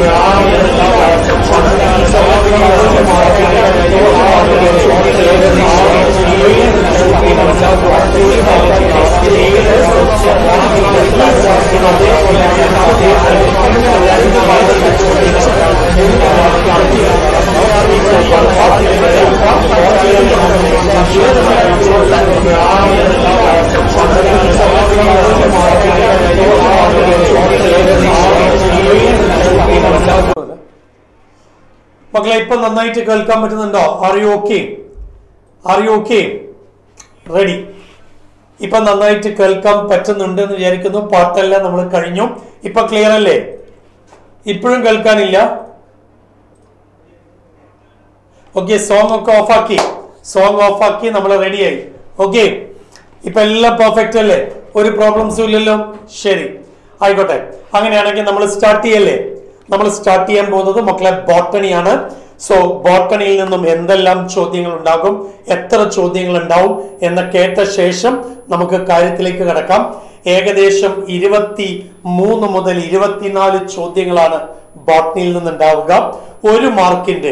മക്കളെ ഇപ്പൊ നന്നായിട്ട് കേൾക്കാൻ പറ്റുന്നുണ്ടോ are you okay are you okay ready ഇപ്പൊ നന്നായിട്ട് കേൾക്കാൻ പറ്റുന്നുണ്ട് എന്ന് വിചാരിക്കുന്നു പാട്ടെല്ലാം നമ്മൾ കഴിഞ്ഞു ഇപ്പൊ ക്ലിയർ അല്ലേ ഇപ്പോഴും കേൾക്കാനില്ല ഓക്കെ സോങ് ഒക്കെ ഓഫാക്കി സോങ് ഓഫാക്കി നമ്മൾ റെഡിയായി ഓക്കെ ഇപ്പൊ എല്ലാം പെർഫെക്റ്റ് അല്ലേ ഒരു പ്രോബ്ലംസും ഇല്ലല്ലോ ശരി ആയിക്കോട്ടെ അങ്ങനെയാണെങ്കിൽ നമ്മൾ സ്റ്റാർട്ട് ചെയ്യല്ലേ നമ്മൾ സ്റ്റാർട്ട് ചെയ്യാൻ പോകുന്നത് മക്കളെ ബോട്ടണിയാണ് സോ ബോട്ടണിയിൽ നിന്നും എന്തെല്ലാം ചോദ്യങ്ങൾ ഉണ്ടാകും എത്ര ചോദ്യങ്ങൾ ഉണ്ടാവും എന്ന് കേട്ട ശേഷം നമുക്ക് കാര്യത്തിലേക്ക് കടക്കാം ഏകദേശം ഇരുപത്തി മൂന്ന് മുതൽ ഇരുപത്തിനാല് ചോദ്യങ്ങളാണ് ബോട്ടണിയിൽ നിന്നുണ്ടാവുക ഒരു മാർക്കിന്റെ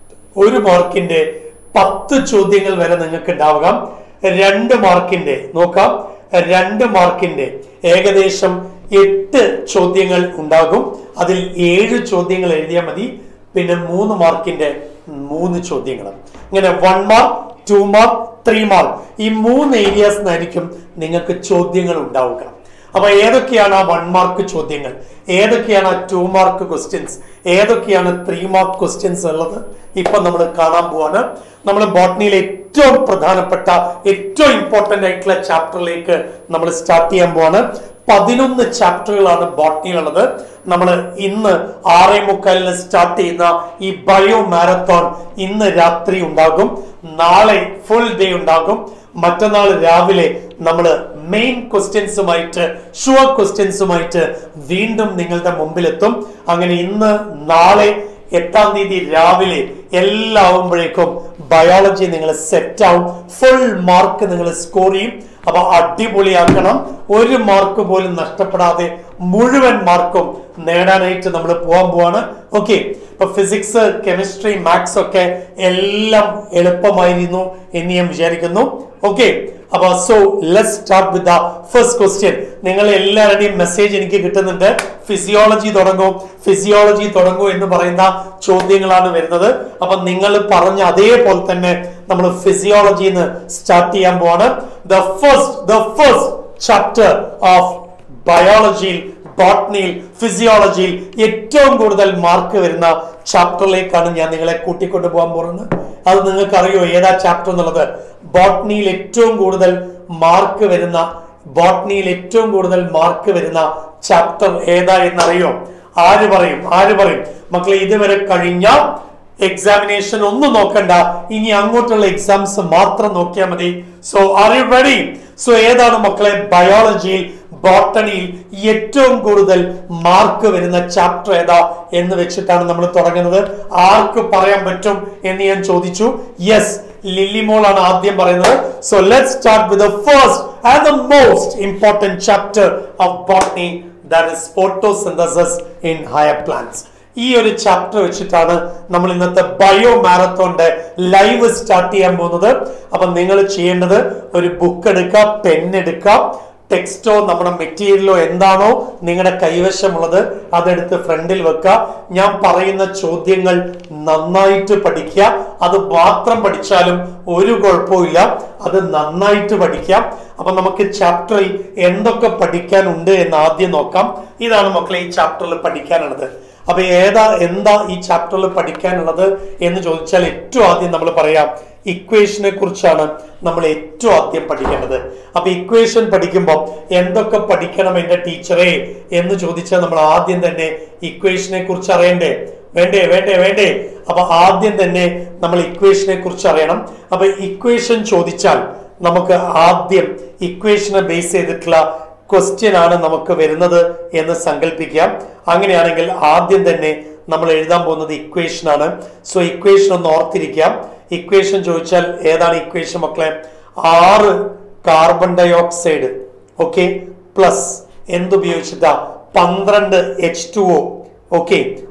ഒരു മാർക്കിന്റെ പത്ത് ചോദ്യങ്ങൾ വരെ നിങ്ങൾക്ക് ഉണ്ടാവുക രണ്ട് മാർക്കിന്റെ നോക്കാം രണ്ട് മാർക്കിന്റെ ഏകദേശം എട്ട് ചോദ്യങ്ങൾ ഉണ്ടാകും അതിൽ ഏഴ് ചോദ്യങ്ങൾ എഴുതിയാൽ മതി പിന്നെ മൂന്ന് മാർക്കിന്റെ മൂന്ന് ചോദ്യങ്ങൾ ഇങ്ങനെ one mark two mark three mark ഈ മൂന്ന് ഏരിയാസിനായിരിക്കും നിങ്ങൾക്ക് ചോദ്യങ്ങൾ ഉണ്ടാവുക അപ്പൊ ഏതൊക്കെയാണ് ആ വൺ മാർക്ക് ചോദ്യങ്ങൾ ഏതൊക്കെയാണ് ആ ടു മാർക്ക് ക്വസ്റ്റ്യൻസ് ഏതൊക്കെയാണ് ത്രീ മാർക്ക് ക്വസ്റ്റ്യൻസ് ഉള്ളത് ഇപ്പൊ നമ്മൾ കാണാൻ പോവാണ് നമ്മൾ ബോട്ടണിയിലെ ഏറ്റവും പ്രധാനപ്പെട്ട ഏറ്റവും ഇമ്പോർട്ടന്റ് ആയിട്ടുള്ള ചാപ്റ്ററിലേക്ക് നമ്മൾ സ്റ്റാർട്ട് ചെയ്യാൻ പോവാണ് പതിനൊന്ന് ചാപ്റ്ററുകളാണ് ബോട്ടണിയിലുള്ളത് നമ്മൾ ഇന്ന് ആറേ മുക്കാലിന് സ്റ്റാർട്ട് ചെയ്യുന്ന ഈ ബയോ മാരത്തോൺ ഇന്ന് രാത്രി ഉണ്ടാകും നാളെ ഫുൾ ഡേ ഉണ്ടാകും മറ്റന്നാൾ രാവിലെ നമ്മൾ മെയിൻ ക്വസ്റ്റ്യൻസുമായിട്ട് ഷുവർ ക്വസ്റ്റ്യൻസുമായിട്ട് വീണ്ടും നിങ്ങളുടെ മുമ്പിലെത്തും അങ്ങനെ ഇന്ന് നാളെ എട്ടാം തീയതി രാവിലെ എല്ലാം ആവുമ്പോഴേക്കും ബയോളജി നിങ്ങൾ സെറ്റ് ആവും ഫുൾ മാർക്ക് നിങ്ങൾ സ്കോർ ചെയ്യും അപ്പൊ അടിപൊളിയാക്കണം ഒരു മാർക്ക് പോലും നഷ്ടപ്പെടാതെ മുഴുവൻ മാർക്കും നേടാനായിട്ട് നമ്മൾ പോകാൻ പോവാണ് ഓക്കെ ഇപ്പൊ ഫിസിക്സ് കെമിസ്ട്രി മാത്സ് ഒക്കെ എല്ലാം എളുപ്പമായിരുന്നു എന്ന് ഞാൻ വിചാരിക്കുന്നു ഓക്കെ അപ്പൊ so let start with the first question നിങ്ങൾ എല്ലാവരുടെയും മെസ്സേജ് എനിക്ക് കിട്ടുന്നുണ്ട് ഫിസിയോളജി തുടങ്ങും ഫിസിയോളജി തുടങ്ങും എന്ന് പറയുന്ന ചോദ്യങ്ങളാണ് വരുന്നത് അപ്പൊ നിങ്ങൾ പറഞ്ഞ അതേപോലെ തന്നെ നമ്മൾ ഫിസിയോളജിന്ന് സ്റ്റാർട്ട് ചെയ്യാൻ പോവാണ് the first the first chapter of ബയോളജിയിൽ ബോട്ടണിയിൽ ഫിസിയോളജിയിൽ ഏറ്റവും കൂടുതൽ മാർക്ക് വരുന്ന ചാപ്റ്ററിലേക്കാണ് ഞാൻ നിങ്ങളെ കൂട്ടിക്കൊണ്ടു പോകാൻ പോകുന്നത് അത് നിങ്ങൾക്ക് അറിയോ ഏതാ ചാപ്റ്റർ എന്നുള്ളത് ബോട്ടണിയിൽ ഏറ്റവും കൂടുതൽ മാർക്ക് വരുന്ന ബോട്ടണിയിൽ ഏറ്റവും കൂടുതൽ മാർക്ക് വരുന്ന ചാപ്റ്റർ ഏതാ എന്നറിയോ ആര് പറയും ആര് പറയും മക്കളെ ഇതുവരെ കഴിഞ്ഞ എക്സാമിനേഷൻ ഒന്നും നോക്കണ്ട ഇനി അങ്ങോട്ടുള്ള എക്സാംസ് മാത്രം നോക്കിയാൽ മതി so are you ready so ഏതാണ് മക്കളെ ബയോളജിയിൽ ബോട്ടണിയിൽ ഏറ്റവും കൂടുതൽ മാർക്ക് വരുന്ന ചാപ്റ്റർ ഏതാ എന്ന് വെച്ചിട്ടാണ് നമ്മൾ തുടങ്ങുന്നത് ആർക്ക് പറയാൻ പറ്റും എന്ന് ഞാൻ ചോദിച്ചു യെസ് ലില്ലിമോൾ ആണ് ആദ്യം പറയുന്നത് so let start with first and the most important chapter of botany that is photosynthesis in higher plants ഈ ഒരു ചാപ്റ്റർ വെച്ചിട്ടാണ് നമ്മൾ ഇന്നത്തെ ബയോ മാരത്തോന്റെ ലൈവ് സ്റ്റാർട്ട് ചെയ്യാൻ പോകുന്നത് അപ്പൊ നിങ്ങൾ ചെയ്യേണ്ടത് ഒരു ബുക്ക് എടുക്കുക പെൻ എടുക്കുക ടെക്സ്റ്റോ നമ്മുടെ മെറ്റീരിയലോ എന്താണോ നിങ്ങളുടെ കൈവശമുള്ളത് അതെടുത്ത് ഫ്രണ്ടിൽ വെക്കുക ഞാൻ പറയുന്ന ചോദ്യങ്ങൾ നന്നായിട്ട് പഠിക്കുക അത് മാത്രം പഠിച്ചാലും ഒരു കുഴപ്പമില്ല അത് നന്നായിട്ട് പഠിക്കാം അപ്പൊ നമുക്ക് ചാപ്റ്ററിൽ എന്തൊക്കെ പഠിക്കാനുണ്ട് എന്ന് ആദ്യം നോക്കാം ഇതാണ് മക്കളെ ഈ ചാപ്റ്ററിൽ പഠിക്കാനുള്ളത് അപ്പൊ ഏതാ എന്താ ഈ ചാപ്റ്ററിൽ പഠിക്കാനുള്ളത് എന്ന് ചോദിച്ചാൽ ഏറ്റവും ആദ്യം നമ്മൾ പറയാം ഇക്വേഷനെ കുറിച്ചാണ് നമ്മൾ ഏറ്റവും ആദ്യം പഠിക്കേണ്ടത് അപ്പൊ ഇക്വേഷൻ പഠിക്കുമ്പോൾ എന്തൊക്കെ പഠിക്കണം എന്റെ ടീച്ചറെ എന്ന് ചോദിച്ചാൽ നമ്മൾ ആദ്യം തന്നെ ഇക്വേഷനെ കുറിച്ച് അറിയണ്ടേ വേണ്ടേ വേണ്ടേ വേണ്ടേ അപ്പൊ ആദ്യം തന്നെ നമ്മൾ ഇക്വേഷനെ കുറിച്ച് അറിയണം അപ്പൊ ഇക്വേഷൻ ചോദിച്ചാൽ നമുക്ക് ആദ്യം ഇക്വേഷനെ ബേസ് ചെയ്തിട്ടുള്ള ക്വസ്റ്റ്യൻ ആണ് നമുക്ക് വരുന്നത് എന്ന് സങ്കല്പിക്കാം അങ്ങനെയാണെങ്കിൽ ആദ്യം തന്നെ നമ്മൾ എഴുതാൻ പോകുന്നത് ഇക്വേഷൻ ആണ് സോ ഇക്വേഷൻ ഒന്ന് ഓർത്തിരിക്കാം ഇക്വേഷൻ ചോദിച്ചാൽ ഏതാണ് ഇക്വേഷൻ മക്കളെ ആറ് carbon dioxide okay plus എന്തുപയോഗിച്ചിട്ടാ പന്ത്രണ്ട് എച്ച് ടു ഒ ഓക്കെ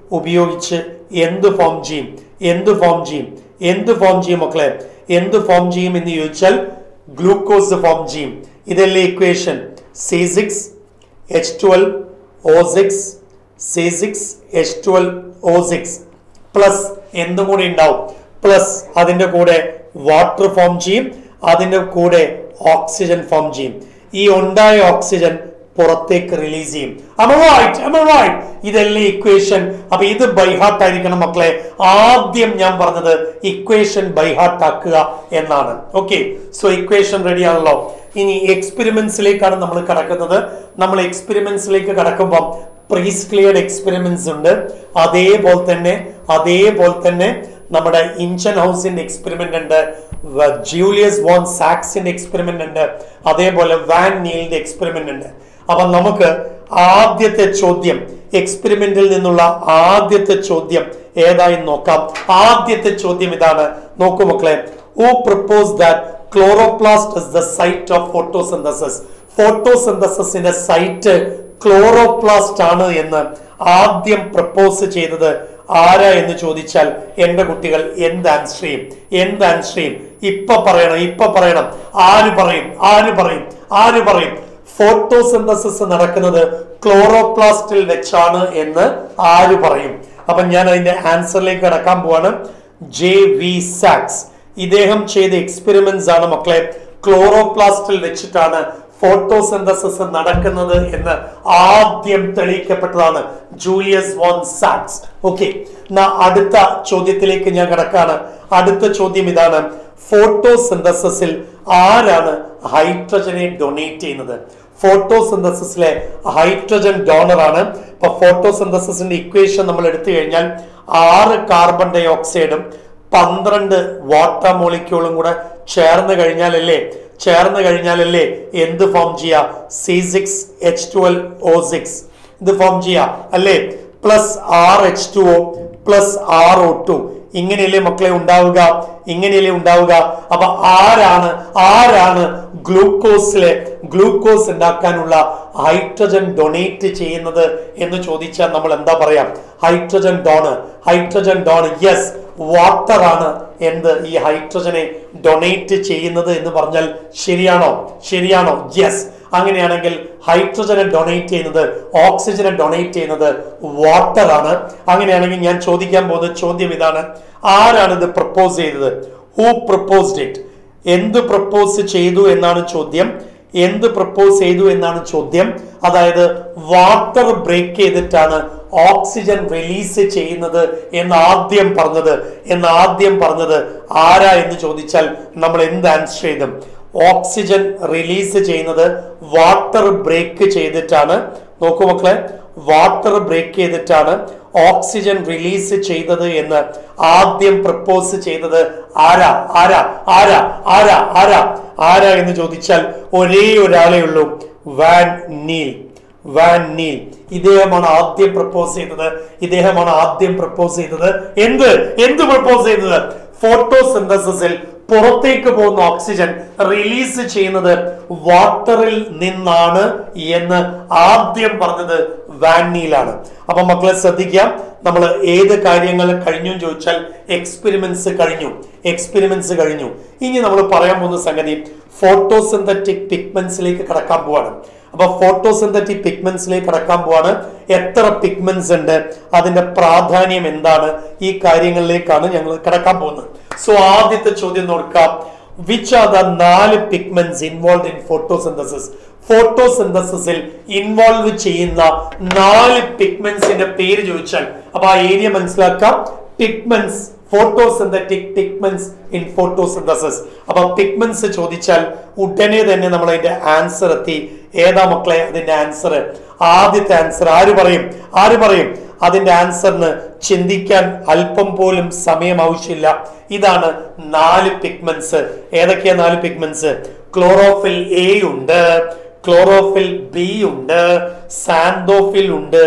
ഉപയോഗിച്ച് എന്ത് ഫോം ചെയ്യും എന്ത് ഫോം ചെയ്യും എന്ത് ഫോം ചെയ്യും മക്കളെ എന്ത് ഫോം ചെയ്യും എന്ന് ചോദിച്ചാൽ ഗ്ലൂക്കോസ് ഫോം ചെയ്യും ഇതല്ലേ equation C six H twelve O six C six H twelve O six plus എന്തും കൂടി ഉണ്ടാവും പ്ലസ് അതിന്റെ കൂടെ വാട്ടർ ഫോം ചെയ്യും അതിന്റെ കൂടെ ഓക്സിജൻ ഫോം ചെയ്യും ഈ ഉണ്ടായ ഓക്സിജൻ പുറത്തേക്ക് റിലീസ് ചെയ്യും Am I right? Am I right? ഇതല്ലേ ഇക്വേഷൻ അപ്പൊ ഇത് ബൈഹാർട്ട് ആയിരിക്കണം മക്കളെ ആദ്യം ഞാൻ പറഞ്ഞത് ഇക്വേഷൻ ബൈഹാർട്ട് ആക്കുക എന്നാണ് ഓക്കെ സോ ഇക്വേഷൻ റെഡി ആണല്ലോ ഇനി എക്സ്പെരിമെന്റ്സിലേക്കാണ് നമ്മൾ കടക്കുന്നത് നമ്മൾ എക്സ്പെരിമെന്റ്സിലേക്ക് കടക്കുമ്പോൾ പ്രീസ്ക്ലിയർഡ് എക്സ്പെരിമെന്റ്സ് ഉണ്ട് അതേപോലെ തന്നെ അതേപോലെ തന്നെ നമ്മുടെ ഇഞ്ചൻ ഹൗസിന്റെ എക്സ്പെരിമെന്റ് ഉണ്ട് വ- ജൂലിയസ് വോൺ സാക്സിന്റെ എക്സ്പെരിമെന്റ് ഉണ്ട് അതേപോലെ വാൻ നീലിന്റെ എക്സ്പെരിമെന്റ് ഉണ്ട് അപ്പൊ നമുക്ക് ആദ്യത്തെ ചോദ്യം എക്സ്പെരിമെന്റിൽ നിന്നുള്ള ആദ്യത്തെ ചോദ്യം ഏതായി നോക്കാം ആദ്യത്തെ ചോദ്യം ഇതാണ് നോക്കൂ മക്കളെ who propose that chloroplast is the site of photosynthesis ഫോട്ടോസിന്തസിന്റെ സൈറ്റ് ക്ലോറോപ്ലാസ്റ്റ് ആണ് എന്ന് ആദ്യം പ്രപ്പോസ് ചെയ്തത് ആരാ എന്ന് ചോദിച്ചാൽ എന്റെ കുട്ടികൾ എന്ത് ആൻസർ ചെയ്യും എന്ത് ആൻസർ ചെയ്യും ഇപ്പൊ പറയണം ഇപ്പൊ പറയണം ആര് പറയും ആര് പറയും ആര് പറയും ഫോട്ടോസിന്തസിസ് നടക്കുന്നത് ക്ലോറോപ്ലാസ്റ്റിൽ വെച്ചാണ് എന്ന് ആര് പറയും അപ്പൊ ഞാൻ അതിന്റെ ആൻസറിലേക്ക് കടക്കാൻ പോവാണ് ജെ വി സാക്സ് ഇദ്ദേഹം ചെയ്ത എക്സ്പെരിമെന്റ്സ് ആണ് മക്കളെ ക്ലോറോപ്ലാസ്റ്റിൽ വെച്ചിട്ടാണ് ഫോട്ടോസിന്തസിസ് നടക്കുന്നത് എന്ന് ആദ്യം തെളിയിക്കപ്പെട്ടതാണ് ജൂലിയസ് വോൺ സാക്സ് ഓക്കെ അടുത്ത ചോദ്യത്തിലേക്ക് ഞാൻ കിടക്കാണ് അടുത്ത ചോദ്യം ഇതാണ് ഫോട്ടോസിന്തസിസിൽ ആരാണ് ഹൈഡ്രജനെ ഡൊണേറ്റ് ചെയ്യുന്നത് ഫോട്ടോസിന്തസിസിലെ ഹൈഡ്രജൻ ഡോണർ ആണ് ഇപ്പൊ ഫോട്ടോസിന്തസിസിന്റെ ഇക്വേഷൻ നമ്മൾ എടുത്തു കഴിഞ്ഞാൽ ആറ് കാർബൺ ഡൈ ഓക്സൈഡും പന്ത്രണ്ട് വാട്ടർ മോളിക്യൂളും കൂടെ ചേർന്ന് കഴിഞ്ഞാലല്ലേ ചേർന്ന് കഴിഞ്ഞാലല്ലേ എന്ത് ഫോം ചെയ്യുക C six H twelve O six ഇത് ഫോം ചെയ്യുക അല്ലേ plus R H two O plus R O two ഇങ്ങനെയല്ലേ മക്കളെ ഉണ്ടാവുക ഇങ്ങനെയല്ലേ ഉണ്ടാവുക അപ്പൊ ആരാണ് ആരാണ് ഗ്ലൂക്കോസിലെ ഗ്ലൂക്കോസ് ഉണ്ടാക്കാനുള്ള ഹൈഡ്രജൻ ഡൊണേറ്റ് ചെയ്യുന്നത് എന്ന് ചോദിച്ചാൽ നമ്മൾ എന്താ പറയാം hydrogen donor hydrogen donor yes water ആണ് എന്ത് ഈ ഹൈഡ്രജനെ ഡൊണേറ്റ് ചെയ്യുന്നത് എന്ന് പറഞ്ഞാൽ ശരിയാണോ ശരിയാണോ യെസ് അങ്ങനെയാണെങ്കിൽ ഹൈഡ്രജനെ ഡൊണേറ്റ് ചെയ്യുന്നത് ഓക്സിജനെ ഡൊണേറ്റ് ചെയ്യുന്നത് വാട്ടർ ആണ് അങ്ങനെയാണെങ്കിൽ ഞാൻ ചോദിക്കാൻ പോകുന്ന ചോദ്യം ഇതാണ് ആരാണ് ഇത് പ്രപ്പോസ് ചെയ്തത് ഹൂ പ്രപ്പോസ്ഡ് ഇറ്റ് എന്ത് പ്രപ്പോസ് ചെയ്തു എന്നാണ് ചോദ്യം എന്ത് പ്രപ്പോസ് ചെയ്തു എന്നാണ് ചോദ്യം അതായത് വാട്ടർ ബ്രേക്ക് ചെയ്തിട്ടാണ് ഓക്സിജൻ റിലീസ് ചെയ്യുന്നത് എന്ന് ആദ്യം പറഞ്ഞത് എന്ന് ആദ്യം പറഞ്ഞത് ആരാ എന്ന് ചോദിച്ചാൽ നമ്മൾ എന്ത് ആൻസർ ചെയ്തും ഓക്സിജൻ റിലീസ് ചെയ്യുന്നത് വാട്ടർ ബ്രേക്ക് ചെയ്തിട്ടാണ് നോക്കൂ മക്കളെ വാട്ടർ ബ്രേക്ക് ചെയ്തിട്ടാണ് ഓക്സിജൻ റിലീസ് ചെയ്തത് എന്ന് ആദ്യം പ്രപ്പോസ് ചെയ്തത് ആരാ ആരാ ആരാ ആരാ ആരാ ആരാ എന്ന് ചോദിച്ചാൽ ഒരേ ഒരാളേ ഉള്ളൂ വാൻ നീൽ വാൻ നീൽ ഇദ്ദേഹമാണ് ആദ്യം പ്രപ്പോസ് ചെയ്തത് ഇദ്ദേഹമാണ് ആദ്യം പ്രപ്പോസ് ചെയ്തത് എന്ത് എന്ത് പ്രപ്പോസ് ചെയ്തത് ഫോട്ടോസിന്തസിസിൽ പുറത്തേക്ക് പോകുന്ന ഓക്സിജൻ റിലീസ് ചെയ്യുന്നത് വാട്ടറിൽ നിന്നാണ് എന്ന് ആദ്യം പറഞ്ഞത് വാനിയിലാണ് അപ്പൊ മക്കളെ ശ്രദ്ധിക്കാം നമ്മൾ ഏത് കാര്യങ്ങൾ കഴിഞ്ഞു എന്ന് ചോദിച്ചാൽ എക്സ്പെരിമെന്റ്സ് കഴിഞ്ഞു എക്സ്പെരിമെന്റ്സ് കഴിഞ്ഞു ഇനി നമ്മൾ പറയാൻ പോകുന്ന സംഗതി ഫോട്ടോസിന്തറ്റിക് പിഗ്മെന്റ്സിലേക്ക് കടക്കാൻ പോവാണ് അപ്പൊ ഫോട്ടോസിന്തറ്റിക് പിഗ്മെന്റ്സിലേക്ക് കടക്കാൻ പോവാണ് എത്ര പിഗ്മെന്റ്സ് ഉണ്ട് അതിന്റെ പ്രാധാന്യം എന്താണ് ഈ കാര്യങ്ങളിലേക്കാണ് ഞങ്ങൾ കടക്കാൻ പോകുന്നത് സോ ആദ്യത്തെ ചോദ്യം നോക്കാം വിച്ച് ആർ ദ നാല് പിഗ്മെന്റ്സ് ഇൻവോൾവ് ഇൻ ഫോട്ടോസിന്തസിസ് ഫോട്ടോസിന്തസിസിൽ ഇൻവോൾവ് ചെയ്യുന്ന നാല് പിഗ്മെന്റ്സിന്റെ പേര് ചോദിച്ചാൽ അപ്പൊ ആ ഏരിയ മനസ്സിലാക്കാം pigments photosynthetic pigments in photosynthesis അപ്പൊ പിഗ്മെന്റ്സ് ചോദിച്ചാൽ ഉടനെ തന്നെ നമ്മൾ അതിന്റെ ആൻസർ എത്തി ഏതാ മക്കളെ അതിന്റെ ആൻസർ ആദ്യത്തെ ആൻസർ ആര് പറയും ആര് പറയും അതിന്റെ ആൻസറിന് ചിന്തിക്കാൻ അല്പം പോലും സമയം ആവശ്യമില്ല ഇതാണ് നാല് പിഗ്മെന്റ്സ് ഏതൊക്കെയാ നാല് പിഗ്മെന്റ്സ് ക്ലോറോഫിൽ എ ഉണ്ട് ക്ലോറോഫിൽ ബി ഉണ്ട് സാന്തോഫിൽ ഉണ്ട്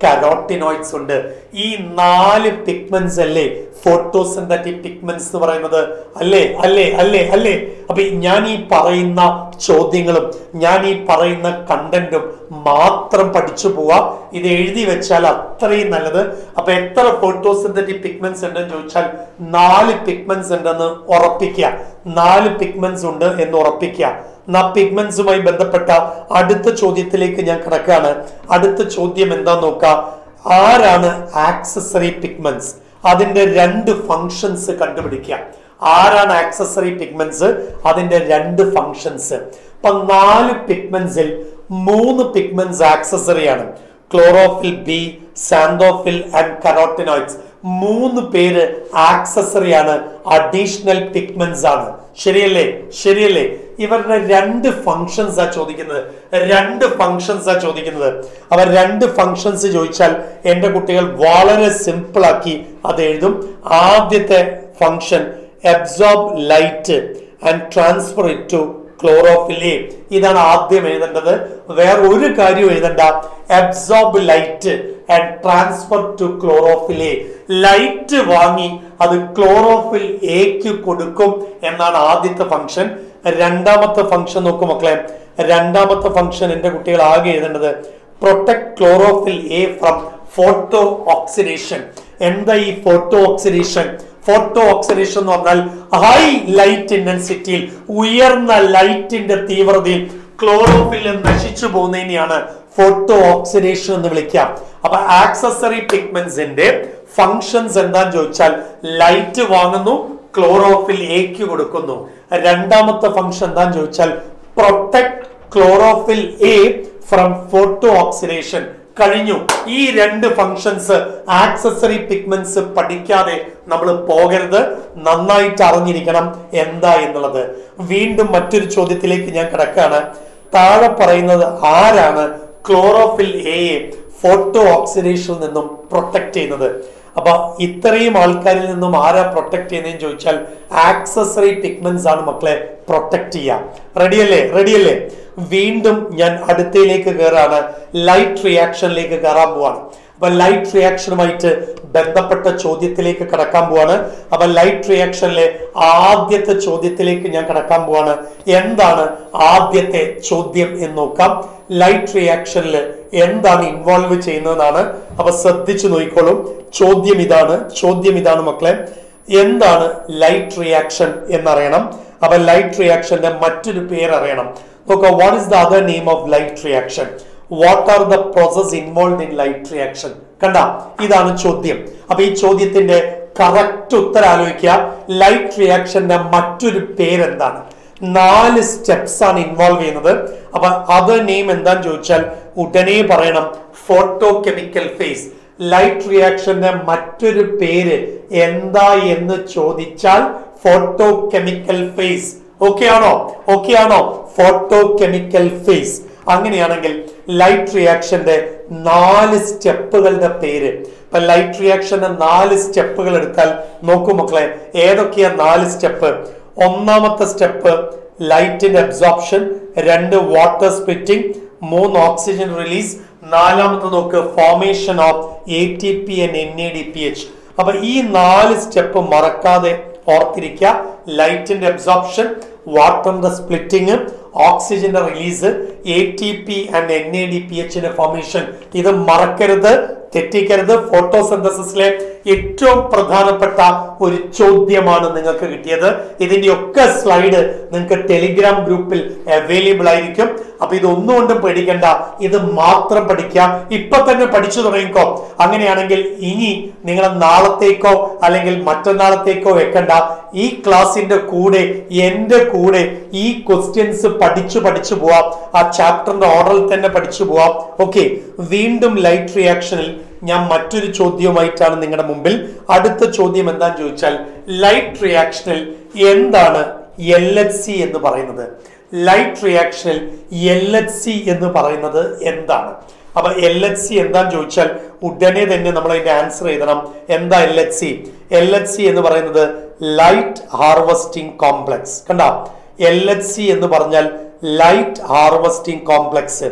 കരോട്ടിനോയിഡ്സ് ഉണ്ട് ഈ നാല് പിഗ്മെന്റ്സ് അല്ലേ ഫോട്ടോസിന്തറ്റിക് പിഗ്മെന്റ്സ് എന്ന് പറയുന്നത് അല്ലേ അല്ലേ അല്ലേ അല്ലേ അപ്പൊ ഈ ഞാൻ ഈ പറയുന്ന ചോദ്യങ്ങളും ഞാൻ ഈ പറയുന്ന കണ്ടന്റും മാത്രം പഠിച്ചു പോവാ ഇത് എഴുതി വെച്ചാൽ അത്രയും നല്ലത് അപ്പൊ എത്ര ഫോട്ടോസിന്തറ്റിക് പിഗ്മെന്റ്സ് ഉണ്ടെന്ന് ചോദിച്ചാൽ നാല് പിഗ്മെന്റ്സ് ഉണ്ടെന്ന് ഉറപ്പിക്കുക നാല് പിഗ്മെന്റ്സ് ഉണ്ട് എന്ന് ഉറപ്പിക്കുക എന്നാ പിഗ്മെന്റ്സുമായി ബന്ധപ്പെട്ട അടുത്ത ചോദ്യത്തിലേക്ക് ഞാൻ കിടക്കുകയാണ് അടുത്ത ചോദ്യം എന്താ നോക്കാം ആരാണ് ആക്സസറി പിഗ്മെന്റ്സ് അതിന്റെ രണ്ട് ഫങ്ഷൻസ് കണ്ടുപിടിക്കുക ആരാണ് ആക്സസറി പിഗ്മെന്റ്സ് അതിന്റെ രണ്ട് ഫങ്ഷൻസ് ഇപ്പൊ നാല് പിഗ്മെന്റ്സിൽ മൂന്ന് പിഗ്മെന്റ്സ് ആക്സസറി ആണ് chlorophyll B xanthophyll and carotenoids മൂന്ന് പേര് ആക്സസറി ആണ് അഡീഷണൽ പിഗ്മെന്റ്സ് ആണ് ശരിയല്ലേ ശരിയല്ലേ ഇവരുടെ രണ്ട് ഫങ്ഷൻസ് ആ ചോദിക്കുന്നത് രണ്ട് ഫങ്ഷൻസ് ആ ചോദിക്കുന്നത് അവർ രണ്ട് ഫങ്ഷൻസ് ചോദിച്ചാൽ എൻ്റെ കുട്ടികൾ വളരെ സിമ്പിൾ ആക്കി അത് എഴുതും ആദ്യത്തെ function absorb light and transfer it to ക്ലോറോഫിലെ ഇതാണ് ആദ്യം എഴുതേണ്ടത് വേറെ ഒരു കാര്യം എഴുതണ്ട absorb light and transfer to ക്ലോറോഫിലെ ലൈറ്റ് വാങ്ങി അത് ക്ലോറോഫിൽ എക്ക് കൊടുക്കും എന്നാണ് ആദ്യത്തെ ഫംഗ്ഷൻ രണ്ടാമത്തെ ഫംഗ്ഷൻ നോക്കൂ മക്കളെ രണ്ടാമത്തെ ഫംഗ്ഷൻ എന്റെ കുട്ടികൾ ആകെ എഴുതേണ്ടത് protect chlorophyll A from photo oxidation എന്താ ഈ ഫോട്ടോ ഓക്സിഡേഷൻ ഫോട്ടോ ഓക്സിഡേഷൻ എന്ന് പറഞ്ഞാൽ ഹൈ ലൈറ്റ് ഇന്റൻസിറ്റിയിൽ ഉയർന്ന ലൈറ്റിന്റെ തീവ്രതയിൽ ക്ലോറോഫിൽ നശിച്ചു പോകുന്നതിനെയാണ് ഫോട്ടോ ഓക്സിഡേഷൻ എന്ന് വിളിക്കാം അപ്പൊ ആക്സസറി പിഗ്മെന്റ്സിന്റെ ഫങ്ഷൻസ് എന്താന്ന് ചോദിച്ചാൽ ലൈറ്റ് വാങ്ങുന്നു ക്ലോറോഫിൽ എക്ക് കൊടുക്കുന്നു രണ്ടാമത്തെ ഫംഗ്ഷൻ എന്താന്ന് ചോദിച്ചാൽ protect chlorophyll A from photo oxidation കഴിഞ്ഞു ഈ രണ്ട് ഫങ്ഷൻസ് ആക്സസറി പിഗ്മെന്റ്സ് പഠിക്കാതെ നമ്മൾ പോകരുത് നന്നായിട്ട് അറിഞ്ഞിരിക്കണം എന്താ എന്നുള്ളത് വീണ്ടും മറ്റൊരു ചോദ്യത്തിലേക്ക് ഞാൻ കിടക്കാണ് താഴെ പറയുന്നത് ആരാണ് ക്ലോറോഫിൽ എയെ ഫോട്ടോ ഓക്സിഡേഷനിൽ നിന്നും പ്രൊട്ടക്ട് ചെയ്യുന്നത് അപ്പൊ ഇത്രയും ആൾക്കാരിൽ നിന്നും ആരാ പ്രൊട്ടക്ട് ചെയ്യുന്നതെന്ന് ചോദിച്ചാൽ ആക്സസറി പിഗ്മെന്റ്സ് ആണ് മക്കളെ പ്രൊട്ടക്ട് ചെയ്യുക റെഡിയല്ലേ റെഡിയല്ലേ വീണ്ടും ഞാൻ അടുത്തയിലേക്ക് കയറാണ് ലൈറ്റ് റിയാക്ഷനിലേക്ക് കയറാൻ പോവാണ് അപ്പൊ ലൈറ്റ് റിയാക്ഷനുമായിട്ട് ബന്ധപ്പെട്ട ചോദ്യത്തിലേക്ക് കടക്കാൻ പോവാണ് അപ്പൊ ലൈറ്റ് റിയാക്ഷനിലെ ആദ്യത്തെ ചോദ്യത്തിലേക്ക് ഞാൻ കടക്കാൻ പോവാണ് എന്താണ് ആദ്യത്തെ ചോദ്യം എന്ന് നോക്കാം ലൈറ്റ് റിയാക്ഷനിൽ എന്താണ് ഇൻവോൾവ് ചെയ്യുന്നതെന്നാണ് അപ്പൊ ശ്രദ്ധിച്ചു നോക്കിക്കോളൂ ചോദ്യം ഇതാണ് ചോദ്യം ഇതാണ് മക്കളെ എന്താണ് ലൈറ്റ് റിയാക്ഷൻ എന്നറിയണം അപ്പൊ ലൈറ്റ് റിയാക്ഷന്റെ മറ്റൊരു പേര് അറിയണം നോക്കാം what is the other name of light reaction what are the process involve in light reaction കണ്ട ഇതാണ് ചോദ്യം അപ്പൊ ഈ ചോദ്യത്തിന്റെ കറക്റ്റ് ഉത്തരം ആലോചിക്കുക ലൈറ്റ് റിയാക്ഷന്റെ മറ്റൊരു പേരെന്താണ് നാല് സ്റ്റെപ്സ് ആണ് ഇൻവോൾവ് ചെയ്യുന്നത് അപ്പൊ അതർ നെയിം എന്താന്ന് ചോദിച്ചാൽ ഉടനെ പറയണം ഫോട്ടോ കെമിക്കൽ ഫേസ് ലൈറ്റ് റിയാക്ഷന്റെ മറ്റൊരു പേര് എന്താ എന്ന് ചോദിച്ചാൽ ഫോട്ടോ കെമിക്കൽ ഫേസ് ഓക്കെ ആണോ ഓക്കെ ആണോ ഫോട്ടോ കെമിക്കൽ ഫേസ് അങ്ങനെയാണെങ്കിൽ ലൈറ്റ് റിയാക്ഷന്റെ നാല് സ്റ്റെപ്പുകളുടെ പേര് ഇപ്പൊ ലൈറ്റ് റിയാക്ഷന്റെ നാല് സ്റ്റെപ്പുകൾ എടുത്താൽ നോക്കൂ മക്കളെ ഏതൊക്കെയാ നാല് സ്റ്റെപ്പ് ഒന്നാമത്തെ സ്റ്റെപ്പ് ലൈറ്റിന്റെ അബ്സോർപ്ഷൻ രണ്ട് വാട്ടർ സ്പ്ലിറ്റിംഗ് മൂന്ന് ഓക്സിജൻ റിലീസ് നാലാമത്തെ നോക്ക് formation of A T P and N A D P H അപ്പൊ ഈ നാല് സ്റ്റെപ്പ് മറക്കാതെ ഓർത്തിരിക്കുക ലൈറ്റിന്റെ അബ്സോർപ്ഷൻ വാട്ടറിന്റെ സ്പ്ലിറ്റിംഗ് ഓക്സിജന്റെ release A T P and N A D P എച്ചിന്റെ ഫോർമേഷൻ ഇത് മറക്കരുത് തെറ്റിക്കരുത് ഫോട്ടോസിന്തസിസിലെ ഏറ്റവും പ്രധാനപ്പെട്ട ഒരു ചോദ്യമാണ് നിങ്ങൾക്ക് കിട്ടിയത് ഇതിന്റെ ഒക്കെ സ്ലൈഡ് നിങ്ങൾക്ക് ടെലിഗ്രാം ഗ്രൂപ്പിൽ അവൈലബിൾ ആയിരിക്കും അപ്പൊ ഇതൊന്നുകൊണ്ടും പേടിക്കണ്ട ഇത് മാത്രം പഠിക്കാം ഇപ്പൊ തന്നെ പഠിച്ചു തുടങ്ങിക്കോ അങ്ങനെയാണെങ്കിൽ ഇനി നിങ്ങൾ നാളത്തേക്കോ അല്ലെങ്കിൽ മറ്റന്നാളത്തേക്കോ വെക്കണ്ട ഈ ക്ലാസിന്റെ കൂടെ എന്റെ കൂടെ ഈ ക്വസ്റ്റ്യൻസ് പഠിച്ചു പഠിച്ചു പോവാം ആ ചാപ്റ്ററിന്റെ ഓർഡറിൽ തന്നെ പഠിച്ചു പോവാം ഓക്കെ വീണ്ടും ലൈറ്റ് റിയാക്ഷനിൽ ഞാൻ മറ്റൊരു ചോദ്യവുമായിട്ടാണ് നിങ്ങളുടെ മുമ്പിൽ അടുത്ത ചോദ്യം എന്താന്ന് ചോദിച്ചാൽ ലൈറ്റ് റിയാക്ഷനിൽ എന്താണ് എൽ എച്ച് സി എന്ന് പറയുന്നത് ലൈറ്റ് റിയാക്ഷനിൽ എൽ എച്ച് സി എന്ന് പറയുന്നത് എന്താണ് അപ്പൊ എൽ എച്ച് സി എന്താന്ന് ചോദിച്ചാൽ ഉടനെ തന്നെ നമ്മൾ അതിന്റെ ആൻസർ എഴുതണം എന്താ L H C L H C എന്ന് പറയുന്നത് ലൈറ്റ് ഹാർവസ്റ്റിംഗ് കോംപ്ലക്സ് കണ്ട എൽ എച്ച് സി എന്ന് പറഞ്ഞാൽ ലൈറ്റ് ഹാർവസ്റ്റിംഗ് കോംപ്ലക്സ്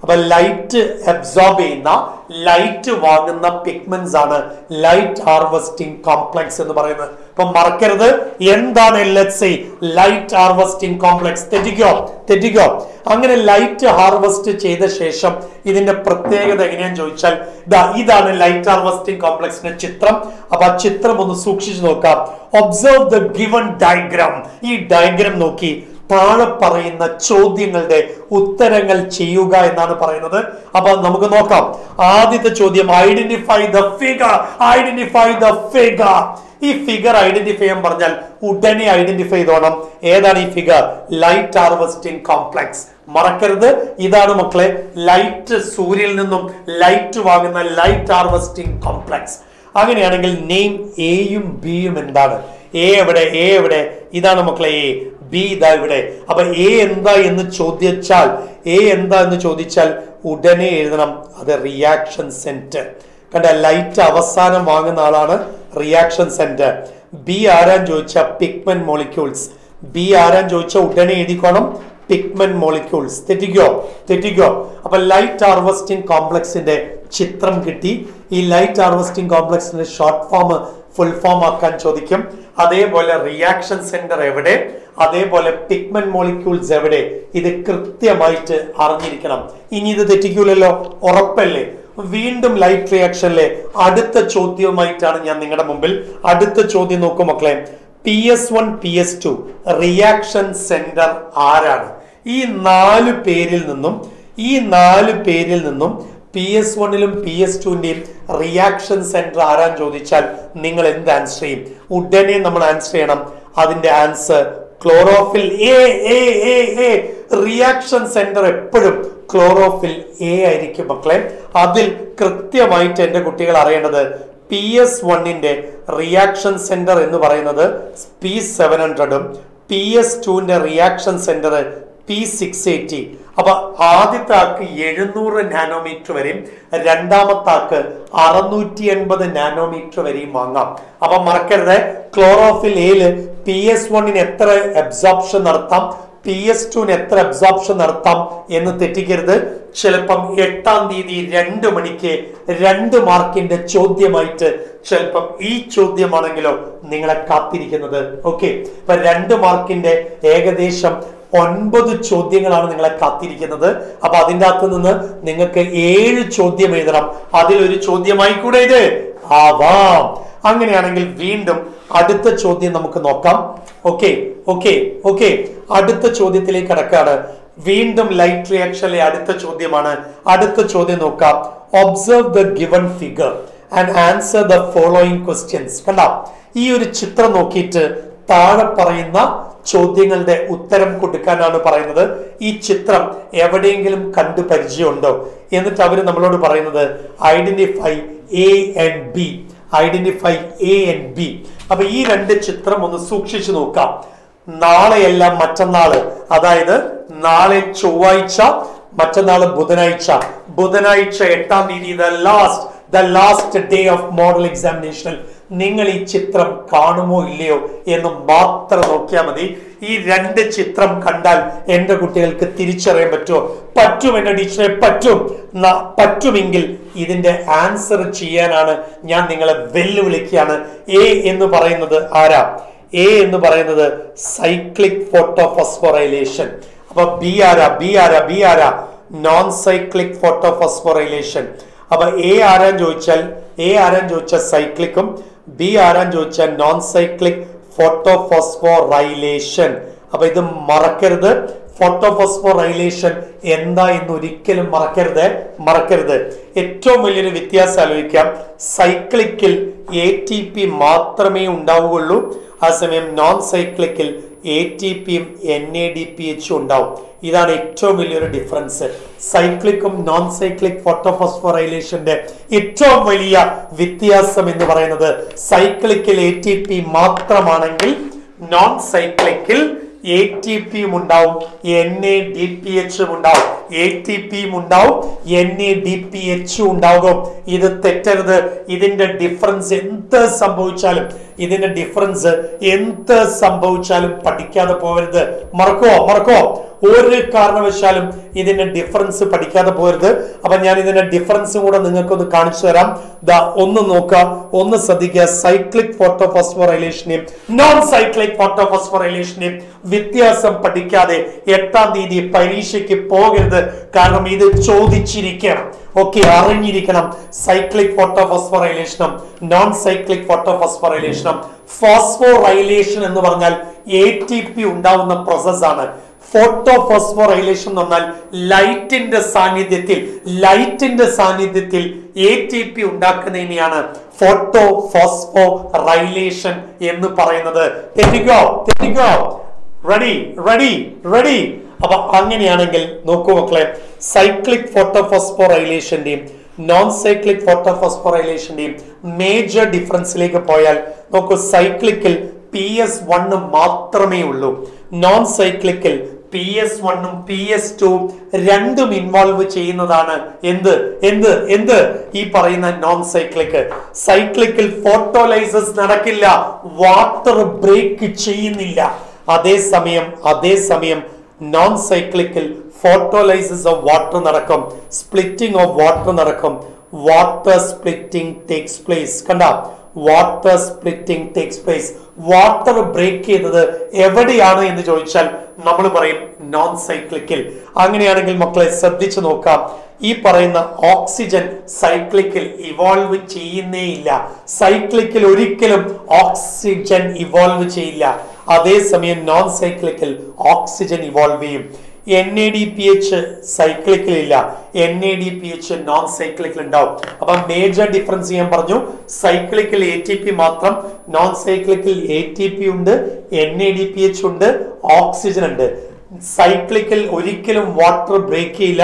അപ്പൊ ലൈറ്റ് അബ്സോർബ് ചെയ്യുന്ന ലൈറ്റ് വാങ്ങുന്ന പിഗ്മെന്റ്സ് ആണ് ലൈറ്റ് ഹാർവെസ്റ്റിംഗ് കോംപ്ലക്സ് എന്ന് പറയുന്നത് അപ്പൊ മറക്കരുത് എന്താണ് L H C light harvesting complex തെറ്റിക്കോ തെറ്റിക്കോ അങ്ങനെ ലൈറ്റ് ഹാർവെസ്റ്റ് ചെയ്ത ശേഷം ഇതിന്റെ പ്രത്യേകത എങ്ങനെയാന്ന് ചോദിച്ചാൽ ദാ ഇതാണ് ലൈറ്റ് ഹാർവെസ്റ്റിംഗ് കോംപ്ലക്സിന്റെ ചിത്രം അപ്പൊ ആ ചിത്രം ഒന്ന് സൂക്ഷിച്ചു നോക്കാം ഒബ്സർവ് ദ ഗിവൺ ഡയഗ്രാം ഈ ഡയഗ്രാം നോക്കി താഴെ പറയുന്ന ചോദ്യങ്ങളുടെ ഉത്തരങ്ങൾ ചെയ്യുക എന്നാണ് പറയുന്നത് അപ്പൊ നമുക്ക് നോക്കാം ആദ്യത്തെ ചോദ്യം identify the figure identify the figure ഈ ഫിഗർ ഐഡന്റിഫൈ ചെയ്യാൻ പറഞ്ഞാൽ ഉടനെ ഐഡന്റിഫൈ ചെയ്തോണം ഏതാണ് ഈ ഫിഗർ ലൈറ്റ് ഹാർവെസ്റ്റിംഗ് കോംപ്ലക്സ് മറക്കരുത് ഇതാണ് മക്കളെ ലൈറ്റ് സൂര്യനിൽ നിന്നും ലൈറ്റ് വാങ്ങുന്ന ലൈറ്റ് ഹാർവെസ്റ്റിംഗ് കോംപ്ലക്സ് അങ്ങനെയാണെങ്കിൽ നെയിം എയും ബിയും എന്താണ് എ എവിടെ എ എവിടെ ഇതാണ് മക്കളെ എ ബി ഇതാ ഇവിടെ അപ്പൊ എ എന്താ എന്ന് ചോദിച്ചാൽ എ എന്താ എന്ന് ചോദിച്ചാൽ ഉടനെ എഴുതണം അത് റിയാക്ഷൻ സെന്റർ കണ്ട ലൈറ്റ് അവസാനം വാങ്ങുന്ന ആളാണ് റിയാക്ഷൻ സെന്റർ ബി ആരാൻ ചോദിച്ച പിഗ്മെന്റ് മോളിക്യൂൾസ് ബി ആരാൻ ചോദിച്ച ഉടനെ എഴുതിക്കോണം പിഗ്മെന്റ് മോളിക്യൂൾസ് തെറ്റിക്കോ തെറ്റിക്കോ അപ്പൊ ലൈറ്റ് ഹാർവെസ്റ്റിംഗ് കോംപ്ലക്സിന്റെ ചിത്രം കിട്ടി ഈ ലൈറ്റ് ഹാർവെസ്റ്റിംഗ് കോംപ്ലക്സിന്റെ ഷോർട്ട് ഫോം ഫുൾ ഫോം ആക്കാൻ ചോദിക്കും അതേപോലെ റിയാക്ഷൻ സെന്റർ എവിടെ അതേപോലെ പിഗ്മെന്റ് മോളിക്യൂൾസ് എവിടെ ഇത് കൃത്യമായിട്ട് അറിഞ്ഞിരിക്കണം ഇനി ഇത് തെറ്റിക്കൂലല്ലോ ഉറപ്പല്ലേ വീണ്ടും ലൈറ്റ് റിയാക്ഷനിലെ അടുത്ത ചോദ്യവുമായിട്ടാണ് ഞാൻ നിങ്ങളുടെ മുമ്പിൽ അടുത്ത ചോദ്യം നോക്കൂ മക്കളെ P S one P S two reaction centre ആരാണ് ഈ നാല് പേരിൽ നിന്നും ഈ നാല് പേരിൽ നിന്നും പി എസ് വണ്ണിലും പി എസ് ടുവിന്റെയും റിയാക്ഷൻ സെന്റർ ആരാൻ ചോദിച്ചാൽ നിങ്ങൾ എന്ത് ആൻസർ ചെയ്യും ഉടനെ നമ്മൾ ആൻസർ ചെയ്യണം അതിന്റെ answer chlorophyll A A A A reaction centre എപ്പോഴും ക്ലോറോഫിൽ എ ആയിരിക്കും മക്കളെ അതിൽ കൃത്യമായിട്ട് എൻ്റെ കുട്ടികൾ അറിയേണ്ടത് പി എസ് വണ്ണിന്റെ റിയാക്ഷൻ സെന്റർ എന്ന് പറയുന്നത് പി സെവൻ ഹൺഡ്രഡും പി എസ് ടുവിന്റെ reaction centre P six eighty അപ്പൊ ആദ്യത്തെ ആൾക്ക് എഴുന്നൂറ് നാനോമീറ്റർ വരെയും രണ്ടാമത്തെ ആൾക്ക് അറുന്നൂറ്റി എൺപത് നാനോമീറ്റർ വരെയും വാങ്ങാം അപ്പൊ മറക്കരുത് ക്ലോറോഫിൽ എയില് പി എസ് വണ്ണിന് എത്ര അബ്സോർപ്ഷൻ നടത്താം പി എസ് ടുവിന് എത്ര അബ്സോർപ്ഷൻ നടത്താം എന്ന് തെറ്റിക്കരുത് ചിലപ്പം എട്ടാം തീയതി രണ്ട് മണിക്ക് രണ്ട് മാർക്കിന്റെ ചോദ്യമായിട്ട് ചിലപ്പം ഈ ചോദ്യമാണെങ്കിലോ നിങ്ങളെ കാത്തിരിക്കുന്നത് ഓക്കെ ഇപ്പൊ രണ്ട് മാർക്കിന്റെ ഏകദേശം ഒൻപത് ചോദ്യങ്ങളാണ് നിങ്ങളെ കാത്തിരിക്കുന്നത് അപ്പൊ അതിൻ്റെ അകത്ത് നിന്ന് നിങ്ങൾക്ക് ഏഴ് ചോദ്യം എഴുതണം അതിലൊരു ചോദ്യമായി കൂടെ ഇത് ആവാം അങ്ങനെയാണെങ്കിൽ വീണ്ടും അടുത്ത ചോദ്യം നമുക്ക് നോക്കാം ഓക്കെ ഓക്കെ ഓക്കെ അടുത്ത ചോദ്യത്തിലേക്ക് കടക്കാണ് വീണ്ടും ലൈറ്റ് റിയാക്ഷനിലെ അടുത്ത ചോദ്യമാണ് അടുത്ത ചോദ്യം നോക്കാം observe the given figure and answer the following questions കണ്ട ഈ ഒരു ചിത്രം നോക്കിയിട്ട് താഴെ പറയുന്ന ചോദ്യങ്ങളുടെ ഉത്തരം കൊടുക്കാനാണ് പറയുന്നത് ഈ ചിത്രം എവിടെയെങ്കിലും കണ്ടു പരിചയമുണ്ടോ എന്നിട്ട് അവർ നമ്മളോട് പറയുന്നത് identify A and B identify A and B അപ്പൊ ഈ രണ്ട് ചിത്രം ഒന്ന് സൂക്ഷിച്ചു നോക്കാം നാളെയല്ല മറ്റന്നാള് അതായത് നാളെ ചൊവ്വാഴ്ച മറ്റന്നാള് ബുധനാഴ്ച ബുധനാഴ്ച എട്ടാം തീയതി the last the last day of model എക്സാമിനേഷനിൽ നിങ്ങൾ ഈ ചിത്രം കാണുമോ ഇല്ലയോ എന്ന് മാത്രം നോക്കിയാൽ മതി ഈ രണ്ട് ചിത്രം കണ്ടാൽ എന്റെ കുട്ടികൾക്ക് തിരിച്ചറിയാൻ പറ്റുമോ പറ്റും എന്റെ ടീച്ചറെ പറ്റും ന- പറ്റുമെങ്കിൽ ഇതിന്റെ ആൻസർ ചെയ്യാനാണ് ഞാൻ നിങ്ങളെ വെല്ലുവിളിക്കുകയാണ് എ എന്ന് പറയുന്നത് ആരാ എ എന്ന് പറയുന്നത് സൈക്ലിക് ഫോട്ടോഫോസ്ഫോറൈലേഷൻ അപ്പൊ ബി ആരാ ബി ആരാ ബി ആരാ നോൺ സൈക്ലിക് ഫോട്ടോഫോസ്ഫോറൈലേഷൻ അപ്പൊ എ ആരാൻ ചോദിച്ചാൽ എ ആരാൻ ചോദിച്ചാൽ സൈക്ലിക്കും ബി ആരാൻ ചോദിച്ചാൽ നോൺ സൈക്ലിക് ഫോട്ടോഫോസ്ഫോറൈലേഷൻ അപ്പൊ ഇത് മറക്കരുത് ഫോട്ടോഫോസ്ഫോറൈലേഷൻ എന്താ എന്ന് ഒരിക്കലും മറക്കരുത് മറക്കരുത് ഏറ്റവും വലിയൊരു വ്യത്യാസം ആലോചിക്കാം സൈക്ലിക്കിൽ എ ടി പി മാത്രമേ ഉണ്ടാവുകയുള്ളൂ അതേസമയം നോൺ സൈക്ലിക്കിൽ എ ടി പിയും എൻ എ ഡി പി എച്ചും ഉണ്ടാവും ഇതാണ് ഏറ്റവും വലിയൊരു ഡിഫറൻസ് സൈക്ലിക്കും നോൺ സൈക്ലിക് ഫോട്ടോഫോസ്ഫോറൈലേഷന്റെ ഏറ്റവും വലിയ വ്യത്യാസം എന്ന് പറയുന്നത് സൈക്ലിക്കിൽ എ ടി പി മാത്രമാണെങ്കിൽ നോൺ സൈക്ലിക്കിൽ എ ടി പിയും ഉണ്ടാവും എൻ എ ഡി പി എച്ചും ഉണ്ടാവും എ ടി പിയും ഉണ്ടാവും എൻ എ ഡി പി എച്ചും ഉണ്ടാകും ഇത് തെറ്റരുത് ഇതിന്റെ ഡിഫറൻസ് എന്ത് സംഭവിച്ചാലും ഇതിന്റെ ഡിഫറൻസ് എന്ത് സംഭവിച്ചാലും പഠിക്കാതെ പോകരുത് മറക്കോ മറക്കോ ഒരു കാരണവശാലും ഇതിന്റെ ഡിഫറൻസ് പഠിക്കാതെ പോകരുത് അപ്പൊ ഞാൻ ഇതിന്റെ ഡിഫറൻസും കൂടെ നിങ്ങൾക്കൊന്ന് കാണിച്ചു തരാം ദാ ഒന്ന് നോക്കുക ഒന്ന് ശ്രദ്ധിക്കുക സൈക്ലിക് ഫോട്ടോഫോസ്ഫോറൈലേഷനെയും നോൺ സൈക്ലിക് ഫോട്ടോഫോസ്ഫോറൈലേഷനെയും വ്യത്യാസം പഠിക്കാതെ എട്ടാം തീയതി പരീക്ഷയ്ക്ക് പോകരുത് കാരണം ഇത് ചോദിച്ചിരിക്കണം ഓക്കെ അറിഞ്ഞിരിക്കണം സൈക്ലിക് ഫോട്ടോഫോസ്ഫോറൈലേഷനും നോൺ സൈക്ലിക് ഫോട്ടോഫോസ്ഫോറൈലേഷനും ഫോസ്ഫോറൈലേഷൻ എന്ന് പറഞ്ഞാൽ എ ടി പി ഉണ്ടാവുന്ന പ്രോസസ്സാണ് ഫോട്ടോഫോസ്ഫോറൈലേഷൻ എന്ന് പറഞ്ഞാൽ ലൈറ്റിന്റെ സാന്നിധ്യത്തിൽ ലൈറ്റിന്റെ സാന്നിധ്യത്തിൽ എ ടി പി ഉണ്ടാക്കുന്നതിനെയാണ് ഫോട്ടോ ഫോസ്ഫോറൈലേഷൻ എന്ന് പറയുന്നത് തെറ്റിക്കോ തെറ്റിക്കോ റെഡി റെഡി റെഡി അപ്പൊ അങ്ങനെയാണെങ്കിൽ നോക്കൂ മക്കളെ സൈക്ലിക് ഫോട്ടോഫോസ്ഫോറൈലേഷന്റെയും നോൺ സൈക്ലിക് ഫോട്ടോഫോസ്ഫോറൈലേഷന്റെയും മേജർ ഡിഫറൻസിലേക്ക് പോയാൽ നോക്കൂ സൈക്ലിക്കിൽ പി എസ് വണ്ണ് മാത്രമേ ഉള്ളൂ നോൺ സൈക്ലിക്കിൽ പി എസ് വണ്ണും പി എസ് ടുവും രണ്ടും ഇൻവോൾവ് ചെയ്യുന്നതാണ് എന്ത് എന്ത് എന്ത് ഈ പറയുന്ന നോൺ സൈക്ലിക് സൈക്ലിക്കിൽ ഫോട്ടോലൈസസ് നടക്കില്ല വാട്ടർ ബ്രേക്ക് ചെയ്യുന്നില്ല അതേസമയം അതേസമയം നോൺ സൈക്ലിക്കിൽ ഫോട്ടോലൈസിസ് ഓഫ് വാട്ടർ നടക്കും സ്പ്ലിറ്റിംഗ് ഓഫ് വാട്ടർ നടക്കും വാട്ടർ സ്പ്ലിറ്റിംഗ് ടേക്സ് പ്ലേസ് കണ്ട water splitting takes place water break ചെയ്തത് എവിടെയാണ് എന്ന് ചോദിച്ചാൽ നമ്മൾ പറയും നോൺ സൈക്ലിക്കിൽ അങ്ങനെയാണെങ്കിൽ മക്കളെ ശ്രദ്ധിച്ചു നോക്കാം ഈ പറയുന്ന ഓക്സിജൻ സൈക്ലിക്കിൽ ഇവോൾവ് ചെയ്യുന്നേയില്ല സൈക്ലിക്കിൽ ഒരിക്കലും ഓക്സിജൻ ഇവോൾവ് ചെയ്യില്ല അതേസമയം നോൺ സൈക്ലിക്കിൽ ഓക്സിജൻ ഇവോൾവ് ചെയ്യും N A D P H സൈക്ലിക്കിലില്ല N A D P H non സൈക്ലിക്കിൽ ഉണ്ടാവും അപ്പൊ മേജർ ഡിഫറൻസ് ഞാൻ പറഞ്ഞു സൈക്ലിക്കിൽ എ ടി പി മാത്രം നോൺ സൈക്ലിക്കിൽ എ ടി പി ഉണ്ട് N A D P H ഉണ്ട് ഓക്സിജൻ ഉണ്ട് സൈക്ലിക്കിൽ ഒരിക്കലും വാട്ടർ ബ്രേക്ക് ചെയ്യില്ല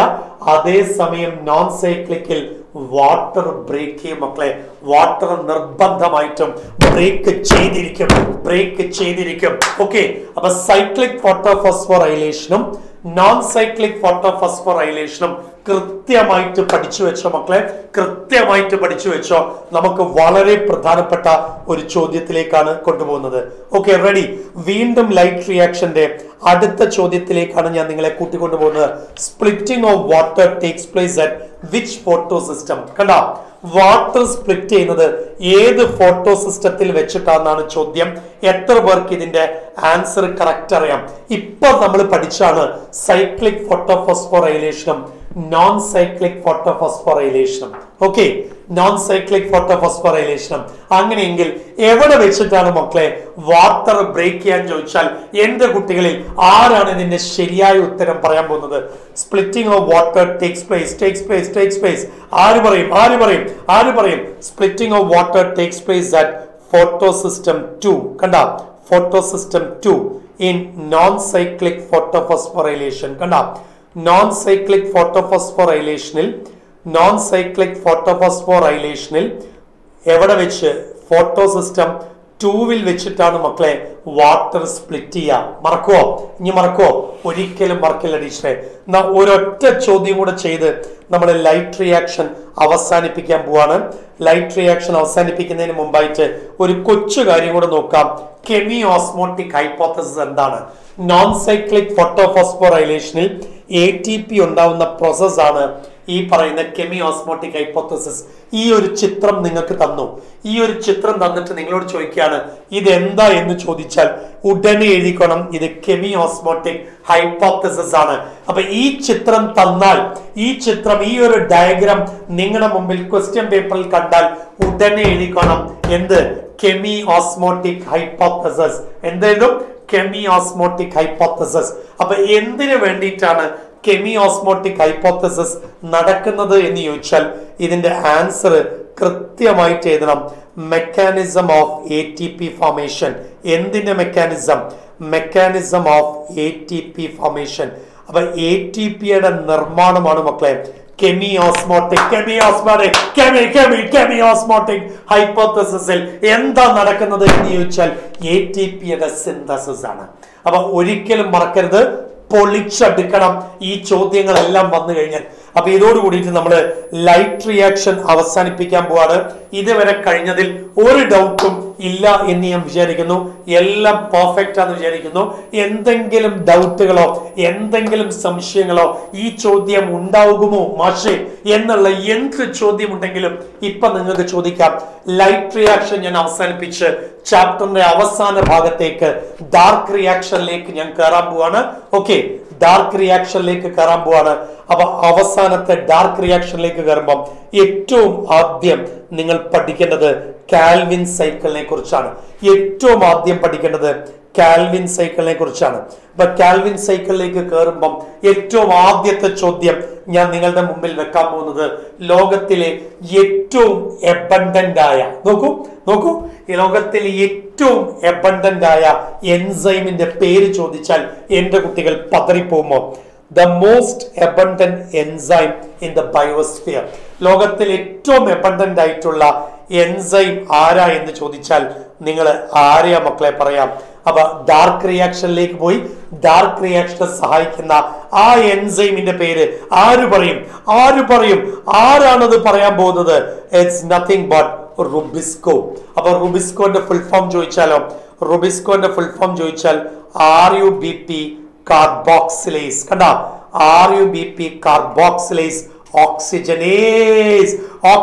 അതേസമയം നോൺ സൈക്ലിക്കിൽ വാട്ടർ ബ്രേക്ക് ചെയ്യും മക്കളെ വാട്ടർ നിർബന്ധമായിട്ടും ബ്രേക്ക് ചെയ്തിരിക്കും ബ്രേക്ക് ചെയ്തിരിക്കും ഓക്കെ അപ്പൊ സൈക്ലിക് ഫോട്ടോഫോസ്ഫോറൈലേഷനും നോൺ സൈക്ലിക് ഫോട്ടോഫോസ്ഫോറൈലേഷനും കൃത്യമായിട്ട് പഠിച്ചു വെച്ചോ മക്കളെ കൃത്യമായിട്ട് പഠിച്ചു വെച്ചോ നമുക്ക് വളരെ പ്രധാനപ്പെട്ട ഒരു ചോദ്യത്തിലേക്കാണ് കൊണ്ടുപോകുന്നത് ഓക്കെ റെഡി വീണ്ടും ലൈറ്റ് റിയാക്ഷന്റെ അടുത്ത ചോദ്യത്തിലേക്കാണ് ഞാൻ നിങ്ങളെ കൂട്ടിക്കൊണ്ടുപോകുന്നത് splitting of water takes place at which photo system കണ്ട വാട്ടർ സ്പ്ലിറ്റ് ചെയ്യുന്നത് ഏത് ഫോട്ടോ സിസ്റ്റത്തിൽ വെച്ചിട്ടാണെന്നാണ് ചോദ്യം എത്ര പേർക്ക് ഇതിന്റെ ആൻസർ കറക്റ്റ് അറിയാം ഇപ്പൊ നമ്മൾ പഠിച്ചാണ് സൈക്ലിക് ഫോട്ടോഫോസ്ഫോറൈലേഷനും നോൺ സൈക്ലിക് ഫോട്ടോഫോസ്ഫോറൈലേഷനും ഓക്കെ നോൺ സൈക്ലിക് ഫോട്ടോഫോസ്ഫോറൈലേഷനും അങ്ങനെയെങ്കിൽ എവിടെ വെച്ചിട്ടാണ് മക്കളെ വാട്ടർ ബ്രേക്ക് ചെയ്യാൻ ചോദിച്ചാൽ എന്റെ കുട്ടികളിൽ ആരാണ് ഇതിന്റെ ശരിയായ ഉത്തരം പറയാൻ പോകുന്നത് splitting of water takes place takes place takes place ആര് പറയും ആര് പറയും ആര് പറയും splitting of water takes place at photo system two കണ്ട photo system two in non cyclic photophosphorylation കണ്ട നോൺ സൈക്ലിക് ഫോട്ടോഫോസ്ഫോറൈലേഷനിൽ നോൺ സൈക്ലിക് ഫോട്ടോഫോസ്ഫോറൈലേഷനിൽ എവിടെ വെച്ച് ഫോട്ടോ സിസ്റ്റം ടൂവിൽ വെച്ചിട്ടാണ് മക്കളെ വാട്ടർ സ്പ്ലിറ്റ് ചെയ്യുക മറക്കുവോ ഇനി മറക്കുവോ ഒരിക്കലും മറക്കില്ല ടീച്ചറെ എന്നാ ഒരൊറ്റ ചോദ്യം കൂടെ ചെയ്ത് നമ്മൾ ലൈറ്റ് റിയാക്ഷൻ അവസാനിപ്പിക്കാൻ പോവാണ് ലൈറ്റ് റിയാക്ഷൻ അവസാനിപ്പിക്കുന്നതിന് മുമ്പായിട്ട് ഒരു കൊച്ചു കാര്യം കൂടെ നോക്കാം കെമി ഓസ്മോട്ടിക് ഹൈപ്പോത്തസിസ് എന്താണ് നോൺ സൈക്ലിക് ഫോട്ടോഫോസ്ഫോറൈലേഷനിൽ എ ടി പി ഉണ്ടാവുന്ന പ്രോസസ് ആണ് ഈ പറയുന്ന കെമി ഓസ്മോട്ടിക് ഹൈപ്പോത്തസിസ് ഈ ഒരു ചിത്രം നിങ്ങൾക്ക് തന്നു ഈ ഒരു ചിത്രം തന്നിട്ട് നിങ്ങളോട് ചോദിക്കുകയാണ് ഇത് എന്താ എന്ന് ചോദിച്ചാൽ ഉടനെ എഴുതിക്കണം ഇത് കെമി ഓസ്മോട്ടിക് ഹൈപ്പോത്തസിസ് ആണ് അപ്പൊ ഈ ചിത്രം തന്നാൽ ഈ ചിത്രം ഈ ഒരു ഡയഗ്രാം നിങ്ങളുടെ മുമ്പിൽ ക്വസ്റ്റ്യൻ പേപ്പറിൽ കണ്ടാൽ ഉടനെ എഴുതിക്കണം എന്ത് കെമി ഓസ്മോട്ടിക് ഹൈപ്പോത്തസിസ് എന്തെഴുതും കെമി ഓസ്മോട്ടിക് ഹൈപ്പോത്തസിസ് അപ്പൊ എന്തിനു വേണ്ടിയിട്ടാണ് കെമി ഓസ്മോട്ടിക് ഹൈപ്പോത്തസിസ് നടക്കുന്നത് എന്ന് ചോദിച്ചാൽ ഇതിന്റെ ആൻസർ കൃത്യമായിട്ട് എഴുതണം mechanism of A T P formation എന്തിന്റെ mechanism mechanism of A T P formation അപ്പൊ എ ടി പിയുടെ നിർമ്മാണമാണ് മക്കളെ chemi osmotic chemi osmotic chemi chemi chemi osmotic ഹൈപ്പോത്തസിസിൽ എന്താ നടക്കുന്നത് എന്ന് ചോദിച്ചാൽ എ ടി പിയുടെ സിന്തസിസ് ആണ് അപ്പൊ ഒരിക്കലും മറക്കരുത് പൊളിച്ചെടുക്കണം ഈ ചോദ്യങ്ങളെല്ലാം വന്നു കഴിഞ്ഞാൽ അപ്പൊ ഇതോട് കൂടിയിട്ട് നമ്മൾ ലൈറ്റ് റിയാക്ഷൻ അവസാനിപ്പിക്കാൻ പോവാണ് ഇതുവരെ കഴിഞ്ഞതിൽ ഒരു ഡൗട്ടും ഇല്ല എന്ന് ഞാൻ വിചാരിക്കുന്നു എല്ലാം പെർഫെക്റ്റ് ആണെന്ന് വിചാരിക്കുന്നു എന്തെങ്കിലും ഡൗട്ടുകളോ എന്തെങ്കിലും സംശയങ്ങളോ ഈ ചോദ്യം ഉണ്ടാകുമോ മാഷേ എന്നുള്ള എന്ത് ചോദ്യം ഉണ്ടെങ്കിലും ഇപ്പൊ നിങ്ങൾക്ക് ചോദിക്കാം ലൈറ്റ് റിയാക്ഷൻ ഞാൻ അവസാനിപ്പിച്ച് ചാപ്റ്ററിന്റെ അവസാന ഭാഗത്തേക്ക് ഡാർക്ക് റിയാക്ഷനിലേക്ക് ഞാൻ കയറാൻ പോവാണ് ഓക്കെ ഡാർക്ക് റിയാക്ഷനിലേക്ക് കയറാൻ പോവാണ് അപ്പൊ അവസാനത്തെ ഡാർക്ക് റിയാക്ഷനിലേക്ക് കയറുമ്പം ഏറ്റവും ആദ്യം നിങ്ങൾ പഠിക്കേണ്ടത് കാൽവിൻ സൈക്കിളിനെ കുറിച്ചാണ് ഏറ്റവും ആദ്യം പഠിക്കേണ്ടത് കാൽവിൻ സൈക്കിളിനെ കുറിച്ചാണ് അപ്പൊ കാൽവിൻ സൈക്കിളിലേക്ക് കയറുമ്പം ഏറ്റവും ആദ്യത്തെ ചോദ്യം ഞാൻ നിങ്ങളുടെ മുമ്പിൽ വെക്കാൻ പോകുന്നത് ലോകത്തിലെ ഏറ്റവും എബണ്ടന്റ് ആയ നോക്കൂ നോക്കൂ ഈ ലോകത്തിലെ ഏറ്റവും എബണ്ടന്റ് ആയ എൻസൈമിന്റെ പേര് ചോദിച്ചാൽ എന്റെ കുട്ടികൾ പതറിപ്പോകുമോ the most abundant enzyme in the biosphere ലോകത്തിൽ ഏറ്റവും എബണ്ടന്റ് ആയിട്ടുള്ള എൻസൈം ആരാ എന്ന് ചോദിച്ചാൽ നിങ്ങൾ ആരെയാ മക്കളെ പറയാം അപ്പൊ ഡാർക്ക് റിയാക്ഷനിലേക്ക് പോയി ഡാർക്ക് റിയാക്ഷനെ സഹായിക്കുന്ന ആ എൻസൈമിന്റെ പേര് ആര് പറയും ആര് പറയും ആരാണത് പറയാൻ പോകുന്നത് ഇറ്റ്സ് നത്തിങ് ബട്ട് റുബിസ്കോ അപ്പൊ റുബിസ്കോന്റെ ഫുൾ ഫോം ചോദിച്ചാലോ റുബിസ്കോന്റെ ഫുൾ ഫോം ചോദിച്ചാൽ R U B P carboxylase കണ്ട R U B P carboxylase oxygenase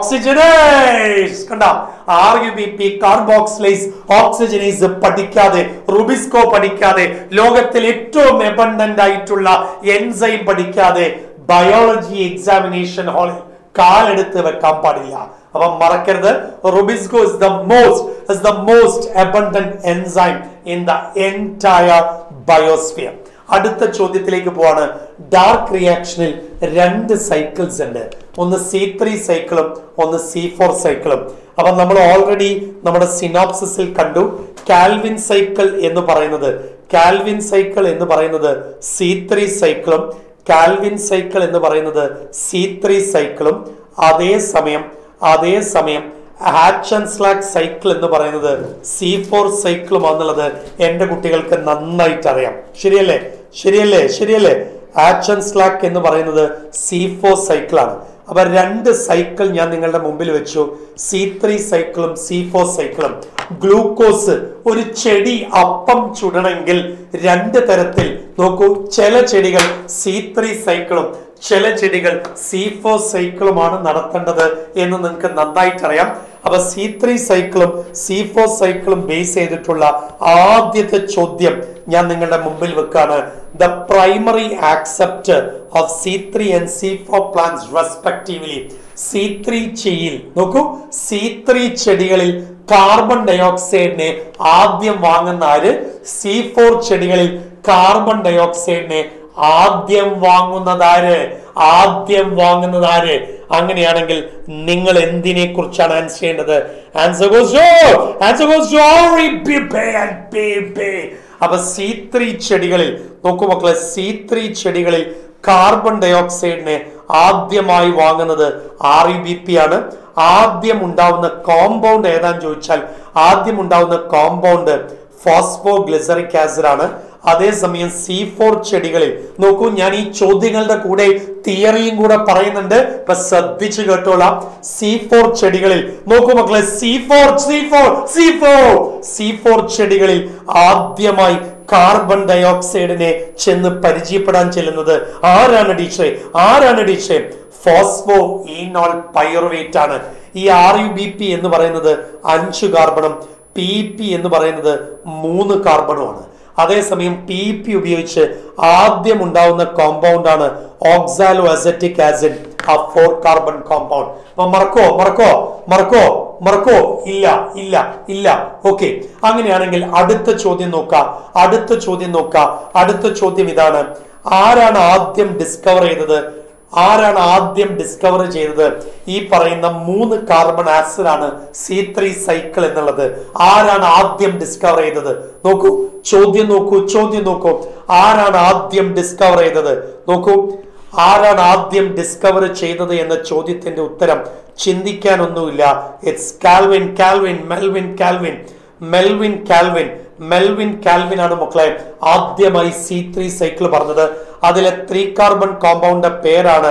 oxygenase കണ്ട R U B P carboxylase oxygenase പഠിക്കാതെ റുബിസ്കോ പഠിക്കാതെ ലോകത്തിൽ ഏറ്റവും എബണ്ടന്റ് ആയിട്ടുള്ള എൻസൈം പഠിക്കാതെ ബയോളജി എക്സാമിനേഷൻ ഹാളിൽ കാലെടുത്ത് വെക്കാൻ പാടില്ല അപ്പൊ മറക്കരുത് rubisco is the most is the most abundant enzyme in the entire biosphere അടുത്ത ചോദ്യത്തിലേക്ക് പോവാണ് ഡാർക്ക് റിയാക്ഷനിൽ രണ്ട് സൈക്കിൾസ് ഉണ്ട് ഒന്ന് സി ത്രീ സൈക്കിളും ഒന്ന് സി ഫോർ സൈക്കിളും അപ്പൊ നമ്മൾ ഓൾറെഡി നമ്മുടെ സിനോപ്സിസിൽ കണ്ടു കാൽവിൻ സൈക്കിൾ എന്ന് പറയുന്നത് കാൽവിൻ സൈക്കിൾ എന്ന് പറയുന്നത് സി ത്രീ സൈക്കിളും കാൽവിൻ സൈക്കിൾ എന്ന് പറയുന്നത് സി ത്രീ സൈക്കിളും അതേസമയം അതേസമയം ഹാച്ച് ആൻഡ് സ്ലാക്ക് സൈക്കിൾ എന്ന് പറയുന്നത് സി ഫോർ സൈക്കിളുമാണെന്നുള്ളത് എൻ്റെ കുട്ടികൾക്ക് നന്നായിട്ട് അറിയാം ശരിയല്ലേ ശരിയല്ലേ ശരിയല്ലേ ഹാച്ച് ആൻഡ് സ്ലാക്ക് എന്ന് പറയുന്നത് സി ഫോർ സൈക്കിളാണ് അപ്പൊ രണ്ട് സൈക്കിൾ ഞാൻ നിങ്ങളുടെ മുമ്പിൽ വെച്ചു സി ത്രീ സൈക്കിളും സി ഫോർ സൈക്കിളും ഗ്ലൂക്കോസ് ഒരു ചെടി അപ്പം ചുടണമെങ്കിൽ രണ്ട് തരത്തിൽ നോക്കൂ ചില ചെടികൾ സി ത്രീ സൈക്കിളും ചില ചെടികൾ സി ഫോർ സൈക്കിളുമാണ് നടത്തേണ്ടത് എന്ന് നിങ്ങൾക്ക് നന്നായിട്ട് അറിയാം അപ്പൊ സി ത്രീ സൈക്കിളും സി ഫോർ സൈക്കിളും ബേസ് ചെയ്തിട്ടുള്ള ആദ്യത്തെ ചോദ്യം ഞാൻ നിങ്ങളുടെ മുമ്പിൽ വെക്കാണ് the primary accept of C three and C four plants respectively C three ചെയിൽ നോക്കൂ സി ത്രീ ചെടികളിൽ കാർബൺ ഡയോക്സൈഡിനെ ആദ്യം വാങ്ങുന്ന ആര് സി ഫോർ ചെടികളിൽ കാർബൺ ഡയോക്സൈഡിനെ ആദ്യം വാങ്ങുന്നതാര് ആദ്യം വാങ്ങുന്നതാര് അങ്ങനെയാണെങ്കിൽ നിങ്ങൾ എന്തിനെ കുറിച്ചാണ് ആൻസർ ചെയ്യേണ്ടത് ആൻസർ ആൻസർ അപ്പൊ സി ത്രീ ചെടികളിൽ നോക്കൂ മക്കളെ സി ത്രീ ചെടികളിൽ കാർബൺ ഡയോക്സൈഡിനെ ആദ്യമായി വാങ്ങുന്നത് ആർ ഇ ബി പി ആണ് ആദ്യം ഉണ്ടാവുന്ന കോമ്പൗണ്ട് ഏതാന്ന് ചോദിച്ചാൽ ആദ്യം ഉണ്ടാവുന്ന കോമ്പൗണ്ട് ഫോസ്ഫോ ഗ്ലിസറിക് ആസിഡ് ആണ് അതേസമയം സി ഫോർ ചെടികളിൽ നോക്കൂ ഞാൻ ഈ ചോദ്യങ്ങളുടെ കൂടെ തിയറിയും കൂടെ പറയുന്നുണ്ട് ഇപ്പൊ ശ്രദ്ധിച്ചു കേട്ടോളാം സി ഫോർ ചെടികളിൽ നോക്കൂ മക്കളെ C four C four C four C four ചെടികളിൽ ആദ്യമായി കാർബൺ ഡയോക്സൈഡിനെ ചെന്ന് പരിചയപ്പെടാൻ ചെല്ലുന്നത് ആരാണ് ടീച്ചറെ ആരാണ് ടീച്ചറെ ഫോസ്ഫോ ഈനോൾ പൈറുവേറ്റ് ആണ് ഈ ആർ യു ബി പി എന്ന് പറയുന്നത് അഞ്ച് കാർബണും പി പി എന്ന് പറയുന്നത് മൂന്ന് കാർബണുമാണ് അതേസമയം പി പി ഉപയോഗിച്ച് ആദ്യം ഉണ്ടാവുന്ന കോമ്പൗണ്ട് ആണ് ഓക്സാലോ അസറ്റിക് ആസിഡ് ആ ഫോർ കാർബൺ കോമ്പൗണ്ട് അപ്പൊ മറക്കോ മറക്കോ മറക്കോ മറക്കോ ഇല്ല ഇല്ല ഇല്ല ഓക്കെ അങ്ങനെയാണെങ്കിൽ അടുത്ത ചോദ്യം നോക്കാം അടുത്ത ചോദ്യം നോക്കാം അടുത്ത ചോദ്യം ഇതാണ് ആരാണ് ആദ്യം ഡിസ്കവർ ചെയ്തത് ആരാണ് ആദ്യം ഡിസ്കവർ ചെയ്തത് ഈ പറയുന്ന മൂന്ന് കാർബൺ ആസിഡ് ആണ് സി ത്രീ സൈക്കിൾ എന്നുള്ളത് ആരാണ് ആദ്യം ഡിസ്കവർ ചെയ്തത് നോക്കൂ ചോദ്യം നോക്കൂ ചോദ്യം നോക്കൂ ആരാണ് ആദ്യം ഡിസ്കവർ ചെയ്തത് നോക്കൂ ആരാണ് ആദ്യം ഡിസ്കവർ ചെയ്തത് എന്ന ചോദ്യത്തിന്റെ ഉത്തരം ചിന്തിക്കാനൊന്നുമില്ല it's Calvin Calvin Melvin Calvin Melvin Calvin Melvin Calvin ആണ് മക്കളെ ആദ്യമായി സി ത്രീ സൈക്കിൾ പറഞ്ഞത് അതിലെ ത്രീ കാർബൺ കോമ്പൗണ്ട് പേരാണ്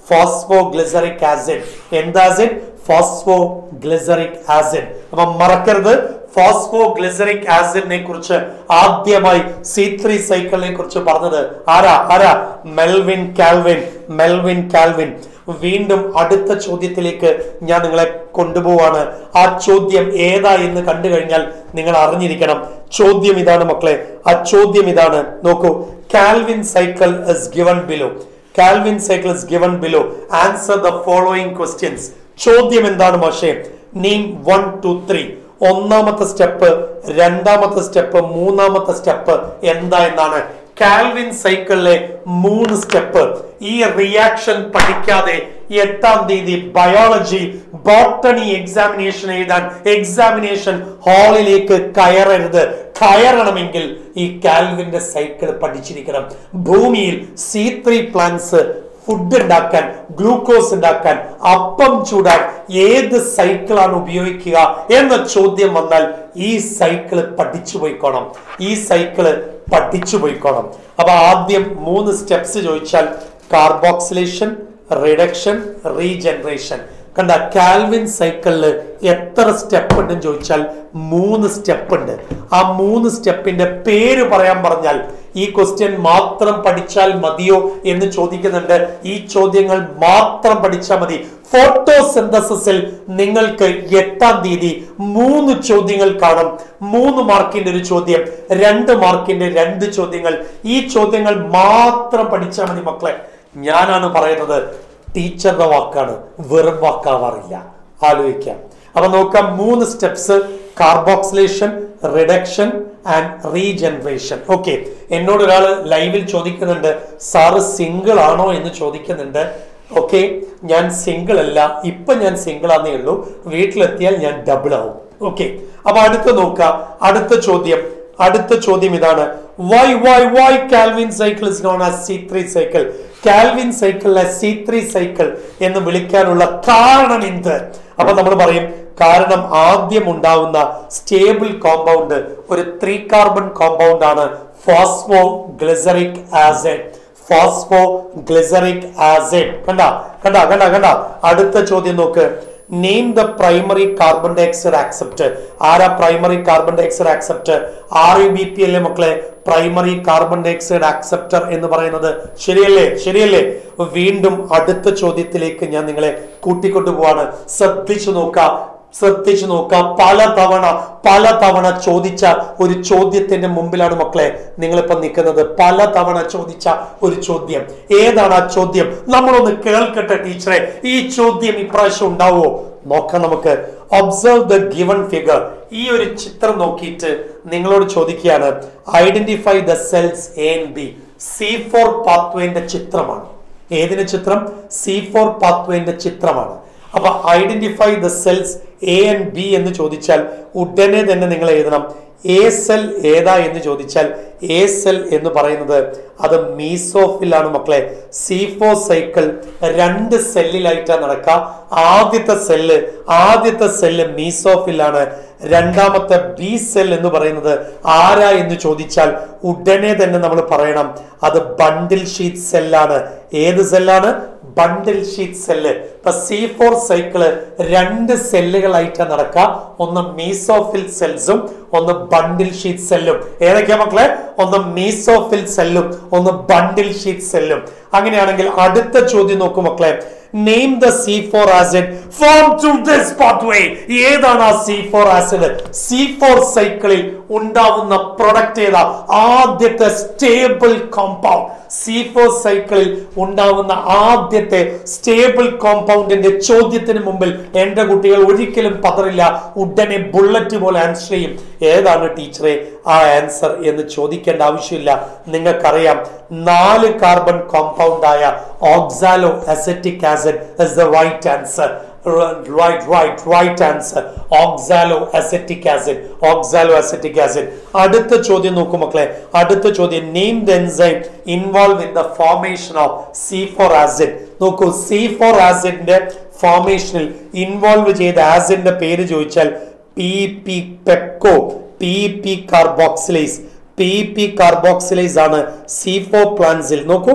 ഫോസ്ഫോഗ്ലിസറിക് ആസിഡ് എന്താ ആസിഡ് ഫോസ്ഫോഗ്ലിസറിക് ആസിഡ് അപ്പൊ മറക്കരുത് ഫോസ്ഫോഗ്ലിസറിക് ആസിഡിനെ കുറിച്ച് ആദ്യമായി സി ത്രീ സൈക്കിളിനെ കുറിച്ച് പറഞ്ഞത് ആരാ ആരാ മെൽവിൻ കാൽവിൻ മെൽവിൻ കാൽവിൻ വീണ്ടും അടുത്ത ചോദ്യത്തിലേക്ക് ഞാൻ നിങ്ങളെ കൊണ്ടുപോവാണ് ആ ചോദ്യം ഏതാ എന്ന് കണ്ടു കഴിഞ്ഞാൽ നിങ്ങൾ അറിഞ്ഞിരിക്കണം ചോദ്യം ഇതാണ് മക്കളെ ആ ചോദ്യം ഇതാണ് നോക്കൂ Calvin cycle is given below Calvin cycle is given below answer the following questions ചോദ്യം എന്താണ് മാഷേ നെയിം വൺ ടു ത്രീ ഒന്നാമത്തെ സ്റ്റെപ്പ് രണ്ടാമത്തെ സ്റ്റെപ്പ് മൂന്നാമത്തെ സ്റ്റെപ്പ് എന്താ എന്നാണ് കാൽവിൻ സൈക്കിളിലെ മൂന്ന് സ്റ്റെപ്പ് ഈ റിയാക്ഷൻ പഠിക്കാതെ എട്ടാം തീയതി ബയോളജി ബോട്ടണി എക്സാമിനേഷൻ എഴുതാൻ എക്സാമിനേഷൻ ഹാളിലേക്ക് കയറരുത് കയറണമെങ്കിൽ ഈ കാൽവിന്റെ സൈക്കിൾ പഠിച്ചിരിക്കണം ഭൂമിയിൽ സി ത്രീ പ്ലാന്റ്സ് ഫുഡ് ഉണ്ടാക്കാൻ ഗ്ലൂക്കോസ് ഉണ്ടാക്കാൻ അപ്പം ചൂടാൻ ഏത് സൈക്കിളാണ് ഉപയോഗിക്കുക എന്ന ചോദ്യം വന്നാൽ ഈ സൈക്കിള് പഠിച്ചു പോയിക്കോണം ഈ സൈക്കിള് പഠിച്ചു പോയിക്കോണം അപ്പൊ ആദ്യം മൂന്ന് സ്റ്റെപ്സ് ചോദിച്ചാൽ കാർബോക്സിലേഷൻ റിഡക്ഷൻ റീജനറേഷൻ കണ്ട കാൽവിൻ സൈക്കിളില് എത്ര സ്റ്റെപ്പ് ഉണ്ടെന്ന് ചോദിച്ചാൽ മൂന്ന് സ്റ്റെപ്പ് ഉണ്ട് ആ മൂന്ന് സ്റ്റെപ്പിന്റെ പേര് പറയാൻ പറഞ്ഞാൽ ഈ ക്വസ്റ്റ്യൻ മാത്രം പഠിച്ചാൽ മതിയോ എന്ന് ചോദിക്കുന്നുണ്ട് ഈ ചോദ്യങ്ങൾ മാത്രം പഠിച്ചാൽ മതി ഫോട്ടോസിന്തസിസിൽ നിങ്ങൾക്ക് എട്ടാം തീയതി മൂന്ന് ചോദ്യങ്ങൾ കാണും മൂന്ന് മാർക്കിന്റെ ഒരു ചോദ്യം രണ്ട് മാർക്കിന്റെ രണ്ട് ചോദ്യങ്ങൾ ഈ ചോദ്യങ്ങൾ മാത്രം പഠിച്ചാൽ മതി മക്കളെ ഞാനാണ് പറയുന്നത് ടീച്ചറുടെ വാക്കാണ് വെറും വാക്കാവാറില്ല ആലോചിക്കാം അപ്പൊ നോക്കാം മൂന്ന് steps carboxylation reduction and regeneration okay എന്നോട് ഒരാൾ ലൈവിൽ ചോദിക്കുന്നുണ്ട് സാറ് സിംഗിൾ ആണോ എന്ന് ചോദിക്കുന്നുണ്ട് ഓക്കെ ഞാൻ സിംഗിൾ അല്ല ഇപ്പൊ ഞാൻ സിംഗിൾ ആന്നേ ഉള്ളൂ വീട്ടിലെത്തിയാൽ ഞാൻ ഡബിൾ ആവും ഓക്കെ അപ്പൊ അടുത്ത നോക്കാം അടുത്ത ചോദ്യം അടുത്ത ചോദ്യം ഇതാണ് why why why Calvin cycle is known as C three cycle Calvin സൈക്കിളിനെ സി ത്രീ സൈക്കിൾ എന്ന് വിളിക്കാനുള്ള കാരണം എന്ത് അപ്പൊ നമ്മൾ പറയും കാരണം ആദ്യം ഉണ്ടാവുന്ന സ്റ്റേബിൾ കോമ്പൗണ്ട് ഒരു ത്രീ കാർബൺ കോമ്പൗണ്ട് ആണ് phosphoglyceric acid phosphoglyceric acid കണ്ട കണ്ട കണ്ട കണ്ട അടുത്ത ചോദ്യം നോക്ക് name the primary carbon dioxide accept ആരാ primary carbon dioxide accept R U B P അല്ലേ മക്കളെ പ്രൈമറി കാർബൺ ഡയോക്സൈഡ് ആക്സെപ്റ്റർ എന്ന് പറയുന്നത് ശരിയല്ലേ ശരിയല്ലേ വീണ്ടും അടുത്ത ചോദ്യത്തിലേക്ക് ഞാൻ നിങ്ങളെ കൂട്ടിക്കൊണ്ടു പോവാണ് ശ്രദ്ധിച്ചു നോക്കാം ശ്രദ്ധിച്ചു നോക്കുക പല തവണ പല തവണ ചോദിച്ച ഒരു ചോദ്യത്തിന്റെ മുമ്പിലാണ് മക്കളെ നിങ്ങളിപ്പോ നിൽക്കുന്നത് പല തവണ ചോദിച്ച ഒരു ചോദ്യം ഏതാണ് ആ ചോദ്യം നമ്മളൊന്ന് കേൾക്കട്ടെ ടീച്ചറെ ഈ ചോദ്യം ഇപ്രാവശ്യം ഉണ്ടാവുമോ നോക്കാം നമുക്ക് ഒബ്സർവ് ദ ഗിവൺ ഫിഗർ ഈ ഒരു ചിത്രം നോക്കിയിട്ട് നിങ്ങളോട് ചോദിക്കുകയാണ് identify the cells A and B C four പാത്വേന്റെ ചിത്രമാണ് ഏതിന്റെ ചിത്രം സി ഫോർ പാത്വേന്റെ ചിത്രമാണ് അപ്പൊ identify the cells A and B എന്ന് ചോദിച്ചാൽ ഉടനെ തന്നെ നിങ്ങൾ എഴുതണം എ സെൽ ഏതാ എന്ന് ചോദിച്ചാൽ എ സെൽ എന്ന് പറയുന്നത് അത് മീസോഫിലാണ് മക്കളെ സി ഫോർ സൈക്കിൾ രണ്ട് സെല്ലിലായിട്ടാണ് നടക്കുക ആദ്യത്തെ സെല്ല് ആദ്യത്തെ സെല്ല് മീസോഫിലാണ് രണ്ടാമത്തെ ബി സെൽ എന്ന് പറയുന്നത് ആരാ എന്ന് ചോദിച്ചാൽ ഉടനെ തന്നെ നമ്മൾ പറയണം അത് ബണ്ടിൽ ഷീറ്റ് സെല്ലാണ് ഏത് സെല്ലാണ് ബണ്ടിൽ ഷീറ്റ് സെല്ല് ഇപ്പൊ സി ഫോർ സൈക്കിള് രണ്ട് സെല്ലുകളായിട്ടാണ് നടക്കുക ഒന്ന് മീസോഫിൽ സെൽസും ഒന്ന് ബണ്ടിൽ ഷീറ്റ് സെല്ലും ഏതൊക്കെയാ മക്കളെ ഒന്ന് മീസോഫിൽ സെല്ലും ഒന്ന് ബണ്ടിൽ ഷീറ്റ് സെല്ലും അങ്ങനെയാണെങ്കിൽ അടുത്ത ചോദ്യം നോക്കൂ മക്കളെ name the C four acid form to this pathway ഏതാണ് ആ C four acid C four സൈക്കിളിൽ ഉണ്ടാവുന്ന പ്രൊഡക്റ്റ് ഏതാ ആദ്യത്തെ സ്റ്റേബിൾ കോമ്പൗണ്ട് സി ഫോർ സൈക്കിളിൽ ഉണ്ടാവുന്ന ആദ്യത്തെ സ്റ്റേബിൾ കോമ്പൗണ്ടിന്റെ ചോദ്യത്തിന് മുമ്പിൽ എന്റെ കുട്ടികൾ ഒരിക്കലും പതറില്ല ഉടനെ ബുള്ളറ്റ് പോലെ ആൻസർ ചെയ്യും ഏതാണ് ടീച്ചറെ ആ ആൻസർ എന്ന് ചോദിക്കേണ്ട ആവശ്യമില്ല നിങ്ങൾക്കറിയാം നാല് കാർബൺ കോമ്പൗണ്ട് ആയ oxaloacetic acid is the right answer right right right answer oxaloacetic acid oxaloacetic acid അടുത്ത ചോദ്യം നോക്കൂ മക്കളെ അടുത്ത ചോദ്യം name the enzyme involve in the formation of C four acid നോക്കൂ സി ഫോർ ആസിഡിന്റെ ഫോർമേഷനിൽ ഇൻവോൾവ് ചെയ്ത ആസിഡിന്റെ പേര് ചോദിച്ചാൽ പി പി പെക്കോ P P carboxylase P P carboxylase ആണ് സി ഫോർ പ്ലാന്റ്സിൽ നോക്കൂ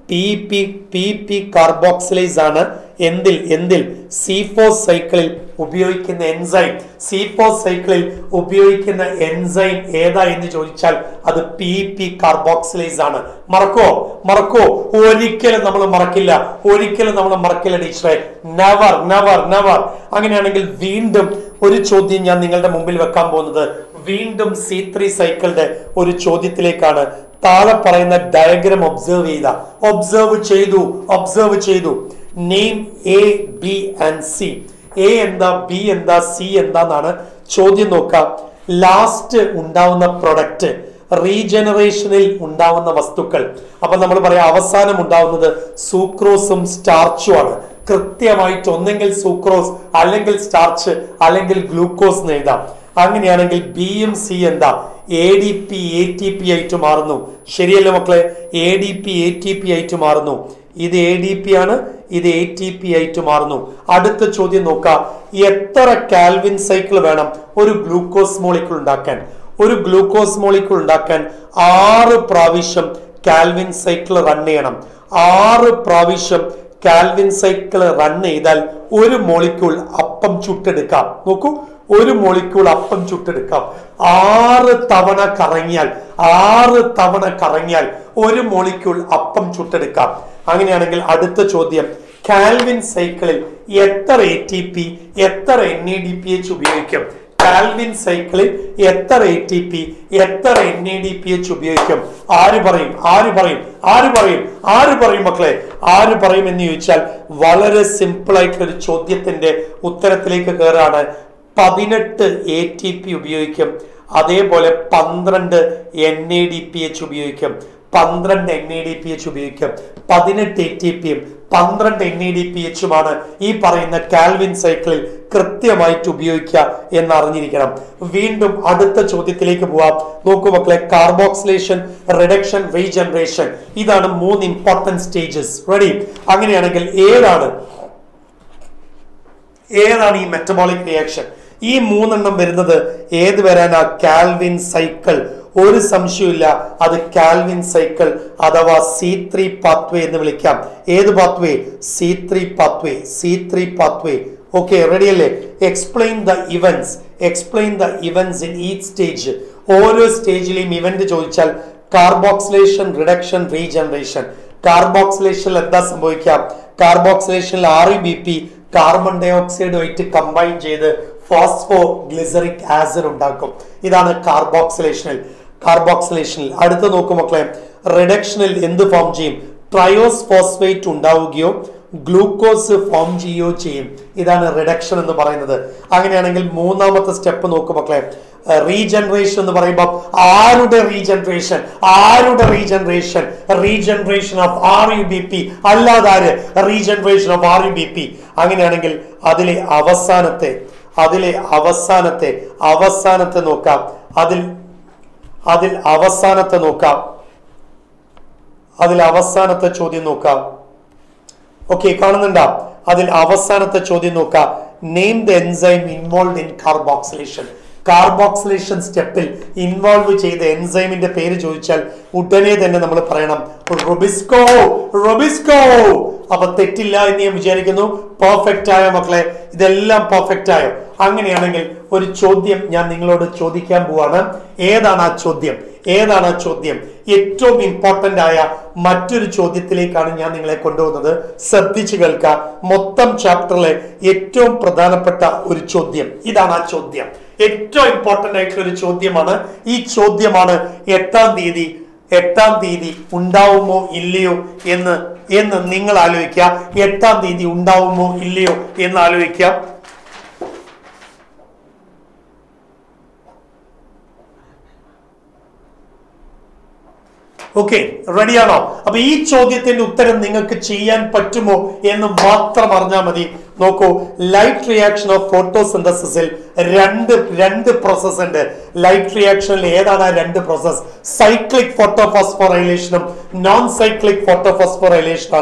P P P P carboxylase ആണ് എന്തിൽ എന്തിൽ സി ഫോർ സൈക്കിളിൽ ഉപയോഗിക്കുന്ന എൻസൈം സി ഫോർ സൈക്കിളിൽ ഉപയോഗിക്കുന്ന എൻസൈം ഏതാ എന്ന് ചോദിച്ചാൽ അത് പി പി കാർബോക്സിലേസ് ആണ് മറക്കോ മറക്കോ ഒരിക്കലും നമ്മൾ മറക്കില്ല ഒരിക്കലും നമ്മൾ മറക്കില്ല ടീച്ചറെ നെവർ നെവർ നെവർ അങ്ങനെയാണെങ്കിൽ വീണ്ടും ഒരു ചോദ്യം ഞാൻ നിങ്ങളുടെ മുമ്പിൽ വെക്കാൻ പോകുന്നത് വീണ്ടും സി ത്രീ സൈക്കിളിന്റെ ഒരു ചോദ്യത്തിലേക്കാണ് താഴെ പറയുന്ന ഡയഗ്രാം ഒബ്സർവ് ചെയ്ത ഒബ്സർവ് ചെയ്തു ഒബ്സർവ് ചെയ്തു name A B and C A എന്താ ബി എന്താ സി എന്താന്നാണ് ചോദ്യം നോക്കാം ലാസ്റ്റ് ഉണ്ടാവുന്ന പ്രൊഡക്റ്റ് റീജനറേഷനിൽ ഉണ്ടാവുന്ന വസ്തുക്കൾ അപ്പൊ നമ്മൾ പറയാം അവസാനം ഉണ്ടാവുന്നത് സൂക്രോസും സ്റ്റാർച്ചും ആണ് കൃത്യമായിട്ട് ഒന്നെങ്കിൽ സൂക്രോസ് അല്ലെങ്കിൽ സ്റ്റാർച്ച് അല്ലെങ്കിൽ ഗ്ലൂക്കോസ് എന്ന് എഴുതാം അങ്ങനെയാണെങ്കിൽ ബിയും സി എന്താ A D P A T P ആയിട്ട് മാറുന്നു ശരിയല്ലേ മക്കളെ A D P A T P ആയിട്ട് മാറുന്നു ഇത് എ ഡി പി ആണ് ഇത് എ ടി പി ആയിട്ട് മാറുന്നു അടുത്ത ചോദ്യം നോക്കാം എത്ര കാൽവിൻ സൈക്കിൾ വേണം ഒരു ഗ്ലൂക്കോസ് മോളിക്കൂൾ ഉണ്ടാക്കാൻ ഒരു ഗ്ലൂക്കോസ് മോളിക്കൂൾ ഉണ്ടാക്കാൻ ആറ് പ്രാവശ്യം കാൽവിൻ സൈക്കിൾ റൺ ചെയ്യണം ആറ് പ്രാവശ്യം കാൽവിൻ സൈക്കിൾ റൺ ചെയ്താൽ ഒരു മോളിക്യൂൾ അപ്പം ചുട്ടെടുക്കാം നോക്കൂ ഒരു മോളിക്യൂൾ അപ്പം ചുട്ടെടുക്കാം ആറ് തവണ കറങ്ങിയാൽ ആറ് തവണ കറങ്ങിയാൽ ഒരു മോളിക്യൂൾ അപ്പം ചുട്ടെടുക്കാം അങ്ങനെയാണെങ്കിൽ അടുത്ത ചോദ്യം കാൽവിൻ സൈക്കിളിൽ എത്ര എ ടി പി എത്ര N A D P H ഉപയോഗിക്കും കാൽവിൻ സൈക്കിളിൽ എത്ര എ ടി പി എത്ര N A D P H ഉപയോഗിക്കും ആര് പറയും ആര് പറയും ആര് പറയും ആര് പറയും മക്കളെ ആര് പറയും എന്ന് ചോദിച്ചാൽ വളരെ സിമ്പിൾ ആയിട്ടുള്ള ഒരു ചോദ്യത്തിന്റെ ഉത്തരത്തിലേക്ക് കയറാണ് പതിനെട്ട് എ ടി പി ഉപയോഗിക്കും അതേപോലെ പന്ത്രണ്ട് N A D P H ഉപയോഗിക്കും പന്ത്രണ്ട് N A D P H ഉപയോഗിക്കും പതിനെട്ട് എ ടി പിയും പന്ത്രണ്ട് എൻ എ ഡി പി എച്ചുമാണ് ഈ പറയുന്ന കാൽവിൻ സൈക്കിളിൽ കൃത്യമായിട്ട് ഉപയോഗിക്കുക എന്ന് അറിഞ്ഞിരിക്കണം വീണ്ടും അടുത്ത ചോദ്യത്തിലേക്ക് പോവാം നോക്കൂ മക്കളെ കാർബോക്സിലേഷൻ റിഡക്ഷൻ റീജനറേഷൻ ഇതാണ് മൂന്ന് ഇമ്പോർട്ടൻറ്റ് സ്റ്റേജസ് റെഡി അങ്ങനെയാണെങ്കിൽ ഏതാണ് ഏതാണ് ഈ മെറ്റബോളിക് റിയാക്ഷൻ ഈ മൂന്നെണ്ണം വരുന്നത് ഏത് വരാനാ കാൽവിൻ സൈക്കിൾ ഒരു സംശയമില്ല അത് കാൽവിൻ സൈക്കിൾ അഥവാ സി ത്രീ പാത്വേ എന്ന് വിളിക്കാം ഏത് pathway C three pathway C three pathway okay ready അല്ലേ explain the events explain the events in each stage ഓരോ സ്റ്റേജിലെയും ഇവന്റ് ചോദിച്ചാൽ കാർബോക്സിലേഷൻ റിഡക്ഷൻ റീജനറേഷൻ കാർബോക്സിലേഷനിൽ എന്താ സംഭവിക്കാം കാർബോക്സിലേഷനിൽ R E B P carbon ഡൈ ഓക്സൈഡുമായിട്ട് കമ്പൈൻ ചെയ്ത് ഫോസ്ഫോ ഗ്ലിസറിക് ആസിഡ് ഉണ്ടാക്കും ഇതാണ് കാർബോക്സിലേഷനിൽ കാർബോക്സിലേഷനിൽ അടുത്ത് നോക്കൂ മക്കളെ റിഡക്ഷനിൽ എന്ത് ഫോം ചെയ്യും ട്രയോസ് ഫോസ്ഫേറ്റ് ഉണ്ടാവുകയോ ഗ്ലൂക്കോസ് ഫോം ചെയ്യുകയോ ചെയ്യും ഇതാണ് റിഡക്ഷൻ എന്ന് പറയുന്നത് അങ്ങനെയാണെങ്കിൽ മൂന്നാമത്തെ സ്റ്റെപ്പ് നോക്കൂ മക്കളെ റീജനറേഷൻ എന്ന് പറയുമ്പോൾ ആരുടെ റീജനറേഷൻ ആരുടെ regeneration regeneration of R U B P അല്ലാതെ ആര് regeneration of R U B P അങ്ങനെയാണെങ്കിൽ അതിലെ അവസാനത്തെ അതിലെ അവസാനത്തെ അവസാനത്തെ നോക്കാം അതിൽ അതിൽ അവസാനത്തെ നോക്കാം അതിൽ അവസാനത്തെ ചോദ്യം നോക്കാം ഓക്കെ കാണുന്നുണ്ടോ അതിൽ അവസാനത്തെ ചോദ്യം നോക്കാം name the enzyme involve in carboxylation carboxylation സ്റ്റെപ്പിൽ ഇൻവോൾവ് ചെയ്ത എൻസൈമിന്റെ പേര് ചോദിച്ചാൽ ഉടനെ തന്നെ നമ്മൾ പറയണം റൊബിസ്കോ റൊബിസ്കോ അപ്പൊ തെറ്റില്ല എന്ന് ഞാൻ വിചാരിക്കുന്നു പെർഫെക്റ്റ് ആയോ മക്കളെ ഇതെല്ലാം പെർഫെക്റ്റ് ആയോ അങ്ങനെയാണെങ്കിൽ ഒരു ചോദ്യം ഞാൻ നിങ്ങളോട് ചോദിക്കാൻ പോവാണ് ഏതാണ് ആ ചോദ്യം ഏതാണ് ആ ചോദ്യം ഏറ്റവും ഇമ്പോർട്ടന്റ് ആയ മറ്റൊരു ചോദ്യത്തിലേക്കാണ് ഞാൻ നിങ്ങളെ കൊണ്ടുപോകുന്നത് ശ്രദ്ധിച്ചു കേൾക്കുക മൊത്തം ചാപ്റ്ററിലെ ഏറ്റവും പ്രധാനപ്പെട്ട ഒരു ചോദ്യം ഇതാണ് ആ ചോദ്യം ഏറ്റവും ഇമ്പോർട്ടന്റ് ആയിട്ടുള്ള ഒരു ചോദ്യമാണ് ഈ ചോദ്യമാണ് എട്ടാം തീയതി എട്ടാം തീയതി ഉണ്ടാവുമോ ഇല്ലയോ എന്ന് എന്ന് നിങ്ങൾ ആലോചിക്കുക എട്ടാം തീയതി ഉണ്ടാവുമോ ഇല്ലയോ എന്ന് ആലോചിക്കുക ഓക്കെ റെഡിയാണോ അപ്പൊ ഈ ചോദ്യത്തിന്റെ ഉത്തരം നിങ്ങൾക്ക് ചെയ്യാൻ പറ്റുമോ എന്ന് മാത്രം അറിഞ്ഞാൽ മതി നോക്കൂ ലൈറ്റ് റിയാക്ഷൻ ഓഫ് ഫോട്ടോസിന്തസിസിൽ രണ്ട് രണ്ട് പ്രോസസ് ഉണ്ട് ലൈറ്റ് റിയാക്ഷനിൽ ഏതാണ് ആ രണ്ട് പ്രോസസ് സൈക്ലിക് ഫോട്ടോഫോസ്ഫോറൈലേഷനും നോൺ സൈക്ലിക് ഫോട്ടോഫോസ്ഫോറൈലേഷൻ ആണ്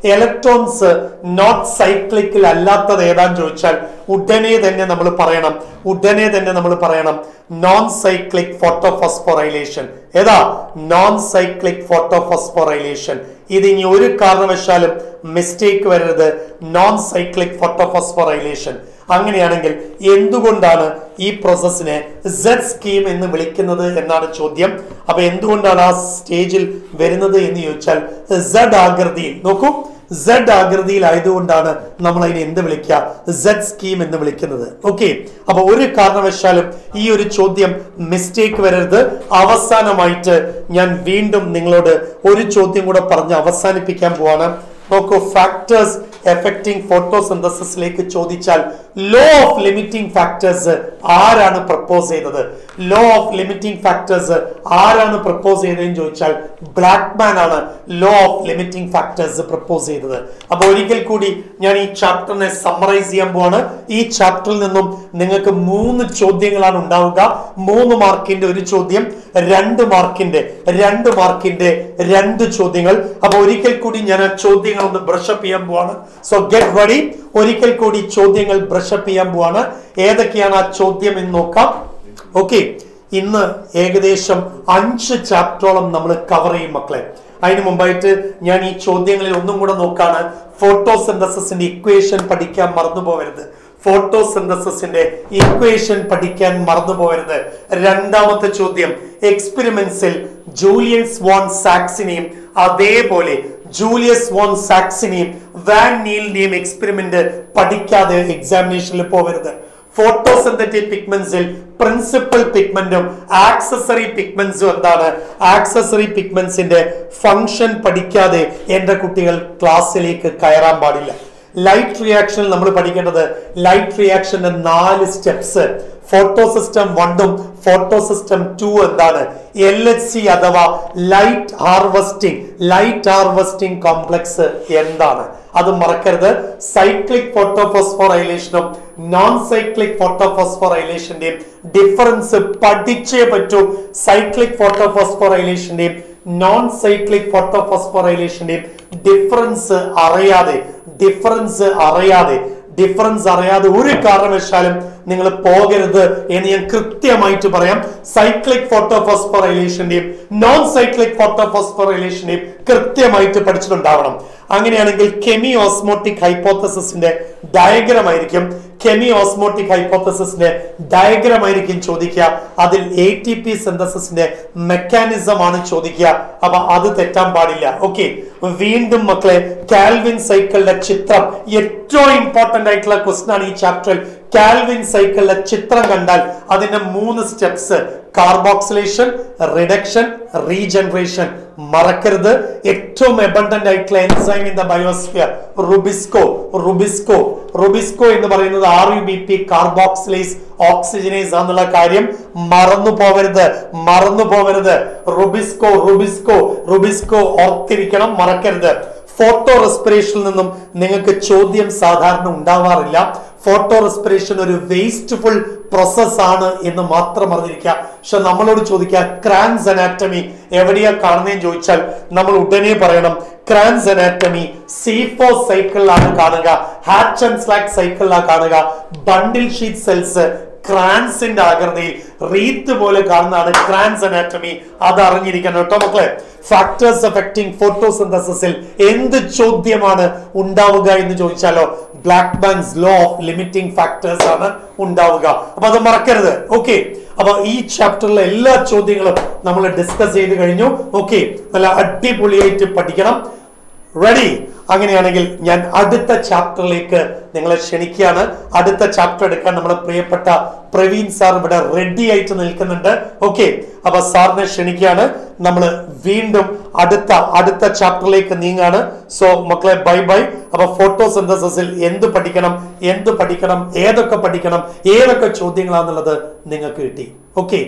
ഇലക്ട്രോൺസ് നോട്ട് സൈക്ലിക്കിൽ അല്ലാത്തത് ഏതാന്ന് ചോദിച്ചാൽ ഉടനെ തന്നെ നമ്മൾ പറയണം ഉടനെ തന്നെ നമ്മൾ പറയണം നോൺ സൈക്ലിക് ഫോട്ടോഫോസ്ഫോറൈലേഷൻ ഏതാ നോൺ സൈക്ലിക് ഫോട്ടോഫോസ്ഫോറൈലേഷൻ ഇത് ഇനി ഒരു കാരണവശാലും മിസ്റ്റേക്ക് വരരുത് നോൺ സൈക്ലിക് ഫോട്ടോഫോസ്ഫോറൈലേഷൻ അങ്ങനെയാണെങ്കിൽ എന്തുകൊണ്ടാണ് ഈ പ്രോസസ്സിനെ സെഡ് സ്കീം എന്ന് വിളിക്കുന്നത് എന്നാണ് ചോദ്യം അപ്പൊ എന്തുകൊണ്ടാണ് ആ സ്റ്റേജിൽ വരുന്നത് എന്ന് ചോദിച്ചാൽ സെഡ് ആകൃതിയിൽ നോക്കൂ സെഡ് ആകൃതിയിൽ ആയതുകൊണ്ടാണ് നമ്മൾ അതിനെ എന്ത് വിളിക്കുക സെഡ് സ്കീം എന്ന് വിളിക്കുന്നത് ഓക്കെ അപ്പൊ ഒരു കാരണവശാലും ഈ ഒരു ചോദ്യം മിസ്റ്റേക്ക് വരരുത് അവസാനമായിട്ട് ഞാൻ വീണ്ടും നിങ്ങളോട് ഒരു ചോദ്യം കൂടെ പറഞ്ഞ് അവസാനിപ്പിക്കാൻ പോവാണ് നോക്കൂ ഫാക്ടേഴ്സ് എഫക്റ്റിംഗ് ഫോട്ടോസിന്തസിസിലേക്ക് ചോദിച്ചാൽ ലോ ഓഫ് ലിമിറ്റിംഗ് ഫാക്ടേഴ്സ് ആരാണ് പ്രപ്പോസ് ചെയ്തത് ലോ ഓഫ് ലിമിറ്റിംഗ് ഫാക്ടേഴ്സ് ആരാണ് പ്രപ്പോസ് ചെയ്തതെന്ന് ചോദിച്ചാൽ ബ്ലാക്ക്മാൻ ആണ് law of limiting factors propose ചെയ്തത് അപ്പൊ ഒരിക്കൽ കൂടി ഞാൻ ഈ ചാപ്റ്ററിനെ സമ്മറൈസ് ചെയ്യാൻ പോവാണ് ഈ ചാപ്റ്ററിൽ നിന്നും നിങ്ങൾക്ക് മൂന്ന് ചോദ്യങ്ങളാണ് ഉണ്ടാവുക മൂന്ന് മാർക്കിന്റെ ഒരു ചോദ്യം രണ്ട് മാർക്കിന്റെ രണ്ട് മാർക്കിന്റെ രണ്ട് ചോദ്യങ്ങൾ അപ്പൊ ഒരിക്കൽ കൂടി ഞാൻ ആ ചോദ്യങ്ങൾ ഒന്ന് ബ്രഷപ്പ് ചെയ്യാൻ പോവാണ് സോ ഗെറ്റ് റെഡി ഒരിക്കൽ കൂടി ചോദ്യങ്ങൾ ബ്രഷപ്പ് ചെയ്യാൻ പോവാണ് ഏതൊക്കെയാണ് ആ ചോദ്യം എന്ന് നോക്കാം ഓക്കെ ഇന്ന് ഏകദേശം അഞ്ച് ചാപ്റ്ററോളം നമ്മൾ കവർ ചെയ്യും മക്കളെ അതിന് മുമ്പായിട്ട് ഞാൻ ഈ ചോദ്യങ്ങളിൽ ഒന്നും കൂടെ നോക്കാണ് ഫോട്ടോസിന്തസിന്റെ ഇക്വേഷൻ പഠിക്കാൻ മറന്നു പോകരുത് ഫോട്ടോസിന്തസിന്റെ ഇക്വേഷൻ പഠിക്കാൻ മറന്നു പോകരുത് രണ്ടാമത്തെ ചോദ്യം എക്സ്പെരിമെന്റ്സിൽ ജൂലിയൻ സ്വാൻ സാക്സിനെയും അതേപോലെ ജൂലിയസ് വോൺ സാക്സിനെയും വാൻ നീലിന്റെയും എക്സ്പെരിമെന്റ് പഠിക്കാതെ എക്സാമിനേഷനിൽ പോകരുത് ഫോട്ടോസിന്തറ്റിക് പിഗ്മെന്റ്സിൽ പ്രിൻസിപ്പൽ പിഗ്മെന്റും ആക്സസറി പിഗ്മെന്റ്സും എന്താണ് ആക്സസറി പിഗ്മെന്റ്സിന്റെ ഫംഗ്ഷൻ പഠിക്കാതെ എന്റെ കുട്ടികൾ ക്ലാസ്സിലേക്ക് കയറാൻ പാടില്ല ലൈറ്റ് റിയാക്ഷനിൽ നമ്മൾ പഠിക്കേണ്ടത് ലൈറ്റ് റിയാക്ഷന്റെ നാല് സ്റ്റെപ്സ് ഫോട്ടോ സിസ്റ്റം വണ്ണും ഫോട്ടോ സിസ്റ്റം ടു എന്താണ് എൽ എച്ച് സി അഥവാ light harvesting light harvesting complex എന്താണ് അത് മറക്കരുത് സൈക്ലിക് ഫോട്ടോഫോസ്ഫോറൈലേഷനും നോൺ സൈക്ലിക് ഫോട്ടോഫോസ്ഫോറൈലേഷന്റെയും ഡിഫറൻസ് പഠിച്ചേ പറ്റൂ സൈക്ലിക് ഫോട്ടോഫോസ്ഫോറൈലേഷന്റെയും നോൺ സൈക്ലിക് ഫോട്ടോഫോസ്ഫോറൈലേഷന്റെയും ഡിഫറൻസ് അറിയാതെ ഡിഫറൻസ് അറിയാതെ ഡിഫറൻസ് അറിയാതെ ഒരു കാരണവശാലും നിങ്ങൾ പോകരുത് എന്ന് ഞാൻ കൃത്യമായിട്ട് പറയാം സൈക്ലിക് ഫോട്ടോഫോസ്ഫോറൈലേഷന്റെയും നോൺ സൈക്ലിക് ഫോട്ടോഫോസ്ഫോറൈലേഷന്റെയും കൃത്യമായിട്ട് പഠിച്ചിട്ടുണ്ടാവണം അങ്ങനെയാണെങ്കിൽ കെമി ഓസ്മോട്ടിക് ഹൈപ്പോത്തസിന്റെ ഡയഗ്രം ആയിരിക്കും കെമി ഓസ്മോട്ടിക് ഹൈപ്പോത്തസിന്റെ ഡയഗ്രം ആയിരിക്കും ചോദിക്കുക അതിൽ എ ടി പി സിന്തസിന്റെ മെക്കാനിസം ആണ് ചോദിക്കുക അപ്പൊ അത് തെറ്റാൻ പാടില്ല ഓക്കെ വീണ്ടും മക്കളെ കാൽവിൻ സൈക്കിളിന്റെ ചിത്രം ഏറ്റവും ഇമ്പോർട്ടന്റ് ആയിട്ടുള്ള ക്വസ്റ്റൻ ആണ് ഈ ചാപ്റ്ററിൽ കാൽവിൻ സൈക്കിളിലെ ചിത്രം കണ്ടാൽ അതിന്റെ മൂന്ന് സ്റ്റെപ്സ് കാർബോക്സിലേഷൻ റിഡക്ഷൻ റീജനറേഷൻ മറക്കരുത് ഏറ്റവും എബണ്ടന്റ് ആയിട്ടുള്ള enzyme in the biosphere rubisco rubisco rubisco എന്ന് പറയുന്നത് R U B P carboxylase oxygenase എന്നുള്ള കാര്യം മറന്നു പോവരുത് മറന്നു പോവരുത് റുബിസ്കോ റുബിസ്കോ റുബിസ്കോ ഓർത്തിരിക്കണം മറക്കരുത് ഫോട്ടോ റെസ്പിറേഷനിൽ നിന്നും നിങ്ങൾക്ക് ചോദ്യം സാധാരണ ഉണ്ടാവാറില്ല ഫോട്ടോ റെസ്പിറേഷൻ ഒരു വേസ്റ്റ്ഫുൾ പ്രോസസ് ആണ് എന്ന് മാത്രം അറിഞ്ഞിരിക്കുക പക്ഷെ നമ്മളോട് ചോദിക്കുക ക്രാൻസ് അനാറ്റമി എവിടെയാ കാണുന്നതെന്ന് ചോദിച്ചാൽ നമ്മൾ ഉടനെ പറയണം ക്രാൻസ് അനാറ്റമി സീഫോ സൈക്കിളിലാണ് കാണുക ഹാച്ച് ആൻഡ് സ്ലാക്ക് സൈക്കിളിലാണ് കാണുക ബണ്ടിൽ ഷീറ്റ് സെൽസ് ക്രാൻസിന്റെ ആകൃതിയിൽ റീത്ത് പോലെ കാണുന്നതാണ് ക്രാൻസ് അനാറ്റമി അത് അറിഞ്ഞിരിക്കണം കേട്ടോ മക്കളെ ഫാക്ടേഴ്സ് എഫക്റ്റിംഗ് ഫോട്ടോസിന്തസിസിൽ എന്ത് ചോദ്യമാണ് ഉണ്ടാവുക എന്ന് ചോദിച്ചാലോ Blackman's law of limiting factors ആണ് ഉണ്ടാവുക അപ്പൊ അത് മറക്കരുത് ഓക്കെ അപ്പൊ ഈ ചാപ്റ്ററിലെ എല്ലാ ചോദ്യങ്ങളും നമ്മൾ ഡിസ്കസ് ചെയ്ത് കഴിഞ്ഞു ഓക്കെ നല്ല അടിപൊളിയായിട്ട് പഠിക്കണം റെഡി അങ്ങനെയാണെങ്കിൽ ഞാൻ അടുത്ത ചാപ്റ്ററിലേക്ക് നിങ്ങളെ ക്ഷണിക്കുകയാണ് അടുത്ത ചാപ്റ്റർ എടുക്കാൻ നമ്മുടെ പ്രിയപ്പെട്ട പ്രവീൺ സാർ ഇവിടെ റെഡി ആയിട്ട് നിൽക്കുന്നുണ്ട് ഓക്കെ അപ്പൊ സാറിനെ ക്ഷണിക്കുകയാണ് നമ്മൾ വീണ്ടും അടുത്ത അടുത്ത ചാപ്റ്ററിലേക്ക് നീങ്ങാണ് സോ മക്കളെ ബൈ ബൈ അപ്പൊ ഫോട്ടോ സിന്തസിസിൽ എന്ത് പഠിക്കണം എന്ത് പഠിക്കണം ഏതൊക്കെ പഠിക്കണം ഏതൊക്കെ ചോദ്യങ്ങളാന്നുള്ളത് നിങ്ങൾക്ക് കിട്ടി ഓക്കെ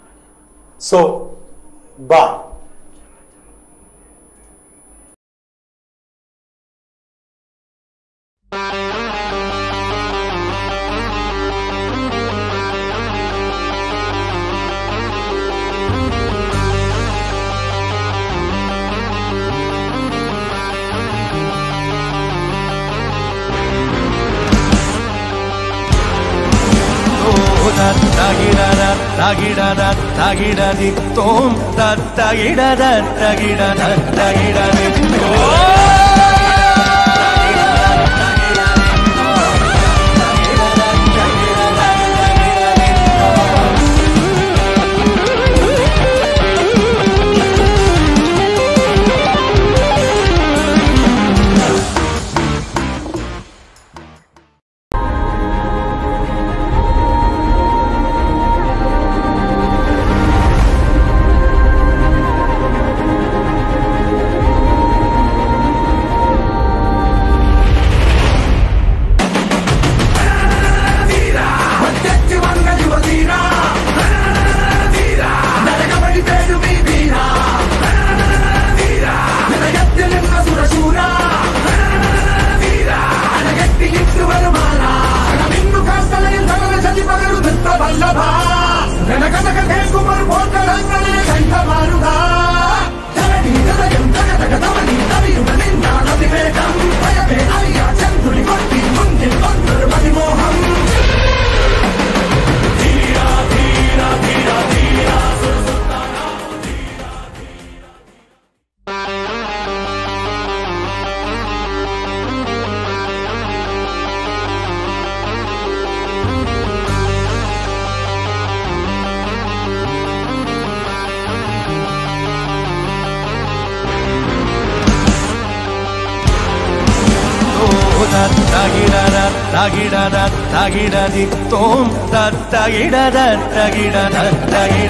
സോ ബൈ തകിട തകിട തോം തകിട തകിട തകിട തകിട തകിട തകിട തോം തകിട തകിട തകിട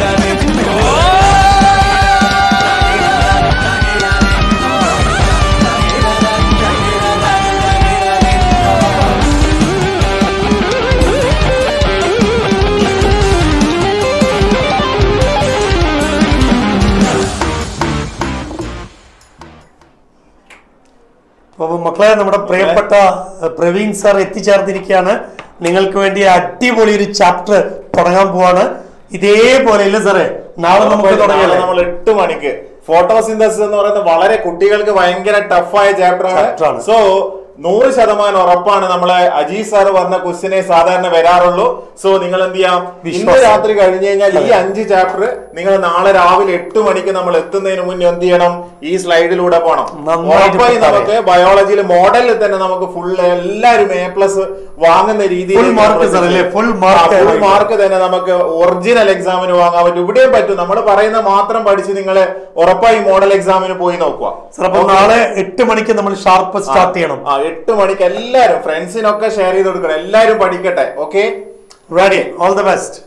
അപ്പൊ മക്കളെ നമ്മുടെ പ്രിയപ്പെട്ട അഹ്, പ്രവീൺ സാർ എത്തിച്ചേർന്നിരിക്കുകയാണ് നിങ്ങൾക്ക് വേണ്ടി അടിപൊളി ഒരു ചാപ്റ്റർ തുടങ്ങാൻ പോവാണ് ഇതേപോലെ ഇല്ല സാറേ നാളെ നമുക്ക് നാളെ തുടങ്ങിയല്ലേ നമ്മൾ എട്ട് മണിക്ക് ഫോട്ടോസിന്തസിസ് എന്ന് പറയുന്നത് വളരെ കുട്ടികൾക്ക് ഭയങ്കര ടഫായ ചാപ്റ്റർ Chapter ആണ്. ആണ് സോ നൂറ് ശതമാനം ഉറപ്പാണ് നമ്മളെ അജീസ് സാർ പറഞ്ഞ ക്വസ്റ്റിനെ സാധാരണ വരാറുള്ളൂ സോ നിങ്ങൾ എന്ത് ചെയ്യാം ഇന്ന് വിശ്വാസം. രാത്രി കഴിഞ്ഞു കഴിഞ്ഞാൽ ഈ അഞ്ച് ചാപ്റ്റർ നിങ്ങൾ നാളെ രാവിലെ എട്ട് മണിക്ക് നമ്മൾ എത്തുന്നതിന് മുന്നേ എന്ത് ചെയ്യണം ഈ സ്ലൈഡിലൂടെ പോകണം നന്നായിട്ട് ഉറപ്പായി prepare നമുക്ക് ബയോളജിയിൽ മോഡലിൽ തന്നെ നമുക്ക് ഫുൾ എല്ലാവരും എ പ്ലസ് വാങ്ങുന്ന രീതിയിൽ Full mark sir അല്ലേ? Full mark ഫുൾ ആയിരിക്കും. മാർക്ക് തന്നെ നമുക്ക് ഒറിജിനൽ എക്സാമിന് വാങ്ങാൻ പറ്റും ഇവിടെയും പറ്റും നമ്മൾ പറയുന്ന മാത്രം പഠിച്ച് നിങ്ങൾ ഉറപ്പായി മോഡൽ എക്സാമിന് പോയി നോക്കുക സാർ അപ്പൊ നാളെ എട്ട് മണിക്ക് നമ്മൾ ഷാർപ്പ് സ്റ്റാർട്ട് ചെയ്യണം ആ എട്ട് മണിക്ക് എല്ലാരും ഫ്രണ്ട്സിനൊക്കെ ഷെയർ ചെയ്ത് കൊടുക്കണം എല്ലാരും പഠിക്കട്ടെ okay ready all the best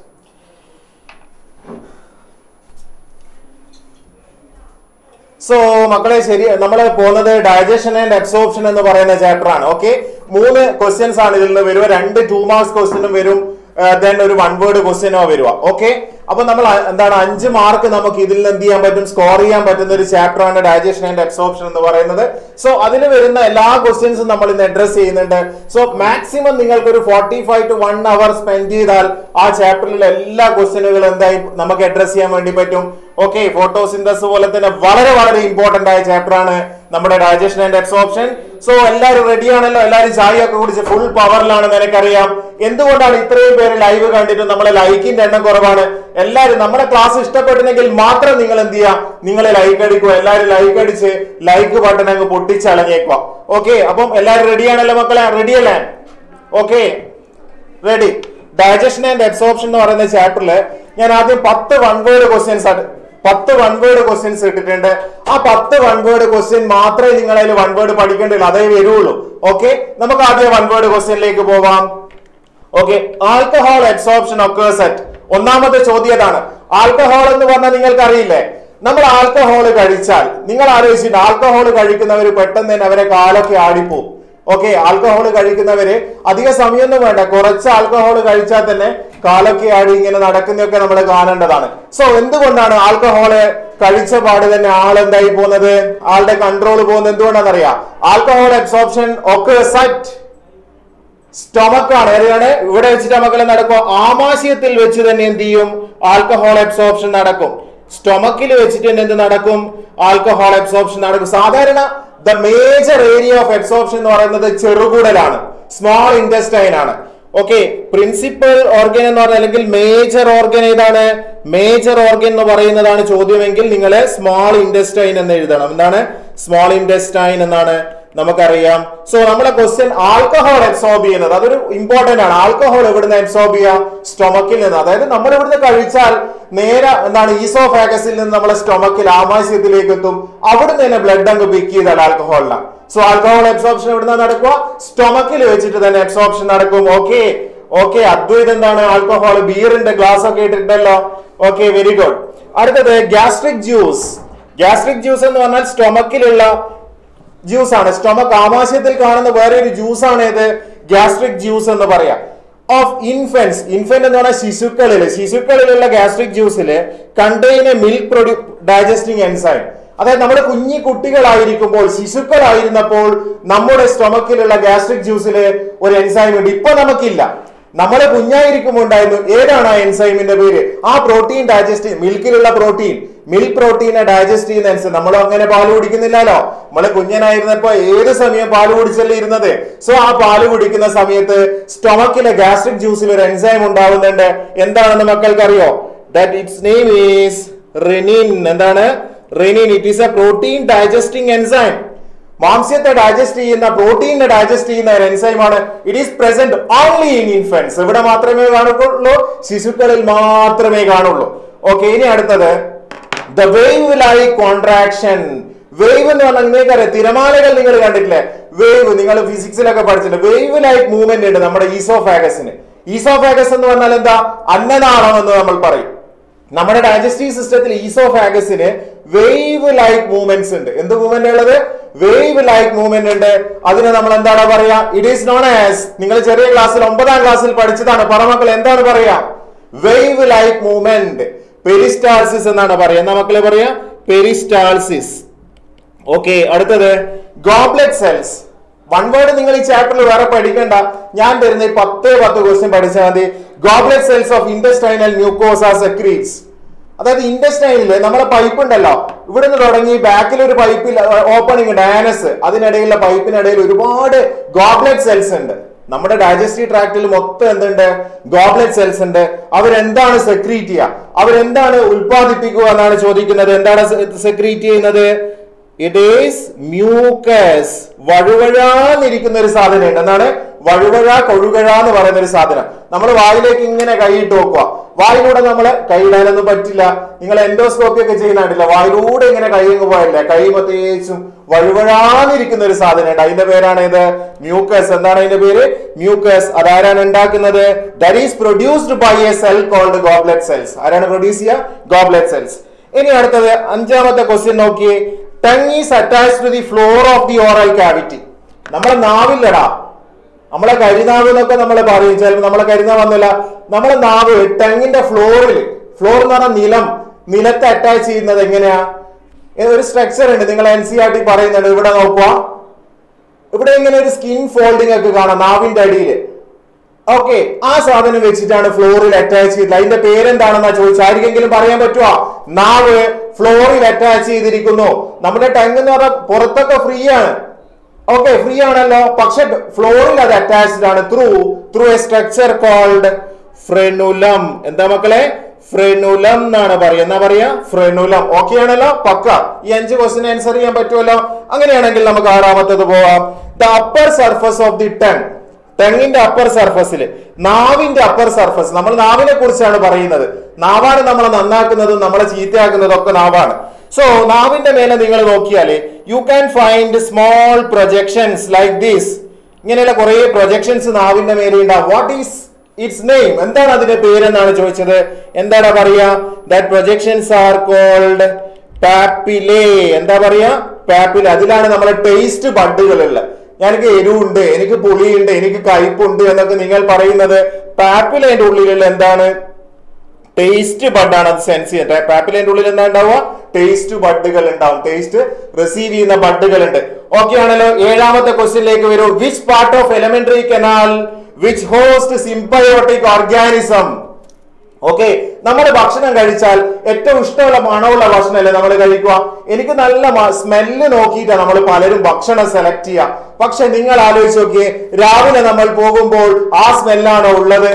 so മക്കളെ ശരി നമ്മൾ പോകുന്നത് ഡൈജഷൻ ആൻഡ് അബ്സോർപ്ഷൻ എന്ന് പറയുന്ന ചാപ്റ്റർ ആണ് ഓക്കെ മൂന്ന് ക്വസ്റ്റ്യൻസ് ആണ് ഇതിൽ നിന്ന് വരിക രണ്ട് ടു മാർക്സ് ക്വസ്റ്റ്യനും വരും ദെൻ ഒരു വൺ വേർഡ് ക്വസ്റ്റ്യനോ വരിക ഓക്കെ അപ്പൊ നമ്മൾ അ- എന്താണ് അഞ്ച് മാർക്ക് നമുക്ക് ഇതിൽ നിന്ന് എന്ത് ചെയ്യാൻ പറ്റും സ്കോർ ചെയ്യാൻ പറ്റുന്ന ഒരു ചാപ്റ്റർ ആണ് ഡൈജഷൻ ആൻഡ് അബ്സോർപ്ഷൻ എന്ന് പറയുന്നത് സോ അതിൽ വരുന്ന എല്ലാ ക്വസ്റ്റ്യൻസും നമ്മൾ ഇന്ന് അഡ്രസ് ചെയ്യുന്നുണ്ട് സോ മാക്സിമം നിങ്ങൾക്ക് ഒരു forty five to one hour spend ചെയ്താൽ ആ ചാപ്റ്ററിലെ എല്ലാ ക്വസ്റ്റ്യനുകളും എന്തായി നമുക്ക് അഡ്രസ് ചെയ്യാൻ വേണ്ടി പറ്റും ഓക്കെ ഫോട്ടോസിന്തസ് പോലെ തന്നെ വളരെ വളരെ ഇമ്പോർട്ടന്റ് ആയ ചാപ്റ്റർ ആണ് നമ്മുടെ ഡൈജഷൻ ആൻഡ് അബ്സോർപ്ഷൻ സോ എല്ലാവരും റെഡി ആണല്ലോ എല്ലാവരും ചായ ഒക്കെ കുടിച്ച് ഫുൾ പവറിലാണെന്ന് എനിക്കറിയാം എന്തുകൊണ്ടാണ് ഇത്രയും പേര് ലൈവ് കണ്ടിട്ട് നമ്മളെ ലൈക്കിന്റെ എണ്ണം കുറവാണ് എല്ലാവരും നമ്മുടെ ക്ലാസ് ഇഷ്ടപ്പെട്ടില്ലെങ്കിൽ മാത്രം നിങ്ങൾ എന്ത് ചെയ്യുക നിങ്ങൾ ലൈക്ക് അടിക്കുക എല്ലാവരും ലൈക്ക് അടിച്ച് ലൈക്ക് ബട്ടൺ അങ്ങ് പൊട്ടിച്ചളഞ്ഞേക്കുക ഓക്കെ അപ്പം എല്ലാവരും റെഡി ആണല്ലോ മക്കളെ റെഡി അല്ലേ okay ready digestion and absorption എന്ന് പറയുന്ന ചാപ്റ്ററിൽ ഞാൻ ആദ്യം പത്ത് വൺ വേർഡ് ക്വസ്റ്റ്യൻസ് പത്ത് വൺ വേർഡ് ക്വസ്റ്റ്യൻസ് ഇട്ടിട്ടുണ്ട് ആ പത്ത് വൺ വേർഡ് ക്വസ്റ്റ്യൻ മാത്രമേ നിങ്ങൾ അതിൽ വൺ വേർഡ് പഠിക്കേണ്ടുള്ളൂ അതേ വരുള്ളൂ ഓക്കെ നമുക്ക് ആദ്യം വൺ വേർഡ് ക്വസ്റ്റ്യനിലേക്ക് പോവാം okay alcohol absorption occurs at ഒന്നാമത്തെ ചോദ്യം അതാണ് ആൽക്കഹോൾ എന്ന് പറഞ്ഞാൽ നിങ്ങൾക്ക് അറിയില്ലേ നമ്മൾ ആൽക്കഹോൾ കഴിച്ചാൽ നിങ്ങൾ ആലോചിച്ചിട്ട് ആൽക്കഹോൾ കഴിക്കുന്നവർ പെട്ടെന്ന് തന്നെ അവരെ കാലൊക്കെ ആടിപ്പോവും ഓക്കെ ആൽക്കഹോൾ കഴിക്കുന്നവര് അധിക സമയമൊന്നും വേണ്ട കുറച്ച് ആൽക്കഹോൾ കഴിച്ചാൽ തന്നെ കാലൊക്കെ ആടി ഇങ്ങനെ നടക്കുന്നതൊക്കെ നമ്മൾ കാണേണ്ടതാണ് സോ എന്തുകൊണ്ടാണ് ആൽക്കഹോള് കഴിച്ച പാട് തന്നെ ആൾ എന്തായി പോകുന്നത് ആളുടെ കൺട്രോൾ പോകുന്നത് എന്തുകൊണ്ടാണെന്നറിയാം ആൽക്കഹോൾ അബ്സോർപ്ഷൻ ഒക്കെ സറ്റ് സ്റ്റൊമക്ക് ആണ് എവിടെയാണ് ഇവിടെ വെച്ചിട്ട് മക്കളെ നടക്കും ആമാശയത്തിൽ വെച്ച് തന്നെ എന്ത് ചെയ്യും ആൽക്കഹോൾ അബ്സോർപ്ഷൻ നടക്കും സ്റ്റൊമക്കിൽ വെച്ചിട്ട് തന്നെ എന്ത് നടക്കും ആൽക്കഹോൾ അബ്സോർപ്ഷൻ നടക്കും സാധാരണ the major area of absorption എന്ന് പറയുന്നത് ചെറുകുടലാണ് സ്മോൾ ഇൻറ്റസ്റ്റൈൻ ആണ് ഓക്കെ പ്രിൻസിപ്പൽ ഓർഗൻ എന്ന് പറഞ്ഞാൽ അല്ലെങ്കിൽ മേജർ ഓർഗൻ ഏതാണ് മേജർ ഓർഗൻ എന്ന് പറയുന്നതാണ് ചോദ്യമെങ്കിൽ നിങ്ങൾ സ്മോൾ ഇൻഡസ്റ്റൈൻ എന്ന് എഴുതണം എന്താണ് സ്മോൾ ഇൻഡസ്റ്റൈൻ എന്നാണ് നമുക്കറിയാം സോ നമ്മുടെ ക്വസ്റ്റ്യൻ ആൽക്കഹോൾ അബ്സോർബ് ചെയ്യുന്നത് അതൊരു ഇമ്പോർട്ടന്റ് ആണ് ആൽക്കഹോൾ എവിടുന്ന് അബ്സോർബ് ചെയ്യുക സ്റ്റൊമക്കിൽ നിന്ന് അതായത് നമ്മൾ ഇവിടുന്ന് കഴിച്ചാൽ നേരെ എന്താണ് ഈസോഫാഗസിൽ നിന്ന് നമ്മളെ സ്റ്റൊമക്കിൽ ആമാശയത്തിലേക്ക് എത്തും അവിടുന്ന് തന്നെ ബ്ലഡ് അങ്ങ് പിക്ക് ചെയ്താണ് ആൽക്കഹോളിലാണ് സോ ആൽക്കഹോൾ അബ്സോർപ്ഷൻ എവിടുന്ന നടക്കുക സ്റ്റൊമക്കിൽ വെച്ചിട്ട് തന്നെ അബ്സോർപ്ഷൻ നടക്കും ഓക്കെ ഓക്കെ അദ്വൈത് എന്താണ് ആൽക്കഹോൾ ബിയറിന്റെ ഗ്ലാസ് ഒക്കെ ഇട്ടിട്ടുണ്ടല്ലോ ഓക്കെ വെരി ഗുഡ് അടുത്തത് ഗ്യാസ്ട്രിക് ജ്യൂസ് ഗ്യാസ്ട്രിക് ജ്യൂസ് എന്ന് പറഞ്ഞാൽ സ്റ്റൊമക്കിലുള്ള ജ്യൂസ് ആണ് സ്റ്റൊമക് ആമാശയത്തിൽ കാണുന്ന വേറെ ഒരു ജ്യൂസ് ആണ് ഇത് ഗ്യാസ്ട്രിക് ജ്യൂസ് എന്ന് പറയാം ഓഫ് ഇൻഫൻസ് ഇൻഫന്റ് എന്ന് പറഞ്ഞാൽ ശിശുക്കളിൽ ശിശുക്കളിലുള്ള ഗ്യാസ്ട്രിക് ജ്യൂസിൽ കണ്ടെയ്ൻ എ മിൽക്ക് പ്രൊഡ്യൂ ഡൈജസ്റ്റിംഗ് എൻസൈം അതായത് നമ്മുടെ കുഞ്ഞി കുട്ടികളായിരിക്കുമ്പോൾ ശിശുക്കളായിരുന്നപ്പോൾ നമ്മുടെ സ്റ്റൊമക്കിലുള്ള ഗ്യാസ്ട്രിക് ജ്യൂസിൽ ഒരു എൻസൈം ഉണ്ട് ഇപ്പൊ നമുക്കില്ല നമ്മളെ കുഞ്ഞായിരിക്കുമ്പോൾ ഉണ്ടായിരുന്നു ഏതാണ് ആ എൻസൈമിന്റെ പേര് ആ പ്രോട്ടീൻ ഡൈജസ്റ്റ് മിൽക്കിലുള്ള പ്രോട്ടീൻ മിൽക്ക് പ്രോട്ടീനെ ഡൈജസ്റ്റ് ചെയ്യുന്ന എൻസൈം നമ്മൾ അങ്ങനെ പാല് കുടിക്കുന്നില്ലല്ലോ നമ്മള് കുഞ്ഞനായിരുന്നപ്പോ ഏത് സമയം പാല് കുടിച്ചല്ലേ ഇരുന്നത് സോ ആ പാല് കുടിക്കുന്ന സമയത്ത് സ്റ്റൊമക്കിലെ ഗ്യാസ്ട്രിക് ജ്യൂസിൽ ഒരു എൻസൈം ഉണ്ടാവുന്നുണ്ട് എന്താണെന്ന് മക്കൾക്ക് അറിയോ that it's name is rennin എന്താണ് rennin it is a protein digesting enzyme മാംസ്യത്തെ ഡൈജസ്റ്റ് ചെയ്യുന്ന പ്രോട്ടീനെ ഡൈജസ്റ്റ് ചെയ്യുന്ന ഒരു എൻസൈമാണ് it is present only in infants ഇവിടെ മാത്രമേ കാണുള്ളൂ ശിശുക്കളിൽ മാത്രമേ കാണുള്ളൂ ഓക്കെ ഇനി അടുത്തത് the wave like contraction wave എന്ന് പറഞ്ഞാൽ നിങ്ങൾക്കറിയാം തിരമാലകൾ നിങ്ങൾ കണ്ടിട്ടില്ലേ വേവ് നിങ്ങൾ ഫിസിക്സിലൊക്കെ പഠിച്ചിട്ടുണ്ട് വേവ് ലൈക്ക് മൂവ്മെന്റ് ഉണ്ട് നമ്മുടെ ഈസോഫാഗസിന് ഈസോഫാഗസ് എന്ന് പറഞ്ഞാൽ എന്താ അന്നനാളം എന്ന് നമ്മൾ പറയും നമ്മുടെ ഡൈജസ്റ്റീവ് സിസ്റ്റത്തിൽ ഈസോഫാഗസിന് വേവ് ലൈക്ക് മൂവ്മെന്റ്സ് ഉണ്ട് എന്ത് മൂവ്മെന്റ് ഉള്ളത് വേവ് ലൈക്ക് മൂവ്മെന്റ് ഉണ്ട് അതിന് നമ്മൾ എന്താണ് പറയാ ഇറ്റ് ഈസ് നോൺ ആസ് നിങ്ങൾ ചെറിയ ക്ലാസ്സിൽ ഒമ്പതാം ക്ലാസ്സിൽ പഠിച്ചതാണ് പറമക്കൾ എന്താണ് പറയാ വേവ് ലൈക്ക് മൂവ്മെന്റ് പെരിസ്റ്റാൾസിസ് എന്നാണ് പറയാ എന്താ മക്കളെ പറയാ പെരിസ്റ്റാൾസിസ് ഓക്കെ അടുത്തത് ഗോബ്ലെറ്റ് സെൽസ് വൺ വേർഡ് നിങ്ങൾ ഈ ചാപ്റ്ററിൽ വേറെ പഠിക്കണ്ട ഞാൻ തരുന്ന ഈ പത്തേ പത്ത് ക്വസ്റ്റ്യൻ പഠിച്ചാൽ മതി goblet cells of intestinal mucosa secretes അതായത് ഇൻഡസ്റ്റൈനിൽ നമ്മളെ പൈപ്പ് ഉണ്ടല്ലോ ഇവിടുന്ന് തുടങ്ങി ബാക്കിൽ ഒരു പൈപ്പിൽ ഓപ്പണിംഗ് ഉണ്ട് ആനസ് അതിനിടയിലുള്ള പൈപ്പിനിടയിൽ ഒരുപാട് ഗോബ്ലെറ്റ് സെൽസ് ഉണ്ട് നമ്മുടെ ഡൈജസ്റ്റീവ് ട്രാക്റ്റിൽ മൊത്തം എന്തുണ്ട് ഗോബ്ലെറ്റ് സെൽസ് ഉണ്ട് അവരെന്താണ് സെക്രീറ്റ് ചെയ്യുക അവരെന്താണ് ഉൽപ്പാദിപ്പിക്കുക എന്നാണ് ചോദിക്കുന്നത് എന്താണ് സെക്രീറ്റ് ചെയ്യുന്നത് ഇറ്റ് ഈസ് മ്യൂക്കസ് വഴുവഴാന്നിരിക്കുന്ന ഒരു സാധനം ഉണ്ട് എന്താണ് വഴുവഴ കൊഴുകഴ എന്ന് പറയുന്ന ഒരു സാധനം നമ്മൾ വായിലേക്ക് ഇങ്ങനെ കൈയിട്ട് നോക്കുക വായിലൂടെ നമ്മൾ കൈയിടാനൊന്നും പറ്റില്ല നിങ്ങൾ എൻഡോസ്കോപ്പി ഒക്കെ ചെയ്യുന്നുണ്ടല്ല വായിലൂടെ ഇങ്ങനെ കൈ അങ്ങ് പോയല്ലേ കൈ പ്രത്യേകിച്ചും വഴുവഴാന്നിരിക്കുന്ന ഒരു സാധനം ഉണ്ട് അതിന്റെ പേരാണ് ഇത് മ്യൂക്കസ് എന്താണ് അതിന്റെ പേര് മ്യൂക്കസ് അതാരാണ് ഉണ്ടാക്കുന്നത് that is produced by a cell called goblet cells ആരാണ് പ്രൊഡ്യൂസ് ചെയ്യുക ഗോബ്ലെറ്റ് സെൽസ് ഇനി അടുത്തത് അഞ്ചാമത്തെ ക്വസ്റ്റ്യൻ നോക്കിയേ tongue is attach to the floor of the oral cavity നമ്മളെ നാവില്ലടാ നമ്മളെ കരിനാവ് എന്നൊക്കെ നമ്മൾ പറയും ചിലപ്പോൾ നമ്മളെ കരിനാവ് വന്നില്ല നമ്മളെ നാവ് ടങ്ങിന്റെ ഫ്ലോറിൽ ഫ്ലോർ എന്ന് പറഞ്ഞാൽ നിലം നിലത്ത് അറ്റാച്ച് ചെയ്യുന്നത് എങ്ങനെയാ ഏ, ഒരു സ്ട്രക്ചർ ഉണ്ട് നിങ്ങൾ എൻ സി ആർ ടി പറയുന്നുണ്ട് ഇവിടെ നോക്കുക ഇവിടെ ഇങ്ങനെ ഒരു സ്കിൻ ഫോൾഡിംഗ് ഒക്കെ കാണാം നാവിന്റെ അടിയിൽ ഓക്കെ ആ സാധനം വെച്ചിട്ടാണ് ഫ്ലോറിൽ അറ്റാച്ച് ചെയ്തത് അതിന്റെ പേരെന്താണെന്നാ ചോദിച്ചത് ആർക്കെങ്കിലും പറയാൻ പറ്റുമോ നാവ് ഫ്ലോറിൽ അറ്റാച്ച് ചെയ്തിരിക്കുന്നു നമ്മുടെ ടങ് എന്ന് പറഞ്ഞാൽ പുറത്തൊക്കെ ഫ്രീ ആണ് ഓക്കെ ഫ്രീ ആണല്ലോ പക്ഷെ ഫ്ലോറിൽ അത് അറ്റാച്ച്ഡ് ആണ് through through a structure called frenulum എന്താ മക്കളെ ഫ്രെനുലം എന്നാണ് പറയുക എന്നാ പറയാ ഫ്രെനുലം ഓക്കെ ആണല്ലോ പക്ക ഈ അഞ്ച് ക്വസ്റ്റിന് ആൻസർ ചെയ്യാൻ പറ്റുമല്ലോ അങ്ങനെയാണെങ്കിൽ നമുക്ക് ആറാമത്തത് പോവാം the upper surface of the tongue ടെങ്ങിന്റെ അപ്പർ സർഫസിൽ നാവിന്റെ അപ്പർ സർഫസ് നമ്മൾ നാവിനെ കുറിച്ചാണ് പറയുന്നത് നാവാണ് നമ്മളെ നന്നാക്കുന്നതും നമ്മളെ ചീത്തയാക്കുന്നതും ഒക്കെ നാവാണ് സോ നാവിന്റെ മേലെ നിങ്ങൾ നോക്കിയാല് you can find small projections like this ഇങ്ങനെയുള്ള കുറെ പ്രൊജക്ഷൻസ് നാവിന്റെ മേലെ ഉണ്ടാവും വാട്ട് ഈസ് ഇറ്റ്സ് നെയിം എന്താണ് അതിന്റെ പേരെന്നാണ് ചോദിച്ചത് എന്താണ് പറയാ that projections are called papillae എന്താ പറയാ പാപ്പില അതിലാണ് നമ്മളെ ടേസ്റ്റ് ബഡുകളുള്ളത് എനിക്ക് എരിവുണ്ട് എനിക്ക് പുളിയുണ്ട് എനിക്ക് കയ്പുണ്ട് എന്നൊക്കെ നിങ്ങൾ പറയുന്നത് പാപ്പിലേന്റെ ഉള്ളിലുള്ള എന്താണ് ടേസ്റ്റ് ബഡാണ് അത് സെൻസ് ചെയ്യുന്നത് പാപ്പിലേന്റെ ഉള്ളിൽ എന്താ ഉണ്ടാവുക ടേസ്റ്റ് ബഡുകൾ ഉണ്ടാവും ടേസ്റ്റ് റിസീവ് ചെയ്യുന്ന ബഡുകൾ ഉണ്ട് ഓക്കെ ആണല്ലോ ഏഴാമത്തെ ക്വസ്റ്റ്യനിലേക്ക് വരൂ which part of alimentary canal which host symbiotic organism okay നമ്മൾ ഭക്ഷണം കഴിച്ചാൽ ഏറ്റവും ഇഷ്ടമുള്ള മണമുള്ള ഭക്ഷണമല്ലേ നമ്മൾ കഴിക്കുക എനിക്ക് നല്ല സ്മെല്ല് നോക്കിയിട്ടാണ് നമ്മൾ പലരും ഭക്ഷണം സെലക്ട് ചെയ്യുക പക്ഷെ നിങ്ങൾ ആലോചിച്ച് നോക്കിയേ രാവിലെ നമ്മൾ പോകുമ്പോൾ ആ സ്മെല്ലാണോ ഉള്ളത്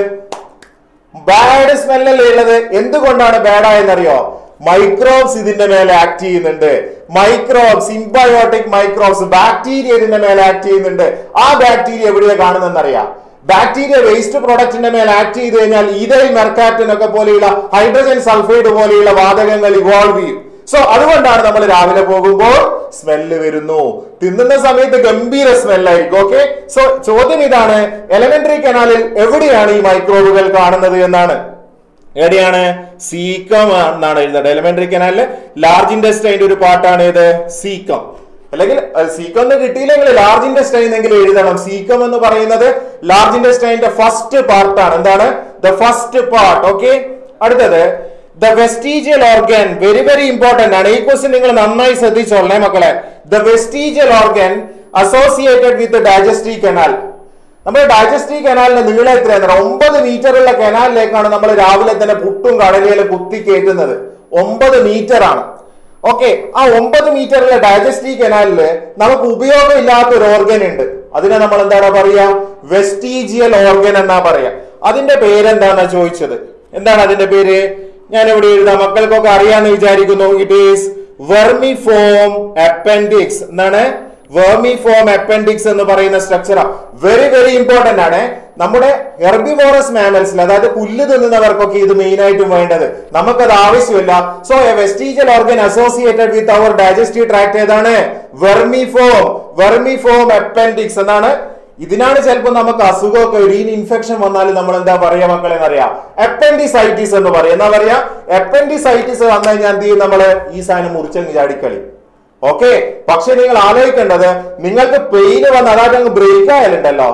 ബാഡ് സ്മെല്ലല്ലേ ഉള്ളത് എന്തുകൊണ്ടാണ് ബാഡ് ആയെന്നറിയോ മൈക്രോബ്സ് ഇതിന്റെ മേലെ ആക്ട് ചെയ്യുന്നുണ്ട് മൈക്രോബ്സ് സിംബയോട്ടിക് മൈക്രോബ്സ് ബാക്ടീരിയ ഇതിന്റെ മേലെ ആക്ട് ചെയ്യുന്നുണ്ട് ആ ബാക്ടീരിയ എവിടെയാ കാണുന്നെന്നറിയാം ബാക്ടീരിയ വേസ്റ്റ് പ്രൊഡക്റ്റിന്റെ മേലെ ആക്ട് ചെയ്ത് കഴിഞ്ഞാൽ ഇതൈൽ മെർക്കാറ്റിൻ ഒക്കെ പോലെയുള്ള ഹൈഡ്രജൻ സൾഫൈഡ് പോലെയുള്ള വാതകങ്ങൾ ഇവോൾവ് ചെയ്യും സോ അതുകൊണ്ടാണ് നമ്മൾ രാവിലെ പോകുമ്പോൾ സ്മെല്ല് വരുന്നു തിന്നുന്ന സമയത്ത് ഗംഭീര സ്മെല്ലായിരിക്കും ഓക്കെ സോ ചോദ്യം ഇതാണ് എലമെന്ററി കനാലിൽ എവിടെയാണ് ഈ മൈക്രോബുകൾ കാണുന്നത് എന്നാണ് എവിടെയാണ് സീക്കം എന്നാണ് എഴുതുന്നത് എലിമെന്ററി കനാലില് ലാർജ് ഇൻഡസ്ട്രൈന്റെ ഒരു പാട്ടാണ് ഇത് സീക്കം അല്ലെങ്കിൽ സീക്കം എന്ന് കിട്ടിയില്ലെങ്കിൽ ലാർജ് ഇൻഡസ്ട്രൈൻ എന്നെങ്കിലും എഴുതണം സീക്കം എന്ന് പറയുന്നത് ലാർജ് ഇൻഡസ്ട്രൈന്റെ ഫസ്റ്റ് പാർട്ടാണ് എന്താണ് ദ ഫസ്റ്റ് പാർട്ട് ഓക്കെ അടുത്തത് the vestigial organ very very important ആണ് ഈ ക്വസ്റ്റ്യൻ നിങ്ങൾ നന്നായി ശ്രദ്ധിച്ചോളേ മക്കളെ the vestigial organ associated with digestive canal നമ്മുടെ ഡൈജസ്റ്റീവ് കനാലിന്റെ നീളം എത്രയാണ് ഒമ്പത് മീറ്ററുള്ള കനാലിലേക്കാണ് നമ്മൾ രാവിലെ തന്നെ പുട്ടും കടലയിലും കുത്തി കയറ്റുന്നത് ഒമ്പത് മീറ്റർ ആണ് ഓക്കെ ആ ഒമ്പത് മീറ്ററുള്ള ഡൈജസ്റ്റീവ് കനാലില് നമുക്ക് ഉപയോഗമില്ലാത്ത ഒരു ഓർഗൻ ഉണ്ട് അതിനെ നമ്മൾ എന്താണ് പറയാ വെസ്റ്റീജിയൽ ഓർഗൻ എന്നാ പറയാ അതിന്റെ പേരെന്താന്നാ ചോദിച്ചത് എന്താണ് അതിന്റെ പേര് ഞാൻ ഇവിടെ എഴുതാം മക്കൾക്കൊക്കെ അറിയാന്ന് വിചാരിക്കുന്നു ഇറ്റ് ഈസ് വെർമിഫോം അപ്പൻഡിക്സ് എന്താണ് വെർമിഫോം അപ്പൻഡിക്സ് എന്ന് പറയുന്ന സ്ട്രക്ചർ വെരി വെരി ഇമ്പോർട്ടന്റ് ആണ് നമ്മുടെ ഹെർബിവോറസ് മാമൽസിൽ അതായത് പുല്ല് തിന്നുന്നവർക്കൊക്കെ ഇത് മെയിൻ ആയിട്ടും വേണ്ടത് നമുക്കത് ആവശ്യമില്ല so a vestigial organ associated with our digestive tract ഏതാണ് വെർമിഫോം വെർമിഫോം അപ്പൻഡിക്സ് എന്നാണ് ഇതിനാണ് ചിലപ്പോൾ നമുക്ക് അസുഖമൊക്കെ ഉരീൻ ഇൻഫെക്ഷൻ വന്നാൽ നമ്മൾ എന്താ പറയാ മക്കളെ എന്നറിയാം എപ്പൻഡിസൈറ്റിസ് എന്ന് പറയും എന്താ പറയാ എപ്പൻഡിസൈറ്റിസ് വന്നു കഴിഞ്ഞാൽ എന്ത് ചെയ്യും നമ്മള് ഈ സാധനം മുറിച്ചങ്ങ് ചാടിക്കളി ഓക്കെ പക്ഷെ നിങ്ങൾ ആലോചിക്കേണ്ടത് നിങ്ങൾക്ക് പെയിന് വന്ന് അതായത് അങ്ങ് ബ്രേക്ക് ആയാലുണ്ടല്ലോ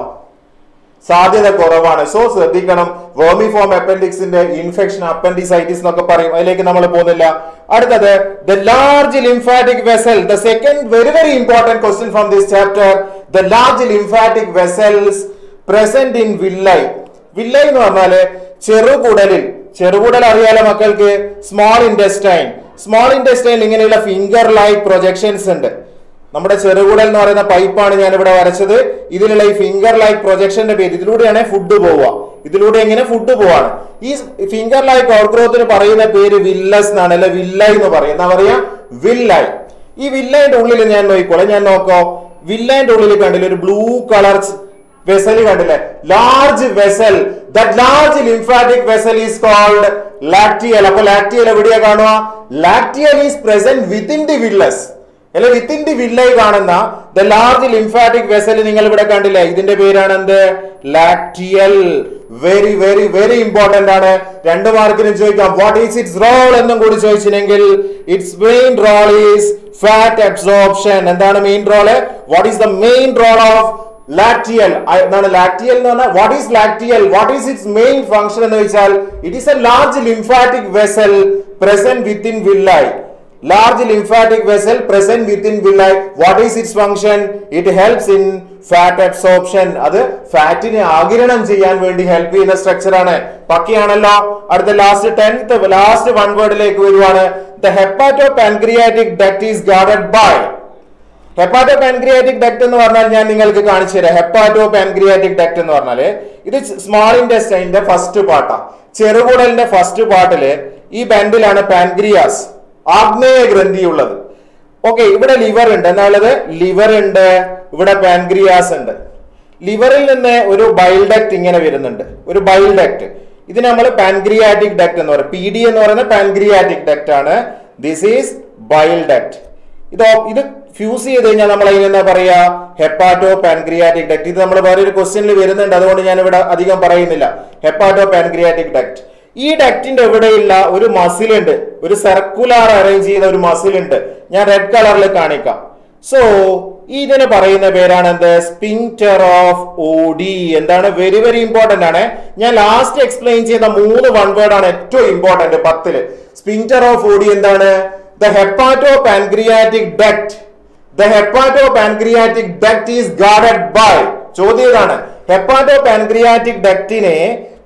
സാധ്യത കുറവാണ് സോ ശ്രദ്ധിക്കണം വേർമിഫോം അപ്പൻഡിക്സിന്റെ ഇൻഫെക്ഷൻ അപ്പൻഡിസൈറ്റിസ് എന്നൊക്കെ പറയും അതിലേക്ക് നമ്മൾ പോകുന്നില്ല അടുത്തത് the large lymphatic vessel the second very very important question from this chapter the large lymphatic vessels present in villi villi എന്ന് പറഞ്ഞാല് ചെറുകുടലിൽ ചെറുകുടൽ അറിയാലോ മക്കൾക്ക് സ്മോൾ ഇൻഡസ്റ്റൈൻ സ്മോൾ ഇൻഡസ്റ്റൈനിൽ ഇങ്ങനെയുള്ള ഫിംഗർ ലൈക്ക് പ്രൊജക്ഷൻസ് ഉണ്ട് നമ്മുടെ ചെറുകുടൽ എന്ന് പറയുന്ന പൈപ്പാണ് ഞാൻ ഇവിടെ വരച്ചത് ഇതിലുള്ള ഈ ഫിംഗർ ലൈക്ക് പ്രൊജക്ഷന്റെ പേര് ഇതിലൂടെയാണ് ഫുഡ് പോവുക ഇതിലൂടെ എങ്ങനെ ഫുഡ് പോവാണ് ഈ ഫിംഗർ ലൈക്ക് ഔട്ട് ഗ്രോത്തിന് പറയുന്ന പേര് വില്ലസ് എന്നാണ് അല്ലെ വില്ലൈ എന്ന് പറയും എന്താ പറയാ വില്ലൈ ഈ വില്ലൈന്റെ ഉള്ളിൽ ഞാൻ നോക്കിക്കോളെ ഞാൻ നോക്കോ വില്ലൈന്റെ ഉള്ളിൽ കണ്ടില്ല ഒരു ബ്ലൂ കളർ വെസൽ കണ്ടില്ലേ large vessel that large lymphatic vessel is called lacteal അപ്പൊ ലാക്ടിയൽ എവിടെയാ കാണുക lacteal is present within the villus അല്ലെ വിത്തിൻ ദി വില്ലൈ കാണുന്ന ദ ലാർജ് ലിംഫാറ്റിക് വെസൽ നിങ്ങൾ ഇവിടെ കണ്ടില്ലേ ഇതിന്റെ പേരാണ് എന്ത് lacteal very very very important ആണ് രണ്ട് മാർക്കിനും ചോദിക്കാം വാട്ട് ഈസ് ഇറ്റ്സ് റോൾ എന്നും കൂടി ചോദിച്ചില്ലെങ്കിൽ its main role is fat absorption എന്താണ് main role what is the main role of lacteal എന്താണ് ലാക്ടിയൽ എന്ന് പറഞ്ഞാൽ what is lacteal what is its main function എന്ന് വെച്ചാൽ it is a large lymphatic vessel present within villi large lymphatic vessel present within villi what is its function it helps in fat absorption അത് ഫാറ്റിനെ ആകിരണം ചെയ്യാൻ വേണ്ടി help ചെയ്യുന്ന structure ആണ് പക്കയാണല്ലോ അടുത്ത ലാസ്റ്റ് ടെൻത്ത് ലാസ്റ്റ് വൺ വേർഡിലേക്ക് വരുവാണ് the hepato pancreatic duct is guarded by hepato pancreatic duct എന്ന് പറഞ്ഞാൽ ഞാൻ നിങ്ങൾക്ക് കാണിച്ചു തരാം ഹെപ്പാറ്റോ പാൻക്രിയാറ്റിക് ഡക്ട് എന്ന് പറഞ്ഞാല് ഇത് സ്മാൾ ഇൻഡസ്റ്റൈന്റെ ഫസ്റ്റ് പാർട്ടാ ചെറുകുടലിന്റെ ഫസ്റ്റ് പാർട്ടില് ഈ ബെൻഡിലാണ് പാൻക്രിയാസ് ആഗ്നേയ ഗ്രന്ഥി ഉള്ളത് ഓക്കെ ഇവിടെ ലിവർ ഉണ്ട് എന്നുള്ളത് ലിവർ ഉണ്ട് ഇവിടെ പാൻക്രിയാസ് ഉണ്ട് ലിവറിൽ നിന്ന് ഒരു ബൈൽ ഡക്ട് ഇങ്ങനെ വരുന്നുണ്ട് ഒരു ബൈൽ ഡക്ട് ഇത് നമ്മൾ പാൻക്രിയാറ്റിക് ഡക്ട് എന്ന് പറയും പി ഡി എന്ന് പറയുന്ന പാൻക്രിയാറ്റിക് ഡക്ട് ആണ് ദിസ് ഈസ് ബൈൽ ഡക്ട് ഇത് ഓ- ഇത് ഫ്യൂസ് ചെയ്ത് കഴിഞ്ഞാൽ നമ്മൾ അതിന് എന്താ പറയാ ഹെപ്പാറ്റോ പാൻക്രിയാറ്റിക് ഡക്ട് ഇത് നമ്മൾ വേറെ ഒരു ക്വസ്റ്റ്യനിൽ വരുന്നുണ്ട് അതുകൊണ്ട് ഞാൻ ഇവിടെ അധികം പറയുന്നില്ല ഹെപ്പാറ്റോ പാൻക്രിയാറ്റിക് ഡക്ട് ഈ ഡക്റ്റിന്റെ ഇവിടെയുള്ള ഒരു മസിൽ ഉണ്ട് ഒരു സർക്കുലാർ അറേഞ്ച് ചെയ്ത ഒരു മസിൽ ഉണ്ട് ഞാൻ റെഡ് കളറിൽ കാണിക്കാം സോ ഇതിന് പറയുന്ന പേരാണ് എന്ത് സ്പിങ്റ്റർ ഓഫ് ഓഡി എന്താണ് വെരി വെരി ഇമ്പോർട്ടന്റ് ആണ് ഞാൻ ലാസ്റ്റ് എക്സ്പ്ലെയിൻ ചെയ്ത മൂന്ന് വൺ വേർഡ് ആണ് ഏറ്റവും ഇമ്പോർട്ടന്റ് പത്തില് സ്പിങ്റ്റർ ഓഫ് ഓഡി എന്താണ് the hepato pancreatic duct the hepato pancreatic duct is guarded by ചോദ്യം ഇതാണ് ഹെപ്പാറ്റോ പാൻക്രിയാറ്റിക് ഡക്റ്റിനെ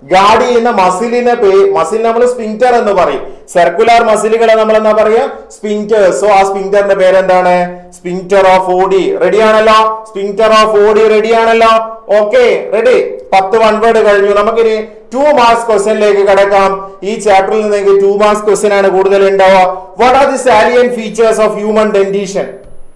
ഗാർഡ് ചെയ്യുന്ന മസിലിനെ മസിൽ നമ്മൾ സ്പിങ്റ്റർ എന്ന് പറയും സർക്കുലർ മസിലുകളെ നമ്മൾ എന്താ പറയാ സ്പിങ്റ്റർ സോ ആ സ്പിങ്റ്ററിന്റെ പേരെന്താണ് സ്പിങ്റ്റർ ഓഫ് ഓഡി റെഡി ആണല്ലോ സ്പിങ്റ്റർ ഓഫ് ഓഡി റെഡി ആണല്ലോ ഓക്കെ റെഡി പത്ത് വൺ വേർഡ് കഴിഞ്ഞു നമുക്കിനി ടു മാർക്സ് ക്വസ്റ്റ്യനിലേക്ക് കിടക്കാം ഈ ചാപ്റ്ററിൽ നിന്ന് ടു മാർക്സ് ക്വസ്റ്റ്യൻ ആണ് കൂടുതൽ ഉണ്ടാവുക what are the salient features of human dentition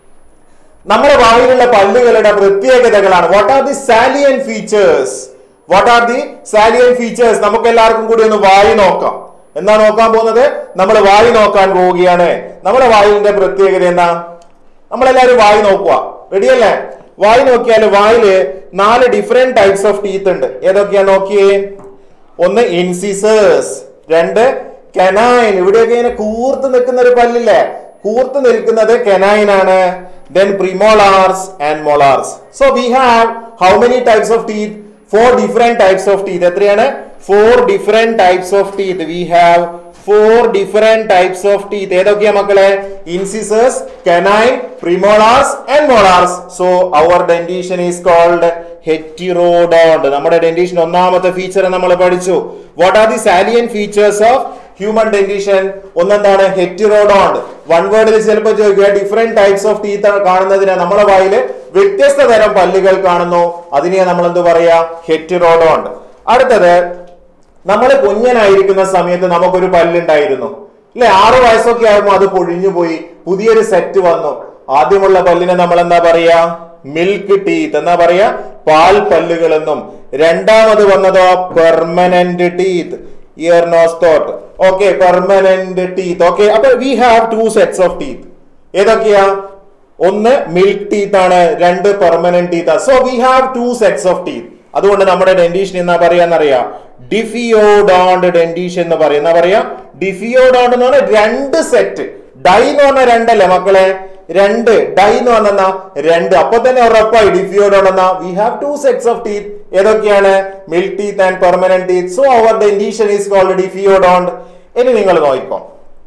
നമ്മുടെ വായിലുള്ള പല്ലുകളുടെ പ്രത്യേകതകളാണ് what are the salient features what are the salient features നമുക്ക് എല്ലാവർക്കും കൂടി ഒന്ന് വായി നോക്കാം എന്താ നോക്കാൻ പോകുന്നത് നമ്മൾ വായി നോക്കാൻ പോവുകയാണ് നമ്മുടെ വായിന്റെ പ്രത്യേകത എന്താ നമ്മളെല്ലാവരും വായി നോക്കുക റെഡിയല്ലേ വായി നോക്കിയാൽ വായില് നാല് ഡിഫറെന്റ് ടൈപ്സ് ഓഫ് ടീത്ത് ഉണ്ട് ഏതൊക്കെയാ നോക്കിയേ ഒന്ന് ഇൻസിസേഴ്സ് രണ്ട് കെനൈൻ ഇവിടെയൊക്കെ ഇങ്ങനെ കൂർത്ത് നിൽക്കുന്ന ഒരു പല്ലില്ലേ കൂർത്ത് നിൽക്കുന്നത് കെനൈൻ ആണ് then premolars and molars so we have how many types of teeth four different types of teeth എത്രയാണ് four different types of teeth we have four different types of teeth ഏതൊക്കെയാ മക്കളെ incisors canine premolars and molars so our dentition is called heterodont നമ്മുടെ dentition ഒന്നാമത്തെ feature നമ്മൾ പഠിച്ചു what are the salient features of human dentition ഒന്നെന്താണ് heterodont one വേർഡിൽ ചിലപ്പോൾ ചോദിക്കുക ഡിഫറെന്റ് ടൈപ്സ് ഓഫ് ടീത്ത് കാണുന്നതിന് നമ്മുടെ വായില് വ്യത്യസ്ത തരം പല്ലുകൾ കാണുന്നു അതിനെ നമ്മൾ എന്ത് പറയാ ഹെറ്റിറോഡോണ്ട് അടുത്തത് നമ്മൾ കുഞ്ഞനായിരിക്കുന്ന സമയത്ത് നമുക്കൊരു പല്ലുണ്ടായിരുന്നു അല്ലെ ആറു വയസ്സൊക്കെ ആകുമ്പോൾ അത് പൊഴിഞ്ഞു പോയി പുതിയൊരു സെറ്റ് വന്നു ആദ്യമുള്ള പല്ലിനെ നമ്മൾ എന്താ പറയാ മിൽക്ക് ടീത്ത് എന്നാ പറയാ പാൽ പല്ലുകൾ എന്നും രണ്ടാമത് വന്നതോ പെർമനന്റ് ടീത്ത് ഇയർ നോസ് തോട്ട് ഓക്കെ പെർമനന്റ് ടീത്ത് ഓക്കെ അപ്പൊ we have two sets of teeth ഏതൊക്കെയാ ഒന്ന് മിൽക്ക് ടീത്ത് ആണ് രണ്ട് permanent teeth so we have two sets of teeth അതുകൊണ്ട് നമ്മുടെ ഡെന്റീഷൻ എന്നാ പറയാന്നറിയാം ഡിഫിയോഡോണ്ട് ഡെന്റീഷൻ എന്ന് പറയും എന്നാ പറയാ ഡിഫിയോഡോണ്ട് എന്ന് പറഞ്ഞാൽ രണ്ട് സെറ്റ് ഡൈ എന്ന് പറഞ്ഞ രണ്ടല്ലേ മക്കളെ രണ്ട് ഡൈ എന്ന് പറഞ്ഞാ രണ്ട് അപ്പൊ തന്നെ ഉറപ്പായി ഡിഫിയോഡോണ്ട് എന്നാ we have two sets of teeth ഏതൊക്കെയാണ് milk teeth and permanent teeth so our dentition is called diphyodont ഇനി നിങ്ങൾ നോക്കിക്കോ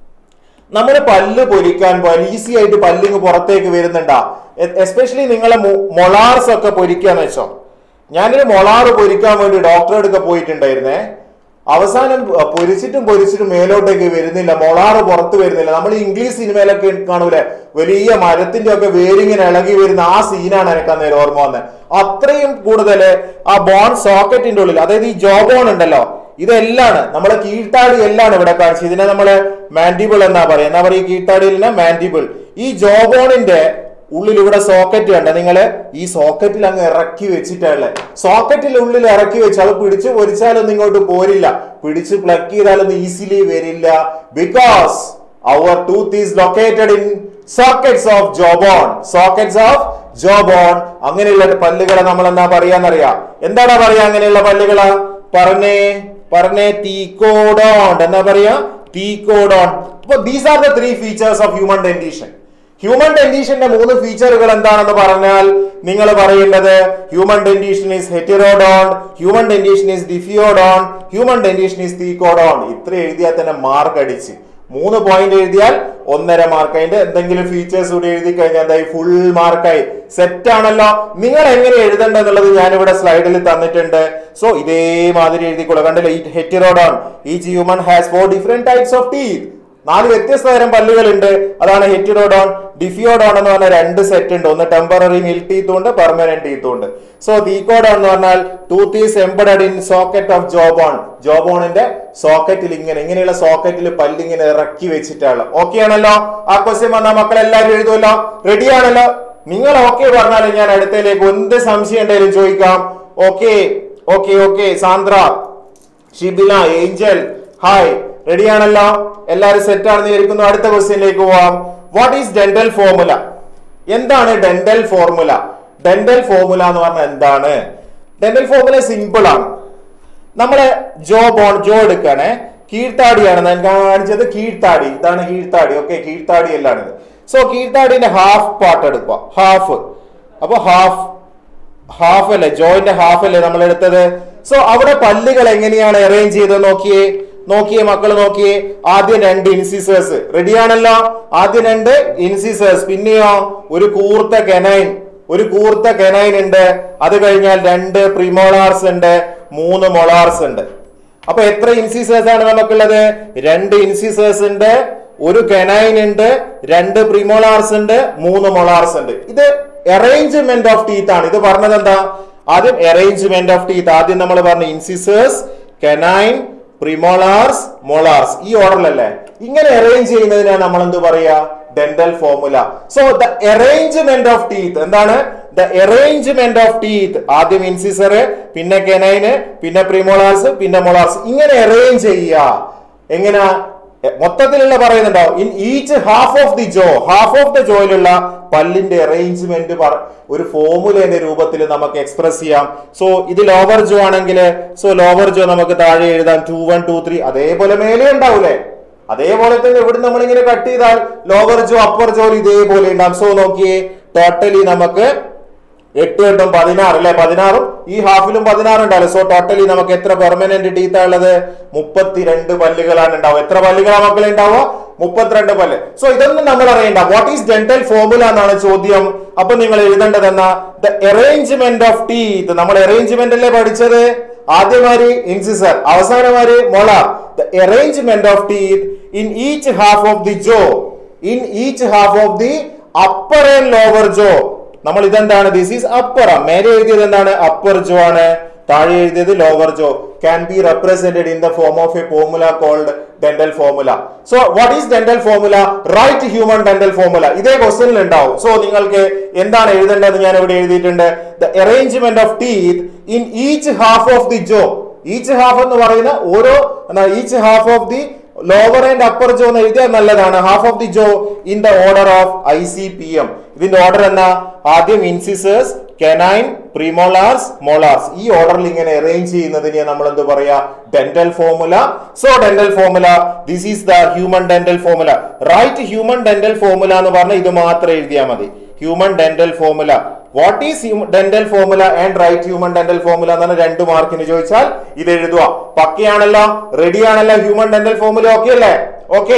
നമ്മൾ പല്ല് പൊരിക്കാൻ പോയാൽ ഈസി ആയിട്ട് പല്ലിങ് പുറത്തേക്ക് വരുന്നുണ്ടാ എസ്പെഷ്യലി നിങ്ങളെ മൊളാർസ് ഒക്കെ പൊരിക്കാന്ന് വെച്ചോ ഞാനൊരു മൊളാറ് പൊരിക്കാൻ വേണ്ടി ഡോക്ടറെ അടുക്ക പോയിട്ടുണ്ടായിരുന്നേ അവസാനം അഹ് പൊരിച്ചിട്ടും പൊരിച്ചിട്ടും മേലോട്ടേക്ക് വരുന്നില്ല മൊളാറ് പുറത്ത് വരുന്നില്ല നമ്മൾ ഇംഗ്ലീഷ് സിനിമയിലൊക്കെ കാണൂലേ വലിയ മരത്തിന്റെ ഒക്കെ വേരിങ്ങനെ ഇളകി വരുന്ന ആ സീനാണ് എനിക്ക് അന്നേരം ഓർമ്മ വന്നത് അത്രയും കൂടുതൽ ആ ബോൺ സോക്കറ്റിന്റെ ഉള്ളിൽ അതായത് ഈ ജോ ബോൺ ഉണ്ടല്ലോ ഇതെല്ലാണ് നമ്മളെ കീഴ്ത്താടി എല്ലാം ഇവിടെ കാണിച്ചത് ഇതിനെ നമ്മള് മാൻഡിബിൾ എന്നാ പറയാ എന്നാ പറയുക കീഴ്ത്താടിയിലെ മാൻഡിബിൾ ഈ ജോബോണിന്റെ ഉള്ളിൽ ഇവിടെ സോക്കറ്റ് കണ്ട നിങ്ങള് ഈ സോക്കറ്റിൽ അങ്ങ് ഇറക്കി വെച്ചിട്ടുള്ള സോക്കറ്റിൽ ഉള്ളിൽ ഇറക്കി വെച്ച് അത് പിടിച്ച് പൊരിച്ചാലൊന്നും ഇങ്ങോട്ട് പോരില്ല പിടിച്ച് പ്ലഗ് ചെയ്താലൊന്നും ഈസിലി വരില്ല because our tooth is located in sockets of jawbone sockets of jawbone അങ്ങനെയുള്ള പല്ലുകളെ നമ്മൾ എന്താ പറയാന്നറിയാം എന്താണ് പറയാ അങ്ങനെയുള്ള പല്ലുകള് പറഞ്ഞേ പറഞ്ഞേ തീക്കോഡോണ്ട് എന്താ പറയാ തീക്കോഡോണ്ട് അപ്പൊ these are the three features of human dentition human ഡെന്റീഷന്റെ മൂന്ന് ഫീച്ചറുകൾ എന്താണെന്ന് പറഞ്ഞാൽ നിങ്ങൾ പറയേണ്ടത് human dentition is heterodont human dentition is diphyodont human dentition is thecodont ഇത്ര എഴുതിയാൽ തന്നെ മാർക്ക് അടിച്ച് മൂന്ന് പോയിന്റ് എഴുതിയാൽ ഒന്നര മാർക്ക് അതിന്റെ എന്തെങ്കിലും ഫീച്ചേഴ്സ് കൂടി എഴുതി കഴിഞ്ഞാൽ എന്തായി ഫുൾ മാർക്കായി സെറ്റ് ആണല്ലോ നിങ്ങൾ എങ്ങനെ എഴുതണ്ടെന്നുള്ളത് ഞാനിവിടെ സ്ലൈഡിൽ തന്നിട്ടുണ്ട് സോ ഇതേമാതിരി എഴുതിക്കോളൂ കണ്ടില്ലേ ഈ heterodont each human has four different types of teeth നാല് വ്യത്യസ്ത തരം പല്ലുകളുണ്ട് അതാണ് ഹെറ്റിറോഡോൺ ഡിഫിയോഡോൺ എന്ന് പറഞ്ഞ രണ്ട് സെറ്റ് ഉണ്ട് ഒന്ന് ടെമ്പററി മിൽ ടീത്തും ഉണ്ട് പെർമനന്റ് ടീത്തും ഉണ്ട് സോ തീക്കോഡോൺ എന്ന് പറഞ്ഞാൽ tooth is embedded in socket of jawbone ജോബോണിന്റെ സോക്കറ്റിൽ ഇങ്ങനെ ഇങ്ങനെയുള്ള സോക്കറ്റിൽ പല്ലിങ്ങനെ ഇറക്കി വെച്ചിട്ടാണ് ഓക്കെ ആണല്ലോ ആ ക്വസ്റ്റ്യൻ വന്നാൽ മക്കൾ എല്ലാവരും എഴുതുമല്ലോ റെഡി ആണല്ലോ നിങ്ങൾ ഓക്കെ പറഞ്ഞാലും ഞാൻ അടുത്തതിലേക്ക് എന്ത് സംശയം ഉണ്ടെങ്കിലും ചോദിക്കാം okay okay okay Sandra Shibila Angel hi ready ആണല്ലോ എല്ലാവരും സെറ്റ് ആണെന്ന് വിചാരിക്കുന്നു അടുത്ത ക്വസ്റ്റ്യനിലേക്ക് പോവാം വാട്ട് ഈസ് ഡെന്റൽ ഫോർമുല എന്താണ് ഡെന്റൽ ഫോർമുല ഡെന്റൽ ഫോർമുല എന്ന് പറഞ്ഞാൽ എന്താണ് ഡെന്റൽ ഫോർമുല സിമ്പിൾ ആണ് നമ്മളെ ജോ ബോൺ ജോ എടുക്കണേ കീഴ്ത്താടിയാണ് ഞാൻ കാണിച്ചത് കീഴ്ത്താടി ഇതാണ് കീഴ്ത്താടി ഓക്കെ കീഴ്ത്താടി എല്ലാണിത് സോ കീഴ്ത്താടിന്റെ ഹാഫ് പാർട്ട് എടുക്കുക ഹാഫ് അപ്പൊ ഹാഫ് ഹാഫ് അല്ലേ ജോയിന്റ് ഹാഫ് അല്ലേ നമ്മൾ എടുത്തത് സോ അവിടെ പല്ലുകൾ എങ്ങനെയാണ് അറേഞ്ച് ചെയ്തത് നോക്കിയേ നോക്കിയേ മക്കൾ നോക്കിയേ ആദ്യം രണ്ട് ഇൻസിസേഴ്സ് റെഡിയാണല്ലോ ആദ്യം രണ്ട് ഇൻസിസേഴ്സ് പിന്നെയോ ഒരു കൂർത്ത കെനൈൻ ഒരു കൂർത്ത കെനൈൻ ഉണ്ട് അത് കഴിഞ്ഞാൽ രണ്ട് പ്രിമോളാർസ് ഉണ്ട് മൂന്ന് മൊളാർസ് ഉണ്ട് അപ്പൊ എത്ര ഇൻസിസേഴ്സ് ആണ് നമുക്കുള്ളത് രണ്ട് ഇൻസിസേഴ്സ് ഉണ്ട് ഒരു കെനൈൻ ഉണ്ട് രണ്ട് പ്രിമോളാർസ് ഉണ്ട് മൂന്ന് മൊളാർസ് ഉണ്ട് ഇത് അറേഞ്ച്മെന്റ് ഓഫ് ടീത്ത് ആണ് ഇത് പറഞ്ഞത് എന്താ ആദ്യം അറേഞ്ച്മെന്റ് ഓഫ് ടീത്ത് ആദ്യം നമ്മൾ പറഞ്ഞു ഇൻസിസേഴ്സ് കെനൈൻ പ്രിമോളാർസ് മൊളാർസ് ഈ ഓർഡറിലല്ലേ ഇങ്ങനെ അറേഞ്ച് ചെയ്യുന്നതിനാണ് നമ്മൾ എന്ത് പറയാ dental formula so the arrangement of teeth എന്താണ് ദ അറേഞ്ച്മെന്റ് ഓഫ് ടീത്ത് ആദ്യം ഇൻസിസർ പിന്നെ കെനൈന് പിന്നെ പ്രിമോളാർസ് പിന്നെ മൊളാർസ് ഇങ്ങനെ അറേഞ്ച് ചെയ്യുക എങ്ങനെയാ എ- മൊത്തത്തിലുള്ള പറയുന്നുണ്ടോ in each half of the jaw half of the ജോയിലുള്ള പല്ലിന്റെ അറേഞ്ച്മെന്റ് ഒരു ഫോമുലേന്റെ രൂപത്തിൽ നമുക്ക് എക്സ്പ്രസ് ചെയ്യാം സോ ഇത് ലോവർ ജോ ആണെങ്കിൽ സോ ലോവർ ജോ നമുക്ക് താഴെ എഴുതാം ടു വൺ ടു ത്രീ അതേപോലെ മേലെ ഉണ്ടാവൂലേ അതേപോലെ തന്നെ ഇവിടെ നമ്മൾ ഇങ്ങനെ കട്ട് ചെയ്താൽ ലോവർ ജോ അപ്പർ ജോ ഇതേപോലെ ഉണ്ടാവും സോ നോക്കിയേ ടോട്ടലി നമുക്ക് എട്ട് എട്ടും പതിനാറ് അല്ലെ പതിനാറും ഈ ഹാഫിലും പതിനാറ് ഉണ്ടാവില്ല സോ ടോട്ടലി നമുക്ക് എത്ര പെർമനന്റ് ടീത്ത് ഉള്ളത് മുപ്പത്തിരണ്ട് പല്ലുകളാണ് ഉണ്ടാവുക എത്ര പല്ലുകളാണ് മക്കളെ ഉണ്ടാവുക മുപ്പത്തിരണ്ട് പല്ല് സോ ഇതൊന്നും നമ്മൾ അറിയണ്ട വാട്ട് ഈസ് ഡെന്റൽ ഫോർമുല എന്നാണ് ചോദ്യം അപ്പൊ നിങ്ങൾ എഴുതേണ്ടത് എന്നാ ദ അറേഞ്ച്മെന്റ് ഓഫ് ടീത്ത് നമ്മൾ അറേഞ്ച്മെന്റ് അല്ലേ പഠിച്ചത് ആദ്യമാര് ഇൻസിസർ അവസാനമാര് മൊള the arrangement of teeth in each half of the jaw in each half of the upper and lower jaw നമ്മൾ ഇതെന്താണ് ദിസ് ഈസ് അപ്പർ മേലെ എഴുതിയത് എന്താണ് അപ്പർ ജോ ആണ് താഴെ എഴുതിയത് lower jaw can be represented in the form of a formula called dental formula so what is dental formula write human dental formula ഇതേ ക്വസ്റ്റ്യനിൽ ഉണ്ടാവും സോ നിങ്ങൾക്ക് എന്താണ് എഴുതേണ്ടത് ഞാൻ ഇവിടെ എഴുതിയിട്ടുണ്ട് the arrangement of teeth in each half of the jaw each half എന്ന് പറയുന്ന ഓരോ each half of the lower and upper jaw എന്ന് എഴുതിയാൽ നല്ലതാണ് half of the jaw in the order of I C P M ഇതിന്റെ order എന്നാ ആദ്യം incisors canine പ്രിമോളാർസ് molars ഈ ഓർഡറിൽ ഇങ്ങനെ അറേഞ്ച് ചെയ്യുന്നതിനെ നമ്മൾ എന്ത് പറയാ dental formula so dental formula this is the human dental formula write human dental formula എന്ന് പറഞ്ഞാൽ ഇത് മാത്രം എഴുതിയാൽ മതി human dental formula what is dental formula and write human dental formula എന്നാണ് രണ്ട് മാർക്കിന് ചോദിച്ചാൽ ഇത് എഴുതുക പക്കയാണല്ലോ റെഡി ആണല്ലോ ഹ്യൂമൻ ഡെന്റൽ ഫോർമുല ഓക്കെ അല്ലേ ഓക്കെ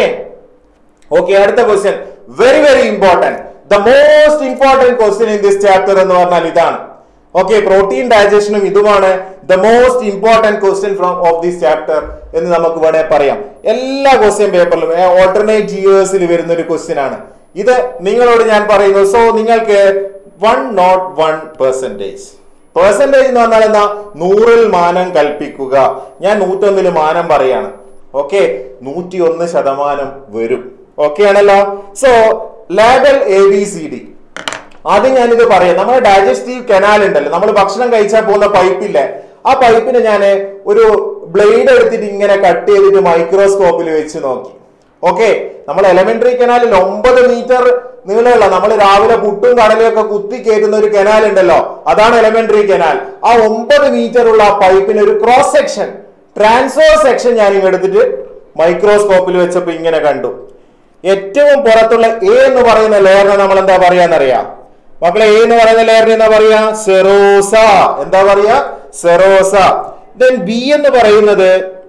ഓക്കെ അടുത്ത question very very important the most important question in this chapter എന്ന് പറഞ്ഞാൽ ഇതാണ് ഓക്കെ പ്രോട്ടീൻ ഡൈജഷനും ഇതുമാണ് the most important question from of this chapter എന്ന് നമുക്ക് വേണേ പറയാം എല്ലാ ക്വസ്റ്റ്യൻ പേപ്പറിലും ഓൾട്ടർനേറ്റ് ഇയേഴ്സിൽ വരുന്ന ഒരു ക്വസ്റ്റ്യൻ ആണ് ഇത് നിങ്ങളോട് ഞാൻ പറയുന്നു സോ നിങ്ങൾക്ക് one note one percentage percentage എന്ന് പറഞ്ഞാൽ എന്താ നൂറിൽ മാനം കൽപ്പിക്കുക ഞാൻ നൂറ്റൊന്നിൽ മാനം പറയാണ് ഓക്കെ നൂറ്റി ഒന്ന് ശതമാനം വരും ഓക്കെ ആണല്ലോ so label A B C D ആദ്യം ഞാനിത് പറയാം നമ്മുടെ ഡൈജസ്റ്റീവ് കനാൽ ഉണ്ടല്ലോ നമ്മൾ ഭക്ഷണം കഴിച്ചാൽ പോകുന്ന പൈപ്പില്ലേ ആ പൈപ്പിന് ഞാൻ ഒരു ബ്ലേഡ് എടുത്തിട്ട് ഇങ്ങനെ കട്ട് ചെയ്തിട്ട് മൈക്രോസ്കോപ്പിൽ വെച്ച് നോക്കി ഓക്കെ നമ്മൾ എലമെന്ററി കനാലിൽ ഒമ്പത് മീറ്റർ നീളമുള്ള നമ്മൾ രാവിലെ പുട്ടും കടലും ഒക്കെ കുത്തി കയറ്റുന്ന ഒരു കനാൽ ഉണ്ടല്ലോ അതാണ് എലമെന്ററി കനാൽ ആ ഒമ്പത് മീറ്റർ ഉള്ള ആ പൈപ്പിന് ഒരു ക്രോസ് സെക്ഷൻ ട്രാൻസ്ഫർ സെക്ഷൻ ഞാൻ ഇങ്ങ് എടുത്തിട്ട് മൈക്രോസ്കോപ്പിൽ വെച്ചപ്പോ ഇങ്ങനെ കണ്ടു ഏറ്റവും പുറത്തുള്ള എ എന്ന് പറയുന്ന ലെയറിനെ നമ്മൾ എന്താ പറയാന്നറിയാം മക്കളെ എ എന്ന് പറയുന്ന ലെയറിന് എന്താ പറയാ സെറോസ എന്താ പറയാ സെറോസ ദെൻ ബി എന്ന് പറയുന്നത്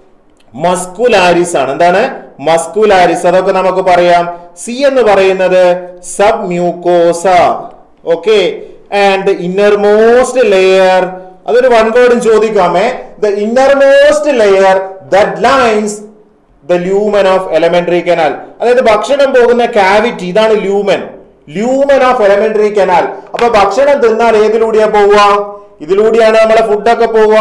മസ്കുലാരിസ് ആണ് എന്താണ് മസ്കുലാരിസ് അതൊക്കെ നമുക്ക് പറയാം സി എന്ന് പറയുന്നത് sub mucosa okay and inner most layer അതൊരു വൺ വേർഡും ചോദിക്കാമേ the inner most layer that lines the lumen of alimentary canal അതായത് ഭക്ഷണം പോകുന്ന കാവിറ്റി ഇതാണ് lumen lumen of alimentary canal അപ്പൊ ഭക്ഷണം തിന്നാൽ ഏതിലൂടെയാ പോവുക ഇതിലൂടെയാണ് നമ്മളെ ഫുഡൊക്കെ പോവുക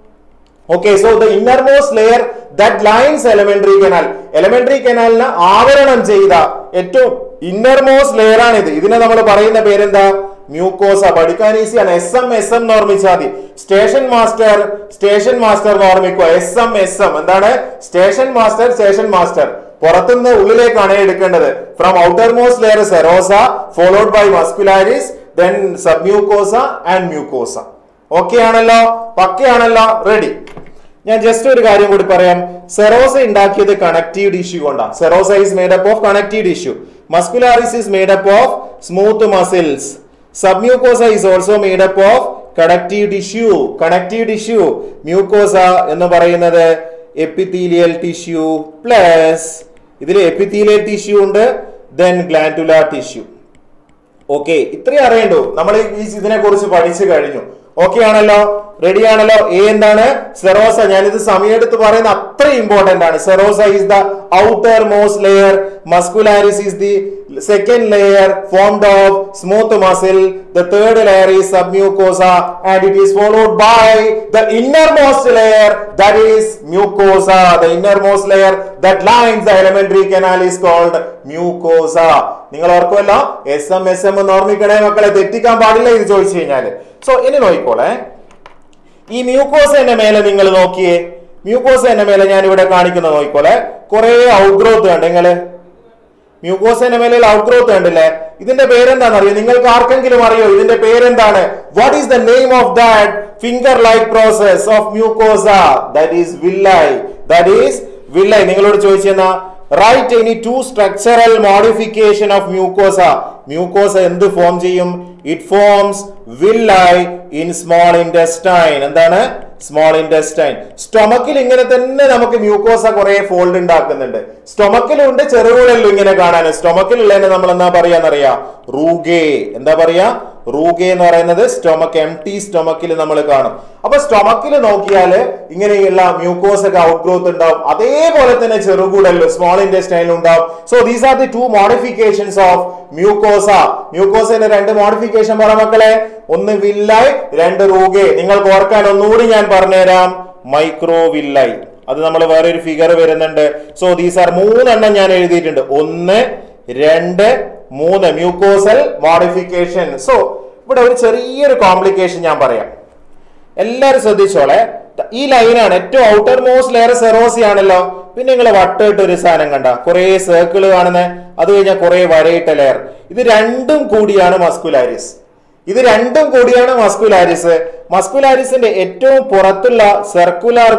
okay so the innermost layer that lines alimentary canal എലമെന്ററി കനാലിനെ ആവരണം ചെയ്ത ഏറ്റവും ഇന്നർമോസ്റ്റ് ലെയർ ആണ് ഇത് ഇതിനെ നമ്മൾ പറയുന്ന പേരെന്താ മ്യൂക്കോസ പഠിക്കാൻ ഈസിയാണ് എസ് എം എസ് എം എന്ന് ഓർമ്മിച്ചാൽ മതി സ്റ്റേഷൻ മാസ്റ്റർ സ്റ്റേഷൻ മാസ്റ്റർ എന്ന് ഓർമ്മിക്കുക എസ് എം എസ് എം എന്താണ് സ്റ്റേഷൻ മാസ്റ്റർ സ്റ്റേഷൻ മാസ്റ്റർ പുറത്തുനിന്ന് ഉള്ളിലേക്കാണ് എടുക്കേണ്ടത് from outer most layer serosa followed by muscularis then submucosa and mucosa okay ആണല്ലോ പക്കയാണല്ലോ റെഡി ഞാൻ ജസ്റ്റ് ഒരു കാര്യം കൂടി പറയാം സെറോസ ഉണ്ടാക്കിയത് കണക്റ്റീവ് ടിഷ്യൂ കൊണ്ടാണ് serosa is made up of connective tissue muscularis is made up of smooth muscles submucosa is also made up of connective tissue connective tissue mucosa എന്ന് പറയുന്നത് എപ്പിത്തീലിയൽ ടിഷ്യൂ പ്ലസ് ഇതിൽ epithelial tissue ഉണ്ട് then glandular tissue okay ഇത്രയും അറിയണ്ടോ നമ്മൾ ഈ ഇതിനെ കുറിച്ച് പഠിച്ചു കഴിഞ്ഞു ഓക്കെ ആണല്ലോ റെഡിയാണല്ലോ എ എന്താണ് സെറോസ ഞാനിത് സമയമെടുത്ത് പറയുന്ന അത്ര ഇമ്പോർട്ടന്റ് ആണ് serosa is the outer most layer muscularis is the second layer formed of smooth muscle the third layer is submucosa and it is followed by the inner most layer that is mucosa the inner most layer that lines the alimentary canal is called mucosa നിങ്ങൾ ഓർക്കുമല്ലോ S M S M എന്ന് ഓർമ്മിക്കണേ മക്കളെ തെറ്റിക്കാൻ പാടില്ല ഇത് ചോദിച്ചു കഴിഞ്ഞാല് so ഇനി നോക്കിക്കോളെ ഈ മ്യൂക്കോസന്റെ മേലെ നിങ്ങൾ നോക്കിയേ മ്യൂക്കോസന്റെ മേലെ ഞാൻ ഇവിടെ കാണിക്കുന്ന നോക്കിക്കോളെ കുറെ ഔട്ട്ഗ്രോത്ത് കണ്ട് നിങ്ങള് മ്യൂക്കോസന്റെ മേലെ ഔട്ട്ഗ്രോത്ത് കണ്ടില്ലേ ഇതിന്റെ പേരെന്താണെന്ന് അറിയോ നിങ്ങൾക്ക് ആർക്കെങ്കിലും അറിയോ ഇതിന്റെ പേരെന്താണ് what is the name of that finger like process of mucosa that is villi that is villi നിങ്ങളോട് ചോദിച്ചെന്നാ write any two structural modification of mucosa mucosa എന്ത് ഫോം ചെയ്യും it forms villi in small intestine എന്താണ് small intestine സ്റ്റൊമക്കിൽ ഇങ്ങനെ തന്നെ നമുക്ക് mucosa കുറെ ഫോൾഡ് ഉണ്ടാക്കുന്നുണ്ട് സ്റ്റൊമക്കിലും ഉണ്ട് ചെറുകുടലിലും ഇങ്ങനെ കാണാൻ സ്റ്റൊമക്കിലുള്ളതിനെ നമ്മൾ എന്താ പറയാന്നറിയാ റൂഗേ എന്താ പറയാ റൂഗേ എന്ന് പറയുന്നത് സ്റ്റൊമക്ക് എം ടി സ്റ്റൊമക്കിൽ നമ്മൾ കാണും അപ്പൊ സ്റ്റൊമക്കിൽ നോക്കിയാൽ ഇങ്ങനെയുള്ള മ്യൂക്കോസ് ഒക്കെ ഔട്ട് ഗ്രോത്ത് ഉണ്ടാവും അതേപോലെ തന്നെ ചെറുകുടലിലും സ്മോൾ ഇൻഡസ്റ്റൈനിലും ഉണ്ടാവും so these are the two modifications of mucosa മ്യൂക്കോസയുടെ രണ്ട് മോഡിഫിക്കേഷൻ പറ മക്കളെ ഒന്ന് വില്ലൈ രണ്ട് റൂഗേ നിങ്ങൾക്ക് ഓർക്കാൻ ഒന്നുകൂടി ഞാൻ പറഞ്ഞുതരാം മൈക്രോ വില്ലൈ അത് നമ്മൾ വേറെ ഒരു ഫിഗർ വരുന്നുണ്ട് സോ ദീസ് ആർ മൂന്നെണ്ണം ഞാൻ എഴുതിയിട്ടുണ്ട് ഒന്ന് രണ്ട് മൂന്ന് മ്യൂക്കോസൽ മോഡിഫിക്കേഷൻ സോ ഇവിടെ ഒരു ചെറിയൊരു കോംപ്ലിക്കേഷൻ ഞാൻ പറയാം എല്ലാരും ശ്രദ്ധിച്ചോളെ ഈ ലൈനാണ് ഏറ്റവും ഔട്ടർ മോസ്റ്റ് ലെയർ സെറോസി ആണല്ലോ പിന്നെ നിങ്ങൾ വട്ടമിട്ട് ഒരു സാധനം കണ്ട കുറെ സർക്കിൾ കാണുന്നത് അത് കഴിഞ്ഞാൽ കുറെ വരയിട്ട ലെയർ ഇത് രണ്ടും കൂടിയാണ് മസ്കുലാരിസ് ഇത് രണ്ടും കൂടിയാണ് മസ്കുലാരിസ് മസ്കുലാരിസിന്റെ ഏറ്റവും പുറത്തുള്ള സർക്കുലർ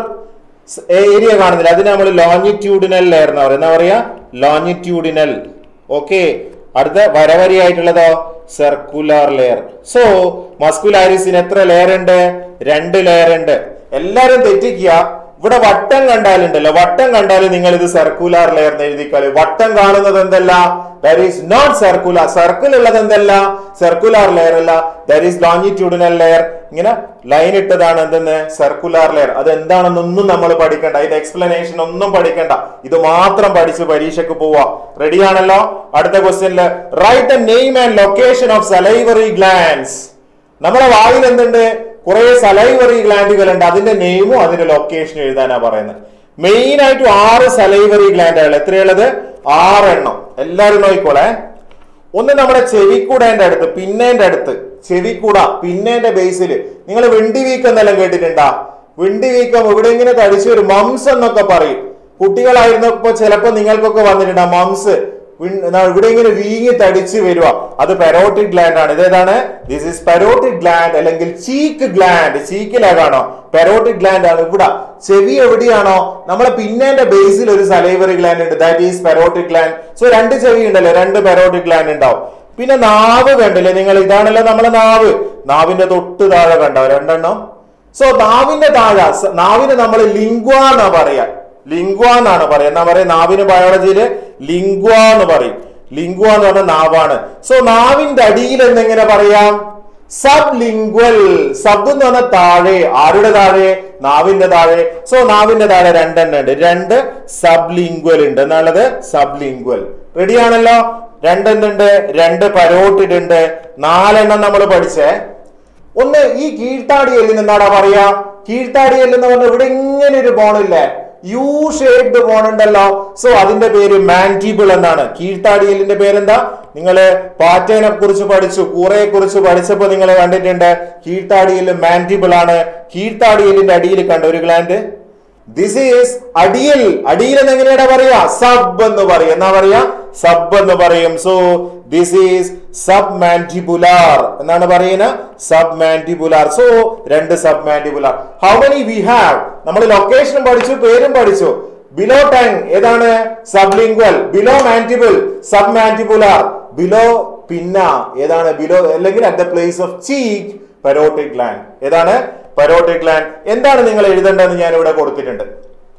ഏരിയ കാണുന്നില്ല അതിന് നമ്മൾ ലോങ്ങിറ്റ്യൂഡിനൽ ലെയർ എന്ന് പറയുന്നത് എന്താ പറയാ ലോങ്ങിറ്റ്യൂഡിനൽ ഓക്കെ അടുത്ത വരവരിയായിട്ടുള്ളതോ സർക്കുലർ ലെയർ സോ മസ്കുലാരിസിന് എത്ര ലെയർ ഉണ്ട് രണ്ട് ലെയർ ഉണ്ട് എല്ലാരും തെറ്റിക്കുക ഇവിടെ വട്ടം കണ്ടാലുണ്ടല്ലോ വട്ടം കണ്ടാൽ നിങ്ങൾ ഇത് സർക്കുലർ ലെയർ എന്ന് എഴുതിക്കളി വട്ടം കാണുന്നത് എന്തല്ല there is not circular circle ഉള്ളത് എന്തല്ല സർക്കുലർ ലെയർ അല്ല ദർ ഈസ് ലോങ്ങിറ്റ്യൂഡിനൽ ലെയർ ഇങ്ങനെ ലൈൻ ഇട്ടതാണ് എന്തെന്ന് സർക്കുലർ ലെയർ അത് എന്താണെന്നൊന്നും നമ്മൾ പഠിക്കണ്ട അതിന്റെ എക്സ്പ്ലനേഷൻ ഒന്നും പഠിക്കണ്ട ഇത് മാത്രം പഠിച്ച് പരീക്ഷയ്ക്ക് പോവാ റെഡി ആണല്ലോ അടുത്ത ക്വസ്റ്റ്യനില് write the name and location of salivary glands നമ്മുടെ വായിൽ എന്തുണ്ട് കുറെ സലൈവറി ഗ്ലാൻഡുകൾ ഉണ്ട് അതിന്റെ നെയിമും അതിന്റെ ലൊക്കേഷനും എഴുതാനാ പറയുന്നത് മെയിൻ ആയിട്ട് ആറ് സലൈവറി ഗ്ലാൻഡുകൾ എത്രയുള്ളത് ആറെണ്ണം എല്ലാരും നോക്കിക്കോളെ ഒന്ന് നമ്മുടെ ചെവിക്കൂടേന്റെ അടുത്ത് പിന്നേന്റെ അടുത്ത് ചെവിക്കൂട പിന്നേന്റെ ബേസിൽ നിങ്ങൾ വിണ്ടി വീക്കം എന്നെല്ലാം കേട്ടിട്ടുണ്ടാ വിണ്ടി വീക്കം ഇവിടെ ഇങ്ങനെ തടിച്ചു വരും മംസ് എന്നൊക്കെ പറയും കുട്ടികളായിരുന്നപ്പോ ചിലപ്പോ നിങ്ങൾക്കൊക്കെ വന്നിട്ടുണ്ട് മംസ് ഇവിടെ ഇങ്ങനെ വീങ്ങി തടിച്ച് വരിക അത് പെരോട്ടിക് ഗ്ലാൻഡ് ആണ് ഇതേതാണ് ദിസ് ഇസ് പെരോട്ടിക് ഗ്ലാൻഡ് അല്ലെങ്കിൽ ചീക്ക് ഗ്ലാൻഡ് ചീക്കിലേക്കാണോ പെരോട്ടിക് ഗ്ലാൻഡ് ആണ് ഇവിടെ ചെവി എവിടെയാണോ നമ്മളെ പിന്നേന്റെ ബേസിൽ ഒരു സലൈവറി ഗ്ലാൻഡ് ഉണ്ട് that is parotid gland so രണ്ട് ചെവി ഉണ്ടല്ലോ രണ്ട് പെരോട്ടിക് ഗ്ലാൻഡ് ഉണ്ടാവും പിന്നെ നാവ് കണ്ടില്ലേ നിങ്ങൾ ഇതാണല്ലോ നമ്മളെ നാവ് നാവിന്റെ തൊട്ട് താഴെ കണ്ടോ രണ്ടെണ്ണം സോ നാവിന്റെ താഴെ സ- നാവിന് നമ്മൾ ലിംഗ്വ എന്നാ പറയാ ലിംഗ്വ എന്നാണ് പറയാ എന്നാ പറയാ നാവിന് ബയോളജിയില് ലിംഗ്വ എന്ന് പറയും ലിംഗ്വ എന്ന് പറഞ്ഞ നാവാണ് സോ നാവിന്റെ അടിയിൽ എന്നെങ്ങനെ പറയാം സബ് ലിംഗ്വൽ സബ് എന്ന് പറഞ്ഞാൽ താഴെ ആരുടെ താഴെ നാവിന്റെ താഴെ സോ നാവിന്റെ താഴെ രണ്ടെണ്ണം ഉണ്ട് രണ്ട് സബ് ലിംഗ്വൽ ഉണ്ട് എന്നുള്ളത് സബ് ലിംഗ്വൽ റെഡി ആണല്ലോ രണ്ടെണ്ണുണ്ട് രണ്ട് പരോട്ടിഡ് ഉണ്ട് നാലെണ്ണം നമ്മൾ പഠിച്ചേ ഒന്ന് ഈ കീഴ്ത്താടി എല്ലിന് എന്താടാ പറയാ കീഴ്ത്താടി എല്ലെന്ന് പറഞ്ഞ ഇവിടെ ഇങ്ങനെ ഒരു ബോണില്ലേ യു ഷേപ്ഡ് ബോൺ ഉണ്ടല്ലോ സോ അതിന്റെ പേര് മാൻറ്റിബിൾ എന്നാണ് കീഴ്ത്താടി എല്ലിന്റെ പേരെന്താ നിങ്ങള് പാറ്റേനെ കുറിച്ച് പഠിച്ചു കൂറയെ കുറിച്ച് പഠിച്ചപ്പോ നിങ്ങൾ കണ്ടിട്ടുണ്ട് കീഴ്ത്താടി എല്ല് മാൻറ്റിബിൾ ആണ് കീഴ്ത്താടി എല്ലിന്റെ അടിയിൽ കണ്ട ഒരു ഗ്ലാൻഡ് ദിസ് ഈസ് അടിയിൽ അടിയിൽ എന്ന് എങ്ങനെയാ പറയാ സബ് എന്ന് പറയും എന്നാ പറയാ സബ് എന്ന് പറയും so this is submandibular എന്നാണ് പറയുന്നത് സബ് മാൻഡിബുലാർ സോ രണ്ട് submandibular how many we have നമ്മൾ ലൊക്കേഷനും പഠിച്ചു പേരും പഠിച്ചു ബിലോ ടങ് ഏതാണ് sublingual below mandible submandibular below pinna ഏതാണ് ബിലോ അല്ലെങ്കിൽ at the place of cheek parotid gland ഏതാണ് പരോട്ടിക് ഗ്ലാൻഡ് എന്താണ് നിങ്ങൾ എഴുതേണ്ടതെന്ന് ഞാൻ ഇവിടെ കൊടുത്തിട്ടുണ്ട്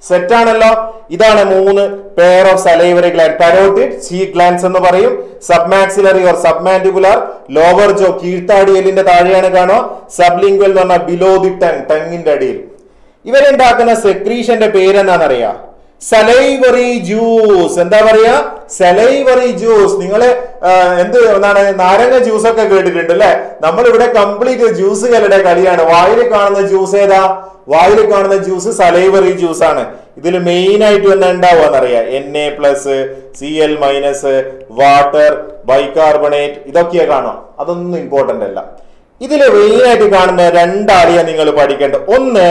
സെറ്റ് ആണല്ലോ ഇതാണ് മൂന്ന് pair of salivary gland parotid see glands എന്ന് പറയും submaxillary or submandibular lower jaw കീഴ്ത്താടിയലിന്റെ താഴെയാണ് കാണുക സബ്ലിംഗ്വൽ എന്ന് പറഞ്ഞാൽ ബിലോ ദി ടങ് ടങ്ങിന്റെ അടിയിൽ ഇവരുണ്ടാക്കുന്ന സെക്രീഷന്റെ പേരെന്താണെന്നറിയാം സലൈവറി ജ്യൂസ് എന്താ പറയാ സലൈവറി ജ്യൂസ് നിങ്ങള് ആ, എന്ത് എന്താണ് നാരങ്ങ ജ്യൂസ് ഒക്കെ കേട്ടിട്ടുണ്ട് അല്ലെ നമ്മൾ ഇവിടെ കംപ്ലീറ്റ് ജ്യൂസുകളുടെ കളിയാണ് വായിൽ കാണുന്ന ജ്യൂസ് ഏതാ വായിൽ കാണുന്ന ജ്യൂസ് സലൈവറി ജ്യൂസ് ആണ് ഇതിൽ മെയിൻ ആയിട്ട് എന്താ ഉണ്ടാവുക N A plus C L minus water bicarbonate ഇതൊക്കെയാ കാണാം അതൊന്നും ഇമ്പോർട്ടന്റ് അല്ല ഇതിൽ മെയിൻ ആയിട്ട് കാണുന്ന രണ്ടാളിയാ നിങ്ങൾ പഠിക്കേണ്ടത് ഒന്ന്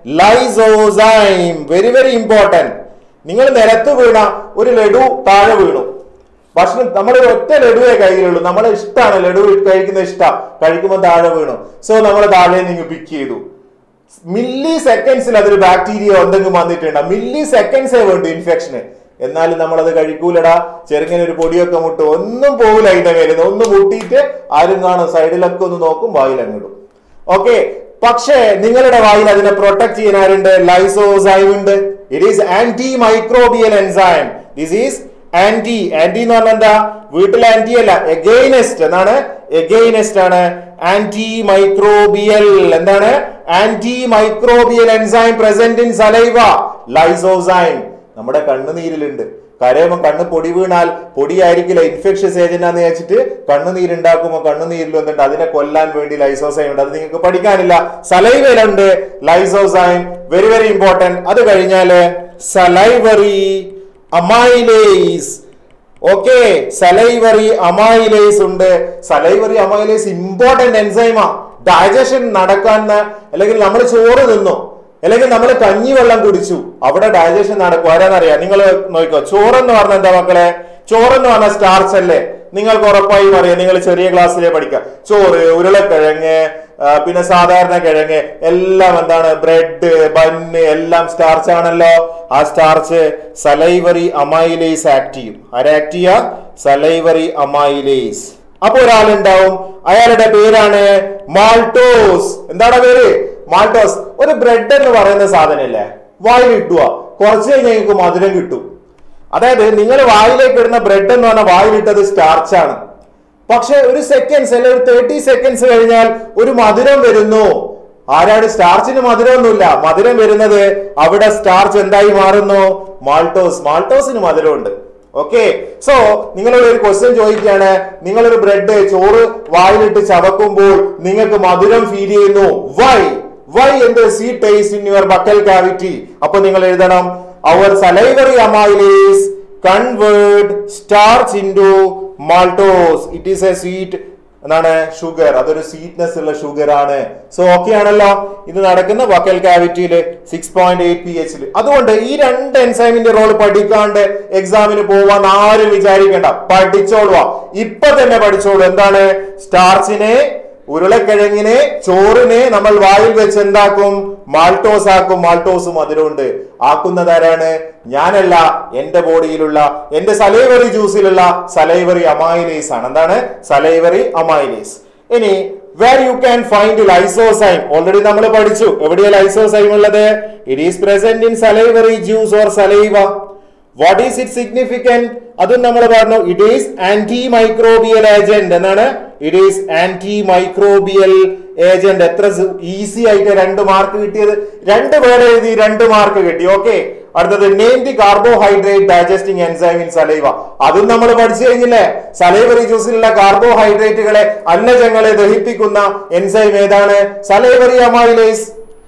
ലൈസോസൈം വെരി വെരി ഇമ്പോർട്ടന്റ് നിങ്ങൾ നിലത്ത് വീണ ഒരു ലഡു താഴെ വീണു ഭക്ഷണം നമ്മൾ ഒറ്റ ലഡുവേ കയ്യിലുള്ളൂ നമ്മളെ ഇഷ്ടമാണ് ലഡു കഴിക്കുന്ന ഇഷ്ടം കഴിക്കുമ്പോൾ താഴെ വീണു സോ നമ്മൾ താഴെ നിങ്ങൾ പിക്ക് ചെയ്തു മില്ലി സെക്കൻഡ്സിൽ അതൊരു ബാക്ടീരിയ എന്തെങ്കിലും വന്നിട്ടുണ്ട് മില്ലി സെക്കൻഡ്സേ വേണ്ടു ഇൻഫെക്ഷന് എന്നാലും നമ്മളത് കഴിക്കൂലടാ ചെറുങ്ങനെ ഒരു പൊടിയൊക്കെ മുട്ടും ഒന്നും പോകില്ല അതിന്റെ മേലെ ഒന്ന് മുട്ടിയിട്ട് ആരും കാണും സൈഡിലൊക്കെ ഒന്ന് നോക്കും വായിൽ അങ്ങിടും ഓക്കെ പക്ഷേ നിങ്ങളുടെ വായിൽ അതിനെ പ്രൊട്ടക്ട് ചെയ്യാൻ ആരുണ്ട് ലൈസോസൈം ഉണ്ട് it is antimicrobial enzyme this is anti anti എന്ന് പറഞ്ഞാൽ എന്താ വീട്ടിൽ ആന്റി അല്ല എഗെയിനെസ്റ്റ് എന്നാണ് എഗെയിനെസ്റ്റ് ആണ് ആന്റി മൈക്രോബിയൽ എന്താണ് antimicrobial enzyme present in saliva lysozyme നമ്മുടെ കണ്ണുനീരിലുണ്ട് കരയുമ്പോൾ കണ്ണ് പൊടി വീണാൽ പൊടിയായിരിക്കില്ല ഇൻഫെക്ഷ്യസ് ഏജന്റ് ആണെന്ന് വെച്ചിട്ട് കണ്ണുനീരുണ്ടാക്കുമ്പോൾ കണ്ണുനീരിൽ വന്നിട്ട് അതിനെ കൊല്ലാൻ വേണ്ടി ലൈസോസൈം ഉണ്ട് അത് നിങ്ങൾക്ക് പഠിക്കാനില്ല സലൈവയിലുണ്ട് ലൈസോസൈം വെരി വെരി ഇമ്പോർട്ടന്റ് അത് കഴിഞ്ഞാല് salivary amylase okay salivary amylase ഉണ്ട് സലൈവറി അമൈലേസ് ഇമ്പോർട്ടന്റ് എൻസൈമാ ഡൈജഷൻ നടക്കാൻ അല്ലെങ്കിൽ നമ്മൾ ചോറ് തിന്നു അല്ലെങ്കിൽ നമ്മൾ കഞ്ഞിവെള്ളം കുടിച്ചു അവിടെ ഡൈജഷൻ നടക്കും ആരാന്നറിയാം നിങ്ങൾ നോക്കിക്കോ ചോറെന്ന് പറഞ്ഞ എന്താ മക്കളെ ചോറെന്ന് പറഞ്ഞ സ്റ്റാർച്ച് അല്ലേ നിങ്ങൾക്ക് ഉറപ്പായും അറിയാം നിങ്ങൾ ചെറിയ ക്ലാസ്സിലെ പഠിക്കാം ചോറ് ഉരുളക്കിഴങ്ങ് ആ, പിന്നെ സാധാരണ കിഴങ്ങ് എല്ലാം എന്താണ് ബ്രെഡ് ബന്ന് എല്ലാം സ്റ്റാർച്ച് ആണല്ലോ ആ സ്റ്റാർച്ച് സലൈവറി അമൈലേസ് ആക്ട് ചെയ്യും ആരെ ആക്ട് ചെയ്യുക സലൈവറി അമൈലേസ് അപ്പൊ ഒരാളുണ്ടാവും അയാളുടെ പേരാണ് മാൾട്ടോസ് എന്താണ് പേര് മാൾട്ടോസ് ഒരു ബ്രെഡ് എന്ന് പറയുന്ന സാധനല്ലേ വായിൽ ഇട്ടുക കുറച്ച് കഴിഞ്ഞാൽ നിങ്ങൾക്ക് മധുരം കിട്ടും അതായത് നിങ്ങൾ വായിലേക്ക് ഇടുന്ന ബ്രെഡ് എന്ന് പറഞ്ഞാൽ വായിലിട്ടത് സ്റ്റാർച്ച് ആണ് പക്ഷെ ഒരു സെക്കൻഡ്സ് അല്ലെങ്കിൽ ഒരു തേർട്ടി സെക്കൻഡ്സ് കഴിഞ്ഞാൽ ഒരു മധുരം വരുന്നു ആരാണ് സ്റ്റാർച്ചിന് മധുരമൊന്നുമില്ല മധുരം വരുന്നത് അവിടെ സ്റ്റാർച്ച് എന്തായി മാറുന്നു മാൾട്ടോസ് മാൾട്ടോസിന് മധുരമുണ്ട് ഓക്കെ സോ നിങ്ങളോട് ഒരു ക്വസ്റ്റ്യൻ ചോദിക്കുകയാണ് നിങ്ങളൊരു ബ്രെഡ് ചോറ് വായിലിട്ട് ചവക്കുമ്പോൾ നിങ്ങൾക്ക് മധുരം ഫീൽ ചെയ്യുന്നു വൈ വൈ എന്ത് see taste in your buccal cavity അപ്പൊ നിങ്ങൾ എഴുതണം അവർ salivary amylase convert starch into maltose it is a sweet എന്താണ് ഷുഗർ അതൊരു സ്വീറ്റ്നെസ് ഉള്ള ഷുഗർ ആണ് സോ ഓക്കെ ആണല്ലോ ഇത് നടക്കുന്ന വക്കൽ കാവിറ്റിയിൽ സിക്സ് പോയിന്റ് എയ്റ്റ് പി എച്ചിൽ അതുകൊണ്ട് ഈ രണ്ട് എൻസൈമിന്റെ റോൾ പഠിക്കാണ്ട് എക്സാമിന് പോവാൻ ആരും വിചാരിക്കേണ്ട പഠിച്ചോളുക ഇപ്പൊ തന്നെ പഠിച്ചോളൂ എന്താണ് സ്റ്റാർച്ചിനെ ഉരുളക്കിഴങ്ങിനെ ചോറിനെ നമ്മൾ വായിൽ വെച്ച് എന്താക്കും മാൾട്ടോസ് ആക്കും മാൾട്ടോസ് മധുരമുണ്ട് ആക്കുന്നത് ആരാണ് ഞാനല്ല എന്റെ ബോഡിയിലുള്ള എന്റെ സലൈവറി ജ്യൂസിലുള്ള സലൈവറി അമൈലേസ് ആണ് എന്താണ് സലൈവറി അമൈലേസ് ഇനി where you can find lysozyme already നമ്മൾ പഠിച്ചു എവിടെയാ ലൈസോസൈം ഉള്ളത് it is present in salivary juice or saliva what is it significant അതും നമ്മൾ പറഞ്ഞു it is antimicrobial agent എന്നാണ് it is antimicrobial agent എത്ര ഈസി ആയിട്ട് രണ്ട് മാർക്ക് കിട്ടിയത് രണ്ട് പേര് എഴുതി രണ്ട് മാർക്ക് കിട്ടി ഓക്കെ അടുത്തത് name the carbohydrate digesting enzyme in saliva അതും നമ്മൾ പഠിച്ചു കഴിഞ്ഞില്ലേ സലൈവറി ജ്യൂസിലുള്ള കാർബോഹൈഡ്രേറ്റുകളെ അന്നജങ്ങളെ ദഹിപ്പിക്കുന്ന എൻസൈം ഏതാണ് സലൈവറി അമൈലേസ്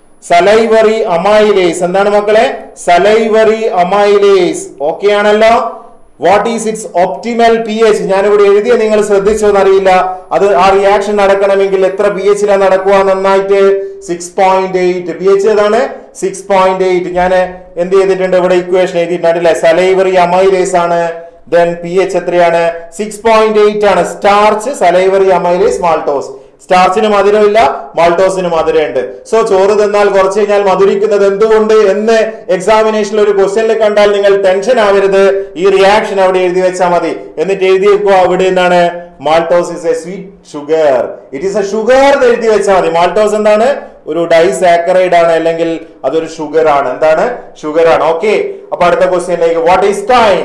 സലൈവറി അമൈലേസ് എന്താണ് മക്കളെ സലൈവറി അമൈലേസ് ഓക്കെ ആണല്ലോ what is its optimal P H ഞാനിവിടെ എഴുതിയ നിങ്ങൾ ശ്രദ്ധിച്ചോന്ന് അറിയില്ല അത് ആ റിയാക്ഷൻ നടക്കണമെങ്കിൽ എത്ര പി എച്ചിലാണ് നടക്കുക നന്നായിട്ട് six point eight P H ഏതാണ് സിക്സ് പോയിന്റ് എയ്റ്റ് ഞാൻ എന്ത് ചെയ്തിട്ടുണ്ട് ഇവിടെ ഇക്വേഷൻ എഴുതിയിട്ടുണ്ട് സലൈവറി അമൈലേസ് ആണ് ദെൻ പി എച്ച് എത്രയാണ് സിക്സ് പോയിന്റ് എയ്റ്റ് ആണ് സ്റ്റാർച്ച് സലൈവറി അമൈലേസ് മാൾട്ടോസ് സ്റ്റാർച്ചിന് മധുരമില്ല മാൾട്ടോസിന് മധുരമുണ്ട് സോ ചോറ് തിന്നാൽ കുറച്ച് കഴിഞ്ഞാൽ മധുരിക്കുന്നത് എന്തുകൊണ്ട് എന്ന് എക്സാമിനേഷനിൽ ഒരു ക്വസ്റ്റ്യനിൽ കണ്ടാൽ നിങ്ങൾ ടെൻഷൻ ആവരുത് ഈ റിയാക്ഷൻ അവിടെ എഴുതി വെച്ചാൽ മതി എന്നിട്ട് എഴുതി വെക്കുക അവിടെ എന്താണ് maltose is a sweet sugar it is a sugar എന്ന് എഴുതി വെച്ചാൽ മതി മാൾട്ടോസ് എന്താണ് ഒരു ഡൈസാക്കറൈഡ് ആണ് അല്ലെങ്കിൽ അതൊരു ഷുഗർ ആണ് എന്താണ് ഷുഗർ ആണ് ഓക്കെ അപ്പൊ അടുത്ത ക്വസ്റ്റ്യനിലേക്ക് വാട്ട് ഈസ് ടൈം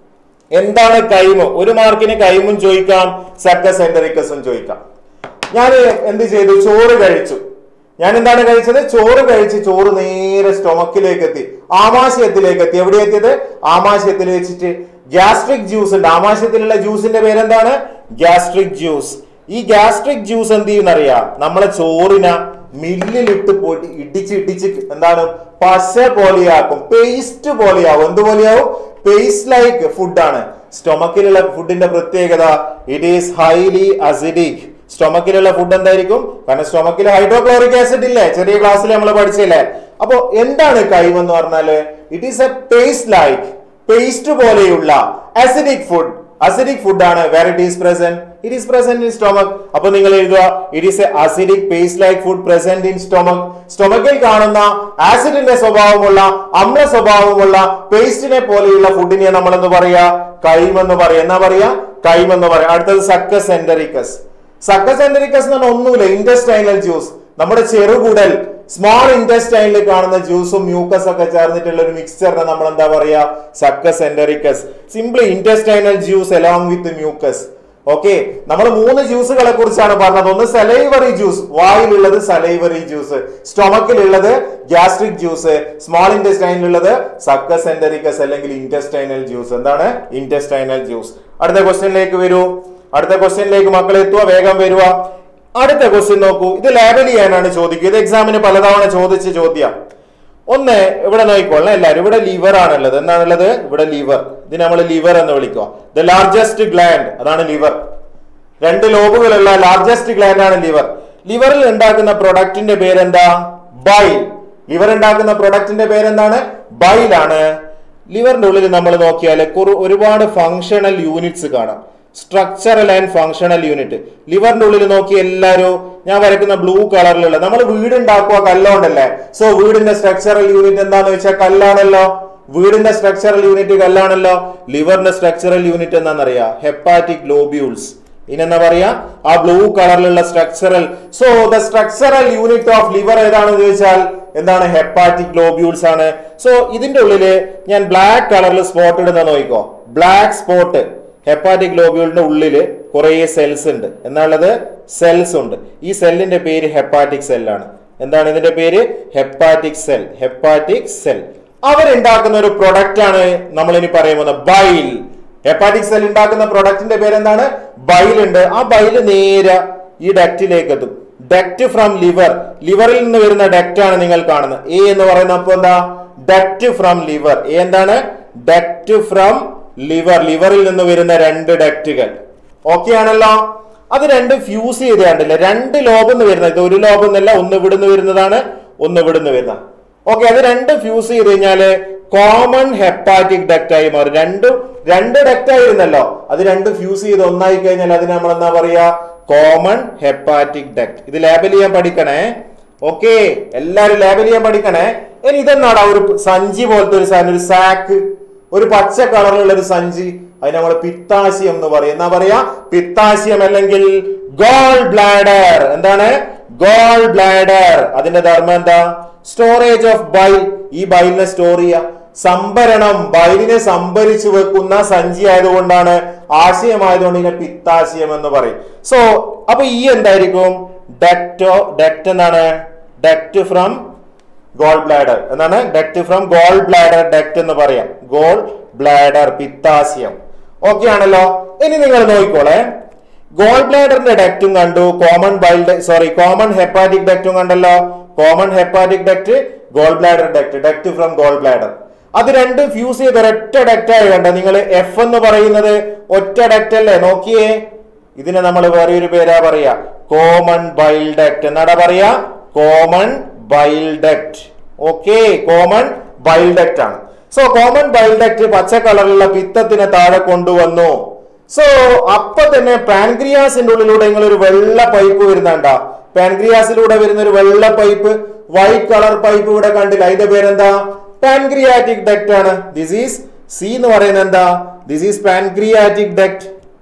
എന്താണ് കൈമ് ഒരു മാർക്കിന് കൈമും ചോദിക്കാം സക്കസ് എൻഡറിക്കസും ചോദിക്കാം ഞാൻ എന്ത് ചെയ്തു ചോറ് കഴിച്ചു ഞാൻ എന്താണ് കഴിച്ചത് ചോറ് കഴിച്ച് ചോറ് നേരെ സ്റ്റൊമക്കിലേക്ക് എത്തി ആമാശയത്തിലേക്ക് എത്തി എവിടെ എത്തിയത് ആമാശയത്തിൽ വെച്ചിട്ട് ഗ്യാസ്ട്രിക് ജ്യൂസ് ഉണ്ട് ആമാശയത്തിലുള്ള ജ്യൂസിന്റെ പേരെന്താണ് ഗ്യാസ്ട്രിക് ജ്യൂസ് ഈ ഗ്യാസ്ട്രിക് ജ്യൂസ് എന്ത് ചെയ്യുന്നറിയാം നമ്മളെ ചോറിന മില്ലിലിട്ട് പൊടി ഇടിച്ച് ഇടിച്ച് എന്താണ് പശ പോലെയാക്കും പേസ്റ്റ് പോലെയാവും എന്ത് പോലെയാവും പേസ്റ്റ് ലൈക്ക് ഫുഡാണ് സ്റ്റൊമക്കിലുള്ള ഫുഡിന്റെ പ്രത്യേകത ഇറ്റ് ഈസ് ഹൈലി അസിഡിക് സ്റ്റൊമക്കിലുള്ള ഫുഡ് എന്തായിരിക്കും കാരണം സ്റ്റൊമക്കിൽ ഹൈഡ്രോക്ലോറിക് ആസിഡ് ഇല്ലേ ചെറിയ ക്ലാസ്സിൽ നമ്മൾ പഠിച്ചില്ലേ അപ്പോ എന്താണ് കൈവ് എന്ന് പറഞ്ഞാല് it is a paste like paste പോലെയുള്ള അസിഡിക് ഫുഡ് അസിഡിക് ഫുഡ് ആണ് where it is present it is present in stomach അപ്പൊ നിങ്ങൾ എഴുതുക it is a acidic paste like food present in stomach സ്റ്റൊമക്കിൽ കാണുന്ന ആസിഡിന്റെ സ്വഭാവമുള്ള അമ്ല സ്വഭാവമുള്ള പേസ്റ്റിനെ പോലെയുള്ള ഫുഡിനെ നമ്മൾ എന്ന് പറയാ കൈമെന്ന് പറയാ എന്നാ പറയാ കൈമെന്ന് പറയാം അടുത്തത് സക്കസ് എൻഡറിക്കസ് സക്കസ് എൻഡറിക്കസ് എന്ന് പറഞ്ഞാൽ ഒന്നുമില്ല ഇൻഡസ്റ്റൈനൽ ജ്യൂസ് നമ്മുടെ ചെറുകുടൽ സ്മോൾ ഇൻഡസ്റ്റൈനിൽ കാണുന്ന ജ്യൂസും മ്യൂക്കസ് ഒക്കെ ചേർന്നിട്ടുള്ള ഒരു മിക്സ്ചറിനെ നമ്മൾ എന്താ പറയാ succus entericus simply intestinal juice along with mucus okay നമ്മൾ മൂന്ന് ജ്യൂസുകളെ കുറിച്ചാണ് പറഞ്ഞത് ഒന്ന് സലൈവറി ജ്യൂസ് വായിലുള്ളത് സലൈവറി ജ്യൂസ് സ്റ്റൊമക്കിലുള്ളത് ഗ്യാസ്ട്രിക് ജ്യൂസ് സ്മോൾ ഇൻറ്റസ്റ്റൈനിലുള്ളത് സക്കസ് എൻഡറിക്കസ് അല്ലെങ്കിൽ ഇൻറ്റസ്റ്റൈനൽ ജ്യൂസ് എന്താണ് ഇൻറ്റസ്റ്റൈനൽ ജ്യൂസ് അടുത്ത ക്വസ്റ്റ്യനിലേക്ക് വരൂ അടുത്ത ക്വസ്റ്റ്യനിലേക്ക് മക്കൾ എത്തുക വേഗം വരുക അടുത്ത ക്വസ്റ്റ്യൻ നോക്കൂ ഇത് ലേബൽ ചെയ്യാനാണ് ചോദിക്കുക ഇത് എക്സാമിന് പലതവണ ചോദിച്ച ചോദ്യം ഒന്ന് ഇവിടെ നോക്കിക്കോളണം എല്ലാവരും ഇവിടെ ലിവർ ആണുള്ളത് എന്താണുള്ളത് ഇവിടെ ലിവർ ഇത് നമ്മൾ ലിവർ എന്ന് വിളിക്കുക ദ ലാർജസ്റ്റ് ഗ്ലാൻഡ് അതാണ് ലിവർ രണ്ട് ലോബുകളുള്ള ലാർജസ്റ്റ് ഗ്ലാൻഡ് ആണ് ലിവർ ലിവറിൽ ഉണ്ടാക്കുന്ന പ്രൊഡക്റ്റിന്റെ പേരെന്താ ബൈൽ ലിവർ ഉണ്ടാക്കുന്ന പ്രൊഡക്റ്റിന്റെ പേരെന്താണ് ബൈലാണ് ലിവറിന്റെ ഉള്ളിൽ നമ്മൾ നോക്കിയാൽ കുറു ഒരുപാട് ഫങ്ഷണൽ യൂണിറ്റ്സ് കാണാം സ്ട്രക്ചറൽ ആൻഡ് ഫങ്ഷണൽ യൂണിറ്റ് ലിവറിന്റെ ഉള്ളിൽ നോക്കി എല്ലാവരും ഞാൻ വരയ്ക്കുന്ന ബ്ലൂ കളറിലുള്ള നമ്മൾ വീട് ഉണ്ടാക്കുക കല്ലോണ്ടല്ലേ സോ വീടിന്റെ സ്ട്രക്ചറൽ യൂണിറ്റ് എന്താന്ന് വെച്ചാൽ കല്ലാണല്ലോ വീടിന്റെ സ്ട്രക്ചറൽ യൂണിറ്റ് കല്ലാണല്ലോ ലിവറിന്റെ സ്ട്രക്ചറൽ യൂണിറ്റ് എന്താണെന്നറിയാം ഹെപ്പാറ്റിക് ലോബ്യൂൾസ് ഇനെന്താ പറയാ ആ ബ്ലൂ കളറിലുള്ള structural so the structural unit of liver ഏതാണെന്ന് ചോദിച്ചാൽ എന്താണ് ഹെപ്പാറ്റിക് ലോബ്യൂൾസ് ആണ് സോ ഇതിന്റെ ഉള്ളില് ഞാൻ ബ്ലാക്ക് കളറിൽ സ്പോട്ട് ഇടുന്ന നോക്കിക്കോ ബ്ലാക്ക് സ്പോട്ട് ഹെപ്പാറ്റിക് ലോബ്യൂളിന്റെ ഉള്ളില് കുറെ സെൽസ് ഉണ്ട് എന്നുള്ളത് സെൽസ് ഉണ്ട് ഈ സെല്ലിന്റെ പേര് ഹെപ്പാറ്റിക് സെല്ലാണ് എന്താണ് ഇതിന്റെ പേര് ഹെപ്പാറ്റിക് സെൽ ഹെപ്പാറ്റിക് സെൽ അവരുണ്ടാക്കുന്ന ഒരു പ്രൊഡക്റ്റ് ആണ് നമ്മൾ ഇനി പറയുന്നത് ബൈൽ ഹെപ്പാറ്റിക് സെൽ ഉണ്ടാക്കുന്ന പ്രൊഡക്റ്റിന്റെ പേരെന്താണ് ബൈൽ ഉണ്ട് ആ ബൈൽ നേരെ ഈ ഡക്റ്റിലേക്ക് എത്തും ഡക്റ്റ് ഫ്രം ലിവർ ലിവറിൽ നിന്ന് വരുന്ന ഡക്റ്റ് ആണ് നിങ്ങൾ കാണുന്നത് എ എന്ന് പറയുന്ന അപ്പൊ എന്താ ഡക്റ്റ് ഫ്രം ലിവർ എ എന്താണ് ഡക്റ്റ് ഫ്രം ലിവർ ലിവറിൽ നിന്ന് വരുന്ന രണ്ട് ഡക്റ്റുകൾ ഓക്കെ ആണല്ലോ അത് രണ്ട് ഫ്യൂസ് ചെയ്ത് കണ്ടില്ല രണ്ട് ലോബ് എന്ന് വരുന്നത് ഇത് ഒരു ലോബ് എന്നല്ല ഒന്ന് ഇവിടുന്ന് വരുന്നതാണ് ഒന്ന് ഇവിടുന്ന് വരുന്ന ഓക്കെ അത് രണ്ട് ഫ്യൂസ് ചെയ്ത് കഴിഞ്ഞാല് കോമൺ ഹെപ്പാറ്റിക് ഡക്റ്റ് ആയി മാറും രണ്ടും രണ്ട് ഡക്റ്റ് ആയിരുന്നല്ലോ അത് രണ്ട് ഫ്യൂസ് ചെയ്ത് ഒന്നായി കഴിഞ്ഞാൽ അതിന് നമ്മൾ എന്താ പറയാ കോമൺ ഹെപ്പാറ്റിക് ഡക്റ്റ് ഇത് ലേബൽ ചെയ്യാൻ പഠിക്കണേ ഓക്കെ എല്ലാരും ലേബൽ ചെയ്യാൻ പഠിക്കണേ ഇനി ഇതെന്നാടാ ഒരു സഞ്ചി പോലത്തെ ഒരു സാധനം ഒരു സാക്ക് ഒരു പച്ച കളറിലുള്ള ഒരു സഞ്ചി അതിന് നമ്മൾ പിത്താശയം എന്ന് പറയും എന്നാ പറയാ പിത്താശയം അല്ലെങ്കിൽ ഗോൾ ബ്ലാഡർ എന്താണ് ഗോൾ ബ്ലാഡർ അതിന്റെ ധർമ്മം എന്താ സ്റ്റോറേജ് ഓഫ് ബൈൽ ഈ ബൈലിനെ സ്റ്റോർ ചെയ്യുക സംഭരണം ബൈലിനെ സംഭരിച്ചു വെക്കുന്ന സഞ്ചി ആയതുകൊണ്ടാണ് ആശയമായതുകൊണ്ട് ഇതിനെ പിത്താശയം എന്ന് പറയും സോ അപ്പൊ ഈ എന്തായിരിക്കും ഡക്റ്റോ ഡക്റ്റ് എന്താണ് ഡക്റ്റ് ഫ്രം ഗോൾ ബ്ലാഡർ എന്നാണ് duct from gallbladder duct എന്ന് പറയാം ഗോൾ ബ്ലാഡർ പിത്താശയം ഓക്കെ ആണല്ലോ ഇനി നിങ്ങൾ നോക്കിക്കോളെ ഗോൾ ബ്ലാഡറിന്റെ ഡക്റ്റും കണ്ടു common bile sorry common hepatic ഡക്റ്റും കണ്ടല്ലോ common hepatic duct gallbladder duct duct from gallbladder അത് രണ്ടും ഫ്യൂസ് ചെയ്ത് ഒരൊറ്റ ഡക്റ്റ് ആയി കണ്ട നിങ്ങൾ എഫ് എന്ന് പറയുന്നത് ഒറ്റ ഡക്റ്റ് അല്ലേ നോക്കിയേ ഇതിനെ നമ്മൾ വേറെ ഒരു പേരാ പറയാ കോമൺ ബൈൽ ഡക്റ്റ് എന്നാടാ പറയാ common bile duct okay common bile duct ആണ് സോ കോമൺ ബൈൽ ഡക്റ്റ് പച്ച കളറിലുള്ള പിത്തത്തിനെ താഴെ കൊണ്ടുവന്നു സോ അപ്പൊ തന്നെ പാൻക്രിയാസിന്റെ ഉള്ളിലൂടെ നിങ്ങൾ ഒരു വെള്ള പൈപ്പ് വരുന്നുണ്ട പാൻക്രിയാസിലൂടെ വരുന്ന ഒരു വെള്ള പൈപ്പ് വൈറ്റ് കളർ പൈപ്പ് ഇവിടെ കണ്ടില്ല അതിന്റെ പേരെന്താ പാൻക്രിയാറ്റിക് ഡക്റ്റ് ആണ് ദിസ് ഈസ് സി എന്ന് പറയുന്നത് എന്താ this is pancreatic duct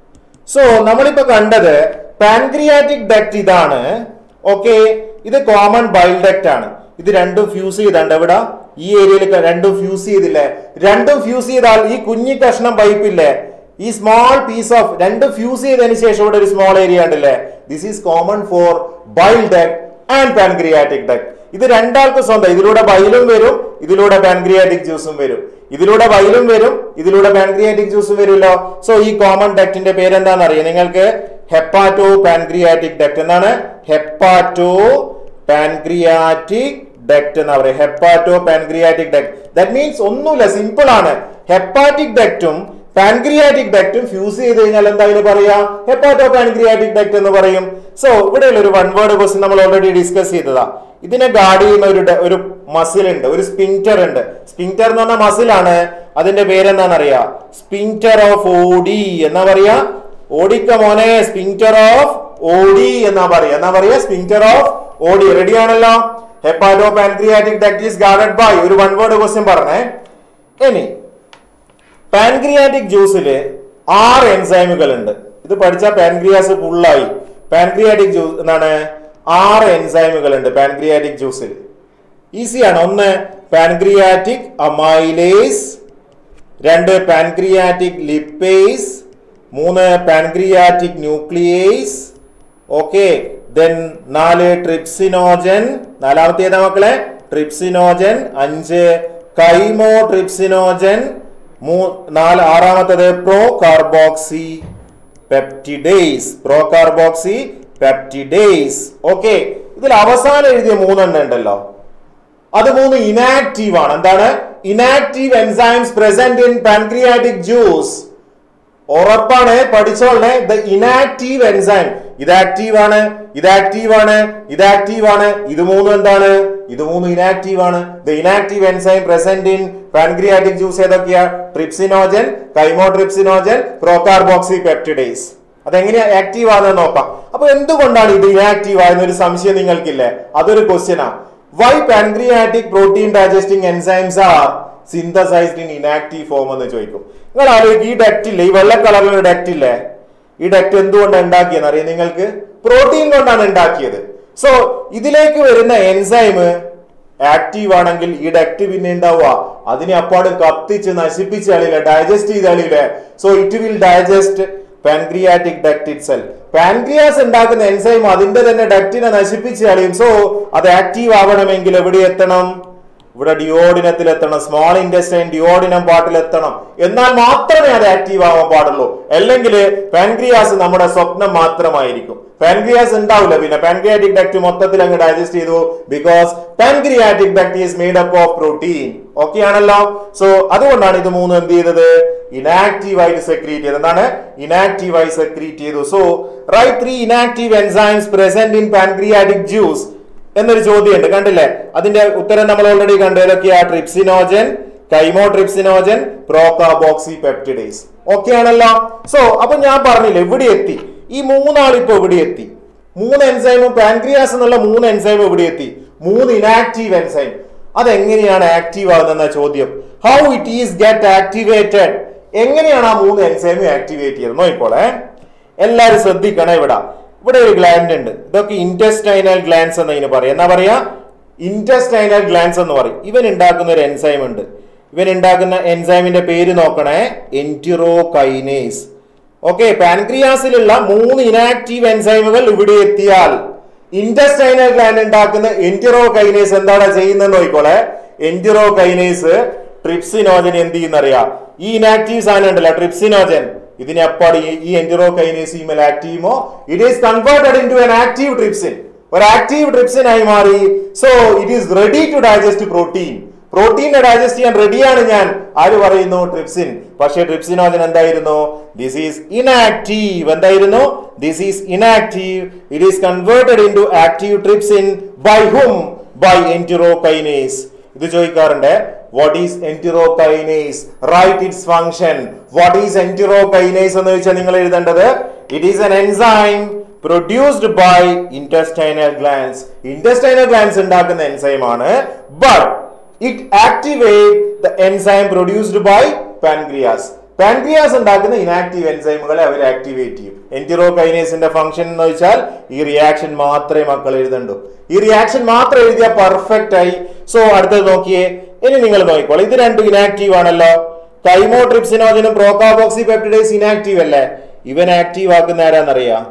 so നമ്മളിപ്പോ കണ്ടത് പാൻക്രിയാറ്റിക് ഡക്ട് ഇതാണ് ഓക്കെ ഇത് കോമൺ ബൈൽ ഡക്ട് ആണ് ഇത് രണ്ടും ഫ്യൂസ് ചെയ്താണ്ട് എവിടെ ഈ ഏരിയയിൽ രണ്ടും ഫ്യൂസ് ചെയ്തില്ലേ രണ്ടും ഫ്യൂസ് ചെയ്താൽ ഈ കുഞ്ഞി കഷ്ണം പൈപ്പ് ഇല്ലേ ഈ സ്മോൾ പീസ് ഓഫ് രണ്ടും ഫ്യൂസ് ചെയ്തതിന് ശേഷം ഇവിടെ ഒരു സ്മോൾ ഏരിയ ഉണ്ടല്ലേ this is common for bile duct and pancreatic duct ഇത് രണ്ടാൾക്ക് സ്വന്തം ഇതിലൂടെ ബൈലും വരും ഇതിലൂടെ പാൻക്രിയാറ്റിക് ജ്യൂസും വരും ഇതിലൂടെ ബൈലും വരും ഇതിലൂടെ പാൻക്രിയാറ്റിക് ജ്യൂസും വരുമല്ലോ സോ ഈ കോമൺ ഡക്റ്റിന്റെ പേരെന്താണെന്ന് അറിയാം നിങ്ങൾക്ക് ഹെപ്പാറ്റോ പാൻക്രിയാറ്റിക് ഡക്ട് എന്നാണ് ഹെപ്പാറ്റോ പാൻക്രിയാറ്റിക് ഡക്ട് എന്ന് പറയുക hepato pancreatic duct that means ഒന്നുമില്ല സിമ്പിൾ ആണ് ഹെപ്പാറ്റിക് ഡക്റ്റും പാൻക്രിയാറ്റിക് ഡക്റ്റും ഫ്യൂസ് ചെയ്ത് കഴിഞ്ഞാൽ എന്തായാലും പറയാ ഹെപ്പാറ്റോ പാൻക്രിയാറ്റിക് ഡക്ട് എന്ന് പറയും സോ ഇവിടെയുള്ള ഒരു വൺ വേർഡ് ക്വസ്റ്റ്യൻ നമ്മൾ ഓൾറെഡി ഡിസ്കസ് ചെയ്തതാ ഇതിനെ ഗാർഡ് ചെയ്യുന്ന ഒരു ഡ- ഒരു മസിൽ ഉണ്ട് ഒരു സ്പിങ്റ്റർ ഉണ്ട് സ്പിങ്റ്റർ എന്ന് പറഞ്ഞ മസിലാണ് അതിന്റെ പേരെന്താണെന്നറിയാ സ്പിങ്റ്റർ ഓഫ് ഓഡി എന്നാ പറയാ ഓടിക്ക മോനെ സ്പിങ്റ്റർ ഓഫ് ഓഡി എന്നാ പറയാ എന്നാ പറയാ സ്പിങ്റ്റർ ഓഫ് ഓഡി റെഡി ആണല്ലോ hepato pancreatic duct is guarded by ഒരു വൺ വേർഡ് ക്വസ്റ്റ്യൻ പറഞ്ഞേ ഇനി പാൻക്രിയാറ്റിക് ജ്യൂസിൽ ആറ് എൻസൈമുകൾ ഉണ്ട് ഇത് പഠിച്ചാൽ പാൻക്രിയാസ് ഫുള്ളായി പാൻക്രിയാറ്റിക് ജ്യൂസ് എന്താണ് ആറ് എൻസൈമുകൾ ഉണ്ട് പാൻക്രിയാറ്റിക് ജ്യൂസിൽ ഈസിയാണ് ഒന്ന് പാൻക്രിയാറ്റിക് അമൈലേസ് രണ്ട് പാൻക്രിയാറ്റിക് ലിപ്പേസ് മൂന്ന് പാൻക്രിയാറ്റിക് ന്യൂക്ലിയേസ് ഓക്കെ ദെൻ നാല് ട്രിപ്സിനോജൻ നാലാമത്തെ ഏതാ മക്കളെ ട്രിപ്സിനോജൻ അഞ്ച് കൈമോ ട്രിപ്സിനോജൻ മൂ നാല് ആറാമത്തത് procarboxypeptidase procarboxypeptidase okay ഇതിൽ അവസാനം എഴുതിയ മൂന്നെണ്ണം ഉണ്ടല്ലോ അത് മൂന്ന് ഇനാക്റ്റീവ് ആണ് എന്താണ് inactive enzymes present in pancreatic juice ഉറപ്പാണ് പഠിച്ചോളണേ ദ ഇനാക്റ്റീവ് എൻസൈം ഇത് ആക്റ്റീവ് ആണ് ഇത് ആക്റ്റീവ് ആണ് ഇത് ആക്റ്റീവ് ആണ് ഇത് മൂന്നും എന്താണ് ഇത് മൂന്നും ഇനാക്റ്റീവ് ആണ് the inactive enzyme present in pancreatic juice ഏതൊക്കെയാ ട്രിപ്സിനോജൻ കൈമോട്രിപ്സിനോജൻ പ്രോകാർബോക്സി പെപ്റ്റിഡേസ് അതെങ്ങനെയാ ആക്റ്റീവ് ആണെന്ന് നോക്കാം അപ്പൊ എന്തുകൊണ്ടാണ് ഇത് ഇനാക്റ്റീവ് ആയെന്ന് ഒരു സംശയം നിങ്ങൾക്കില്ലേ അതൊരു ക്വസ്റ്റ്യനാ why pancreatic protein digesting enzymes are synthesised in inactive form എന്ന് ചോദിക്കും നിങ്ങൾ ആലോചിക്കും ഈ ഡക്റ്റ് ഇല്ലേ ഈ വെള്ള കളറിലുള്ള ഡക്റ്റ് ഇല്ലേ ഈ ഡക്റ്റ് എന്തുകൊണ്ടാണ് ഉണ്ടാക്കിയെന്ന് അറിയാം നിങ്ങൾക്ക് പ്രോട്ടീൻ കൊണ്ടാണ് ഉണ്ടാക്കിയത് സോ ഇതിലേക്ക് വരുന്ന എൻസൈം ആക്റ്റീവ് ആണെങ്കിൽ ഈ ഡക്റ്റ് പിന്നെ ഉണ്ടാവുക അതിനെ അപ്പാട് കത്തിച്ച് നശിപ്പിച്ച് കളിയില്ല ഡൈജസ്റ്റ് ചെയ്ത് കളിയില്ലേ so it will digest pancreatic duct itself pancreas ഉണ്ടാക്കുന്ന എൻസൈം അതിന്റെ തന്നെ ഡക്റ്റിനെ നശിപ്പിച്ച് കളയും സോ അത് ആക്റ്റീവ് ആവണമെങ്കിൽ എവിടെ എത്തണം ഇവിടെ ഡിയോഡിനത്തിൽ എത്തണം സ്മോൾ ഇൻഡസ്റ്റൈൻ ഡിയോഡിനം പാർട്ടിൽ എത്തണം എന്നാൽ മാത്രമേ അത് ആക്റ്റീവ് ആവാൻ പാടുള്ളൂ അല്ലെങ്കിൽ പാൻക്രിയാസ് നമ്മുടെ സ്വപ്നം മാത്രമായിരിക്കും പാൻക്രിയാസ് ഉണ്ടാവില്ല പിന്നെ പാൻക്രിയാറ്റിക് ഡക്ട് മൊത്തത്തിൽ അങ്ങ് ഡൈജസ്റ്റ് ചെയ്തു because pancreatic duct is made up of protein okay ആണല്ലോ സോ അതുകൊണ്ടാണ് ഇത് മൂന്നും എന്ത് ചെയ്തത് ഇനാക്റ്റീവ് ആയിട്ട് സെക്രീറ്റ് ചെയ്തത് എന്താണ് ഇനാക്റ്റീവ് ആയി സെക്രീറ്റ് ചെയ്തു so right three inactive enzymes present in pancreatic juice എന്നൊരു ചോദ്യമുണ്ട് കണ്ടില്ലേ അതിന്റെ ഉത്തരം നമ്മൾ ഓൾറെഡി കണ്ടു ഏതൊക്കെയാ trypsinogen chymotrypsinogen procarboxypeptidase okay ആണല്ലോ സോ അപ്പൊ ഞാൻ പറഞ്ഞില്ലേ ഇവിടെ എത്തി ഈ മൂന്നാൾ ഇപ്പൊ ഇവിടെ എത്തി മൂന്ന് എൻസൈമും പാൻക്രിയാസ് എന്നുള്ള മൂന്ന് എൻസൈമും ഇവിടെ എത്തി മൂന്ന് ഇനാക്റ്റീവ് എൻസൈം അതെങ്ങനെയാണ് ആക്റ്റീവ് ആകുന്ന ചോദ്യം how it is get activated എങ്ങനെയാണ് ആ മൂന്ന് എൻസൈമും ആക്ടിവേറ്റ് ചെയ്യുന്നത് നോക്കിക്കോളെ എല്ലാരും ശ്രദ്ധിക്കണം ഇവിടെ ഇവിടെ ഒരു ഗ്ലാൻഡ് ഉണ്ട് ഇതൊക്കെ ഇൻറ്റസ്റ്റൈനൽ ഗ്ലാൻസ് എന്ന് ഇതിന് പറയാം എന്നാ പറയാ ഇൻറ്റസ്റ്റൈനൽ ഗ്ലാൻസ് എന്ന് പറയും ഇവൻ ഉണ്ടാക്കുന്ന ഒരു എൻസൈം ഉണ്ട് ഇവൻ ഉണ്ടാക്കുന്ന എൻസൈമിന്റെ പേര് നോക്കണേ എൻറ്റിറോ കൈനേസ് ഓക്കെ പാൻക്രിയാസിലുള്ള മൂന്ന് ഇനാക്റ്റീവ് എൻസൈമുകൾ ഇവിടെ എത്തിയാൽ ഇൻറ്റസ്റ്റൈനൽ ഗ്ലാൻഡ് ഉണ്ടാക്കുന്ന എൻറ്റിറോ കൈനേസ് എന്താണ് ചെയ്യുന്നത് നോക്കിക്കോളെ എൻറ്റിറോ കൈനേസ് ട്രിപ്സിനോജൻ എന്ത് ചെയ്യുന്നറിയാം ഈ ഇനാക്റ്റീവ് സാധനം ഉണ്ടല്ലോ ട്രിപ്സിനോജൻ ഇതിനെ അപ്പാട് ഈ- ഈ എൻറ്റിറോ കൈനേസ് ഇമെൽ ആക്റ്റീവോ it is converted into an active trypsin ഒരു ആക്റ്റീവ് ട്രിപ്സിൻ ആയി മാറി so it is ready to digest protein പ്രോട്ടീനെ ഡൈജസ്റ്റ് ചെയ്യാൻ റെഡിയാണ് ഞാൻ ആര് പറയുന്നു ട്രിപ്സിൻ പക്ഷേ ട്രിപ്സിനോജൻ എന്തായിരുന്നു ദിസ് ഈസ് ഇനാക്റ്റീവ് എന്തായിരുന്നു this is inactive it is converted into active trypsin by hmm by enterokinase ഇത് ചോദിക്കാറുണ്ട് what is enterokinase right its function what is enterokinase എന്ന് വെച്ചാൽ നിങ്ങൾ എഴുതേണ്ടത് it is an enzyme produced by intestinal glands intestinal glands ഉണ്ടാക്കുന്ന enzyme ആണ് but it activate the enzyme produced by pancreas pancreas ഉണ്ടാക്കുന്ന inactive എൻസൈമുകളെ അവർ ആക്ടിവേറ്റ് ചെയ്യും എൻറ്റിറോ കൈനേസിന്റെ ഫംഗ്ഷൻ എന്ന് വെച്ചാൽ ഈ റിയാക്ഷൻ മാത്രമേ മക്കൾ എഴുതണ്ടൂ ഈ റിയാക്ഷൻ മാത്രം എഴുതിയാൽ പെർഫെക്റ്റ് ആയി സോ അടുത്തത് നോക്കിയേ ഇനി നിങ്ങൾ നോക്കിക്കോളൂ ഇത് രണ്ടും ഇനാക്റ്റീവ് ആണല്ലോ കൈമോട്രിപ്സിനോജനും പ്രോകാബോക്സി പെപ്റ്റിഡേസ് ഇനാക്റ്റീവ് അല്ലേ ഇവൻ ആക്റ്റീവ് ആക്കുന്ന ആരാന്നറിയാം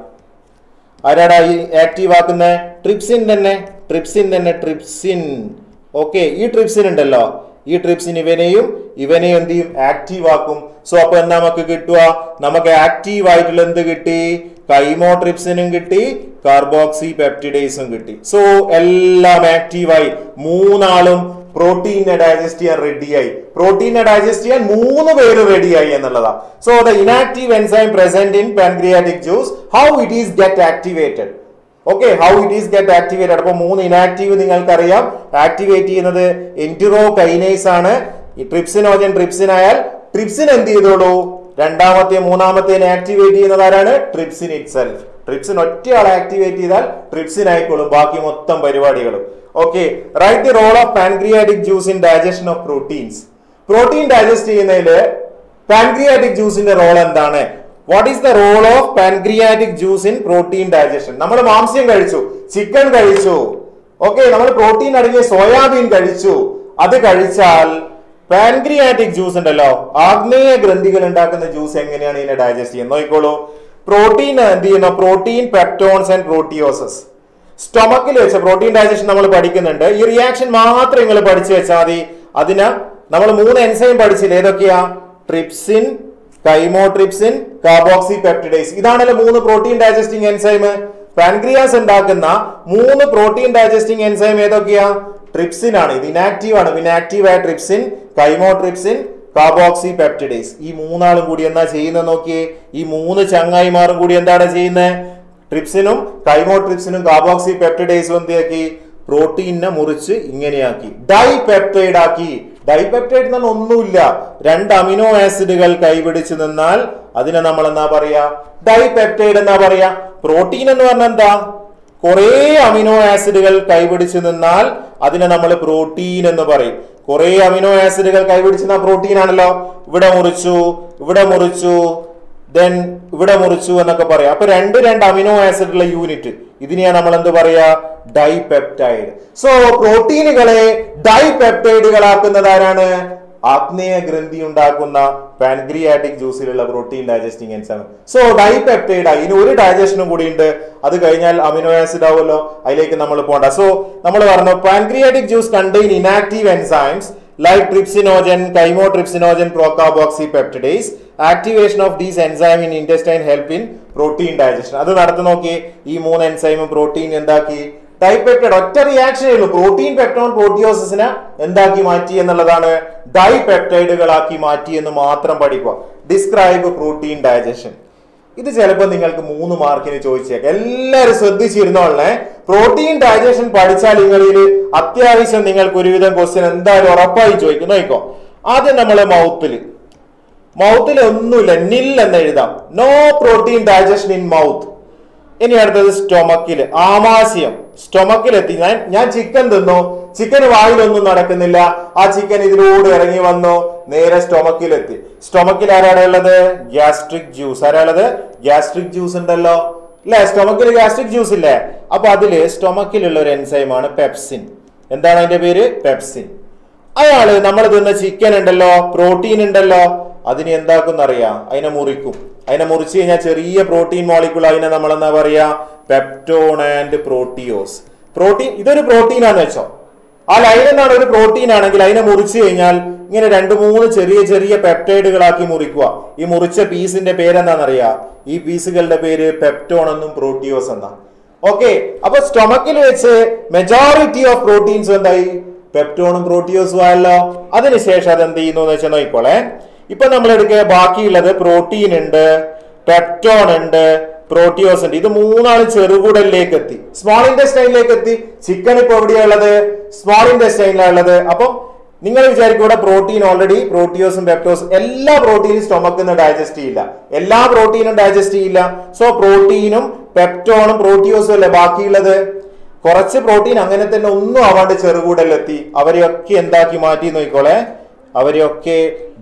ആരാടാ ഈ ആക്റ്റീവ് ആക്കുന്ന ട്രിപ്സിൻ തന്നെ ട്രിപ്സിൻ തന്നെ ട്രിപ്സിൻ ഓക്കെ ഈ ട്രിപ്സിൻ ഉണ്ടല്ലോ ഈ ട്രിപ്സിൻ ഇവനെയും ഇവനെയും എന്ത് ചെയ്യും ആക്റ്റീവ് ആക്കും സോ അപ്പൊ എന്താ നമുക്ക് കിട്ടുക നമുക്ക് ആക്റ്റീവ് ആയിട്ടുള്ള എന്ത് കിട്ടി കൈമോട്രിപ്സിനും കിട്ടി കാർബോക്സി പെപ്റ്റിഡേസും കിട്ടി സോ എല്ലാം ആക്റ്റീവായി മൂന്നാളും പ്രോട്ടീനെ ഡൈജസ്റ്റ് ചെയ്യാൻ റെഡിയായി പ്രോട്ടീനെ ഡൈജസ്റ്റ് ചെയ്യാൻ മൂന്ന് പേര് റെഡിയായി എന്നുള്ളതാ so the inactive enzyme present in pancreatic juice how it is get activated okay how it is get activated അപ്പൊ മൂന്ന് ഇനാക്റ്റീവ് നിങ്ങൾക്കറിയാം ആക്ടിവേറ്റ് ചെയ്യുന്നത് എൻറ്റിറോ കൈനേസ് ആണ് ഈ ട്രിപ്സിനോജൻ ട്രിപ്സിൻ ആയാൽ ട്രിപ്സിൻ എന്ത് ചെയ്തോളൂ രണ്ടാമത്തെ മൂന്നാമത്തേനെ ആക്ടിവേറ്റ് ചെയ്യുന്നത് ആരാണ് ട്രിപ്സിൻ ഇറ്റ് സെൽഫ് ട്രിപ്സിൻ ഒറ്റയാളെ ആക്ടിവേറ്റ് ചെയ്താൽ ട്രിപ്സിൻ ആയിക്കോളും ബാക്കി മൊത്തം പരിപാടികളും okay right the role of pancreatic juice in digestion of proteins protein digest ചെയ്യുന്നതിൽ പാൻക്രിയാറ്റിക് ജ്യൂസിന്റെ റോൾ എന്താണ് what is the role of pancreatic juice in protein digestion നമ്മൾ മാംസ്യം കഴിച്ചു ചിക്കൻ കഴിച്ചു ഓക്കെ നമ്മൾ പ്രോട്ടീൻ അടങ്ങിയ സോയാബീൻ കഴിച്ചു അത് കഴിച്ചാൽ പാൻക്രിയാറ്റിക് ജ്യൂസ് ഉണ്ടല്ലോ ആഗ്നേയ ഗ്രന്ഥികൾ ഉണ്ടാക്കുന്ന ജ്യൂസ് എങ്ങനെയാണ് ഇതിനെ ഡൈജസ്റ്റ് ചെയ്യുന്നത് നോക്കിക്കോളൂ പ്രോട്ടീൻ എന്ത് ചെയ്യുന്നു പ്രോട്ടീൻ പെപ്റ്റോൺസ് ആൻഡ് പ്രോട്ടിയോസസ് സ്റ്റൊമക്കിൽ വെച്ച് പ്രോട്ടീൻ ഡൈജഷൻ നമ്മൾ പഠിക്കുന്നുണ്ട് ഈ റിയാക്ഷൻ മാത്രം നിങ്ങൾ പഠിച്ചു വെച്ചാൽ മതി അതിന് നമ്മൾ മൂന്ന് എൻസൈം പഠിച്ചില്ല ഏതൊക്കെയാ ട്രിപ്സിൻ കൈമോട്രിപ്സിൻ കാർബോക്സി പെപ്റ്റിഡേസ് ഇതാണല്ലോ മൂന്ന് പ്രോട്ടീൻ ഡൈജസ്റ്റിംഗ് എൻസൈം പാൻക്രിയാസ് ഉണ്ടാക്കുന്ന മൂന്ന് പ്രോട്ടീൻ ഡൈജസ്റ്റിംഗ് എൻസൈം ഏതൊക്കെയാ ട്രിപ്സിൻ ആണ് ഇത് ഇനാക്റ്റീവ് ആണ് ഇനാക്റ്റീവ് ആയ ട്രിപ്സിൻ കൈമോട്രിപ്സിൻ കാർബോക്സി പെപ്റ്റിഡേസ് ഈ മൂന്നാളും കൂടി എന്താ ചെയ്യുന്നത് നോക്കിയേ ഈ മൂന്ന് ചങ്ങായിമാരും കൂടി എന്താണ് ചെയ്യുന്നത് ട്രിപ്സിനും കൈമോട്രിപ്സിനും കാർബോക്സി പെപ്റ്റിഡേസും എന്താക്കി പ്രോട്ടീനെ മുറിച്ച് ഇങ്ങനെയാക്കി ഡൈപെപ്റ്റൈഡ് ആക്കി ഡൈപെപ്റ്റൈഡ് എന്ന് പറഞ്ഞാൽ ഒന്നുമില്ല രണ്ട് അമിനോ ആസിഡുകൾ കൈപിടിച്ച് നിന്നാൽ അതിനെ നമ്മൾ എന്നാ പറയാ ഡൈപെപ്റ്റൈഡ് എന്നാ പറയാ പ്രോട്ടീൻ എന്ന് പറഞ്ഞാൽ എന്താ കുറേ അമിനോ ആസിഡുകൾ കൈപിടിച്ച് നിന്നാൽ അതിനെ നമ്മൾ പ്രോട്ടീൻ എന്ന് പറയും കുറേ അമിനോ ആസിഡുകൾ കൈപിടിച്ച് നിന്ന പ്രോട്ടീൻ ആണല്ലോ ഇവിടെ മുറിച്ചു ഇവിടെ മുറിച്ചു ദെൻ ഇവിടെ മുറിച്ചു എന്നൊക്കെ പറയാം അപ്പൊ രണ്ട് രണ്ട് അമിനോ ആസിഡ് ഉള്ള യൂണിറ്റ് ഇതിനെയാണ് നമ്മൾ എന്ത് പറയാ ഡൈപെപ്റ്റൈഡ് സോ പ്രോട്ടീനുകളെ ഡൈപെപ്റ്റൈഡുകളാക്കുന്നത് ആരാണ് ആഗ്നേയ ഗ്രന്ഥി ഉണ്ടാക്കുന്ന പാൻക്രിയാറ്റിക് ജ്യൂസിലുള്ള protein digesting enzyme so dipeptide ഇനി ഒരു ഡൈജഷനും കൂടി ഉണ്ട് അത് കഴിഞ്ഞാൽ അമിനോ ആസിഡ് ആവുമല്ലോ അതിലേക്ക് നമ്മൾ പോകണ്ട സോ നമ്മൾ പറഞ്ഞു pancreatic juice contain inactive enzymes like trypsinogen, chymotrypsinogen, procarboxypeptidase. Activation of these enzyme in intestine help in protein digestion. അത് നടത്തി നോക്കി ഈ മൂന്ന് എൻസൈമും പ്രോട്ടീൻ എന്താക്കി ഡൈപെപ്റ്റൈഡ് ഒറ്റ റിയാക്ഷനേ ഉള്ളൂ പ്രോട്ടീൻ പെപ്റ്റോൺ പ്രോട്ടിയോസിനെ എന്താക്കി മാറ്റി എന്നുള്ളതാണ് ഡൈപെപ്റ്റൈഡുകളാക്കി മാറ്റി എന്ന് മാത്രം പഠിക്കുക ഡിസ്ക്രൈബ് പ്രോട്ടീൻ ഡൈജഷൻ ഇത് ചിലപ്പോൾ നിങ്ങൾക്ക് മൂന്ന് മാർക്കിന് ചോദിച്ചേക്കാം എല്ലാവരും ശ്രദ്ധിച്ചിരുന്നോളേ പ്രോട്ടീൻ ഡൈജഷൻ പഠിച്ചാൽ നിങ്ങളിൽ അത്യാവശ്യം നിങ്ങൾക്ക് ഒരുവിധം ക്വസ്റ്റ്യൻ എന്തായാലും ഉറപ്പായി ചോദിക്കും നോക്കോ ആദ്യം നമ്മളെ മൗത്തില് മൗത്തിൽ ഒന്നുമില്ല നിൽ എന്ന് എഴുതാം no protein digestion in mouth ഇനി അടുത്തത് സ്റ്റൊമക്കിൽ ആമാശയം സ്റ്റൊമക്കിൽ എത്തി ഞാൻ ഞാൻ ചിക്കൻ തിന്നു ചിക്കൻ വായിലൊന്നും നടക്കുന്നില്ല ആ ചിക്കൻ ഇതിലൂടെ ഇറങ്ങി വന്നു നേരെ സ്റ്റൊമക്കിൽ എത്തി സ്റ്റൊമക്കിൽ ആരാണ് ഉള്ളത് ഗ്യാസ്ട്രിക് ജ്യൂസ് ആരാ ഉള്ളത് ഗ്യാസ്ട്രിക് ജ്യൂസ് ഉണ്ടല്ലോ അല്ലെ സ്റ്റൊമക്കിൽ ഗ്യാസ്ട്രിക് ജ്യൂസ് ഇല്ലേ അപ്പൊ അതില് സ്റ്റൊമക്കിലുള്ള ഒരു എൻസൈമാണ് പെപ്സിൻ എന്താണ് അതിന്റെ പേര് പെപ്സിൻ അയാള് നമ്മൾ തിന്ന ചിക്കൻ ഉണ്ടല്ലോ പ്രോട്ടീൻ ഉണ്ടല്ലോ അതിനെ എന്താക്കും അറിയാം അതിനെ മുറിക്കും അതിനെ മുറിച്ച് കഴിഞ്ഞാൽ ചെറിയ പ്രോട്ടീൻ മോളിക്കുൾ അതിനെ നമ്മൾ എന്താ പറയാ പെപ്റ്റോൺ ആൻഡ് പ്രോട്ടിയോസ് പ്രോട്ടീൻ ഇതൊരു പ്രോട്ടീൻ ആണെന്ന് വെച്ചോ ആ ലൈൻ എന്നാണ് ഒരു പ്രോട്ടീൻ ആണെങ്കിൽ അതിനെ മുറിച്ച് കഴിഞ്ഞാൽ ഇങ്ങനെ രണ്ട് മൂന്ന് ചെറിയ ചെറിയ പെപ്റ്റൈഡുകളാക്കി മുറിക്കുക ഈ മുറിച്ച പീസിന്റെ പേരെന്താണെന്നറിയാ ഈ പീസുകളുടെ പേര് പെപ്റ്റോൺ എന്നും പ്രോട്ടിയോസ് എന്നാ ഓക്കെ അപ്പൊ സ്റ്റൊമക്കിൽ വെച്ച് മെജോറിറ്റി ഓഫ് പ്രോട്ടീൻസ് എന്തായി പെപ്റ്റോണും പ്രോട്ടിയോസും ആയല്ലോ അതിനുശേഷം അത് എന്ത് ചെയ്യുന്നു എന്ന് വെച്ചാൽ നോക്കിക്കോളെ ഇപ്പൊ നമ്മൾ എടുക്കുക ബാക്കിയുള്ളത് പ്രോട്ടീൻ ഉണ്ട് പെപ്റ്റോൺ ഉണ്ട് പ്രോട്ടിയോസ് ഉണ്ട് ഇത് മൂന്നാണ് ചെറുകുടലിലേക്ക് എത്തി സ്മോൾ ഇൻഡസ്റ്റൈനിലേക്ക് എത്തി ചിക്കൻ ഇപ്പൊ എവിടെയാ ഉള്ളത് സ്മോൾ ഇൻഡസ്റ്റൈനിലാണ് ഉള്ളത് അപ്പം നിങ്ങൾ വിചാരിക്കും ഇവിടെ പ്രോട്ടീൻ ഓൾറെഡി പ്രോട്ടിയോസും പെപ്റ്റോസും എല്ലാ പ്രോട്ടീനും സ്റ്റൊമക്കിൽ നിന്ന് ഡൈജസ്റ്റ് ചെയ്യില്ല എല്ലാ പ്രോട്ടീനും ഡൈജസ്റ്റ് ചെയ്യില്ല സോ പ്രോട്ടീനും പെപ്റ്റോണും പ്രോട്ടിയോസും അല്ലേ ബാക്കിയുള്ളത് കുറച്ച് പ്രോട്ടീൻ അങ്ങനെ തന്നെ ഒന്നും ആവാണ്ട് ചെറുകൂടലെത്തി അവരെയൊക്കെ എന്താക്കി മാറ്റി നോക്കിക്കോളെ അവരെയൊക്കെ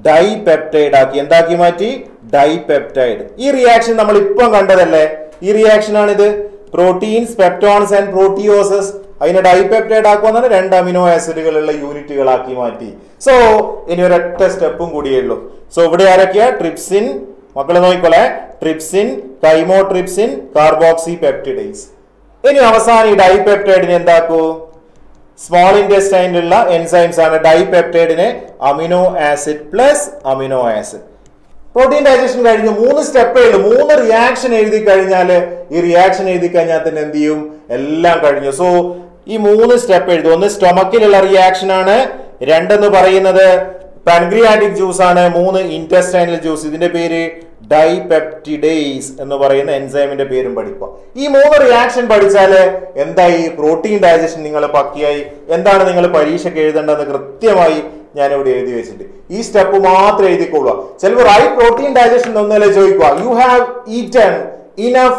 ഡൈപെപ്റ്റൈഡ് ആക്കി എന്താക്കി മാറ്റി ഡൈപെപ്റ്റൈഡ് ഈ റിയാക്ഷൻ നമ്മൾ ഇപ്പം കണ്ടതല്ലേ ഈ റിയാക്ഷൻ ആണിത് പ്രോട്ടീൻസ് പെപ്റ്റോൺസ് ആൻഡ് പ്രോട്ടിയോസസ് അതിനെ ഡൈപെപ്റ്റൈഡ് ആക്കുമെന്നാണ് രണ്ട് അമിനോ ആസിഡുകളുള്ള യൂണിറ്റുകളാക്കി മാറ്റി സോ ഇനി ഒരൊറ്റ സ്റ്റെപ്പും കൂടിയേ ഉള്ളൂ സോ ഇവിടെ ആരൊക്കെയാ ട്രിപ്സിൻ മക്കളെ നോക്കിക്കോളെ ട്രിപ്സിൻ കൈമോട്രിപ്സിൻ കാർബോക്സി പെപ്റ്റിഡൈസ് ഇനി അവസാനം ഈ ഡൈപെപ്റ്റൈഡിനെ എന്താക്കൂ സ്മോൾ ഇൻറ്റസ്റ്റൈനിലുള്ള എൻസൈംസ് ആണ് ഡൈപെപ്റ്റൈഡിനെ amino acid plus amino acid protein digestion കഴിഞ്ഞ് മൂന്ന് സ്റ്റെപ്പേ ഉള്ളൂ മൂന്ന് റിയാക്ഷൻ എഴുതി കഴിഞ്ഞാൽ ഈ റിയാക്ഷൻ എഴുതി കഴിഞ്ഞാൽ തന്നെ എന്ത് ചെയ്യും എല്ലാം കഴിഞ്ഞു സോ ഈ മൂന്ന് സ്റ്റെപ്പ് എഴുതും ഒന്ന് സ്റ്റൊമക്കിലുള്ള റിയാക്ഷൻ ആണ് രണ്ടെന്ന് പറയുന്നത് പാൻക്രിയാറ്റിക് ജ്യൂസ് ആണ് മൂന്ന് ഇൻറ്റസ്റ്റൈനൽ ജ്യൂസ് ഇതിന്റെ പേര് ഡൈപെപ്റ്റിഡേസ് എന്ന് പറയുന്ന എൻസൈമിന്റെ പേരും പഠിക്കുക ഈ മൂന്ന് റിയാക്ഷൻ പഠിച്ചാൽ എന്തായി പ്രോട്ടീൻ ഡൈജഷൻ നിങ്ങൾ പക്കിയായി എന്താണ് നിങ്ങൾ പരീക്ഷയ്ക്ക് എഴുതേണ്ടതെന്ന് കൃത്യമായി ഞാൻ ഇവിടെ എഴുതി വെച്ചിട്ട് ഈ സ്റ്റെപ്പ് മാത്രം എഴുതിക്കൊള്ളുക ചിലപ്പോൾ റൈറ്റ് പ്രോട്ടീൻ ഡൈജഷൻ ഒന്നല്ലേ ചോദിക്കുക you have eaten enough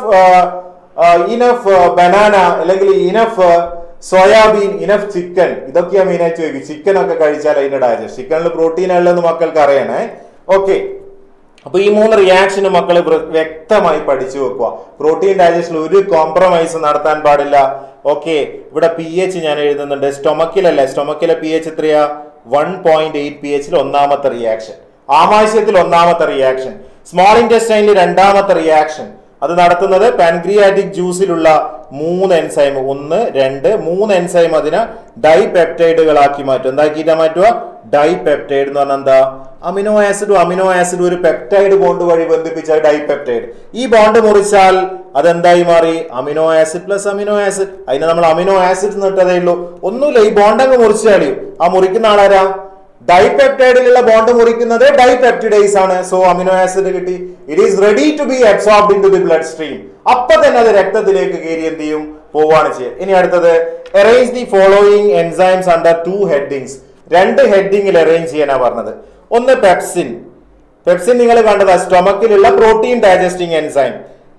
enough banana അല്ലെങ്കിൽ ഇനഫ് സോയാബീൻ ഇനഫ് ചിക്കൻ ഇതൊക്കെയാ മെയിനായിട്ട് ചോദിക്കും ചിക്കൻ ഒക്കെ കഴിച്ചാൽ അതിന്റെ ഡൈജഷൻ ചിക്കനിൽ പ്രോട്ടീൻ ഉള്ളതെന്ന് മക്കൾക്ക് അറിയണേ ഓക്കെ അപ്പൊ ഈ മൂന്ന് റിയാക്ഷനും മക്കൾ വ്യക്തമായി പഠിച്ചു വെക്കുക പ്രോട്ടീൻ ഡൈജഷനിൽ ഒരു കോംപ്രമൈസ് നടത്താൻ പാടില്ല ഓക്കെ ഇവിടെ പി എച്ച് ഞാൻ എഴുതുന്നുണ്ട് സ്റ്റൊമക്കിലല്ലേ സ്റ്റൊമക്കിലെ പി എച്ച് എത്രയാ വൺ പോയിന്റ് എയ്റ്റ് പി എച്ചിൽ ഒന്നാമത്തെ റിയാക്ഷൻ ആമാശയത്തിൽ ഒന്നാമത്തെ റിയാക്ഷൻ സ്മോൾ ഇൻറ്റസ്റ്റൈനിൽ രണ്ടാമത്തെ റിയാക്ഷൻ അത് നടത്തുന്നത് പാൻക്രിയാറ്റിക് ജ്യൂസിലുള്ള മൂന്ന് എൻസൈം ഒന്ന് രണ്ട് മൂന്ന് എൻസൈം അതിനെ ഡൈപെപ്റ്റൈഡുകളാക്കി മാറ്റും എന്താക്കിയിട്ടാ മാറ്റുക ഡൈപെപ്റ്റൈഡ് എന്ന് പറഞ്ഞാൽ എന്താ അമിനോ ആസിഡും അമിനോ ആസിഡും ഒരു പെപ്റ്റൈഡ് ബോണ്ട് വഴി ബന്ധിപ്പിച്ച ഡൈപെപ്റ്റൈഡ് ഈ ബോണ്ട് മുറിച്ചാൽ അതെന്തായി മാറി amino acid plus amino acid അതിനെ നമ്മൾ അമിനോ ആസിഡ് എന്നിട്ടതേ ഉള്ളൂ ഒന്നുമില്ല ഈ ബോണ്ട് അങ്ങ് മുറിച്ചു കളയും ആ മുറിക്കുന്ന ആളാരാ ഡൈപെപ്റ്റൈഡിലുള്ള ബോണ്ട് മുറിക്കുന്നത് ഡൈപെപ്റ്റിഡൈസ് ആണ് സോ അമിനോ ആസിഡ് കിട്ടി it is ready to be absorbed into the blood stream അപ്പൊ തന്നെ അത് രക്തത്തിലേക്ക് കയറി എന്ത് ചെയ്യും പോവാണ് ചെയ്യുക ഇനി അടുത്തത് arrange the following enzymes under two headings രണ്ട് ഹെഡിങ്ങിൽ അറേഞ്ച് ചെയ്യാനാ പറഞ്ഞത് ഒന്ന് പെപ്സിൻ പെപ്സിൻ നിങ്ങൾ കണ്ടതാ സ്റ്റൊമക്കിലുള്ള protein digesting enzyme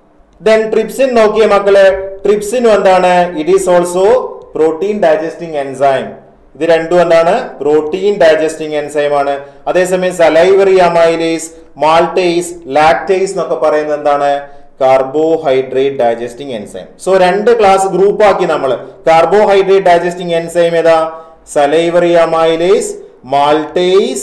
then trypsin നോക്കിയ മക്കള് ട്രിപ്സിനും എന്താണ് it is also protein digesting enzyme ഇത് രണ്ടും എന്താണ് പ്രോട്ടീൻ ഡൈജസ്റ്റിംഗ് എൻസൈം ആണ് അതേസമയം സലൈവറി അമൈലേസ് മാൾട്ടേസ് ലാക്ടേസ് എന്നൊക്കെ പറയുന്നത് എന്താണ് കാർബോഹൈഡ്രേറ്റ് ഡൈജസ്റ്റിംഗ് എൻസൈം സോ രണ്ട് ക്ലാസ് ഗ്രൂപ്പ് ആക്കി നമ്മൾ കാർബോഹൈഡ്രേറ്റ് ഡൈജസ്റ്റിംഗ് എൻസൈം ഏതാ സലൈവറി അമൈലേസ് മാൾട്ടേസ്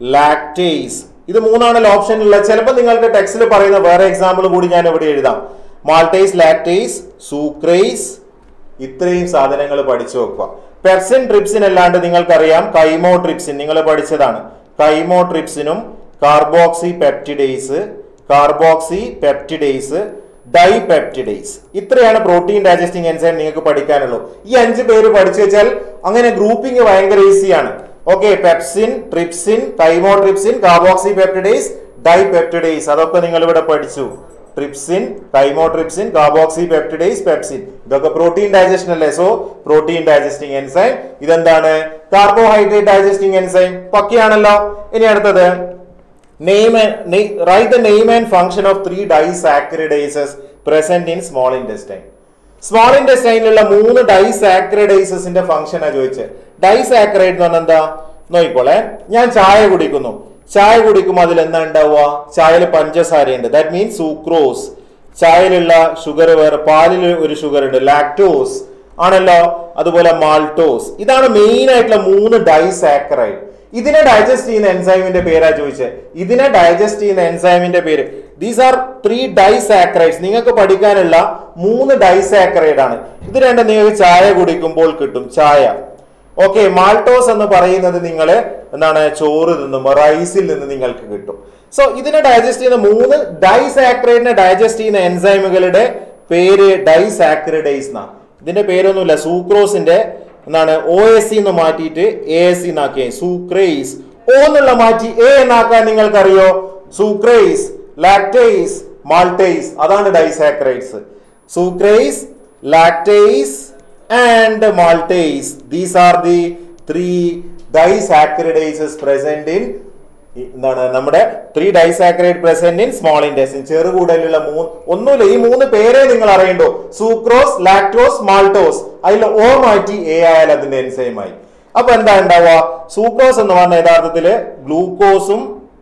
ലാക്ടേസ് ഇത് മൂന്നാണല്ലോ ഓപ്ഷൻ ഉള്ളത് ചിലപ്പോൾ നിങ്ങൾക്ക് ടെക്സ്റ്റിൽ പറയുന്ന വേറെ എക്സാമ്പിൾ കൂടി ഞാൻ ഇവിടെ എഴുതാം മാൾട്ടേസ് ലാക്ടേസ് സൂക്രേസ് ഇത്രയും സാധനങ്ങൾ പഠിച്ചു വെക്കുക പെപ്സിൻ ട്രിപ്സിൻ അല്ലാണ്ട് നിങ്ങൾക്കറിയാം കൈമോ ട്രിപ്സിൻ നിങ്ങൾ പഠിച്ചതാണ് കൈമോ ട്രിപ്സിനും carboxy peptidase carboxy peptidase dipeptidase ഇത്രയാണ് പ്രോട്ടീൻ ഡൈജസ്റ്റിംഗ് എൻസൈം നിങ്ങൾക്ക് പഠിക്കാനുള്ളൂ ഈ അഞ്ച് പേര് പഠിച്ചു വെച്ചാൽ അങ്ങനെ ഗ്രൂപ്പിംഗ് ഭയങ്കര ഈസിയാണ് okay pepsin trypsin chymotrypsin carboxy peptidase dipeptidase അതൊക്കെ നിങ്ങൾ ഇവിടെ പഠിച്ചു trypsin chymotrypsin carboxy peptidase pepsin ഇതൊക്കെ പ്രോട്ടീൻ ഡൈജഷൻ അല്ലേ സോ പ്രോട്ടീൻ ഡൈജസ്റ്റിംഗ് എൻസൈം ഇതെന്താണ് കാർബോഹൈഡ്രേറ്റ് ഡൈജസ്റ്റിംഗ് എൻസൈം പക്കയാണല്ലോ ഇനി അടുത്തത് name write the name and function of three disaccharidases present in small intestine small ഇൻറ്റസ്റ്റൈനിലുള്ള മൂന്ന് ഡൈസാക്രിഡൈസസിന്റെ ഫംഗ്ഷനാ ചോദിച്ചത് ഡൈസാക്രൈഡ് എന്ന് പറഞ്ഞാൽ എന്താ നോക്കിക്കോളെ ഞാൻ ചായ കുടിക്കുന്നു ചായ കുടിക്കുമ്പോൾ അതിൽ എന്താ ഉണ്ടാവുക ചായയിൽ പഞ്ചസാരയുണ്ട് ദാറ്റ് മീൻസ് സൂക്രോസ് ചായയിലുള്ള ഷുഗർ വേറെ പാലിൽ ഒരു ഷുഗർ ഉണ്ട് ലാക്ടോസ് ആണല്ലോ അതുപോലെ മാൾട്ടോസ് ഇതാണ് മെയിൻ ആയിട്ടുള്ള മൂന്ന് ഡൈസാക്രൈഡ് ഇതിനെ ഡൈജസ്റ്റ് ചെയ്യുന്ന എൻസൈമിന്റെ പേരാ ചോദിച്ചത് ഇതിനെ ഡൈജസ്റ്റ് ചെയ്യുന്ന എൻസൈമിന്റെ പേര് ദീസ് ആർ ത്രീ ഡൈസാക്രൈഡ്സ് നിങ്ങൾക്ക് പഠിക്കാനുള്ള മൂന്ന് ഡൈസാക്രൈഡ് ആണ് ഇത് രണ്ടും നിങ്ങൾക്ക് ചായ കുടിക്കുമ്പോൾ കിട്ടും ചായ ഓക്കെ മാൾട്ടോസ് എന്ന് പറയുന്നത് നിങ്ങൾ എന്താണ് ചോറ് നിന്നും റൈസിൽ നിന്ന് നിങ്ങൾക്ക് കിട്ടും സോ ഇതിനെ ഡൈജസ്റ്റ് ചെയ്യുന്ന മൂന്ന് ഡൈസാക്രൈഡിനെ ഡൈജസ്റ്റ് ചെയ്യുന്ന എൻസൈമുകളുടെ പേര് ഡൈസാക്രിഡൈസ് എന്നാണ് ഇതിന്റെ പേരൊന്നുമില്ല സൂക്രോസിന്റെ എന്താണ് ഒ എസ് സി എന്ന് മാറ്റിയിട്ട് എ എസ് സി എന്നാക്കിയ സൂക്രേസ് ഓ എന്നുള്ള മാറ്റി എ എന്നാക്കാൻ നിങ്ങൾക്കറിയോ സൂക്രേസ് ലാക്ടേസ് മാൾട്ടേസ് അതാണ് disaccharides sucrase lactase and maltase these are the three disaccharidases present in എന്താണ് നമ്മുടെ three disaccharide present in small intestine ചെറുകൂടലുള്ള മൂന്ന് ഒന്നുമില്ല ഈ മൂന്ന് പേരെ നിങ്ങൾ അറിയണ്ടോ സൂക്രോസ് ലാക്ടോസ് മാൾട്ടോസ് അതിൽ ഓ മാറ്റി എ ആയാൽ അതിന്റെ എൻസൈമായി അപ്പൊ എന്താ ഉണ്ടാവുക സൂക്രോസ് എന്ന് പറഞ്ഞ യഥാർത്ഥത്തില് ഗ്ലൂക്കോസും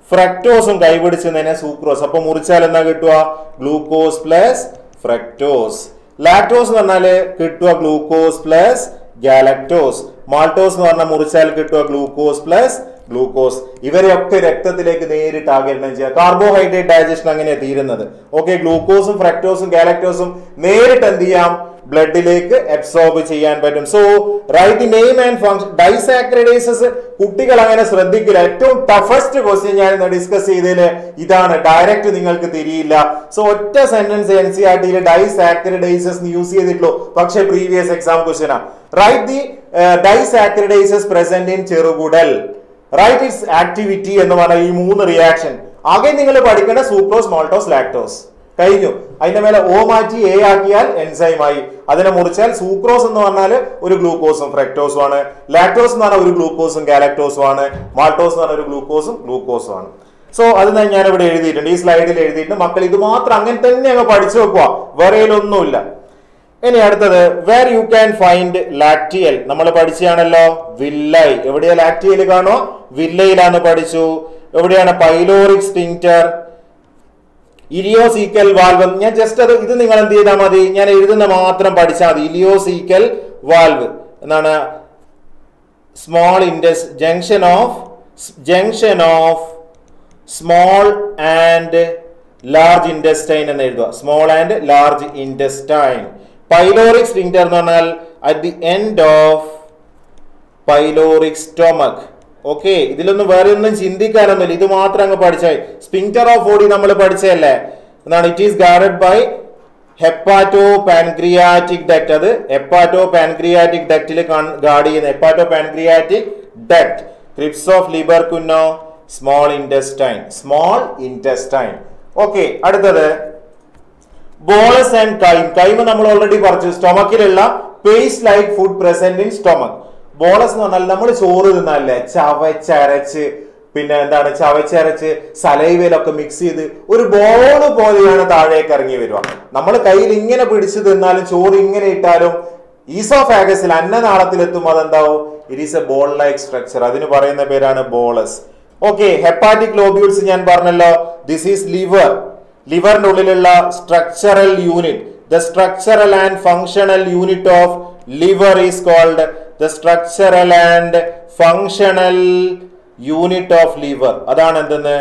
ഫ്രക്ടോസും കൈപിടിച്ചതിനെ സൂക്രോസ് അപ്പൊ മുറിച്ചാൽ എന്നാ കിട്ടുക ഗ്ലൂക്കോസ് പ്ലസ് ഫ്രക്ടോസ് ലാക്ടോസ് എന്ന് പറഞ്ഞാല് കിട്ടുക ഗ്ലൂക്കോസ് പ്ലസ് ഗാലക്ടോസ് മാൾട്ടോസ് എന്ന് പറഞ്ഞാൽ മുറിച്ചാൽ കിട്ടുക ഗ്ലൂക്കോസ് പ്ലസ് ഗ്ലൂക്കോസ് ഇവരെയൊക്കെ രക്തത്തിലേക്ക് നേരിട്ട് ആകിരണം ചെയ്യുക കാർബോഹൈഡ്രേറ്റ് ഡൈജഷൻ അങ്ങനെയാണ് തീരുന്നത് ഓക്കെ ഗ്ലൂക്കോസും ഫ്രക്ടോസും ഗാലക്ടോസും നേരിട്ട് എന്ത് ചെയ്യാം ബ്ലഡിലേക്ക് അബ്സോർബ് ചെയ്യാൻ പറ്റും so write name and function disaccharidases കുട്ടികൾ അങ്ങനെ ശ്രദ്ധിക്കില്ല ഏറ്റവും ടഫസ്റ്റ് ക്വസ്റ്റ്യൻ ഞാൻ ഇന്ന് ഡിസ്കസ് ചെയ്തതിൽ ഇതാണ് ഡയറക്റ്റ് നിങ്ങൾക്ക് തിരിയില്ല സോ ഒറ്റ സെന്റൻസ് എൻ സി ആർ ടിയിൽ ഡൈസാക്രഡൈസസ് യൂസ് ചെയ്തിട്ടുള്ളൂ പക്ഷേ പ്രീവിയസ് എക്സാം ക്വസ്റ്റ്യൻ ആണ് write the disaccharidases present in ചെറുകുടൽ റൈറ്റ് ഇറ്റ്സ് ആക്ടിവിറ്റി എന്ന് പറഞ്ഞ ഈ മൂന്ന് റിയാക്ഷൻ ആകെ നിങ്ങൾ പഠിക്കേണ്ട സൂക്രോസ് മോൾട്ടോസ് ലാക്ടോസ് കഴിഞ്ഞു അതിന്റെ മേലെ ഓ മാറ്റി എ ആക്കിയാൽ enzyme ആയി അതിനെ മുറിച്ചാൽ സൂക്രോസ് എന്ന് പറഞ്ഞാൽ ഒരു ഗ്ലൂക്കോസും ഫ്രക്ടോസും ആണ് ലാക്ടോസ് എന്ന് പറഞ്ഞാൽ ഒരു ഗ്ലൂക്കോസും ഗാലക്ടോസും ആണ് മാൾട്ടോസ് എന്ന് പറഞ്ഞാൽ ഒരു ഗ്ലൂക്കോസും ഗ്ലൂക്കോസും ആണ് സോ അത് ഞാൻ ഞാൻ ഇവിടെ എഴുതിയിട്ടുണ്ട് ഈ സ്ലൈഡിൽ എഴുതിയിട്ടുണ്ട് മക്കൾ ഇത് മാത്രം അങ്ങനെ തന്നെ അങ്ങ് പഠിച്ചു വെക്കുക വേറെയിലൊന്നുമില്ല ഇനി അടുത്തത് where you can find lacteal നമ്മൾ പഠിച്ചാണല്ലോ വില്ലൈ എവിടെയാ ലാക്ടിയൽ കാണോ വില്ലയിലാന്ന് പഠിച്ചു എവിടെയാണ് പൈലോറിക് സ്റ്റിങ്റ്റർ ഇലിയോസീക്കൽ വാൽവ് ഞാൻ ജസ്റ്റ് അത് ഇത് നിങ്ങൾ എന്ത് ചെയ്താൽ മതി ഞാൻ എഴുതുന്ന മാത്രം പഠിച്ചാൽ മതി ഇലിയോസീക്കൽ വാൽവ് എന്നാണ് small intestine junction of junction of small and large intestine എന്ന് എഴുതുക small and large intestine pyloric sphincter എന്ന് പറഞ്ഞാൽ at the end of pyloric stomach okay ഇതിലൊന്നും വേറെ ഒന്നും ചിന്തിക്കാനൊന്നുമില്ല ഇത് മാത്രം അങ്ങ് പഠിച്ചാൽ സ്പിങ്റ്റർ ഓഫ് ബോഡി നമ്മൾ പഠിച്ചതല്ലേ എന്നാണ് it is guarded by hepato pancreatic duct അത് ഹെപ്പാറ്റോ പാൻക്രിയാറ്റിക് ഡക്റ്റിൽ ഗാർഡ് ചെയ്യുന്ന hepato pancreatic duct crypts of Lieberkuhn small intestine small intestine okay അടുത്തത് ബോളസ് ആൻഡ് കൈം കൈം നമ്മൾ ഓൾറെഡി പറഞ്ഞു സ്റ്റൊമക്കിലുള്ള paste like food present in stomach bolus എന്ന് പറഞ്ഞാൽ നമ്മൾ ചോറ് തിന്നല്ലേ ചവച്ചരച്ച് പിന്നെ എന്താണ് ചവച്ചരച്ച് സലൈവയിലൊക്കെ മിക്സ് ചെയ്ത് ഒരു ബോള് പോലെയാണ് താഴേക്ക് ഇറങ്ങി വരിക നമ്മൾ കയ്യിൽ ഇങ്ങനെ പിടിച്ചു തിന്നാലും ചോറ് ഇങ്ങനെ ഇട്ടാലും ഈസോഫാഗസിൽ അന്നനാളത്തിലെത്തും അതെന്താവും it is a ball like structure അതിന് പറയുന്ന പേരാണ് ബോളസ് ഓക്കെ ഹെപ്പാറ്റിക് ലോബ്യൂൾസ് ഞാൻ പറഞ്ഞല്ലോ ദിസ് ഈസ് ലിവർ ലിവറിന്റെ ഉള്ളിലുള്ള structural unit the structural and functional unit of liver is called the structural and functional unit of liver അതാണ് എന്തെന്ന്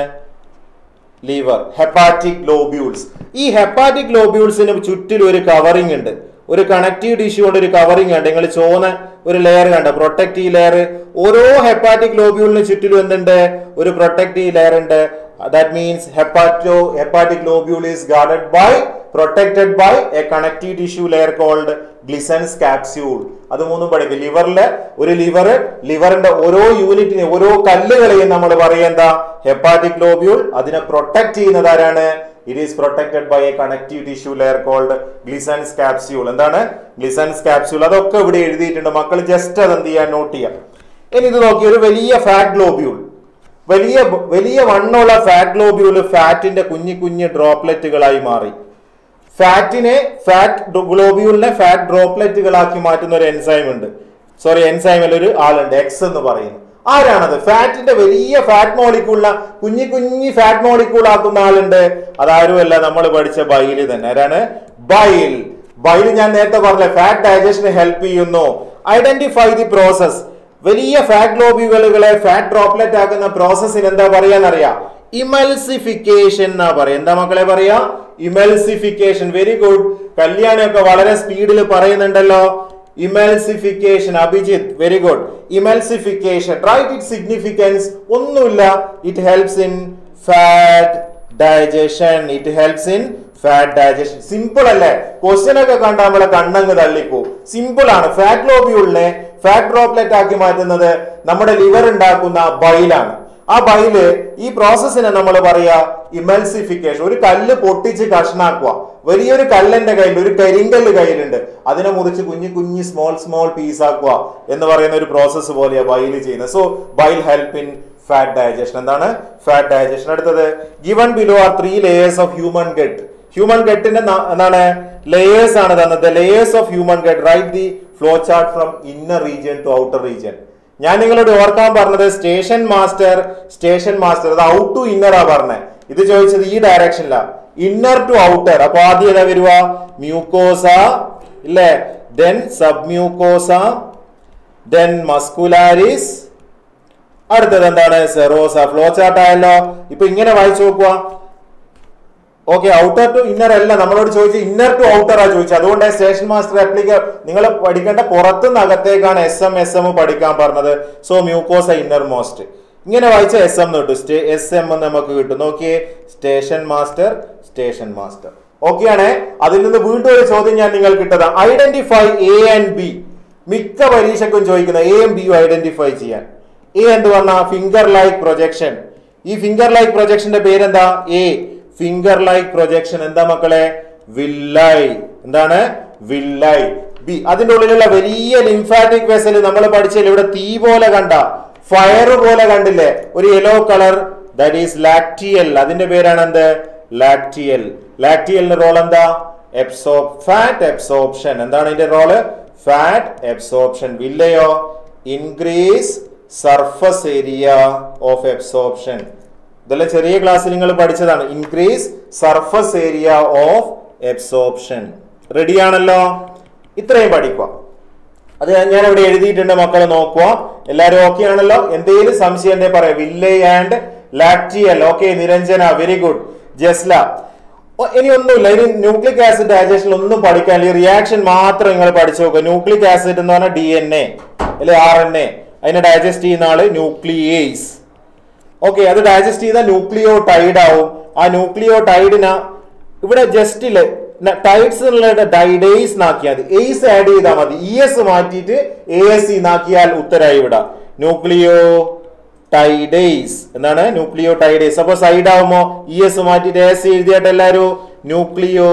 liver hepatic lobules ഈ ഹെപ്പാറ്റിക് ലോബ്യൂൾസിന് ചുറ്റിലും ഒരു കവറിംഗ് ഉണ്ട് ഒരു കണക്റ്റീവ് ടിഷ്യൂ കൊണ്ട് ഒരു കവറിംഗ് ഉണ്ട് നിങ്ങൾ ചോന്ന ഒരു ലെയർ കണ്ട പ്രൊട്ടക്റ്റീവ് ലെയർ ഓരോ ഹെപ്പാറ്റിക് ലോബ്യൂളിന് ചുറ്റിലും എന്തുണ്ട് ഒരു പ്രൊട്ടക്റ്റീവ് ലെയർ ഉണ്ട് that means hepato hepatic lobule is guarded by protected by a connective tissue layer called Glisson's capsule അത് മൂന്നും പഠിക്കും ലിവറിലെ ഒരു ലിവർ ലിവറിന്റെ ഓരോ യൂണിറ്റിനെ ഓരോ കല്ലുകളെയും നമ്മൾ പറയുന്ന ഹെപ്പാറ്റിക് ലോബ്യൂൾ അതിനെ പ്രൊട്ടക്ട് ചെയ്യുന്നത് ആരാണ് it is protected by a connective tissue layer called Glisson's capsule എന്താണ് ഗ്ലിസൻസ് കാപ്സ്യൂൾ അതൊക്കെ ഇവിടെ എഴുതിയിട്ടുണ്ട് മക്കൾ ജസ്റ്റ് അത് എന്ത് ചെയ്യാൻ നോട്ട് ചെയ്യാം ഇനി ഇത് നോക്കി ഒരു വലിയ ഫാറ്റ് ഗ്ലോബ്യൂൾ വലിയ വലിയ വണ്ണമുള്ള ഫാറ്റ് ഗ്ലോബ്യൂള് ഫാറ്റിന്റെ കുഞ്ഞു കുഞ്ഞു ഡ്രോപ്ലെറ്റുകളായി മാറി ഫാറ്റിനെ ഫാറ്റ് ഗ്ലോബ്യൂളിനെ ഫാറ്റ് ഡ്രോപ്ലെറ്റുകളാക്കി മാറ്റുന്ന ഒരു എൻസൈം ഉണ്ട് സോറി എൻസൈമിൽ ഒരു ആളുണ്ട് എക്സ് എന്ന് പറയുന്നു ആരാണത് ഫാറ്റിന്റെ വലിയ ഫാറ്റ് മോളിക്യൂളിനെ കുഞ്ഞി കുഞ്ഞി ഫാറ്റ് മോളിക്യൂൾ ആക്കുന്ന ആളുണ്ട് അതാരുമല്ല നമ്മൾ പഠിച്ച ബൈല് തന്നെ ആരാണ് ബൈൽ ബൈൽ ഞാൻ നേരത്തെ പറഞ്ഞ ഫാറ്റ് ഡൈജഷന് ഹെൽപ്പ് ചെയ്യുന്നു ഐഡന്റിഫൈ ദി പ്രോസസ് വലിയ ഫാറ്റ് ഗ്ലോബ്യൂളുകളെ ഫാറ്റ് ഡ്രോപ്ലെറ്റ് ആക്കുന്ന പ്രോസസ്സിന് എന്താ പറയാന്നറിയാം ഇമൽസിഫിക്കേഷൻ എന്നാ പറയാ എന്താ മക്കളെ പറയാ ഇമൽസിഫിക്കേഷൻ വെരി ഗുഡ് കല്യാണിയൊക്കെ വളരെ സ്പീഡിൽ പറയുന്നുണ്ടല്ലോ emulsification Abhijith very good emulsification right it significance ഒന്നുമില്ല it helps in fat digestion it helps in fat digestion simple അല്ലേ ക്വസ്റ്റ്യൻ ഒക്കെ കണ്ട നമ്മളെ കണ്ണങ്ങ് തള്ളിപ്പോ സിമ്പിൾ ആണ് ഫാറ്റ് ലോബ്യൂളിനെ ഫാറ്റ് ഡ്രോപ്ലെറ്റ് ആക്കി മാറ്റുന്നത് നമ്മുടെ ലിവർ ഉണ്ടാക്കുന്ന ബൈലാണ് ആ ബൈല് ഈ പ്രോസസ്സിനെ നമ്മൾ പറയാ ഇമൽസിഫിക്കേഷൻ ഒരു കല്ല് പൊട്ടിച്ച് കഷ്ണാക്കുക വലിയൊരു കല്ലിന്റെ കയ്യിൽ ഒരു കരിങ്കല്ല് കയ്യിലുണ്ട് അതിനെ മുറിച്ച് കുഞ്ഞു കുഞ്ഞു സ്മോൾ സ്മോൾ പീസ് ആക്കുക എന്ന് പറയുന്ന ഒരു പ്രോസസ്സ് പോലെയാ ബൈല് ചെയ്യുന്നത് so bile help in fat digestion എന്താണ് ഫാറ്റ് ഡൈജഷൻ അടുത്തത് given below are three layers of human gut human ഗട്ടിന്റെ എന്താണ് ലേയേഴ്സ് ആണ് തന്നത് layers of human gut write the flow chart from inner region to outer region ഞാൻ നിങ്ങളോട് ഓർക്കാൻ പറഞ്ഞത് സ്റ്റേഷൻ മാസ്റ്റർ സ്റ്റേഷൻ മാസ്റ്റർ അത് ഔട്ട് ടു ഇന്നർ ആ പറഞ്ഞത് ഇത് ചോദിച്ചത് ഈ ഡയറക്ഷനിലാ ഇന്നർ ടു ഔട്ടർ അപ്പൊ ആദ്യം ഏതാ വരുക മ്യൂക്കോസ ഇല്ലേ then sub mucosa then muscularis അടുത്തത് എന്താണ് സെറോസ ഫ്ലോ ചാർട്ട് ആയല്ലോ ഇപ്പൊ ഇങ്ങനെ വായിച്ചു നോക്കുക ഓക്കെ ഔട്ടർ ടു ഇന്നർ അല്ല നമ്മളോട് ചോദിച്ച ഇന്നർ ടു ഔട്ടർ ആ ചോദിച്ചത് അതുകൊണ്ട് സ്റ്റേഷൻ മാസ്റ്റർ ആപ്ലിക്ക നിങ്ങൾ പഠിക്കേണ്ട പുറത്തുനിന്ന് അകത്തേക്കാണ് എസ് എം എസ് എം പഠിക്കാൻ പറഞ്ഞത് സോ മ്യൂക്കോസ ഇന്നർ മോസ്റ്റ് ഇങ്ങനെ വായിച്ച എസ് എം കിട്ടും സ്റ്റേ എസ് എം നമുക്ക് കിട്ടും നോക്കിയേ station master station master okay ആണേ അതിൽ നിന്ന് വീണ്ടും ഒരു ചോദ്യം ഞാൻ നിങ്ങൾക്ക് കിട്ടതാ ഐഡന്റിഫൈ എ ആൻഡ് ബി മിക്ക പരീക്ഷയ്ക്കും ചോദിക്കുന്ന എയും ബിയും ഐഡന്റിഫൈ ചെയ്യാൻ എ എന്ത് പറഞ്ഞ ഫിംഗർ ലൈക്ക് പ്രൊജക്ഷൻ ഈ ഫിംഗർ ലൈക്ക് പ്രൊജക്ഷന്റെ പേരെന്താ എ ഫിംഗർ ലൈക്ക് പ്രൊജക്ഷൻ എന്താ മക്കളെ വില്ലൈ എന്താണ് വില്ലൈ ബി അതിന്റെ ഉള്ളിലുള്ള വലിയ ലിംഫാറ്റിക് വെസൽ നമ്മൾ പഠിച്ചില്ല ഇവിടെ തീ പോലെ കണ്ട ഫയർ പോലെ കണ്ടില്ലേ ഒരു yellow colour that is lacteal അതിന്റെ പേരാണ് എന്ത് ലാക്ടിയൽ ലാക്ടിയലിന്റെ റോൾ എന്താ എബ്സോ ഫാറ്റ് എബ്സോപ്ഷൻ എന്താണ് ഇതിന്റെ റോള് ഫാറ്റ് എബ്സോപ്ഷൻ വില്ലയോ increase surface area of absorption ഇതെല്ലാം ചെറിയ ക്ലാസ്സിൽ നിങ്ങൾ പഠിച്ചതാണ് increase surface area of absorption ready ആണല്ലോ ഇത്രയും പഠിക്കുക അത് ഞാൻ ഇവിടെ എഴുതിയിട്ടുണ്ട് മക്കളെ നോക്കുക എല്ലാരും ഓക്കെ ആണല്ലോ എന്തെങ്കിലും സംശയം എന്തേ പറയാം villi and lacteal okay Niranjana very good Jasla ഓ, ഇനി ഒന്നുമില്ല ഇനി ന്യൂക്ലിക് ആസിഡ് ഡൈജഷൻ ഒന്നും പഠിക്കാൻ ഈ റിയാക്ഷൻ മാത്രം നിങ്ങൾ പഠിച്ചു നോക്കുക ന്യൂക്ലിക് ആസിഡ് എന്ന് പറഞ്ഞാൽ ഡി എൻ എ അല്ലെ ആർ എൻ എ അതിനെ ഡൈജസ്റ്റ് ചെയ്യുന്ന ആള് ന്യൂക്ലിയേസ് ഓക്കെ അത് ഡൈജസ്റ്റ് ചെയ്ത ന്യൂക്ലിയോ ടൈഡ് ആവും ആ ന്യൂക്ലിയോ ടൈഡിന് ഇവിടെ ജസ്റ്റില് ടൈഡ്സ് എന്നുള്ള ഡൈഡേസ് നാക്കിയാൽ മതി എയ്സ് ആഡ് ചെയ്താൽ മതി ഇ എസ് മാറ്റിയിട്ട് എ എസ് ഇ നാക്കിയാൽ ഉത്തരായി ഇവിടെ ന്യൂക്ലിയോ ടൈഡേസ് എന്താണ് ന്യൂക്ലിയോ ടൈഡേസ് അപ്പൊ സൈഡ് ആവുമ്പോ ഇ എസ് മാറ്റിയിട്ട് എസ് എഴുതിയിട്ട് എല്ലാരും ന്യൂക്ലിയോ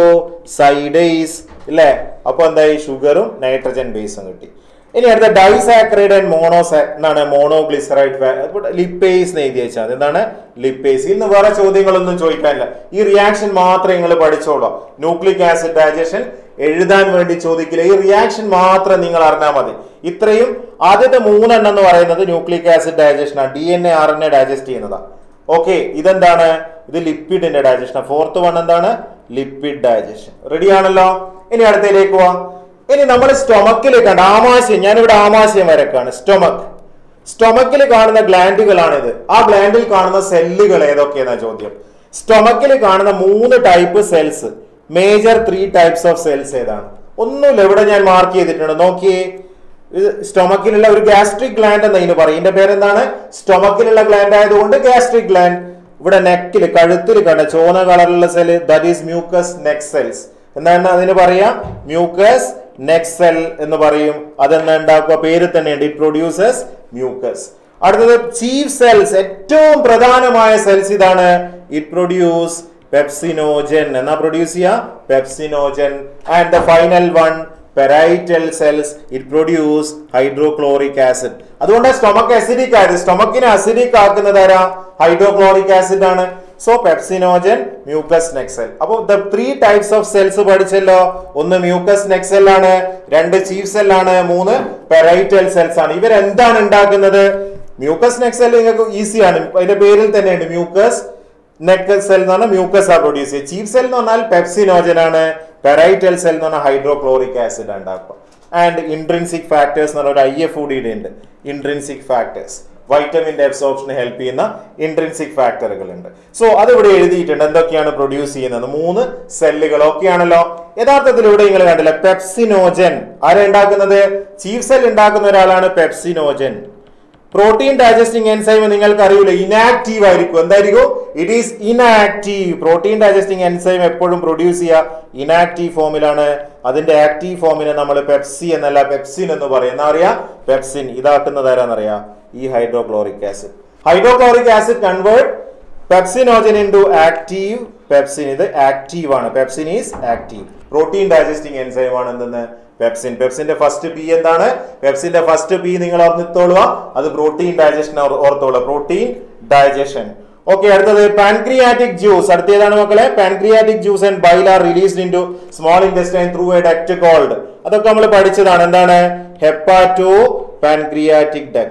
സൈഡേസ് ഇല്ലേ അപ്പൊ എന്തായി ഷുഗറും നൈട്രജൻ ബേസും കിട്ടി ഇനി അടുത്ത ഡൈസാക്രൈഡ് ആൻഡ് മോണോസ എന്താണ് മോണോഗ്ലിസറൈഡ് ലിപ്പേസ് എന്ന് എഴുതി വെച്ചാൽ എന്താണ് ലിപ്പേസ് ഇന്ന് വേറെ ചോദ്യങ്ങളൊന്നും ചോദിക്കാനില്ല ഈ റിയാക്ഷൻ മാത്രം നിങ്ങൾ പഠിച്ചോളൂ ന്യൂക്ലിക് ആസിഡ് ഡൈജഷൻ എഴുതാൻ വേണ്ടി ചോദിക്കില്ല ഈ റിയാക്ഷൻ മാത്രം നിങ്ങൾ അറിഞ്ഞാൽ മതി ഇത്രയും ആദ്യത്തെ മൂന്നെണ്ണം എന്ന് പറയുന്നത് ന്യൂക്ലിക് ആസിഡ് ഡൈജഷൻ ആണ് D N A R N A digest ചെയ്യുന്നതാണ് ഓക്കെ ഇതെന്താണ് ഇത് ലിപ്പിഡിന്റെ ഡൈജഷൻ ഫോർത്ത് വൺ എന്താണ് ലിപ്പിഡ് ഡൈജഷൻ റെഡി ആണല്ലോ ഇനി അടുത്തതിലേക്ക് പോവാം ഇനി നമ്മൾ സ്റ്റൊമക്കിൽ കണ്ട ആമാശയം ഞാനിവിടെ ആമാശയം വരക്കാണ് സ്റ്റൊമക് സ്റ്റൊമക്കിൽ കാണുന്ന ഗ്ലാൻഡുകളാണിത് ആ ഗ്ലാൻഡിൽ കാണുന്ന സെല്ലുകൾ ഏതൊക്കെയെന്നാ ചോദ്യം സ്റ്റൊമക്കിൽ കാണുന്ന മൂന്ന് type cells major three types of cells ഏതാണ് ഒന്നുമില്ല ഇവിടെ ഞാൻ മാർക്ക് ചെയ്തിട്ടുണ്ട് നോക്കിയേ ഇത് സ്റ്റൊമക്കിലുള്ള ഒരു ഗ്യാസ്ട്രിക് ഗ്ലാൻഡ് എന്ന് ഇതിന് പറയും ഇതിന്റെ പേരെന്താണ് സ്റ്റൊമക്കിലുള്ള ഗ്ലാൻഡ് ആയതുകൊണ്ട് ഗ്യാസ്ട്രിക് ഗ്ലാൻഡ് ഇവിടെ നെക്കിൽ കഴുത്തിൽ കണ്ട ചോന കളറിലുള്ള cell that is mucus neck cells എന്താണ് അതിന് പറയാ മ്യൂക്കസ് നെക്ക് സെൽ എന്ന് പറയും അതെന്താ ഉണ്ടാക്കുക പേര് തന്നെയുണ്ട് ഇറ്റ് പ്രൊഡ്യൂസസ് മ്യൂക്കസ് അടുത്തത് ചീഫ് സെൽസ് ഏറ്റവും പ്രധാനമായ സെൽസ് ഇതാണ് ഇറ്റ് പ്രൊഡ്യൂസ് പെപ്സിനോജൻ എന്നാ പ്രൊഡ്യൂസ് ചെയ്യുക pepsinogen and the final one parietal cells it produce hydrochloric acid അതുകൊണ്ട് സ്റ്റൊമക്ക് അസിഡിക് ആയത് സ്റ്റൊമക്കിനെ അസിഡിക് ആക്കുന്നത് ആരാ ഹൈഡ്രോക്ലോറിക് ആസിഡ് ആണ് സോ പെപ്സിനോജൻ മ്യൂക്കസ് നെക്സെൽ അപ്പോൾ the three types of cells പഠിച്ചല്ലോ ഒന്ന് മ്യൂക്കസ് നെക്സെൽ ആണ് രണ്ട് ചീഫ് സെൽ ആണ് മൂന്ന് പെരൈറ്റൽ സെൽസ് ആണ് ഇവരെന്താണ് ഉണ്ടാക്കുന്നത് മ്യൂക്കസ് നെക്സെൽ നിങ്ങൾക്ക് ഈസിയാണ് അതിന്റെ പേരിൽ തന്നെയുണ്ട് മ്യൂക്കസ് നെക്ക് സെൽ എന്ന് പറഞ്ഞാൽ മ്യൂക്കസ് ആ പ്രൊഡ്യൂസ് ചെയ്യുക ചീഫ് സെൽ എന്ന് പറഞ്ഞാൽ പെപ്സിനോജൻ ആണ് പെറൈറ്റൽ സെൽ എന്ന് പറഞ്ഞാൽ ഹൈഡ്രോക്ലോറിക് ആസിഡ് ഉണ്ടാക്കുക ആൻഡ് ഇൻട്രിൻസിക് ഫാക്ടേഴ്സ് എന്ന് പറഞ്ഞ ഒരു ഐ എഫ് കൂടിയുടെ ഉണ്ട് ഇൻട്രിൻസിക് ഫാക്ടേഴ്സ് വൈറ്റമിന്റെ അബ്സോർപ്ഷന് ഹെൽപ്പ് ചെയ്യുന്ന ഇൻട്രിൻസിക് ഫാക്ടറുകൾ ഉണ്ട് സോ അത് ഇവിടെ എഴുതിയിട്ടുണ്ട് എന്തൊക്കെയാണ് പ്രൊഡ്യൂസ് ചെയ്യുന്നത് മൂന്ന് സെല്ലുകൾ ഒക്കെയാണല്ലോ യഥാർത്ഥത്തിൽ ഇവിടെ നിങ്ങൾ കണ്ടില്ല പെപ്സിനോജൻ ആരാ ഉണ്ടാക്കുന്നത് ചീഫ് സെൽ ഉണ്ടാക്കുന്ന ഒരാളാണ് പെപ്സിനോജൻ പ്രോട്ടീൻ ഡൈജസ്റ്റിംഗ് എൻസൈം നിങ്ങൾക്ക് അറിയില്ല ഇനാക്റ്റീവ് ആയിരിക്കും എന്തായിരിക്കും it is inactive protein digesting enzyme എപ്പോഴും പ്രൊഡ്യൂസ് ചെയ്യുക ഇനാക്റ്റീവ് ഫോമിലാണ് അതിന്റെ ആക്റ്റീവ് ഫോമിനെ നമ്മൾ പെപ്സി എന്നല്ല പെപ്സിൻ എന്ന് പറയും എന്താ പറയാ പെപ്സിൻ ഇതാക്കുന്നത് ആരാന്നറിയാ ഈ hydrochloric acid hydrochloric acid convert pepsinogen into active pepsin ഇത് ആക്റ്റീവ് ആണ് pepsin is active protein digesting enzyme ആണ് എന്തെന്ന് പെപ്സിൻ പെപ്സിന്റെ ഫസ്റ്റ് പി എന്താണ് പെപ്സിന്റെ ഫസ്റ്റ് പി നിങ്ങൾ ഓർത്തോളുക അത് പ്രോട്ടീൻ ഡൈജഷൻ ഓർത്തോളുക പ്രോട്ടീൻ ഡൈജഷൻ ഓക്കെ അടുത്തത് പാൻക്രിയാറ്റിക് ജ്യൂസ് അടുത്തേതാണ് മക്കളെ pancreatic juice and bile are released into small intestine through a duct called അതൊക്കെ നമ്മൾ പഠിച്ചതാണ് എന്താണ് hepato pancreatic duct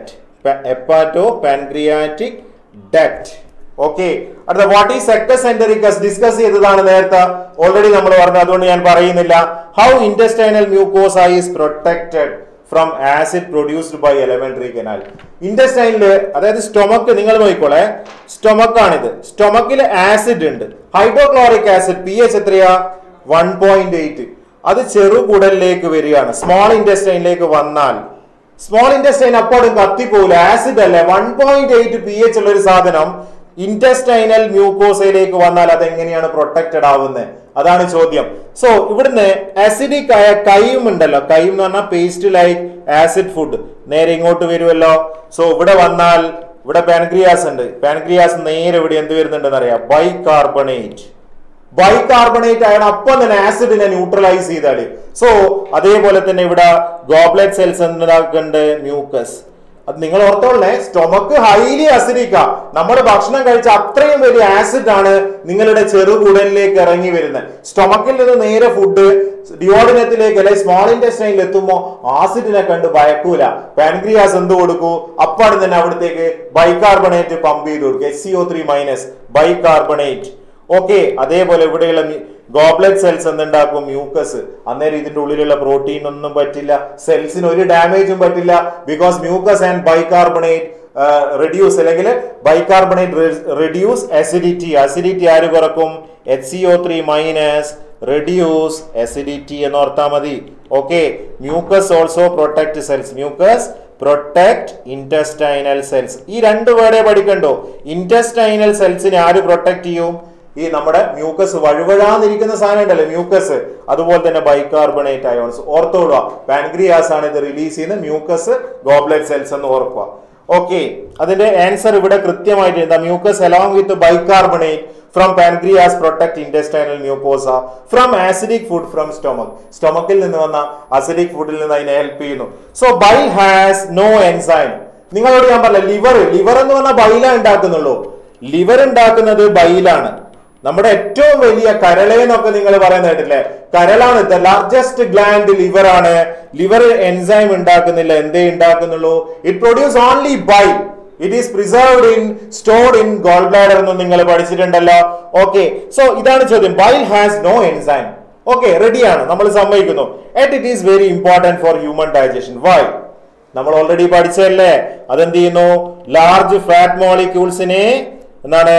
hepato pancreatic duct okay അടുത്ത വാട്ട് ഈസ് സെക്ടസെന്ററിക്കസ് ഡിസ്കസ് ചെയ്തതാണ് നേരത്തെ ഓൾറെഡി നമ്മൾ പറഞ്ഞു അതുകൊണ്ട് ഞാൻ പറയുന്നില്ല how intestinal mucosa is protected from acid produced by alimentary canal ഇൻറ്റസ്റ്റൈനില് അതായത് സ്റ്റൊമക്ക് നിങ്ങൾ നോക്കിക്കോളെ സ്റ്റൊമക്ക് ആണിത് സ്റ്റൊമക്കിൽ ആസിഡ് ഉണ്ട് ഹൈഡ്രോക്ലോറിക് ആസിഡ് പി എച്ച് എത്രയാ വൺ പോയിന്റ് എയ്റ്റ് അത് ചെറുകുടലിലേക്ക് വരികയാണ് സ്മോൾ ഇൻറ്റസ്റ്റൈനിലേക്ക് വന്നാൽ സ്മോൾ ഇൻറ്റസ്റ്റൈൻ അപ്പോഴും കത്തിപ്പോകില്ല ആസിഡ് അല്ലേ one point eight P H ഉള്ള ഒരു സാധനം ഇൻറ്റസ്റ്റൈനൽ മ്യൂക്കോസയിലേക്ക് വന്നാൽ അത് എങ്ങനെയാണ് പ്രൊട്ടക്റ്റഡ് ആവുന്നത് അതാണ് ചോദ്യം സോ ഇവിടുന്ന് ആസിഡിക് ആയ കൈയും ഉണ്ടല്ലോ കൈയും എന്ന് പറഞ്ഞാൽ പേസ്റ്റ് ലൈക്ക് ആസിഡ് ഫുഡ് നേരെ ഇങ്ങോട്ട് വരുമല്ലോ സോ ഇവിടെ വന്നാൽ ഇവിടെ പാൻക്രിയാസ് ഉണ്ട് പാൻക്രിയാസ് നേരെ ഇവിടെ എന്ത് വരുന്നുണ്ടെന്ന് അറിയാം ബൈകാർബണേറ്റ് ബൈകാർബണേറ്റ് ആയാണ് അപ്പം തന്നെ ആസിഡിനെ ന്യൂട്രലൈസ് ചെയ്താല് സോ അതേപോലെ തന്നെ ഇവിടെ ഗോബ്ലെറ്റ് സെൽസ് എന്താക്കുന്നുണ്ട് മ്യൂക്കസ് അത് നിങ്ങൾ ഓർത്തോളേ സ്റ്റൊമക്ക് ഹൈലി അസിഡിക്ക നമ്മൾ ഭക്ഷണം കഴിച്ച അത്രയും വലിയ ആസിഡ് ആണ് നിങ്ങളുടെ ചെറുകുടലിലേക്ക് ഇറങ്ങി വരുന്നത് സ്റ്റൊമക്കിൽ നിന്ന് നേരെ ഫുഡ് ഡിയോഡിനത്തിലേക്ക് അല്ലെ സ്മോൾ ഇൻറ്റസ്റ്റൈനിൽ എത്തുമ്പോൾ ആസിഡിനെ കണ്ട് ഭയക്കൂല പാൻക്രിയാസ് എന്ത് കൊടുക്കൂ അപ്പാട് തന്നെ അവിടത്തേക്ക് ബൈകാർബണേറ്റ് പമ്പ് ചെയ്ത് കൊടുക്കുക S C O three minus bicarbonate okay അതേപോലെ ഇവിടെയുള്ള ഗോബ്ലെറ്റ് സെൽസ് എന്തുണ്ടാക്കും മ്യൂക്കസ് അന്നേരം ഇതിന്റെ ഉള്ളിലുള്ള പ്രോട്ടീൻ ഒന്നും പറ്റില്ല സെൽസിന് ഒരു ഡാമേജും പറ്റില്ല because mucus and bicarbonate reduce അല്ലെങ്കിൽ ബൈകാർബണേറ്റ് റെഡ്യൂസ് അസിഡിറ്റി അസിഡിറ്റി ആര് കുറക്കും H C O three minus reduce acidity എന്ന് ഓർത്താൽ മതി okay mucus also protect cells mucus protect intestinal cells ഈ രണ്ട് വേർഡേ പഠിക്കണ്ടോ ഇൻറ്റസ്റ്റൈനൽ സെൽസിനെ ആര് പ്രൊട്ടക്ട് ചെയ്യും ഈ നമ്മുടെ മ്യൂക്കസ് വഴുവഴാന്നിരിക്കുന്ന സാധനം ഉണ്ടല്ലോ മ്യൂക്കസ് അതുപോലെ തന്നെ ബൈകാർബണേറ്റ് അയോൺസ് ഓർത്തോടുക പാൻക്രിയാസ് ആണ് ഇത് റിലീസ് ചെയ്യുന്ന മ്യൂക്കസ് ഗോബ്ലെറ്റ് സെൽസ് എന്ന് ഓർക്കുക ഓക്കെ അതിന്റെ ആൻസർ ഇവിടെ കൃത്യമായിട്ട് എന്താ mucus along with bicarbonate from pancreas protect intestinal mucosa from acidic food from stomach സ്റ്റൊമക്കിൽ നിന്ന് വന്ന അസിഡിക് ഫുഡിൽ നിന്ന് അതിനെ ഹെൽപ്പ് ചെയ്യുന്നു so bile has no enzyme നിങ്ങളോട് ഞാൻ പറഞ്ഞ ലിവർ ലിവർ എന്ന് പറഞ്ഞാൽ ബൈല ഉണ്ടാക്കുന്നുള്ളൂ ലിവർ ഉണ്ടാക്കുന്നത് ബൈലാണ് നമ്മുടെ ഏറ്റവും വലിയ കരളേന്നൊക്കെ നിങ്ങൾ പറയുന്ന കേട്ടില്ലേ കരളാണ് ദ ലാർജസ്റ്റ് ഗ്ലാൻഡ് ലിവർ ആണ് ലിവർ എൻസൈം ഉണ്ടാക്കുന്നില്ല എന്തേ ഉണ്ടാക്കുന്നുള്ളൂ it produce only bile it is preserved in stored in gall bladder എന്ന് നിങ്ങൾ പഠിച്ചിട്ടുണ്ടല്ലോ ഓക്കെ സോ ഇതാണ് ചോദ്യം bile has no enzyme okay റെഡിയാണ് നമ്മൾ സമ്മതിക്കുന്നു at it is very important for human digestion why നമ്മൾ ഓൾറെഡി പഠിച്ചതല്ലേ അതെന്ത് ചെയ്യുന്നു ലാർജ് ഫാറ്റ് മോളിക്യൂൾസിനെ എന്താണ്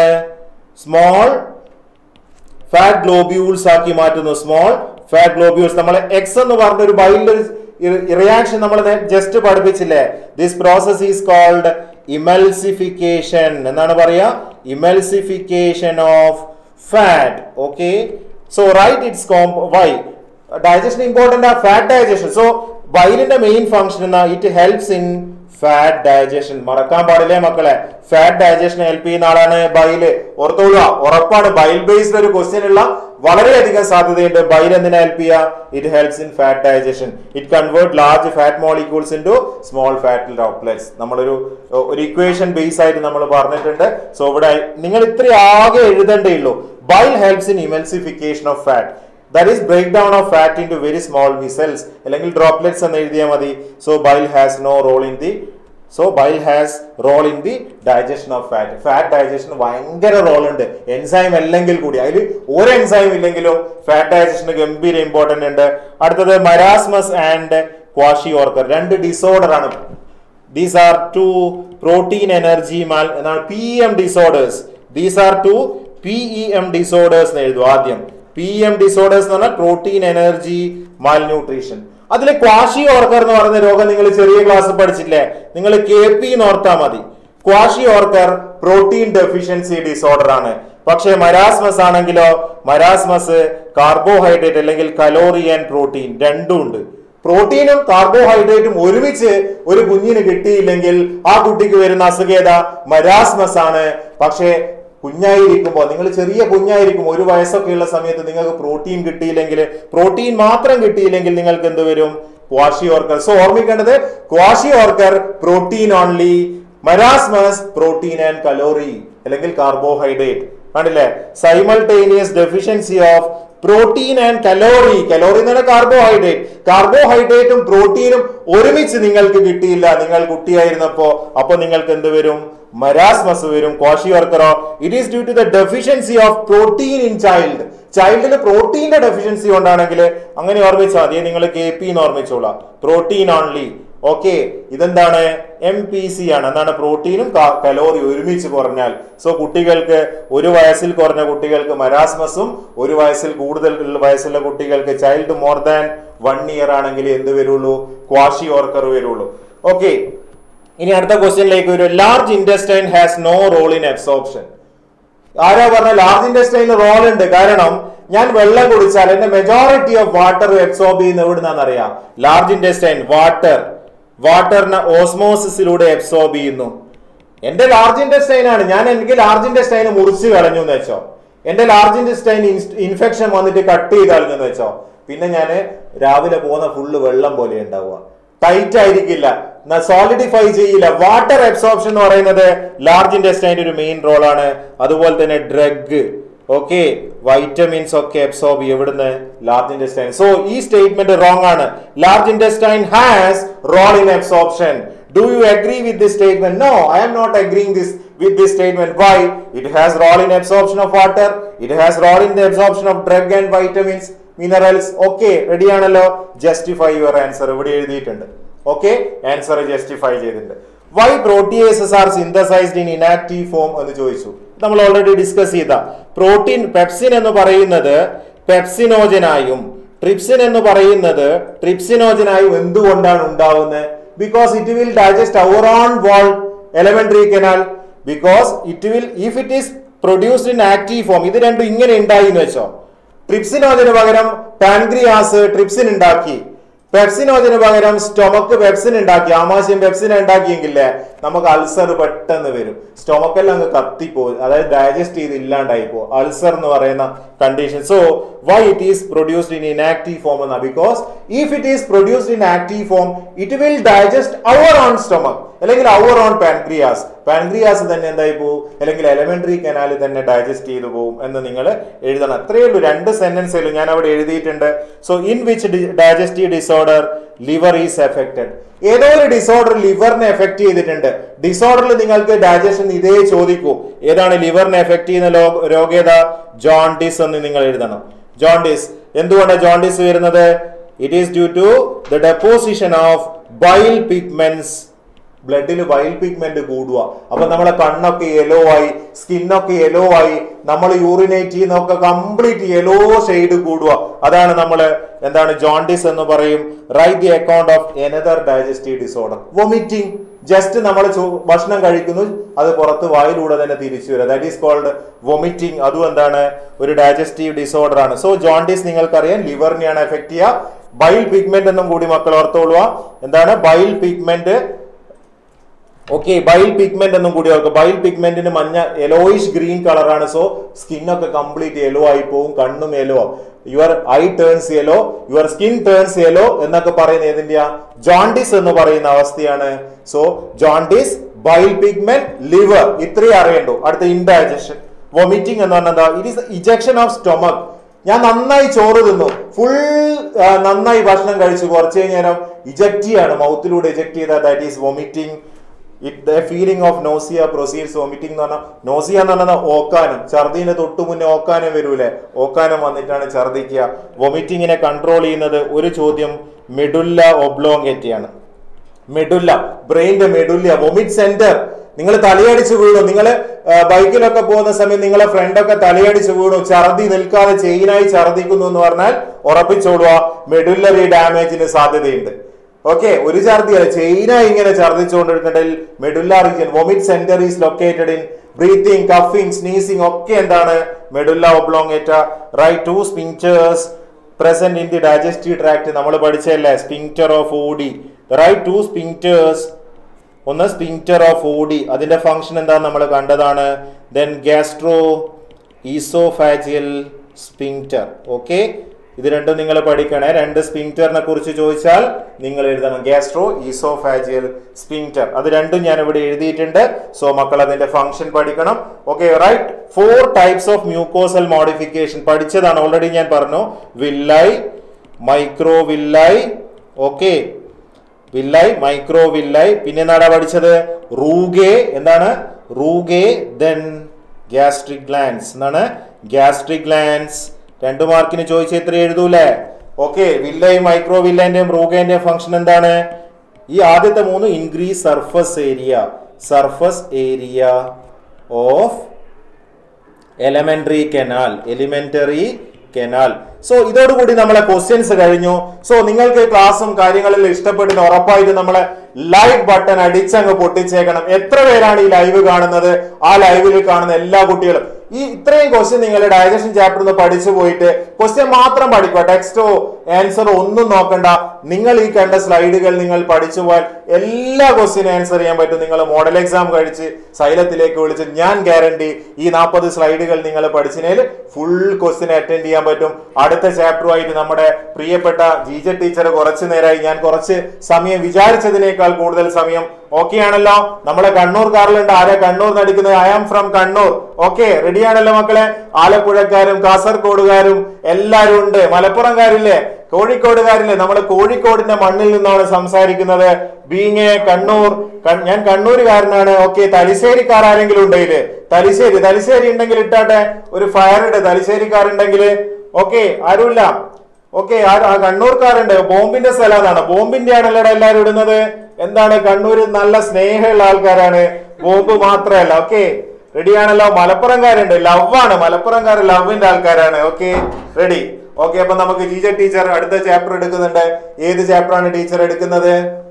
സ്മോൾ ഫാറ്റ് ഗ്ലോബ്യൂൾസ് ആക്കി മാറ്റുന്നു സ്മോൾ ഫാറ്റ് ഗ്ലോബ്യൂൾസ് നമ്മൾ എക്സ് എന്ന് പറഞ്ഞ ഒരു ബൈലിന്റെ റിയാക്ഷൻ നമ്മൾ ജസ്റ്റ് പഠിപ്പിച്ചില്ലേ this process is called emulsification എന്നാണ് പറയാ emulsification of fat okay so right it's comp why digestion important ആ ഫാറ്റ് ഡൈജഷൻ സോ ബൈലിന്റെ മെയിൻ ഫംഗ്ഷൻ എന്നാ it helps in fat digestion മറക്കാൻ പാടില്ലേ മക്കളെ ഫാറ്റ് ഡൈജഷൻ ഹെൽപ്പ് ചെയ്യുന്ന ആളാണ് ബൈല് ഓർത്തോളുക ഉറപ്പാണ് ബൈൽ ബേസ്ഡ് ഒരു ക്വസ്റ്റ്യൻ ഉള്ള വളരെയധികം സാധ്യതയുണ്ട് ബൈൽ എന്തിനാ ഹെൽപ്പ് ചെയ്യുക it helps in fat digestion it convert large fat molecules into small fat droplets നമ്മളൊരു ഒരു ഇക്വേഷൻ ബേസ് ആയിട്ട് നമ്മൾ പറഞ്ഞിട്ടുണ്ട് സോ ഇവിടെ നിങ്ങൾ ഇത്ര ആകെ എഴുതേണ്ടേ ഉള്ളൂ bile helps in emulsification of fat that is break down of fat into very small micelles അല്ലെങ്കിൽ ഡ്രോപ്ലെറ്റ്സ് എന്ന് എഴുതിയാൽ മതി so bile has no role in the so bile has role in the digestion of fat fat digestion ഭയങ്കര role ഉണ്ട് enzyme അല്ലെങ്കിൽ കൂടി അതിൽ ഒരു എൻസൈം ഇല്ലെങ്കിലും ഫാറ്റ് ഡൈജഷന് ഗംഭീര ഇമ്പോർട്ടന്റ് ഉണ്ട് അടുത്തത് മരാസ്മസ് ആൻഡ് ക്വാഷി ഓർക്കർ രണ്ട് ഡിസോർഡർ ആണ് these are two protein energy mal എന്നാണ് P M disorders these are two P E M disorders എന്ന് എഴുതും ആദ്യം പി എം ഡിസോർഡേഴ്സ് എന്ന് പറഞ്ഞാൽ പ്രോട്ടീൻ എനർജി മാൽ ന്യൂട്രീഷൻ അതിലെ ക്വാഷി ഓർക്കർ എന്ന് പറയുന്ന രോഗം നിങ്ങൾ ചെറിയ ക്ലാസ് പഠിച്ചില്ലേ നിങ്ങൾ കെ പി എന്ന് ഓർത്താൽ മതി kwashiorkor protein deficiency disorder ആണ് പക്ഷേ മരാസ്മസ് ആണെങ്കിലോ മരാസ്മസ് കാർബോഹൈഡ്രേറ്റ് അല്ലെങ്കിൽ കലോറി ആൻഡ് പ്രോട്ടീൻ രണ്ടും ഉണ്ട് പ്രോട്ടീനും കാർബോഹൈഡ്രേറ്റും ഒരുമിച്ച് ഒരു കുഞ്ഞിന് കിട്ടിയില്ലെങ്കിൽ ആ കുട്ടിക്ക് വരുന്ന അസുഖേത മരാസ്മസ് ആണ് പക്ഷേ കുഞ്ഞായിരിക്കുമ്പോൾ നിങ്ങൾ ചെറിയ കുഞ്ഞായിരിക്കും ഒരു വയസ്സൊക്കെ ഉള്ള സമയത്ത് നിങ്ങൾക്ക് പ്രോട്ടീൻ കിട്ടിയില്ലെങ്കിൽ പ്രോട്ടീൻ മാത്രം കിട്ടിയില്ലെങ്കിൽ നിങ്ങൾക്ക് എന്ത് വരും ക്വാഷി ഓർക്കർ സോ ഓർമ്മിക്കേണ്ടത് kwashiorkor protein only marasmus protein and calorie അല്ലെങ്കിൽ കാർബോഹൈഡ്രേറ്റ് കണ്ടില്ലേ simultaneous deficiency of protein and calorie calorie എന്ന് പറഞ്ഞാൽ കാർബോഹൈഡ്രേറ്റ് കാർബോഹൈഡ്രേറ്റും പ്രോട്ടീനും ഒരുമിച്ച് നിങ്ങൾക്ക് കിട്ടിയില്ല നിങ്ങൾ കുട്ടിയായിരുന്നപ്പോ അപ്പൊ നിങ്ങൾക്ക് എന്ത് വരും മരാസ്മസ് വരും കോഷിയോർക്കറോ it is due to the deficiency of protein in child ചൈൽഡിൽ പ്രോട്ടീന്റെ ഡെഫിഷ്യൻസി കൊണ്ടാണെങ്കിൽ അങ്ങനെ ഓർമ്മിച്ചാൽ മതി നിങ്ങൾ കെ പി എന്ന് ഓർമ്മിച്ചോളാം പ്രോട്ടീൻ ഓൺലി ഓക്കെ ഇതെന്താണ് എം പി സി ആണ് എന്താണ് പ്രോട്ടീനും കലോറി ഒരുമിച്ച് കുറഞ്ഞാൽ സോ കുട്ടികൾക്ക് ഒരു വയസ്സിൽ കുറഞ്ഞ കുട്ടികൾക്ക് മരാസ്മസും ഒരു വയസ്സിൽ കൂടുതൽ വയസ്സുള്ള കുട്ടികൾക്ക് child more than one year ആണെങ്കിൽ എന്ത് വരുള്ളൂ ക്വാഷി ഓർക്കർ വരുള്ളൂ ഓക്കെ ഇനി അടുത്ത ക്വസ്റ്റ്യനിലേക്ക് വരും large intestine has no role in absorption ആരാ പറഞ്ഞ ലാർജ് ഇൻഡസ്ട്രിയിൽ റോൾ ഉണ്ട് കാരണം ഞാൻ വെള്ളം കുടിച്ചാൽ എന്റെ മെജോറിറ്റി ഓഫ് വാട്ടർ അബ്സോർബ് ചെയ്യുന്ന എവിടുന്നാന്ന് അറിയാം ലാർജ് ഇൻഡസ്റ്റൈൻ വാട്ടർ വാട്ടറിനെ ഓസ്മോസിസിലൂടെ അബ്സോർബ് ചെയ്യുന്നു എന്റെ ലാർജ് ഇൻഡസ്റ്റൈൻ ആണ് ഞാൻ എനിക്ക് ലാർജ് ഇൻഡസ്റ്റൈൻ മുറിച്ച് കളഞ്ഞു എന്ന് വെച്ചോ എന്റെ ലാർജ് ഇൻഡസ്റ്റൈൻ ഇൻഫെക്ഷൻ വന്നിട്ട് കട്ട് ചെയ്ത് കളഞ്ഞു എന്ന് വെച്ചോ പിന്നെ ഞാൻ രാവിലെ പോകുന്ന ഫുള്ള് വെള്ളം പോലെ ഉണ്ടാവുക ടൈറ്റ് ആയിരിക്കില്ല സോളിഡിഫൈ ചെയ്യില്ല വാട്ടർ അബ്സോർപ്ഷൻ എന്ന് പറയുന്നത് ലാർജ് ഇൻഡസ്റ്റൈൻ്റെ ഒരു മെയിൻ റോളാണ് അതുപോലെ തന്നെ ഡ്രഗ് ഓക്കെ വൈറ്റമിൻസ് ഒക്കെ അബ്സോർബ് ചെയ്യും എവിടുന്ന് ലാർജ് ഇൻഡസ്റ്റൈൻ സോ ഈ സ്റ്റേറ്റ്മെന്റ് റോങ് ആണ് large intestine has role in absorption do you agree with this statement no I am not agreeing this with this statement why it has role in absorption of water it has role in the absorption of drug and vitamins minerals okay ready ആണല്ലോ justify your answer ഇവിടെ എഴുതിയിട്ടുണ്ട് okay answer justify ചെയ്തിട്ടുണ്ട് why proteases are synthesised in inactive form എന്ന് ചോദിച്ചു നമ്മൾ already discuss ചെയ്ത protein pepsin എന്ന് പറയുന്നത് പെപ്സിനോജനായും ട്രിപ്സിൻ എന്ന് പറയുന്നത് ട്രിപ്സിനോജനായും എന്തുകൊണ്ടാണ് ഉണ്ടാവുന്നത് because it will digest our own wall alimentary canal because it will if it is produced in active form ഇത് രണ്ടും ഇങ്ങനെ ഉണ്ടായി എന്ന് വെച്ചോ ട്രിപ്സിനോജന് പകരം പാൻക്രിയാസ് ട്രിപ്സിൻ ഉണ്ടാക്കി പെപ്സിനോജന് പകരം സ്റ്റൊമക്ക് പെപ്സിൻ ഉണ്ടാക്കി ആമാശയം പെപ്സിൻ ഉണ്ടാക്കിയെങ്കിലേ നമുക്ക് അൾസർ പെട്ടെന്ന് വരും സ്റ്റൊമക്കെല്ലാം അങ്ങ് കത്തിപ്പോകും അതായത് ഡൈജസ്റ്റ് ചെയ്ത് ഇല്ലാണ്ടായി പോകും അൾസർ എന്ന് പറയുന്ന condition so why it is produced in inactive form എന്നാ because if it is produced in active form it will digest our own stomach അല്ലെങ്കിൽ അവർ ഓൺ പാൻക്രിയാസ് പാൻക്രിയാസ് തന്നെ എന്തായി പോകും അല്ലെങ്കിൽ എലമെന്ററി കനാൽ തന്നെ ഡൈജസ്റ്റ് ചെയ്തു പോകും എന്ന് നിങ്ങൾ എഴുതണം അത്രയേ ഉള്ളൂ രണ്ട് സെന്റൻസേ ഉള്ളൂ ഞാൻ അവിടെ എഴുതിയിട്ടുണ്ട് so in which digestive disorder liver is affected ഏതോ ഒരു ഡിസോർഡർ ലിവറിനെ എഫക്ട് ചെയ്തിട്ടുണ്ട് ഡിസോർഡറിൽ നിങ്ങൾക്ക് ഡൈജഷൻ ഇതേ ചോദിക്കൂ ഏതാണ് ലിവറിനെ എഫക്ട് ചെയ്യുന്ന ലോ- രോഗേത ജോണ്ടിസ് എന്ന് നിങ്ങൾ എഴുതണം ജോണ്ടിസ് എന്തുകൊണ്ടാണ് ജോണ്ടിസ് വരുന്നത് it is due to the deposition of bile pigments ബ്ലഡിൽ വൈൽ പിഗ്മെന്റ് കൂടുക അപ്പൊ നമ്മളെ കണ്ണൊക്കെ യെല്ലോ ആയി സ്കിന്നൊക്കെ യെല്ലോ ആയി നമ്മൾ യൂറിനേറ്റ് ചെയ്യുന്നൊക്കെ കംപ്ലീറ്റ് യെല്ലോ ഷെയ്ഡ് കൂടുക അതാണ് നമ്മൾ എന്താണ് ജോണ്ടിസ് എന്ന് പറയും right the account of another digestive disorder vomiting just നമ്മൾ ഭക്ഷണം കഴിക്കുന്നു അത് പുറത്ത് വായിലൂടെ തന്നെ തിരിച്ചു വരിക ദാറ്റ് ഈസ് കോൾഡ് വൊമിറ്റിംഗ് അതും എന്താണ് ഒരു ഡൈജസ്റ്റീവ് ഡിസോർഡർ ആണ് സോ ജോണ്ടിസ് നിങ്ങൾക്കറിയാം ലിവറിനെയാണ് എഫക്ട് ചെയ്യുക ബൈൽ പിഗ്മെന്റ് എന്നും കൂടി മക്കൾ ഓർത്തോളുക എന്താണ് bile pigment okay bile pigment എന്നും കൂടി ഓർക്കുക ബൈൽ പിഗ്മെന്റിന് മഞ്ഞ യെലോയിഷ് ഗ്രീൻ കളറാണ് സോ സ്കിന്നൊക്കെ കംപ്ലീറ്റ് യെല്ലോ ആയി പോകും കണ്ണും yellow your eye turns yellow your skin turns yellow എന്നൊക്കെ പറയുന്ന ഏതിന്റെയാ ജോണ്ടിസ് എന്ന് പറയുന്ന അവസ്ഥയാണ് so jaundice bile pigment liver ഇത്രയും അറിയണ്ടു അടുത്ത ഇൻഡൈജഷൻ വൊമിറ്റിംഗ് എന്ന് പറഞ്ഞാൽ it is ejection of stomach ഞാൻ നന്നായി ചോറ് തിന്നു ഫുൾ നന്നായി ഭക്ഷണം കഴിച്ചു കുറച്ച് കഴിഞ്ഞാൽ ഇജക്ട് ചെയ്യാണ് മൗത്തിലൂടെ ഇജക്ട് ചെയ്താൽ that is vomiting it the feeling of nausea proceeds vomiting എന്ന് പറഞ്ഞാൽ നോസിയ എന്ന് പറഞ്ഞാൽ ഓക്കാനം ഛർദീന് തൊട്ടു മുന്നേ ഓക്കാനം വരൂലേ ഓക്കാനം വന്നിട്ടാണ് ഛർദിക്കുക വൊമിറ്റിങ്ങിനെ കൺട്രോൾ ചെയ്യുന്നത് ഒരു ചോദ്യം മെഡുല്ല ഒബ്ലോങ്കേറ്റിയാണ് മെഡുല്ല ബ്രെയിന്റെ മെഡുല്ല വൊമിറ്റ് സെന്റർ നിങ്ങൾ തലയടിച്ച് വീണു നിങ്ങൾ ബൈക്കിലൊക്കെ പോകുന്ന സമയം നിങ്ങളെ ഫ്രണ്ടൊക്കെ തലയടിച്ച് വീണു ഛർദി നിൽക്കാതെ ചെയിനായി ഛർദിക്കുന്നു എന്ന് പറഞ്ഞാൽ ഉറപ്പിച്ചോളുക മെഡുല്ലറി ഡാമേജിന് സാധ്യതയുണ്ട് ഓക്കെ ഒരു ഛർദിയല്ല ചെയിനായി ഇങ്ങനെ ഛർദിച്ചുകൊണ്ടിരിക്കുന്നുണ്ടെങ്കിൽ medulla region vomit centre is located in breathing കഫിങ് സ്നീസിങ് ഒക്കെ എന്താണ് medulla oblongata right two sphincters present in the digestive tract നമ്മൾ പഠിച്ചല്ലേ sphincter of Oddi right two sphincters ഒന്ന് സ്പിങ്ചർ ഓഫ് ഓഡി അതിന്റെ ഫംഗ്ഷൻ എന്താ നമ്മൾ കണ്ടതാണ് then gastro oesophageal sphincter okay ഇത് രണ്ടും നിങ്ങൾ പഠിക്കണേ രണ്ട് സ്പിങ്റ്ററിനെ കുറിച്ച് ചോദിച്ചാൽ നിങ്ങൾ എഴുതണം ഗ്യാസ്ട്രോ ഈസോഫാജിയൽ സ്പിങ്റ്റർ അത് രണ്ടും ഞാൻ ഇവിടെ എഴുതിയിട്ടുണ്ട് സോ മക്കൾ അതിന്റെ ഫംഗ്ഷൻ പഠിക്കണം okay right four types of mucosal modification പഠിച്ചതാണ് ഓൾറെഡി ഞാൻ പറഞ്ഞു villi micro villi okay villi micro villi പിന്നെ എന്താണ് പഠിച്ചത് റൂഗേ എന്താണ് റൂഗേ ദെൻ ഗ്യാസ്ട്രിക് ഗ്ലാൻസ് എന്താണ് ഗ്യാസ്ട്രിക് ഗ്ലാൻസ് രണ്ട് മാർക്കിന് ചോദിച്ച എത്ര എഴുതൂലേ ഓക്കെ വില്ലയും മൈക്രോ വില്ലന്റെയും റൂഗേന്റെയും ഫംഗ്ഷൻ എന്താണ് ഈ ആദ്യത്തെ മൂന്ന് increase surface area surface area of alimentary canal alimentary canal so ഇതോടുകൂടി നമ്മളെ ക്വസ്റ്റ്യൻസ് കഴിഞ്ഞു സോ നിങ്ങൾക്ക് ക്ലാസ്സും കാര്യങ്ങളിൽ ഇഷ്ടപ്പെടുന്ന ഉറപ്പായിട്ട് നമ്മളെ ലൈക്ക് ബട്ടൺ അടിച്ചങ്ങ് പൊട്ടിച്ചേക്കണം എത്ര പേരാണ് ഈ ലൈവ് കാണുന്നത് ആ ലൈവിൽ കാണുന്ന എല്ലാ കുട്ടികളും ഈ ഇത്രയും ക്വസ്റ്റ്യൻ നിങ്ങൾ ഡൈജഷൻ ചാപ്റ്റർ ഒന്ന് പഠിച്ചു പോയിട്ട് ക്വസ്റ്റ്യൻ മാത്രം പഠിക്കുക ടെക്സ്റ്റോ ആൻസറോ ഒന്നും നോക്കണ്ട നിങ്ങൾ ഈ കണ്ട സ്ലൈഡുകൾ നിങ്ങൾ പഠിച്ചു പോയാൽ എല്ലാ ക്വസ്റ്റ്യനും ആൻസർ ചെയ്യാൻ പറ്റും നിങ്ങൾ മോഡൽ എക്സാം കഴിച്ച് സൈലത്തിലേക്ക് വിളിച്ച് ഞാൻ ഗ്യാരണ്ടി ഈ നാൽപ്പത് സ്ലൈഡുകൾ നിങ്ങൾ പഠിച്ചതിൽ ഫുൾ ക്വസ്റ്റ്യൻ അറ്റൻഡ് ചെയ്യാൻ പറ്റും അടുത്ത ചാപ്റ്ററുമായിട്ട് നമ്മുടെ പ്രിയപ്പെട്ട ജീജ ടീച്ചർ കുറച്ചു നേരമായി ഞാൻ കുറച്ച് സമയം വിചാരിച്ചതിനേക്കാൾ കൂടുതൽ സമയം ഓക്കെ ആണല്ലോ നമ്മളെ കണ്ണൂർക്കാരിലുണ്ട് ആരെ കണ്ണൂർ നടിക്കുന്നത് I am from Kannur okay ready ആണല്ലോ മക്കളെ ആലപ്പുഴക്കാരും കാസർഗോഡുകാരും എല്ലാരും ഉണ്ട് മലപ്പുറംകാരില്ലേ കോഴിക്കോടുകാരില്ലേ നമ്മൾ കോഴിക്കോടിന്റെ മണ്ണിൽ നിന്നാണ് സംസാരിക്കുന്നത് ബീങ് എ കണ്ണൂർ കൺ- ഞാൻ കണ്ണൂരുകാരനാണ് ഓക്കെ തലശ്ശേരിക്കാർ ആരെങ്കിലും ഉണ്ട് ഇതില് തലശ്ശേരി തലശ്ശേരി ഉണ്ടെങ്കിൽ ഇട്ടാട്ടെ ഒരു ഫയർ ഇട്ട് തലശ്ശേരിക്കാരുണ്ടെങ്കിൽ ഓക്കെ ആരുമില്ല ഓക്കെ ആ കണ്ണൂർക്കാരുണ്ട് ബോംബിന്റെ സ്ഥലം അതാണ് ബോംബിന്റെ ആണല്ലോ എല്ലാരും ഇടുന്നത് എന്താണ് കണ്ണൂർ നല്ല സ്നേഹമുള്ള ആൾക്കാരാണ് ബോംബ് മാത്രമല്ല ഓക്കെ റെഡി ആണല്ലോ മലപ്പുറംകാരുണ്ട് ലവ് ആണ് മലപ്പുറംകാർ ലവിന്റെ ആൾക്കാരാണ് ഓക്കെ റെഡി ഓക്കെ അപ്പൊ നമുക്ക് ടീച്ചർ ടീച്ചർ അടുത്ത ചാപ്റ്റർ എടുക്കുന്നുണ്ട് ഏത് ചാപ്റ്റർ ആണ് ടീച്ചർ എടുക്കുന്നത്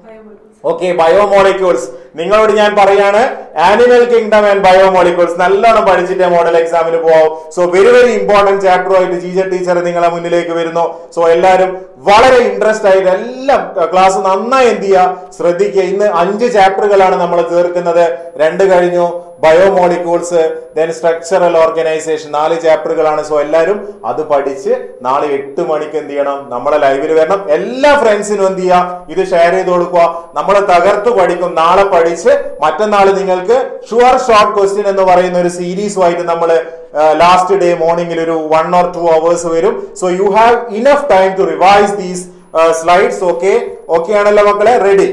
ഓക്കെ ബയോമോളിക്യൂൾസ് നിങ്ങളോട് ഞാൻ പറയാണ് ആനിമൽ കിങ്ഡം ആൻഡ് ബയോമോളിക്യൂൾസ് നല്ലോണം പഠിച്ചിട്ടേ മോഡൽ എക്സാമിന് പോവാം സോ വെരി വെരി ഇമ്പോർട്ടന്റ് ചാപ്റ്ററുമായിട്ട് ടീച്ചർ ടീച്ചർ നിങ്ങളെ മുന്നിലേക്ക് വരുന്നു സോ എല്ലാവരും വളരെ ഇൻട്രസ്റ്റ് ആയിട്ട് എല്ലാം ക്ലാസ് നന്നായി എന്ത് ചെയ്യുക ശ്രദ്ധിക്കുക ഇന്ന് അഞ്ച് ചാപ്റ്ററുകളാണ് നമ്മൾ തീർക്കുന്നത് രണ്ട് കഴിഞ്ഞു ബയോമോളിക്യൂൾസ് ദെൻ സ്ട്രക്ചറൽ ഓർഗനൈസേഷൻ നാല് ചാപ്റ്ററുകളാണ് സോ എല്ലാവരും അത് പഠിച്ച് നാളെ എട്ട് മണിക്ക് എന്ത് ചെയ്യണം നമ്മളെ ലൈവിൽ വരണം എല്ലാ ഫ്രണ്ട്സിനും എന്ത് ചെയ്യുക ഇത് ഷെയർ ചെയ്ത് കൊടുക്കുക നമ്മൾ തകർത്ത് പഠിക്കും നാളെ പഠിച്ച് മറ്റന്നാൾ നിങ്ങൾക്ക് ഷുവർ ഷോർട്ട് ക്വസ്റ്റ്യൻ എന്ന് പറയുന്ന ഒരു സീരീസുമായിട്ട് നമ്മൾ ലാസ്റ്റ് ഡേ മോർണിംഗിൽ ഒരു വൺ ഓർ ടു അവേഴ്സ് വരും so you have enough time to revise these slides okay okay ആണല്ലോ മക്കളെ റെഡി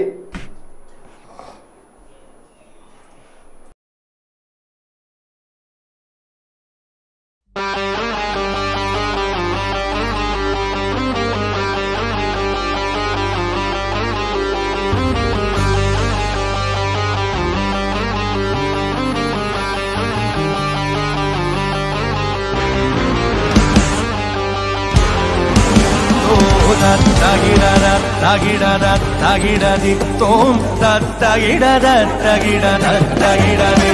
തകിടര തകിടര തകിടതി തോം തകിടര തകിടര തകിടതി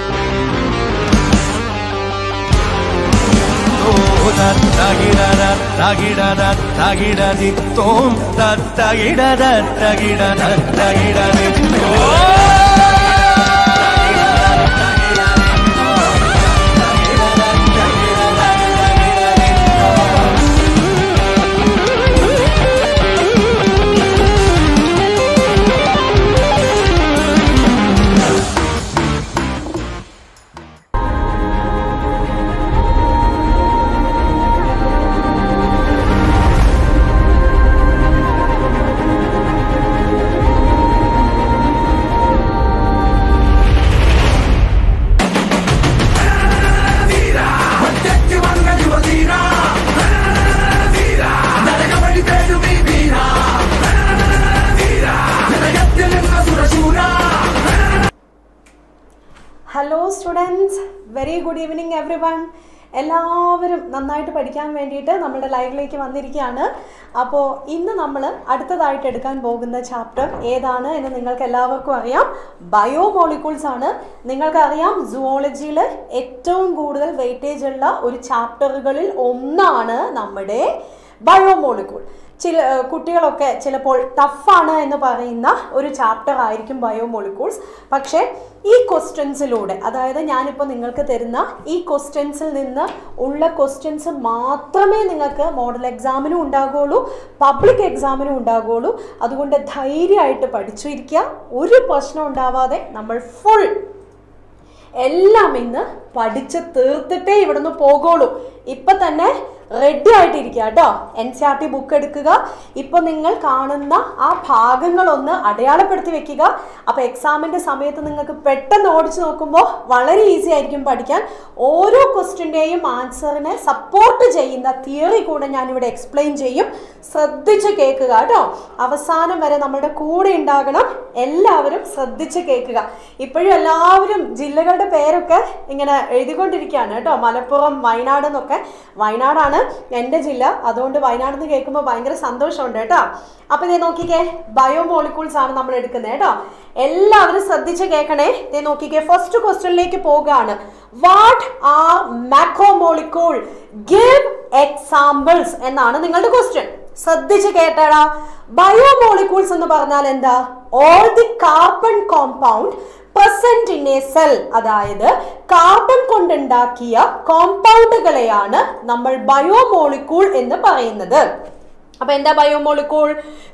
തകിടര തകിടത തകിടതി തോം തത്തകിടത തകിടത തകിടതി hello students very good evening everyone എല്ലാവരും നന്നായിട്ട് പഠിക്കാൻ വേണ്ടിയിട്ട് നമ്മുടെ ലൈവിലേക്ക് വന്നിരിക്കുകയാണ് അപ്പോൾ ഇന്ന് നമ്മൾ അടുത്തതായിട്ട് എടുക്കാൻ പോകുന്ന ചാപ്റ്റർ ഏതാണ് എന്ന് നിങ്ങൾക്ക് എല്ലാവർക്കും അറിയാം ബയോമോളിക്യൂൾസ് ആണ് നിങ്ങൾക്കറിയാം സുവോളജിയിൽ ഏറ്റവും കൂടുതൽ വെയിറ്റേജ് ഉള്ള ഒരു ചാപ്റ്ററുകളിൽ ഒന്നാണ് നമ്മുടെ ബയോമോളിക്യൂൾ ചില ഏഹ് കുട്ടികളൊക്കെ ചിലപ്പോൾ ടഫാണ് എന്ന് പറയുന്ന ഒരു ചാപ്റ്റർ ആയിരിക്കും ബയോമോളിക്യൂൾസ് പക്ഷേ ഈ ക്വസ്റ്റ്യൻസിലൂടെ അതായത് ഞാനിപ്പോൾ നിങ്ങൾക്ക് തരുന്ന ഈ ക്വസ്റ്റ്യൻസിൽ നിന്ന് ഉള്ള ക്വസ്റ്റ്യൻസ് മാത്രമേ നിങ്ങൾക്ക് മോഡൽ എക്സാമിനും ഉണ്ടാകുള്ളൂ പബ്ലിക് എക്സാമിനും ഉണ്ടാകുള്ളൂ അതുകൊണ്ട് ധൈര്യമായിട്ട് പഠിച്ചിരിക്കുക ഒരു പ്രശ്നം ഉണ്ടാവാതെ നമ്മൾ ഫുൾ എല്ലാം ഇന്ന് പഠിച്ച് തീർത്തിട്ടേ ഇവിടുന്ന് പോകുള്ളൂ ഇപ്പൊ തന്നെ റെഡി ആയിട്ടിരിക്കുക കേട്ടോ N C R T book എടുക്കുക ഇപ്പൊ നിങ്ങൾ കാണുന്ന ആ ഭാഗങ്ങളൊന്ന് അടയാളപ്പെടുത്തി വെക്കുക അപ്പൊ എക്സാമിന്റെ സമയത്ത് നിങ്ങൾക്ക് പെട്ടെന്ന് ഓടിച്ചു നോക്കുമ്പോൾ വളരെ ഈസി ആയിരിക്കും പഠിക്കാൻ ഓരോ ക്വസ്റ്റിൻ്റെയും ആൻസറിനെ സപ്പോർട്ട് ചെയ്യുന്ന തിയറി കൂടെ ഞാനിവിടെ എക്സ്പ്ലെയിൻ ചെയ്യും ശ്രദ്ധിച്ച് കേൾക്കുക കേട്ടോ അവസാനം വരെ നമ്മുടെ കൂടെ ഉണ്ടാകണം എല്ലാവരും ശ്രദ്ധിച്ച് കേൾക്കുക ഇപ്പോഴും എല്ലാവരും ജില്ലകളുടെ പേരൊക്കെ ഇങ്ങനെ എഴുതിക്കൊണ്ടിരിക്കുകയാണ് കേട്ടോ മലപ്പുറം വയനാട് എന്നൊക്കെ വയനാടാണ് എൻ്റെ ജില്ല അതുകൊണ്ട് വയനാട് എന്ന് കേൾക്കുമ്പോൾ ഭയങ്കര സന്തോഷമുണ്ട് കേട്ടോ അപ്പോൾ ഇതേ നോക്കിക്കേ ബയോമോളിക്യൂൾസ് ആണ് നമ്മൾ എടുക്കുന്നത് കേട്ടോ എല്ലാവരും ശ്രദ്ധിച്ച് കേൾക്കണേ ഇതേ നോക്കിക്കേ ഫസ്റ്റ് ക്വസ്റ്റ്യനിലേക്ക് പോകുകയാണ് what are macromolecule give examples എന്നാണ് നിങ്ങളുടെ ക്വസ്റ്റ്യൻ ശ്രദ്ധിച്ച് കേട്ടടാ ബയോമോളിക്യൂൾസ് എന്ന് പറഞ്ഞാൽ എന്താ all the carbon compound present in a cell അതായത് കാർബൺ കൊണ്ടുണ്ടാക്കിയ കോമ്പൗണ്ടുകളെയാണ് നമ്മൾ ബയോമോളിക്യൂൾ എന്ന് പറയുന്നത് അപ്പൊ എന്താ biomolecule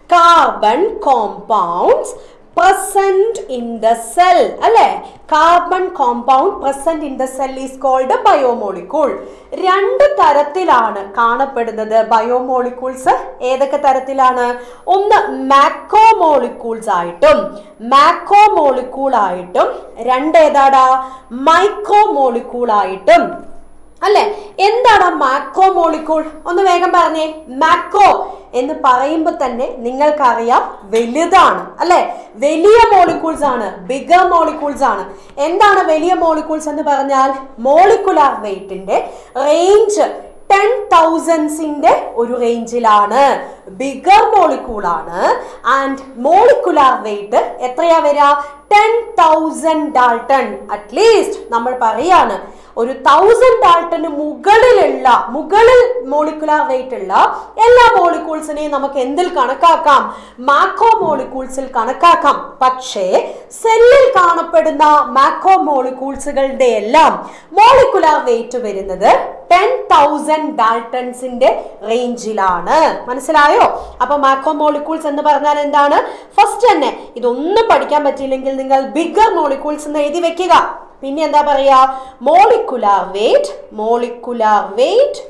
carbon compounds present in the cell അല്ലെ carbon compound present in the cell is called biomolecule രണ്ട് തരത്തിലാണ് കാണപ്പെടുന്നത് ബയോമോളിക്യൂൾസ് ഏതൊക്കെ തരത്തിലാണ് ഒന്ന് മാക്രോമോളിക്യൂൾസ് ആയിട്ടും മാക്രോമോളിക്യൂൾ ആയിട്ടും രണ്ട് ഏതാടാ മൈക്രോമോളിക്യൂൾ ആയിട്ടും അല്ലെ എന്താണ് മാക്രോമോളിക്യൂൾ ഒന്ന് വേഗം പറഞ്ഞേ മാക്രോ എന്ന് പറയുമ്പോൾ തന്നെ നിങ്ങൾക്കറിയാം വലുതാണ് അല്ലെ വലിയ മോളിക്യൂൾസ് ആണ് ബിഗർ മോളിക്യൂൾസ് ആണ് എന്താണ് വലിയ മോളിക്യൂൾസ് എന്ന് പറഞ്ഞാൽ മോളിക്കുലാർ വെയിറ്റിന്റെ റേഞ്ച് ടെൻ തൗസൻഡ്സിന്റെ ഒരു റേഞ്ചിലാണ് ബിഗർ മോളിക്യൂൾ ആണ് ആൻഡ് മോളിക്കുലാർ വെയിറ്റ് എത്രയാ വരിക ടെൻ തൗസൻഡ് ഡാൾട്ടൺ അറ്റ്ലീസ്റ്റ് നമ്മൾ പറയാണ് ഒരു തൗസൻഡ് ഡാൾട്ടന് മുകളിലുള്ള മുകളിൽ മോളിക്കുലാർ വെയിറ്റ് ഉള്ള എല്ലാ മോളിക്യൂൾസിനെയും നമുക്ക് എന്തിൽ കണക്കാക്കാം മാക്രോ മോളിക്യൂൾസിൽ കണക്കാക്കാം പക്ഷേ സെല്ലിൽ കാണപ്പെടുന്ന മാക്രോ മോളിക്യൂൾസുകളുടെ എല്ലാം മോളിക്കുലാർ വെയിറ്റ് വരുന്നത് ടെൻ തൗസൻഡ് ഡാൾട്ടൺസിന്റെ റേഞ്ചിലാണ് മനസ്സിലായോ അപ്പൊ മാക്രോ മോളിക്യൂൾസ് എന്ന് പറഞ്ഞാൽ എന്താണ് ഫസ്റ്റ് തന്നെ ഇതൊന്നും പഠിക്കാൻ പറ്റിയില്ലെങ്കിൽ നിങ്ങൾ ബിഗർ മോളിക്യൂൾസ് എന്ന് എഴുതി വെക്കുക പിന്നെ എന്താ പറയാ molecular weight molecular weight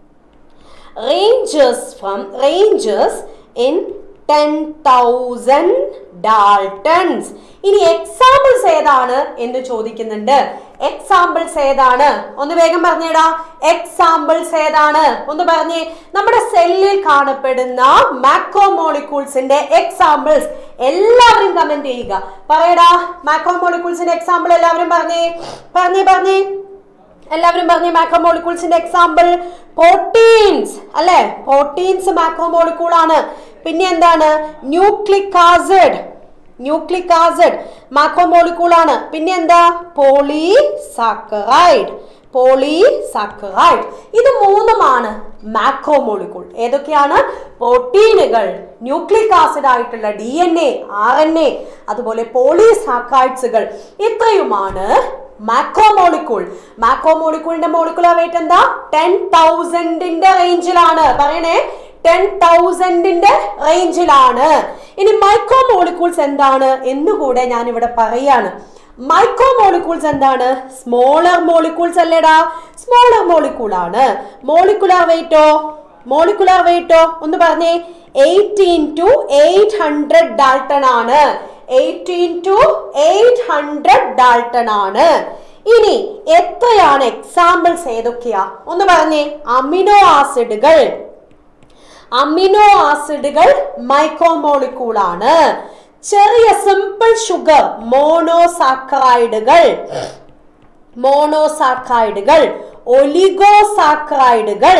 ranges from ranges in ten thousand daltons ഇനി എക്സാമ്പിൾസ് ഏതാണ് എന്ന് ചോദിക്കുന്നുണ്ട് എക്സാമ്പിൾസ് ഏതാണ് ഒന്ന് വേഗം പറഞ്ഞേടാ എക്സാമ്പിൾസ് ഏതാണ് ഒന്ന് പറഞ്ഞേ നമ്മുടെ സെല്ലിൽ കാണപ്പെടുന്ന മാക്രോമോളിക്യൂൾസിന്റെ എക്സാമ്പിൾസ് എല്ലാവരും കമന്റ് ചെയ്യുക പറയടാ മാക്രോമോളിക്യൂൾസിന്റെ എക്സാമ്പിൾ എല്ലാവരും പറഞ്ഞേ പറഞ്ഞേ പറഞ്ഞേ എല്ലാവരും പറഞ്ഞ മാക്രോമോളിക്യൂൾസിന്റെ എക്സാമ്പിൾ പ്രോട്ടീൻസ് അല്ലെ പ്രോട്ടീൻസ് മാക്രോമോളിക്യൂൾ ആണ് പിന്നെ എന്താണ് nucleic acid nucleic acid macromolecule ആണ് പിന്നെ എന്താ പോളിസാക്കറൈഡ് പോളിസാക്കറൈഡ് ഇത് മൂന്നുമാണ് മാക്രോമോളിക്കൂൾ ഏതൊക്കെയാണ് പ്രോട്ടീനുകൾ ന്യൂക്ലിക് ആസിഡ് ആയിട്ടുള്ള D N A R N A അതുപോലെ പോളിസാക്കൈഡ്സുകൾ ഇത്രയുമാണ് മാക്രോമോളിക്കൂൾ മാക്രോമോളിക്കൂളിന്റെ മോളിക്കുലർ വെയിറ്റ് എന്താ ടെൻ തൗസൻഡിന്റെ റേഞ്ചിലാണ് പറയണേ ടെൻ തൗസൻഡിന്റെ റേഞ്ചിലാണ് ഇനി മൈക്രോമോളിക്യൂൾസ് എന്താണ് എന്നുകൂടെ ഞാൻ ഇവിടെ പറയാണ് മൈക്രോ മോളിക്യൂൾസ് എന്താണ് സ്മോളർ മോളിക്യൂൾസ് അല്ലേടാ സ്മോളർ മോളിക്യൂൾ ആണ് മോളിക്കുലർ വെയിറ്റോ മോളിക്കുലർ വെയിറ്റോ ഒന്ന് പറഞ്ഞേ eighteen to eight hundred dalton ആണ് eighteen to eight hundred dalton ആണ് ഇനി എത്രയാണ് എക്സാമ്പിൾസ് ഏതൊക്കെയാ ഒന്ന് പറഞ്ഞേ അമിനോ ആസിഡുകൾ അമിനോ ആസിഡുകൾ മൈക്രോമോളിക്കൂൾ ആണ് ചെറിയ സിമ്പിൾ ഷുഗർ മോണോസാക്കറൈഡുകൾ മോണോസാക്കറൈഡുകൾ ഒലിഗോസാക്കറൈഡുകൾ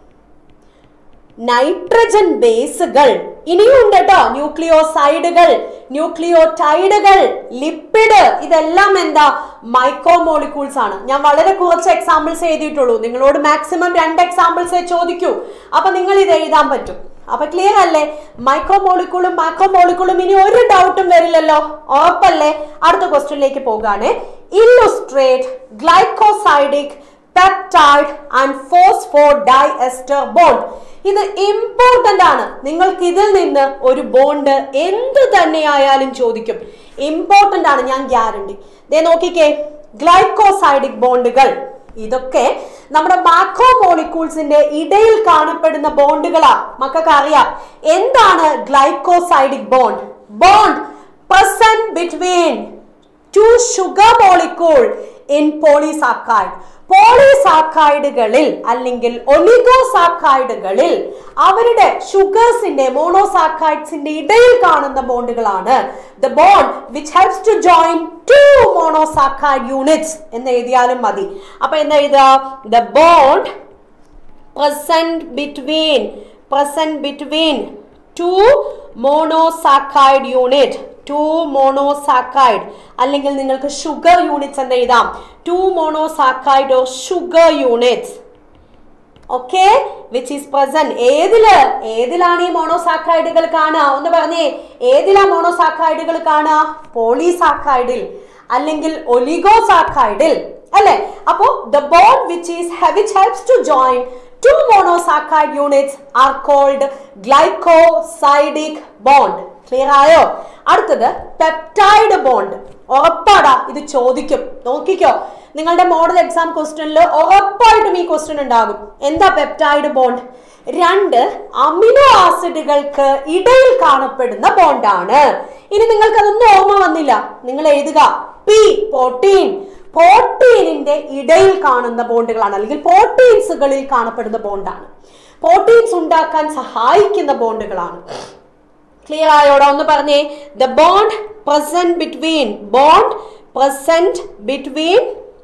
നൈട്രജൻ ബേസുകൾ ഇനിയും ഉണ്ട് കേട്ടോ ന്യൂക്ലിയോസൈഡുകൾ ന്യൂക്ലിയോടൈഡുകൾ ലിപ്പിഡ് ഇതെല്ലാം എന്താ മൈക്രോമോളിക്യൂൾസ് ആണ് ഞാൻ വളരെ കുറച്ച് എക്സാമ്പിൾസ് എഴുതിയിട്ടുള്ളൂ നിങ്ങളോട് മാക്സിമം രണ്ട് എക്സാമ്പിൾസേ ചോദിക്കൂ അപ്പൊ നിങ്ങൾ ഇത് എഴുതാൻ പറ്റും അപ്പൊ ക്ലിയർ അല്ലേ മൈക്രോമോളിക്കൂളും മാക്രോമോളിക്കൂളും ഇനി ഒരു ഡൗട്ടും വരില്ലല്ലോ ഉറപ്പല്ലേ അടുത്ത ക്വസ്റ്റ്യനിലേക്ക് പോകാണ് illustrate glycosidic peptide and phosphodiester bond ഇത് ഇമ്പോർട്ടന്റ് ആണ് നിങ്ങൾക്ക് ഇതിൽ നിന്ന് ഒരു ബോണ്ട് എന്ത് തന്നെയായാലും ചോദിക്കും ഇമ്പോർട്ടന്റ് ആണ് ഞാൻ ഗ്യാരണ്ടി ദേ നോക്കിക്കേ ഗ്ലൈക്കോസൈഡിക് ബോണ്ടുകൾ ഇതൊക്കെ നമ്മുടെ മാക്രോ മോളിക്യൂൾസിന്റെ ഇടയിൽ കാണപ്പെടുന്ന ബോണ്ടുകളാ മക്കൾക്ക് അറിയാം എന്താണ് glycosidic bond bond present between two sugar molecule in polysaccharide പോളിസാക്കൈഡുകളിൽ അല്ലെങ്കിൽ ഒലിഗോസാക്കൈഡുകളിൽ അവരുടെ ഷുഗേഴ്സിന്റെ മോണോസാക്കൈഡ്സിന്റെ ഇടയിൽ കാണുന്ന ബോണ്ടുകളാണ് the bond which helps to join two monosaccharide units എന്ന് എഴുതിയാലും മതി അപ്പൊ എന്താ എഴുതുക the bond present between present between two monosaccharide unit two monosaccharide അല്ലെങ്കിൽ നിങ്ങൾക്ക് ഷുഗർ യൂണിറ്റ്സ് എന്ന് എഴുതാം two monosaccharide or sugar units okay which is present ഏതില് ഏതിലാണ് ഈ മോണോസാക്കൈഡുകൾ കാണുക ഒന്ന് പറഞ്ഞേ ഏതിലാ മോണോസാക്കൈഡുകൾ കാണുക പോളിസാക്കൈഡിൽ അല്ലെങ്കിൽ ഒലിഗോസാക്കൈഡിൽ അല്ലെ അപ്പോ the bond which is which helps to join two monosaccharide units are called glycosidic bond clear ആയോ അടുത്തത് പെപ്റ്റൈഡ് ബോണ്ട് ഉറപ്പാടാ ഇത് ചോദിക്കും നോക്കിക്കോ നിങ്ങളുടെ മോഡൽ എക്സാം ക്വസ്റ്റ്യനിൽ ഉറപ്പായിട്ടും ഈ ക്വസ്റ്റ്യൻ ഉണ്ടാകും എന്താ പെപ്റ്റൈഡ് ബോണ്ട് രണ്ട് അമിനോ ആസിഡുകൾക്ക് ഇടയിൽ കാണപ്പെടുന്ന ബോണ്ടാണ് ഇനി നിങ്ങൾക്ക് അതൊന്നും ഓർമ്മ വന്നില്ല നിങ്ങൾ എഴുതുക പി പ്രോട്ടീൻ പ്രോട്ടീനിന്റെ ഇടയിൽ കാണുന്ന ബോണ്ടുകളാണ് അല്ലെങ്കിൽ പ്രോട്ടീൻസുകളിൽ കാണപ്പെടുന്ന ബോണ്ടാണ് പ്രോട്ടീൻസ് ഉണ്ടാക്കാൻ സഹായിക്കുന്ന ബോണ്ടുകളാണ് ക്ലിയർ ആയോടാ ഒന്ന് പറഞ്ഞേ the bond present between bond present between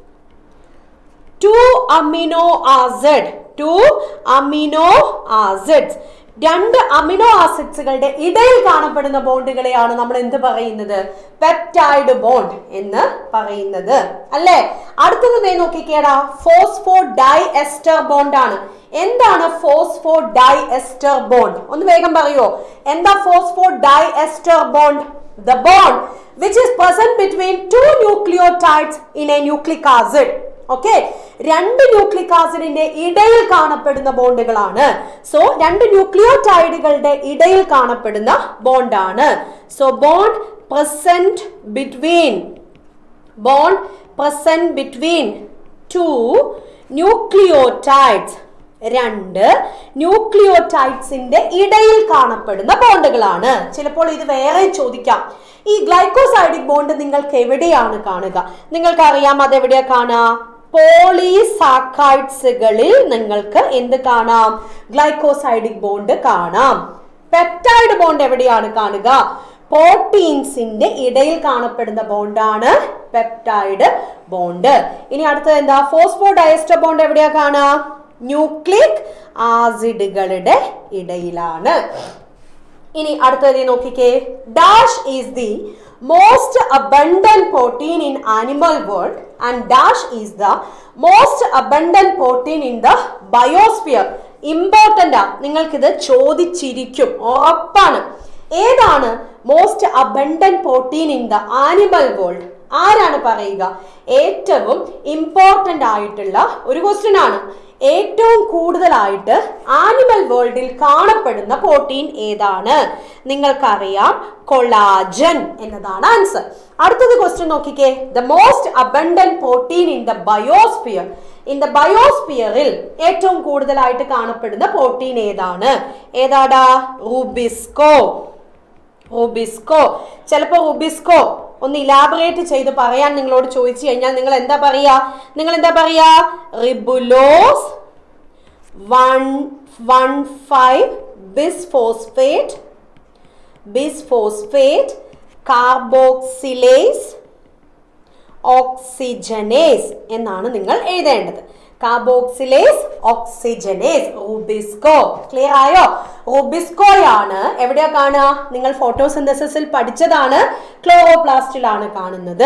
two amino acid two amino acids രണ്ട് അമിനോ ആസിഡ്സുകളുടെ ഇടയിൽ കാണപ്പെടുന്ന ബോണ്ടുകളെയാണ് നമ്മൾ എന്ത് പറയുന്നത് പെപ്റ്റൈഡ് ബോണ്ട് എന്ന് പറയുന്നത് അല്ലേ അടുത്തത് ദേ നോക്കിക്കേടാ ഫോസ്ഫോ ഡൈ എസ്റ്റർ ബോണ്ട് ആണ് എന്താണ് ഫോസ്ഫോ ഡൈ എസ്റ്റർ ബോണ്ട് ഒന്ന് വേഗം പറയോ എന്താ phosphodiester bond the bond which is present between two nucleotides in a nucleic acid okay രണ്ട് ന്യൂക്ലിക് ആസിഡിന്റെ ഇടയിൽ കാണപ്പെടുന്ന ബോണ്ടുകളാണ് സോ രണ്ട് ന്യൂക്ലിയോടൈഡുകളുടെ ഇടയിൽ കാണപ്പെടുന്ന ബോണ്ടാണ് so bond present between bond present between two nucleotides രണ്ട് ന്യൂക്ലിയോടൈഡ്സിന്റെ ഇടയിൽ കാണപ്പെടുന്ന ബോണ്ടുകളാണ് ചിലപ്പോൾ ഇത് വേറെ ചോദിക്കാം ഈ ഗ്ലൈക്കോസൈഡിക് ബോണ്ട് നിങ്ങൾക്ക് എവിടെയാണ് കാണുക നിങ്ങൾക്ക് അറിയാം അത് എവിടെയാ കാണുക പോളിസാക്കൈഡ്സുകളിൽ നിങ്ങൾക്ക് എന്ത് കാണാം ഗ്ലൈക്കോസൈഡിക് ബോണ്ട് കാണാം പെപ്റ്റൈഡ് ബോണ്ട് എവിടെയാണ് കാണുക പ്രോട്ടീൻസിന്റെ ഇടയിൽ കാണപ്പെടുന്ന ബോണ്ടാണ് പെപ്റ്റൈഡ് ബോണ്ട് ഇനി അടുത്തത് എന്താ ഫോസ്ഫോ ഡയസ്റ്റർ ബോണ്ട് എവിടെയാ കാണുക ന്യൂക്ലിക് ആസിഡുകളുടെ ഇടയിലാണ് ഇനി അടുത്തത് നോക്കിക്കേ dash is the most abundant protein in animal world and dash is the most abundant protein in the biosphere important ആ നിങ്ങൾക്കിത് ചോദിച്ചിരിക്കും ഉറപ്പാണ് ഏതാണ് most abundant protein in the animal world ആരാണ് പറയുക ഏറ്റവും ഇമ്പോർട്ടൻ്റ് ആയിട്ടുള്ള ഒരു ക്വസ്റ്റ്യൻ ആണ് ഏറ്റവും കൂടുതലായിട്ട് ആനിമൽ വേൾഡിൽ കാണപ്പെടുന്ന പ്രോട്ടീൻ ഏതാണ് നിങ്ങൾക്കറിയാം കൊളാജൻ എന്നതാണ് ആൻസർ അടുത്തത് ക്വസ്റ്റ്യൻ നോക്കിക്കേ the most abundant protein in the biosphere in the ബയോസ്ഫിയറിൽ ഏറ്റവും കൂടുതലായിട്ട് കാണപ്പെടുന്ന പ്രോട്ടീൻ ഏതാണ് ഏതാടാ റുബിസ്കോ റുബിസ്കോ ചിലപ്പോൾ റുബിസ്കോ ഒന്ന് ഇലാബറേറ്റ് ചെയ്ത് പറയാൻ നിങ്ങളോട് ചോദിച്ചു കഴിഞ്ഞാൽ നിങ്ങൾ എന്താ പറയാ നിങ്ങൾ എന്താ പറയാ ribulose one one five bisphosphate bisphosphate carboxylase oxygenase എന്നാണ് നിങ്ങൾ എഴുതേണ്ടത് കാർബോക്സിലേസ് ഓക്സിജനേസ് റുബിസ്കോ ക്ലിയർ ആയോ റുബിസ്കോയാണ് എവിടെയാ കാണുക നിങ്ങൾ ഫോട്ടോസിന്തസിസിൽ പഠിച്ചതാണ് ക്ലോറോപ്ലാസ്റ്റിലാണ് കാണുന്നത്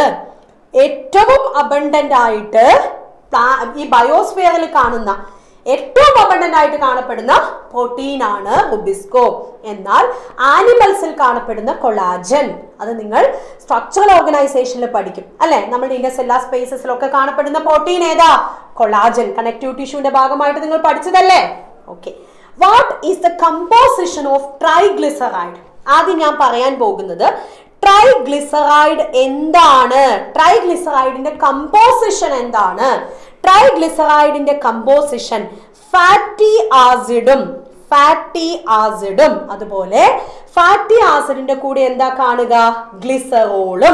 ഏറ്റവും അബണ്ടന്റ് ആയിട്ട് പ്ലാ- ഈ ബയോസ്ഫിയറിൽ കാണുന്ന ഏറ്റവും അബണ്ടന്റ് ആയിട്ട് കാണപ്പെടുന്ന പ്രോട്ടീൻ ആണ് റുബിസ്കോ എന്നാൽ ആനിമൽസിൽ കാണപ്പെടുന്ന കൊളാജൻ അത് നിങ്ങൾ സ്ട്രക്ചറൽ ഓർഗനൈസേഷനിൽ പഠിക്കും അല്ലെ നമ്മുടെ ഇന്റർസെല്ലാർ സ്പേസസിലൊക്കെ കാണപ്പെടുന്ന പ്രോട്ടീൻ ഏതാ കൊളാജൻ കണക്റ്റീവ് ടിഷ്യൂവിന്റെ ഭാഗമായിട്ട് നിങ്ങൾ പഠിച്ചതല്ലേ okay what is the composition of triglyceride ആദ്യം ഞാൻ പറയാൻ പോകുന്നത് ട്രൈഗ്ലിസറൈഡ് എന്താണ് ട്രൈഗ്ലിസറൈഡിന്റെ കമ്പോസിഷൻ എന്താണ് ട്രൈഗ്ലിസറൈഡിന്റെ കമ്പോസിഷൻ ഫാറ്റി ആസിഡും ഫാറ്റി ആസിഡും അതുപോലെ ഫാറ്റി ആസിഡിന്റെ കൂടെ എന്താ കാണുക ഗ്ലിസറോളും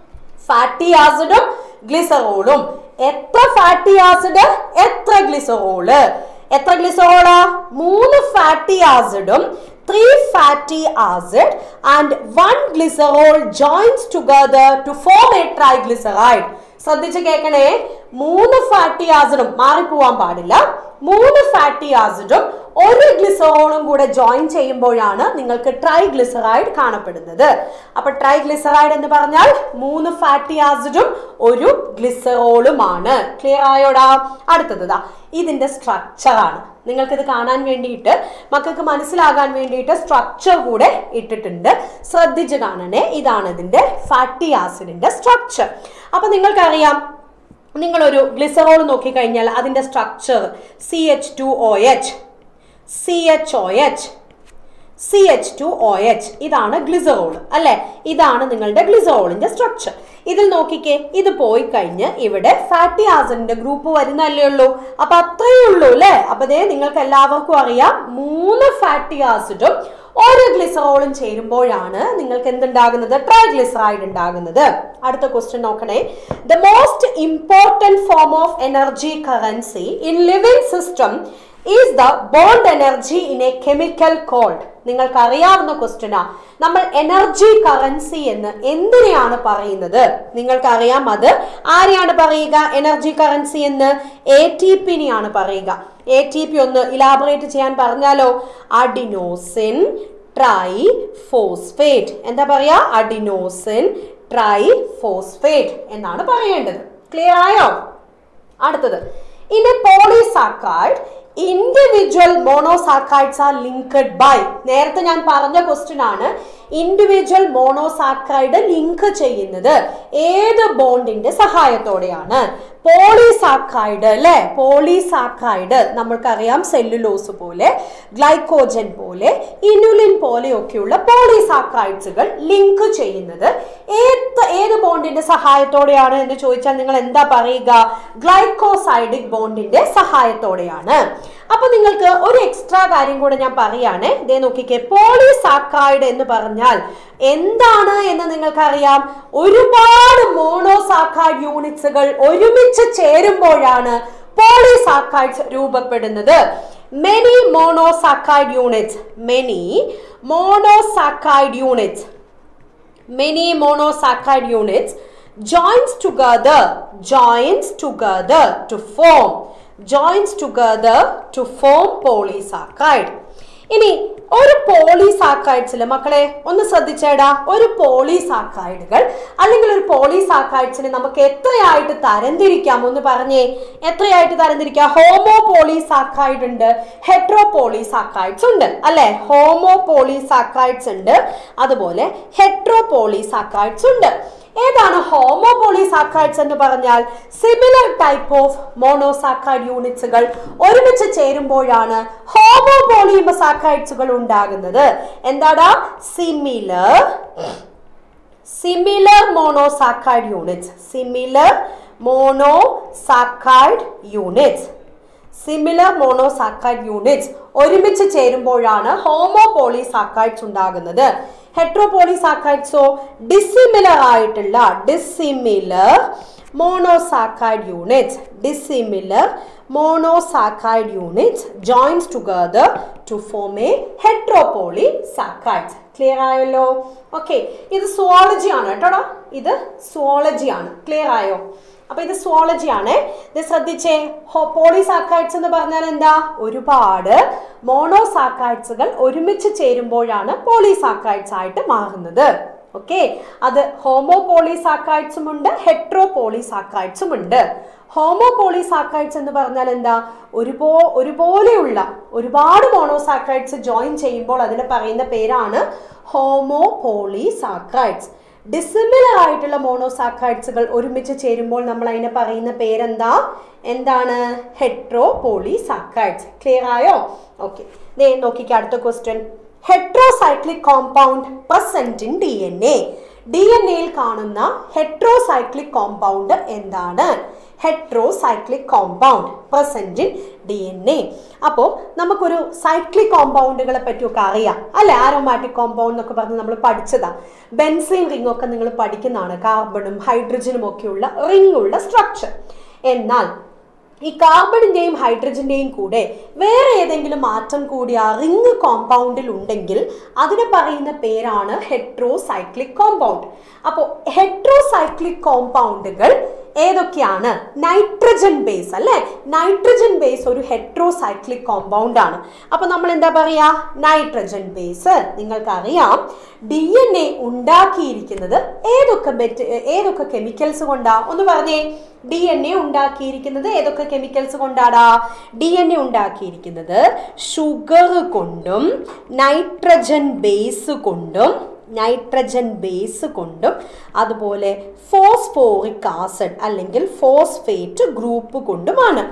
ഫാറ്റി ആസിഡും ഗ്ലിസറോളും എത്ര ഫാറ്റി ആസിഡ് എത്ര ഗ്ലിസറോള് എത്ര ഗ്ലിസറോളാ മൂന്ന് ഫാറ്റി ആസിഡും three fatty acid and one glycerol joins together to form a triglyceride ശ്രദ്ധിച്ച് കേൾക്കണേ മൂന്ന് ഫാറ്റി ആസിഡും മാറിപ്പോവാൻ പാടില്ല മൂന്ന് ഫാറ്റി ആസിഡും ഒരു ഗ്ലിസറോളും കൂടെ ജോയിൻ ചെയ്യുമ്പോഴാണ് നിങ്ങൾക്ക് ട്രൈഗ്ലിസറൈഡ് കാണപ്പെടുന്നത് അപ്പൊ ട്രൈഗ്ലിസറൈഡ് എന്ന് പറഞ്ഞാൽ മൂന്ന് ഫാറ്റി ആസിഡും ഒരു ഗ്ലിസറോളുമാണ് ക്ലിയർ ആയോടാ അടുത്തത് ദാ ഇതിന്റെ സ്ട്രക്ചർ ആണ് നിങ്ങൾക്കിത് കാണാൻ വേണ്ടിയിട്ട് മക്കൾക്ക് മനസ്സിലാകാൻ വേണ്ടിയിട്ട് സ്ട്രക്ചർ കൂടെ ഇട്ടിട്ടുണ്ട് ശ്രദ്ധിച്ച് കാണണേ ഇതാണ് ഇതിന്റെ ഫാറ്റി ആസിഡിന്റെ സ്ട്രക്ചർ അപ്പൊ നിങ്ങൾക്കറിയാം നിങ്ങളൊരു ഗ്ലിസറോൾ നോക്കിക്കഴിഞ്ഞാൽ അതിന്റെ structure C H two O H C H O H C H two O H ഇതാണ് ഗ്ലിസറോൾ അല്ലെ ഇതാണ് നിങ്ങളുടെ ഗ്ലിസറോളിന്റെ സ്ട്രക്ചർ ഇതിൽ നോക്കിക്കേ ഇത് പോയി കഴിഞ്ഞ് ഇവിടെ ഫാറ്റി ആസിഡിന്റെ ഗ്രൂപ്പ് വരുന്നല്ലേ ഉള്ളൂ അപ്പൊ അത്രയേ ഉള്ളൂ അല്ലെ അപ്പൊ ദേ നിങ്ങൾക്ക് എല്ലാവർക്കും അറിയാം മൂന്ന് ഫാറ്റി ആസിഡും ഒരു ഗ്ലിസറോളും ചേരുമ്പോഴാണ് നിങ്ങൾക്ക് എന്തുണ്ടാകുന്നത് ട്രൈഗ്ലിസറൈഡ് ഉണ്ടാകുന്നത് അടുത്ത ക്വസ്റ്റ്യൻ നോക്കണേ the most important form of energy currency in living system is the bond energy in a chemical called നിങ്ങൾക്ക് അറിയാവുന്ന ക്വസ്റ്റ്യനാ നമ്മൾ എനർജി കറൻസി എന്ന് എന്തിനെയാണ് പറയുന്നത് നിങ്ങൾക്കറിയാം അത് ആരെയാണ് പറയുക എനർജി കറൻസി എന്ന് എ ടി പിനെയാണ് പറയുക എ ടി പി ഒന്ന് ഇലാബറേറ്റ് ചെയ്യാൻ പറഞ്ഞാലോ അഡിനോസിൻ ട്രൈ ഫോസ്ഫേറ്റ് എന്താ പറയാ അഡിനോസിൻ ട്രൈ ഫോസ്ഫേറ്റ് എന്നാണ് പറയേണ്ടത് ക്ലിയർ ആയോ അടുത്തത് in a polysaccharide individual monosaccharides are linked by നേരത്തെ ഞാൻ പറഞ്ഞ ക്വസ്റ്റ്യൻ ആണ് ഇൻഡിവിജ്വൽ മോണോസാക്കൈഡ് ലിങ്ക് ചെയ്യുന്നത് ഏത് ബോണ്ടിന്റെ സഹായത്തോടെയാണ് പോളിസാക്കൈഡ് അല്ലെ പോളിസാക്കൈഡ് നമ്മൾക്കറിയാം സെല്ലുലോസ് പോലെ ഗ്ലൈക്കോജൻ പോലെ ഇനുലിൻ പോലെയൊക്കെയുള്ള പോളിസാക്കൈഡ്സുകൾ ലിങ്ക് ചെയ്യുന്നത് ഏത് ഏത് ബോണ്ടിന്റെ സഹായത്തോടെയാണ് എന്ന് ചോദിച്ചാൽ നിങ്ങൾ എന്താ പറയുക ഗ്ലൈക്കോസൈഡിക് ബോണ്ടിന്റെ സഹായത്തോടെയാണ് അപ്പൊ നിങ്ങൾക്ക് ഒരു എക്സ്ട്രാ കാര്യം കൂടെ ഞാൻ പറയാണ് ഇതേ നോക്കിക്കേ പോളിസാക്കൈഡ് എന്ന് പറഞ്ഞാൽ എന്താണ് എന്ന് നിങ്ങൾക്കറിയാം ഒരുപാട് മോണോസാക്കൈഡ് യൂണിറ്റ്സുകൾ ഒരുമിച്ച് ചേരുമ്പോഴാണ് പോളിസാക്കൈഡ്സ് രൂപപ്പെടുന്നത് many monosaccharide units many monosaccharide units many monosaccharide units joins together joins together to form joins together to form polysaccharide ഇനി ഒരു പോളിസാക്കൈഡ്സിൽ മക്കളെ ഒന്ന് ശ്രദ്ധിച്ചേടാ ഒരു പോളിസാക്കൈഡുകൾ അല്ലെങ്കിൽ ഒരു പോളിസാക്കൈഡ്സിനെ നമുക്ക് എത്രയായിട്ട് തരംതിരിക്കാം ഒന്ന് പറഞ്ഞേ എത്രയായിട്ട് തരംതിരിക്കാം ഹോമോ പോളിസാക്കൈഡ് ഉണ്ട് ഹെട്രോ പോളിസാക്കൈഡ്സ് ഉണ്ട് അല്ലെ ഹോമോ പോളിസാക്കൈഡ്സ് ഉണ്ട് അതുപോലെ ഹെട്രോ പോളിസാക്കൈഡ്സ് ഉണ്ട് ഏതാണ് ഹോമോ പോളിസാക്കൈഡ്സ് എന്ന് പറഞ്ഞാൽ സിമിലർ ടൈപ്പ് ഓഫ് മോണോസാക്കൈഡ് യൂണിറ്റ്സുകൾ ഒരുമിച്ച് ചേരുമ്പോഴാണ് ഹോമോ പോളിമസാക്കൈഡ്സുകൾ ഉണ്ടാകുന്നത് എന്താടാ similar similar monosaccharide units similar monosaccharide units similar monosaccharide units ഒരുമിച്ച് ചേരുമ്പോഴാണ് ഹോമോ പോളിസാക്കൈഡ്സ് ഉണ്ടാകുന്നത് ഹെട്രോപോളിസാക്കൈഡ്സോ ഡിസിമിലർ ആയിട്ടുള്ള dissimilar monosaccharide units dissimilar monosaccharide units joins together to form a heteropolysaccharides clear ആയല്ലോ ഓക്കെ ഇത് സുവോളജി ആണ് കേട്ടോടാ ഇത് സുവോളജി ആണ് ക്ലിയർ ആയോ അപ്പൊ ഇത് സുവോളജി ആണ് ഇത് ശ്രദ്ധിച്ചേ പോളിസാക്കൈഡ്സ് എന്ന് പറഞ്ഞാൽ എന്താ ഒരുപാട് മോണോസാക്കൈഡ്സുകൾ ഒരുമിച്ച് ചേരുമ്പോഴാണ് പോളിസാക്കൈഡ്സ് ആയിട്ട് മാറുന്നത് ഓക്കെ അത് ഹോമോ പോളിസാക്കൈഡ്സും ഉണ്ട് ഹെട്രോ പോളിസാക്കൈഡ്സും ഉണ്ട് ഹോമോ പോളിസാക്കൈഡ്സ് എന്ന് പറഞ്ഞാൽ എന്താ ഒരുപോ ഒരുപോലെയുള്ള ഒരുപാട് മോണോസാക്കൈഡ്സ് ജോയിൻ ചെയ്യുമ്പോൾ അതിന് പറയുന്ന പേരാണ് ഹോമോ പോളിസാക്കൈഡ്സ് ഡിസിമിലർ ആയിട്ടുള്ള മോണോസാക്കൈഡ്സുകൾ ഒരുമിച്ച് ചേരുമ്പോൾ നമ്മൾ അതിനെ പറയുന്ന പേരെന്താ എന്താണ് ഹെട്രോ പോളിസാക്കൈഡ്സ് ക്ലിയർ ആയോ ഓക്കെ ദേ നോക്കിക്കേ അടുത്ത question heterocyclic compound present in D N A D N എയിൽ കാണുന്ന ഹെട്രോസൈക്ലിക് കോമ്പൗണ്ട് എന്താണ് heterocyclic compound present in D N A അപ്പോൾ നമുക്കൊരു സൈക്ലിക് കോമ്പൗണ്ടുകളെ പറ്റിയൊക്കെ അറിയാം അല്ലെ ആരോമാറ്റിക് കോമ്പൗണ്ട് എന്നൊക്കെ പറഞ്ഞ് നമ്മൾ പഠിച്ചതാ ബെൻസീൻ റിംഗ് ഒക്കെ നിങ്ങൾ പഠിക്കുന്നതാണ് കാർബണും ഹൈഡ്രജനും ഒക്കെയുള്ള റിംഗ് ഉള്ള സ്ട്രക്ചർ എന്നാൽ ഈ കാർബണിന്റെയും ഹൈഡ്രജന്റെയും കൂടെ വേറെ ഏതെങ്കിലും മാറ്റം കൂടി ആ റിംഗ് കോമ്പൗണ്ടിൽ ഉണ്ടെങ്കിൽ അതിന് പറയുന്ന പേരാണ് ഹെട്രോസൈക്ലിക് കോമ്പൗണ്ട് അപ്പോൾ ഹെട്രോസൈക്ലിക് കോമ്പൗണ്ടുകൾ ഏതൊക്കെയാണ് നൈട്രജൻ ബേസ് അല്ലെ നൈട്രജൻ ബേസ് ഒരു ഹെട്രോസൈക്ലിക് കോമ്പൗണ്ട് ആണ് അപ്പൊ നമ്മൾ എന്താ പറയാ നൈട്രജൻ ബേസ് നിങ്ങൾക്കറിയാം ഡി എൻ എ ഉണ്ടാക്കിയിരിക്കുന്നത് ഏതൊക്കെ ബെറ്റ് ഏതൊക്കെ കെമിക്കൽസ് കൊണ്ടാ ഒന്ന് പറഞ്ഞേ ഡി എൻ എ ഉണ്ടാക്കിയിരിക്കുന്നത് ഏതൊക്കെ കെമിക്കൽസ് കൊണ്ടാടാ ഡി എൻ എ ഉണ്ടാക്കിയിരിക്കുന്നത് ഷുഗർ കൊണ്ടും നൈട്രജൻ ബേസ് കൊണ്ടും നൈട്രജൻ ബേസ് കൊണ്ടും അതുപോലെ ഫോസ്ഫോറിക് ആസിഡ് അല്ലെങ്കിൽ ഫോസ്ഫേറ്റ് ഗ്രൂപ്പ് കൊണ്ടുമാണ്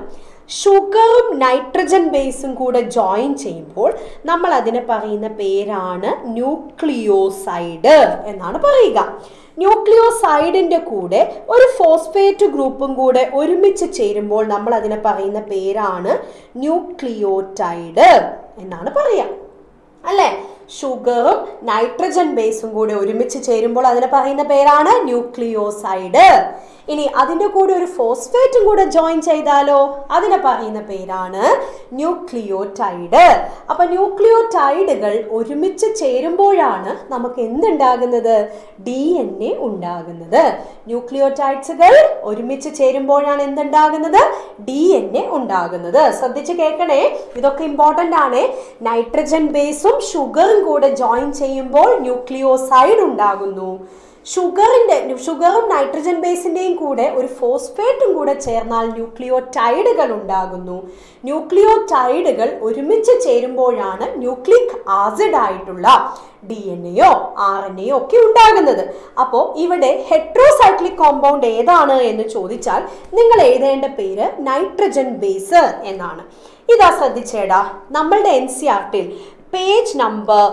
ഷുഗറും നൈട്രജൻ ബേസും കൂടെ ജോയിൻ ചെയ്യുമ്പോൾ നമ്മൾ അതിനെ പറയുന്ന പേരാണ് ന്യൂക്ലിയോസൈഡ് എന്നാണ് പറയുക ന്യൂക്ലിയോസൈഡിന്റെ കൂടെ ഒരു ഫോസ്ഫേറ്റ് ഗ്രൂപ്പും കൂടെ ഒരുമിച്ച് ചേരുമ്പോൾ നമ്മൾ അതിനെ പറയുന്ന പേരാണ് ന്യൂക്ലിയോടൈഡ് എന്നാണ് പറയുക അല്ലേ ഷുഗറും നൈട്രജൻ ബേസും കൂടെ ഒരുമിച്ച് ചേരുമ്പോൾ അതിനെ പറയുന്ന പേരാണ് ന്യൂക്ലിയോസൈഡ് ഇനി അതിൻ്റെ കൂടെ ഒരു ഫോസ്ഫേറ്റും കൂടെ ജോയിൻ ചെയ്താലോ അതിനെ പറയുന്ന പേരാണ് ന്യൂക്ലിയോടൈഡ് അപ്പൊ ന്യൂക്ലിയോടൈഡുകൾ ഒരുമിച്ച് ചേരുമ്പോഴാണ് നമുക്ക് എന്തുണ്ടാകുന്നത് ഡി എൻ എ ഉണ്ടാകുന്നത് ന്യൂക്ലിയോടൈഡ്സുകൾ ഒരുമിച്ച് ചേരുമ്പോഴാണ് എന്തുണ്ടാകുന്നത് ഡി എൻ എ ഉണ്ടാകുന്നത് ശ്രദ്ധിച്ച് കേൾക്കണേ ഇതൊക്കെ ഇമ്പോർട്ടൻ്റ് ആണ് നൈട്രജൻ ബേസും ഷുഗറും കൂടെ ജോയിൻ ചെയ്യുമ്പോൾ ന്യൂക്ലിയോസൈഡ് ഉണ്ടാകുന്നു ഷുഗറിന്റെ ഷുഗറും നൈട്രജൻ ബേസിന്റെയും കൂടെ ഒരു ഫോസ്ഫേറ്റും കൂടെ ചേർന്നാൽ ന്യൂക്ലിയോടൈഡുകൾ ഉണ്ടാകുന്നു ന്യൂക്ലിയോടൈഡുകൾ ഒരുമിച്ച് ചേരുമ്പോഴാണ് ന്യൂക്ലിക് ആസിഡ് ആയിട്ടുള്ള ഡി എൻ എയോ ആർ എൻ എയോ ഒക്കെ ഉണ്ടാകുന്നത് അപ്പോൾ ഇവിടെ ഹെട്രോസൈക്ലിക് കോമ്പൗണ്ട് ഏതാണ് എന്ന് ചോദിച്ചാൽ നിങ്ങൾ എഴുതേണ്ട പേര് നൈട്രജൻ ബേസ് എന്നാണ് ഇതാ ശ്രദ്ധിച്ചേടാ നമ്മളുടെ എൻ സി ആർ ടിയിൽ page number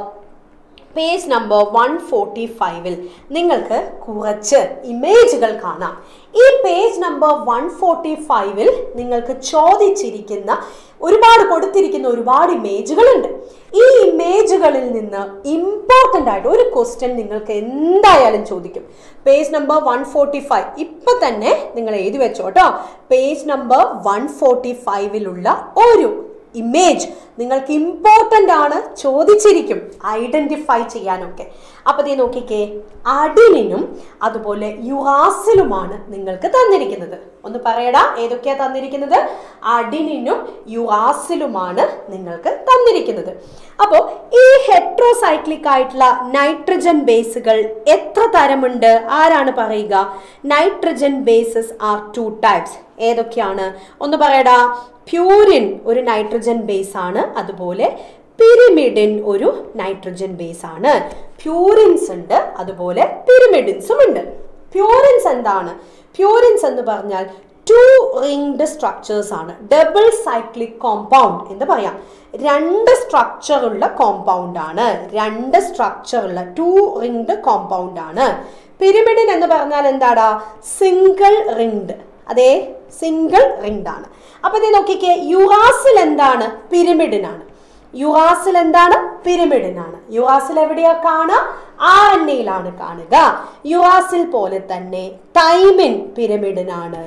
page number one forty ഫൈവിൽ നിങ്ങൾക്ക് കുറച്ച് ഇമേജുകൾ കാണാം ഈ പേജ് നമ്പർ വൺ ഫോർട്ടി ഫൈവിൽ നിങ്ങൾക്ക് ചോദിച്ചിരിക്കുന്ന ഒരുപാട് കൊടുത്തിരിക്കുന്ന ഒരുപാട് ഇമേജുകളുണ്ട് ഈ ഇമേജുകളിൽ നിന്ന് ഇമ്പോർട്ടൻ്റ് ആയിട്ട് ഒരു ക്വസ്റ്റ്യൻ നിങ്ങൾക്ക് എന്തായാലും ചോദിക്കും page number one forty five ഇപ്പൊ തന്നെ നിങ്ങൾ എഴുതി വെച്ചോ കേട്ടോ പേജ് നമ്പർ വൺ ഫോർട്ടി ഫൈവിലുള്ള ഒരു ഇമേജ് നിങ്ങൾക്ക് ഇമ്പോർട്ടൻ്റ് ആണ് ചോദിച്ചിരിക്കും ഐഡന്റിഫൈ ചെയ്യാനൊക്കെ അപ്പൊ ദേ നോക്കിക്കേ അഡിനിനും അതുപോലെ യുറാസിലുമാണ് നിങ്ങൾക്ക് തന്നിരിക്കുന്നത് ഒന്ന് പറയടാ ഏതൊക്കെയാ തന്നിരിക്കുന്നത് അഡിനിനും യുറാസിലുമാണ് നിങ്ങൾക്ക് തന്നിരിക്കുന്നത് അപ്പോൾ ഈ ഹെട്രോസൈക്ലിക് ആയിട്ടുള്ള നൈട്രജൻ ബേസുകൾ എത്ര തരമുണ്ട് ആരാണ് പറയുക nitrogen bases are two types ഏതൊക്കെയാണ് ഒന്ന് പറയടാ പ്യൂരിൻ ഒരു നൈട്രജൻ ബേസ് ആണ് അതുപോലെ പിരിമിഡിൻ ഒരു നൈട്രജൻ ബേസ് ആണ് പ്യൂരിൻസ് ഉണ്ട് അതുപോലെ പിരിമിഡിൻസും ഉണ്ട് പ്യൂരിൻസ് എന്താണ് പ്യൂരിൻസ് എന്ന് പറഞ്ഞാൽ ടു റിംഗ്ഡ് സ്ട്രക്ചേഴ്സ് ആണ് ഡബിൾ സൈക്ലിക് കോമ്പൗണ്ട് എന്ന് പറയാം രണ്ട് സ്ട്രക്ചർ ഉള്ള കോമ്പൗണ്ട് ആണ് രണ്ട് സ്ട്രക്ചർ ഉള്ള ടു റിംഗ്ഡ് കോമ്പൗണ്ട് ആണ് പിരമിഡിൻ എന്ന് പറഞ്ഞാൽ എന്താടാ സിംഗിൾ റിംഗ്ഡ് അതെ സിംഗിൾ റിംഗ്ഡ് ആണ് അപ്പൊ ഇത് നോക്കിക്കേ യുറാസിൽ എന്താണ് പിരമിഡിനാണ് യുറാസിൽ എന്താണ് പിരമിഡിനാണ് യുറാസിൽ എവിടെയാ കാണുക ആർ എൻ എയിലാണ് കാണുക യുറാസിൽ പോലെ തന്നെ തൈമിൻ പിരമിഡിനാണ്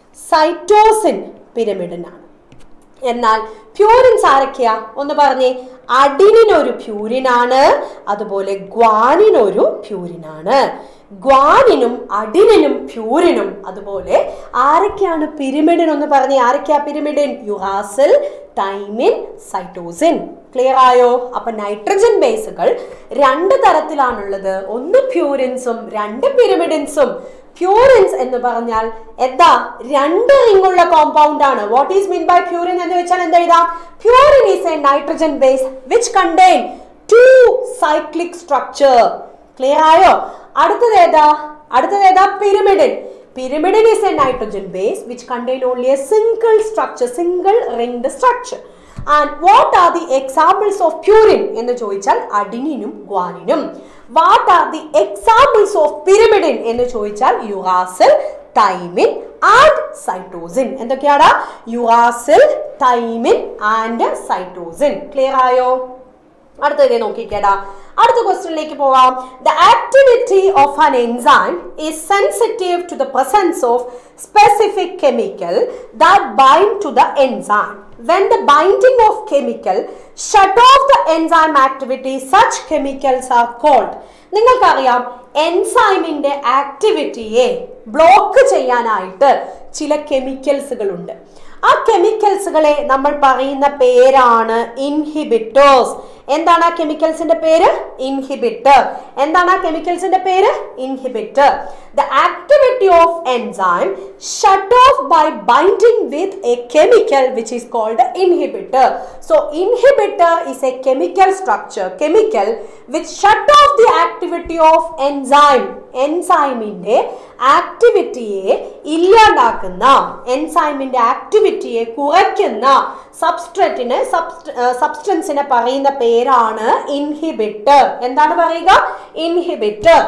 സൈറ്റോസിൻ പിരമിഡിനാണ് എന്നാൽ പ്യൂരിൻസ് ആരൊക്കെയാ ഒന്ന് പറഞ്ഞേ അഡിനിൻ ഒരു പ്യൂരിനാണ് അതുപോലെ ഗ്വാനിൻ ഒരു പ്യൂരിനാണ് ഗ്വാനിനും അഡിനിനും പ്യൂരിനും അതുപോലെ ആരൊക്കെയാണ് പിരമിഡിൻ ഒന്ന് പറഞ്ഞേ ആരൊക്കെയാ pyrimidine uracil thymine cytosine clear ആയോ അപ്പൊ നൈട്രജൻ ബേസുകൾ രണ്ട് തരത്തിലാണുള്ളത് ഒന്ന് പ്യൂരിൻസും രണ്ട് പിരമിഡിൻസും പ്യൂറിൻസ് എന്ന് പറഞ്ഞാൽ എന്താ രണ്ട് റിംഗുള്ള കോമ്പൗണ്ട് ആണ് what is mean by purine എന്ന് വെച്ചാൽ എന്താ എഴുതാം purine is a nitrogen base which contain two cyclic structure clear ആയോ അടുത്തത് ഏതാ അടുത്തത് ഏതാ pyrimidine pyrimidine is a nitrogen base which contain only a single structure single ringed structure and what are the examples of purine എന്ന് ചോദിച്ചാൽ അഡിനിനും ഗ്വാനിനും what are the examples of pyrimidine എന്ന് ചോദിച്ചാൽ യുറാസിൽ തൈമിൻ ആൻഡ് സൈറ്റോസിൻ എന്തൊക്കെയാണ് uracil thymine and cytosine clear ആയോ അടുത്തത് നോക്കിക്കേടാ അടുത്ത ക്വസ്റ്റ്യനിലേക്ക് പോവാം the activity of an enzyme is sensitive to the presence of specific chemical that bind to the enzyme when the binding of chemical shut off the enzyme activity such chemicals are called നിങ്ങൾക്കറിയാം എൻസൈമിന്റെ ആക്ടിവിറ്റിയെ block ചെയ്യാനായിട്ട് ചില കെമിക്കൽസുകളുണ്ട് ആ കെമിക്കൽസുകളെ നമ്മൾ പറയുന്ന പേരാണ് inhibitors എന്താണ് ആ കെമിക്കൽസിന്റെ പേര് ഇൻഹിബിറ്റർ എന്താണ് ആ കെമിക്കൽസിന്റെ പേര് inhibitor the activity of enzyme shut off by binding with a chemical which is called inhibitor so inhibitor is a chemical structure chemical which shut off the activity of enzyme എൻസൈമിന്റെ ആക്ടിവിറ്റിയെ ഇല്ലാണ്ടാക്കുന്ന എൻസൈമിന്റെ ആക്ടിവിറ്റിയെ കുറയ്ക്കുന്ന സബ്സ്ട്രേറ്റിന് സബ്സ്റ്റൻസിനെ പറയുന്ന പേരാണ് ഇൻഹിബിറ്റർ എന്താണ് പറയുക inhibitor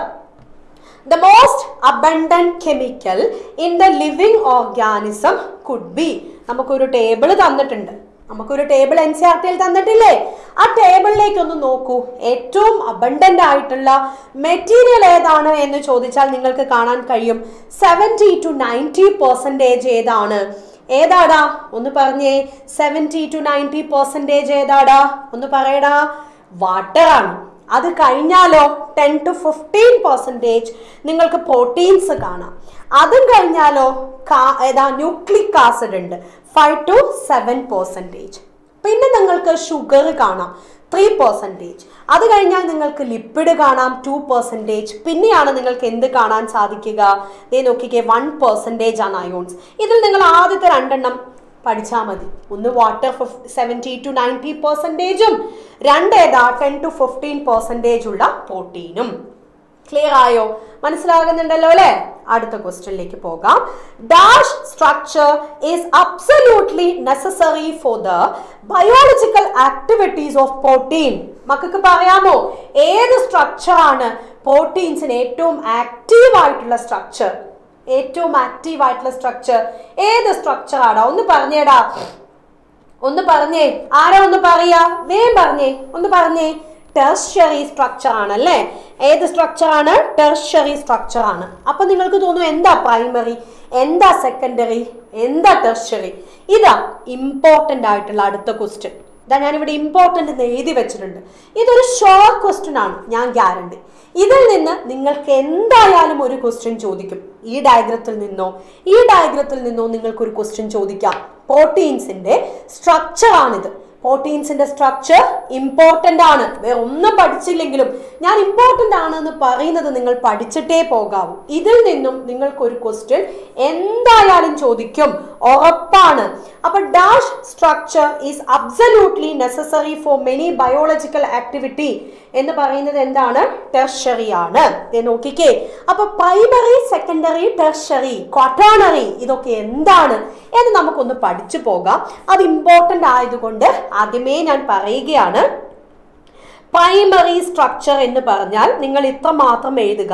the most abundant chemical in the living organism could be നമുക്കൊരു ടേബിൾ തന്നിട്ടുണ്ട് നമുക്കൊരു ടേബിൾ എൻ സി ആർ ടിയിൽ തന്നിട്ടില്ലേ ആ ടേബിളിലേക്ക് ഒന്ന് നോക്കൂ ഏറ്റവും അബണ്ടന്റ് ആയിട്ടുള്ള മെറ്റീരിയൽ ഏതാണ് എന്ന് ചോദിച്ചാൽ നിങ്ങൾക്ക് കാണാൻ കഴിയും സെവൻറ്റി ടു നയൻറ്റി പെർസെൻറ്റേജ് ഏതാണ് ഏതാടാ ഒന്ന് പറഞ്ഞേ സെവൻറ്റി ടു നയൻറ്റി പെർസെൻറ്റേജ് ഏതാടാ ഒന്ന് പറയടാ വാട്ടർ ആണ് അത് കഴിഞ്ഞാലോ ടെൻ ടു ഫിഫ്റ്റീൻ പെർസെൻറ്റേജ് നിങ്ങൾക്ക് പ്രോട്ടീൻസ് കാണാം അതും കഴിഞ്ഞാലോ കാ ഏതാ ന്യൂക്ലിക് ആസിഡ് ഉണ്ട് ഫൈവ് ടു സെവൻ പെർസെൻറ്റേജ് പിന്നെ നിങ്ങൾക്ക് ഷുഗർ കാണാം ത്രീ പെർസെൻറ്റേജ് അത് കഴിഞ്ഞാൽ നിങ്ങൾക്ക് ലിപ്പിഡ് കാണാം ടു പെർസെൻറ്റേജ് പിന്നെയാണ് നിങ്ങൾക്ക് എന്ത് കാണാൻ സാധിക്കുക ദേ നോക്കിക്കേ വൺ പെർസെൻറ്റേജ് ആണ് അയോൺസ് ഇതിൽ നിങ്ങൾ ആദ്യത്തെ രണ്ടെണ്ണം പഠിച്ചാൽ മതി ഒന്ന് വാട്ടർ സെവൻറ്റി ടു നയൻറ്റി പെർസെൻറ്റേജും രണ്ടേതാ ടെൻ ടു ഫിഫ്റ്റീൻ പെർസെൻറ്റേജ് ഉള്ള പ്രോട്ടീനും ക്ലിയർ ആയോ മനസ്സിലാകുന്നുണ്ടല്ലോ അല്ലെ അടുത്ത ക്വസ്റ്റ്യനിലേക്ക് പോകാം dash structure is absolutely necessary for the biological activities of protein മക്കൾക്ക് പറയാമോ ഏത് സ്ട്രക്ചർ ആണ് പ്രോട്ടീൻസിന് ഏറ്റവും ആക്റ്റീവ് ആയിട്ടുള്ള സ്ട്രക്ചർ ഏറ്റവും ആക്റ്റീവ് ആയിട്ടുള്ള സ്ട്രക്ചർ ഏത് സ്ട്രക്ചർ ആടാ ഒന്ന് പറഞ്ഞേടാ ഒന്ന് പറഞ്ഞേ ആരാ ഒന്ന് പറയാ വേം പറഞ്ഞേ ഒന്ന് പറഞ്ഞേ ടെർഷ്യറി സ്ട്രക്ചർ ആണ് അല്ലേ ഏത് സ്ട്രക്ചർ ആണ് ടെർഷ്യറി സ്ട്രക്ചർ ആണ് അപ്പൊ നിങ്ങൾക്ക് തോന്നും എന്താ പ്രൈമറി എന്താ സെക്കൻഡറി എന്താ ടെർഷ്യറി ഇതാ ഇമ്പോർട്ടൻ്റ് ആയിട്ടുള്ള അടുത്ത ക്വസ്റ്റ്യൻ ഇതാ ഞാനിവിടെ ഇമ്പോർട്ടൻ്റ് എന്ന് എഴുതി വെച്ചിട്ടുണ്ട് ഇതൊരു ഷോർട്ട് ക്വസ്റ്റ്യൻ ആണ് ഞാൻ ഗ്യാരണ്ടി ഇതിൽ നിന്ന് നിങ്ങൾക്ക് എന്തായാലും ഒരു ക്വസ്റ്റ്യൻ ചോദിക്കും ഈ ഡയഗ്രത്തിൽ നിന്നോ ഈ ഡയഗ്രത്തിൽ നിന്നോ നിങ്ങൾക്ക് ഒരു ക്വസ്റ്റ്യൻ ചോദിക്കാം പ്രോട്ടീൻസിന്റെ സ്ട്രക്ചർ ആണിത് പ്രോട്ടീൻസിന്റെ സ്ട്രക്ചർ ഇമ്പോർട്ടൻ്റ് ആണ് വേറെ ഒന്നും പഠിച്ചില്ലെങ്കിലും ഞാൻ ഇമ്പോർട്ടൻ്റ് ആണ് എന്ന് പറയുന്നത് നിങ്ങൾ പഠിച്ചിട്ടേ പോകാവൂ ഇതിൽ നിന്നും നിങ്ങൾക്ക് ഒരു ക്വസ്റ്റ്യൻ എന്തായാലും ചോദിക്കും ഉറപ്പാണ് അപ്പൊ dash structure is absolutely necessary for many biological activity എന്ന് പറയുന്നത് എന്താണ് ടെർഷറി ആണ് ദേ നോക്കിക്കേ അപ്പൊ പ്രൈമറി സെക്കൻഡറി ടെർഷറി ക്വാട്ടേണറി ഇതൊക്കെ എന്താണ് എന്ന് നമുക്കൊന്ന് പഠിച്ചു പോകാം അത് ഇമ്പോർട്ടൻ്റ് ആയതുകൊണ്ട് ആദ്യമേ ഞാൻ പറയുകയാണ് പ്രൈമറി സ്ട്രക്ചർ എന്ന് പറഞ്ഞാൽ നിങ്ങൾ ഇത്ര മാത്രം എഴുതുക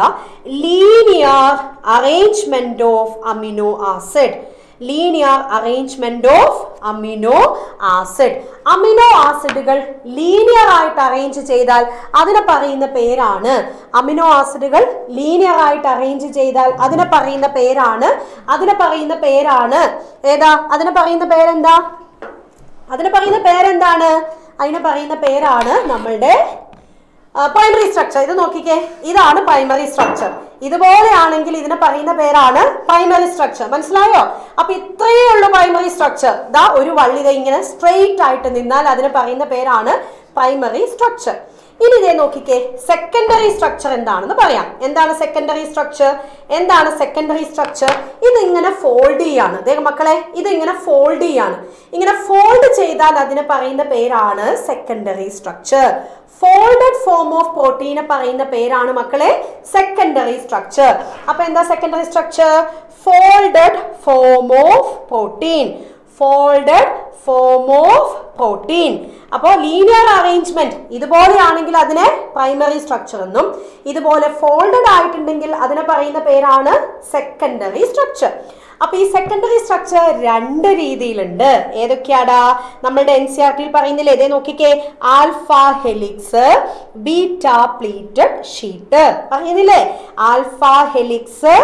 linear arrangement of amino acid linear arrangement of amino acid amino ആസിഡുകൾ ലീനിയർ ആയിട്ട് അറേഞ്ച് ചെയ്താൽ അതിനെ പറയുന്ന പേരാണ് അമിനോ ആസിഡുകൾ ലീനിയർ ആയിട്ട് അറേഞ്ച് ചെയ്താൽ അതിനെ പറയുന്ന പേരാണ് അതിനെ പറയുന്ന പേരാണ് ഏതാ അതിനെ പറയുന്ന പേരെന്താ അതിന് പറയുന്ന പേരെന്താണ് അതിന് പറയുന്ന പേരാണ് നമ്മളുടെ പ്രൈമറി സ്ട്രക്ചർ ഇത് നോക്കിക്കേ ഇതാണ് പ്രൈമറി സ്ട്രക്ചർ ഇതുപോലെയാണെങ്കിൽ ഇതിനെ പറയുന്ന പേരാണ് പ്രൈമറി സ്ട്രക്ചർ മനസ്സിലായോ അപ്പൊ ഇത്രയേ ഉള്ളൂ പ്രൈമറി സ്ട്രക്ചർ ദാ ഒരു വള്ളി ദേ ഇങ്ങനെ സ്ട്രെയിറ്റ് ആയിട്ട് നിന്നാൽ അതിന് പറയുന്ന പേരാണ് പ്രൈമറി സ്ട്രക്ചർ ഇനി ഇതേ നോക്കിക്കേ സെക്കൻഡറി സ്ട്രക്ചർ എന്താണെന്ന് പറയാം എന്താണ് സെക്കൻഡറി സ്ട്രക്ചർ എന്താണ് സെക്കൻഡറി സ്ട്രക്ചർ ഇത് ഇങ്ങനെ ഫോൾഡ് ചെയ്യാണ് ദേ മക്കളെ ഇത് ഇങ്ങനെ ഫോൾഡ് ചെയ്യാണ് ഇങ്ങനെ ഫോൾഡ് ചെയ്താൽ അതിന് പറയുന്ന പേരാണ് secondary structure folded form of പ്രോട്ടീനെ പറയുന്ന പേരാണ് മക്കളെ സെക്കൻഡറി സ്ട്രക്ചർ അപ്പൊ എന്താ secondary structure folded form of protein folded form of protein അപ്പോൾ ലീനിയർ അറേഞ്ച്മെന്റ് ഇതുപോലെയാണെങ്കിൽ അതിനെ പ്രൈമറി സ്ട്രക്ചർ എന്നും ഇതുപോലെ ഫോൾഡഡ് ആയിട്ടുണ്ടെങ്കിൽ അതിനെ പറയുന്ന പേരാണ് സെക്കൻഡറി സ്ട്രക്ചർ അപ്പൊ ഈ സെക്കൻഡറി സ്ട്രക്ചർ രണ്ട് രീതിയിലുണ്ട് ഏതൊക്കെയാടാ നമ്മളുടെ എൻ സി ആർ ടിയിൽ പറയുന്നില്ലേ ഇതേ നോക്കിക്കേ alpha helix beta pleated sheet പറയുന്നില്ലേ alpha helix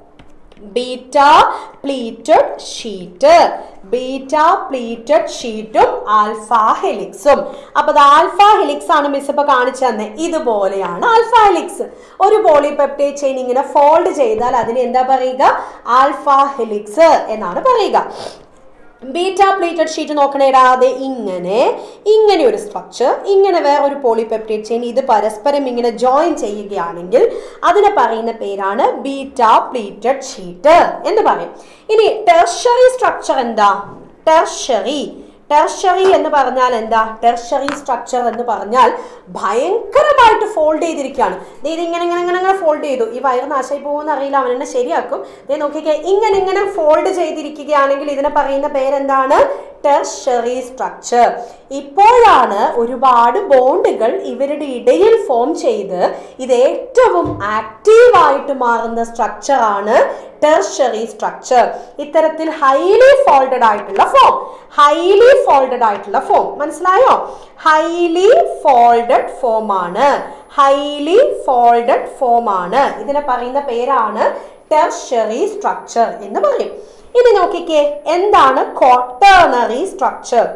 beta pleated sheet beta pleated ഷീറ്റും ആൽഫ ഹെലിക്സും അപ്പൊ അത് ആൽഫ ഹെലിക്സ് ആണ് മിസ് ഇപ്പൊ കാണിച്ചു തന്നെ ഇതുപോലെയാണ് ആൽഫ ഹെലിക്സ് ഒരു പോളിപെപ്റ്റൈഡ് ചെയിൻ ഇങ്ങനെ ഫോൾഡ് ചെയ്താൽ അതിന് എന്താ പറയുക ആൽഫ ഹെലിക്സ് എന്നാണ് പറയുക ബീറ്റ പ്ലേറ്റഡ് ഷീറ്റ് നോക്കണേടാ അതെ ഇങ്ങനെ ഇങ്ങനെ ഒരു സ്ട്രക്ചർ ഇങ്ങനെ വേറെ ഒരു പോളിപെപ്റ്റൈഡ് ചെയിൻ ഇത് പരസ്പരം ഇങ്ങനെ ജോയിൻ ചെയ്യുകയാണെങ്കിൽ അതിനെ പറയുന്ന പേരാണ് ബീറ്റ പ്ലേറ്റഡ് ഷീറ്റ് എന്ന് പറയും ഇനി ടെർഷറി സ്ട്രക്ചർ എന്താ ടെർഷറി ടെർഷറി എന്ന് പറഞ്ഞാൽ എന്താ ടെർഷറി സ്ട്രക്ചർ എന്ന് പറഞ്ഞാൽ ഭയങ്കരമായിട്ട് ഫോൾഡ് ചെയ്തിരിക്കുകയാണ് ദേ ഇത് ഇങ്ങനെ ഇങ്ങനെ ഇങ്ങനെ ഇങ്ങനെ ഫോൾഡ് ചെയ്തു ഈ വയറ് നാശമായി പോകുമെന്ന് അറിയില്ല അവൻ എന്നെ ശരിയാക്കും ദേ നോക്കിക്കേ ഇങ്ങനെ ഇങ്ങനെ ഫോൾഡ് ചെയ്തിരിക്കുകയാണെങ്കിൽ ഇതിനെ പറയുന്ന പേരെന്താണ് ടെർഷറി സ്ട്രക്ചർ ഇപ്പോഴാണ് ഒരുപാട് ബോണ്ടുകൾ ഇവരുടെ ഇടയിൽ ഫോം ചെയ്ത് ഇത് ഏറ്റവും ആക്റ്റീവായിട്ട് മാറുന്ന സ്ട്രക്ചറാണ് ടെർഷറി സ്ട്രക്ചർ ഇത്തരത്തിൽ ഹൈലി ഫോൾഡഡ് ആയിട്ടുള്ള ഫോം ഹൈലി ഫോൾഡഡ് ആയിട്ടുള്ള ഫോം മനസ്സിലായോ ഹൈലി ഫോൾഡഡ് ഫോം ആണ് ഹൈലി ഫോൾഡഡ് ഫോം ആണ് ഇതിനെ പറയുന്ന പേരാണ് ടെർഷറി സ്ട്രക്ചർ എന്ന് പറയും ഇനി നോക്കിക്കേ എന്താണ് quaternary structure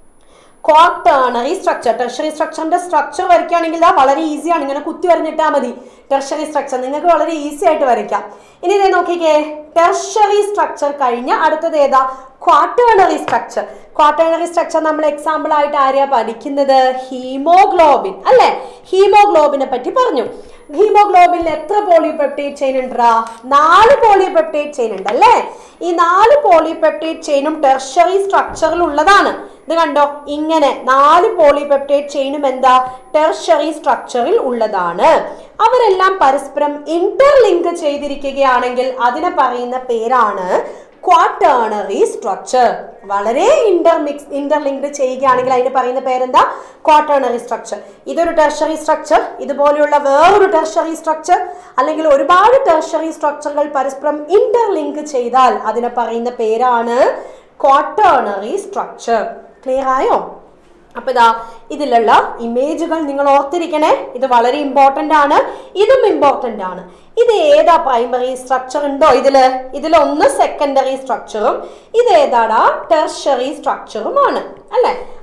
quaternary structure tertiary സ്ട്രക്ചറിന്റെ സ്ട്രക്ചർ വരയ്ക്കുകയാണെങ്കിൽ ഇതാ വളരെ ഈസിയാണ് ഇങ്ങനെ കുത്തി വരഞ്ഞിട്ടാൽ മതി ടെർഷറി സ്ട്രക്ചർ നിങ്ങൾക്ക് വളരെ ഈസി ആയിട്ട് വരയ്ക്കാം ഇനി ഇതേ നോക്കിക്കേ ടെർഷറി സ്ട്രക്ചർ കഴിഞ്ഞ് അടുത്തത് ഏതാ ക്വാട്ടേണറി സ്ട്രക്ചർ ക്വാട്ടേണറി സ്ട്രക്ചർ നമ്മൾ എക്സാമ്പിൾ ആയിട്ട് ആരെയാ പഠിക്കുന്നത് ഹീമോഗ്ലോബിൻ അല്ലെ ഹീമോഗ്ലോബിനെ പറ്റി പറഞ്ഞു ഹീമോഗ്ലോബിനിൽ എത്ര പോളിപെപ്റ്റൈഡ് ചെയിൻ ഉണ്ടാ നാല് പോളിപെപ്റ്റൈഡ് ചെയിൻ ഉണ്ട് അല്ലേ ഈ നാല് പോളിപെപ്റ്റൈഡ് ചെയിനും ടെർഷറി സ്ട്രക്ചറിൽ ഉള്ളതാണ് ഇത് കണ്ടോ ഇങ്ങനെ നാല് പോളിപെപ്റ്റൈഡ് ചെയിനും എന്താ ടെർഷറി സ്ട്രക്ചറിൽ ഉള്ളതാണ് അവരെല്ലാം പരസ്പരം ഇന്റർലിങ്ക് ചെയ്തിരിക്കുകയാണെങ്കിൽ അതിനെ പറയുന്ന പേരാണ് ക്വാട്ടേണറി സ്ട്രക്ചർ വളരെ ഇന്റർമിക്സ് ഇന്റർലിങ്ക്ഡ് ചെയ്യുകയാണെങ്കിൽ അതിന് പറയുന്ന പേരെന്താ ക്വാട്ടേണറി സ്ട്രക്ചർ ഇതൊരു ടെർഷറി സ്ട്രക്ചർ ഇതുപോലെയുള്ള വേറൊരു ടെർഷറി സ്ട്രക്ചർ അല്ലെങ്കിൽ ഒരുപാട് ടെർഷറി സ്ട്രക്ചറുകൾ പരസ്പരം ഇന്റർലിങ്ക് ചെയ്താൽ അതിനെ പറയുന്ന പേരാണ് ക്വാട്ടേണറി സ്ട്രക്ചർ ക്ലിയർ ആയോ അപ്പൊ ഇതാ ഇതിലുള്ള ഇമേജുകൾ നിങ്ങൾ ഓർത്തിരിക്കണേ ഇത് വളരെ ഇമ്പോർട്ടന്റ് ആണ് ഇതും ഇമ്പോർട്ടന്റ് ആണ് ഇത് ഏതാ പ്രൈമറി സ്ട്രക്ചർ ഉണ്ടോ ഇതില് ഇതിലൊന്ന് സെക്കൻഡറി സ്ട്രക്ചറും ഇത് ഏതാടാ ടെർഷറി സ്ട്രക്ചറുമാണ് അല്ലെ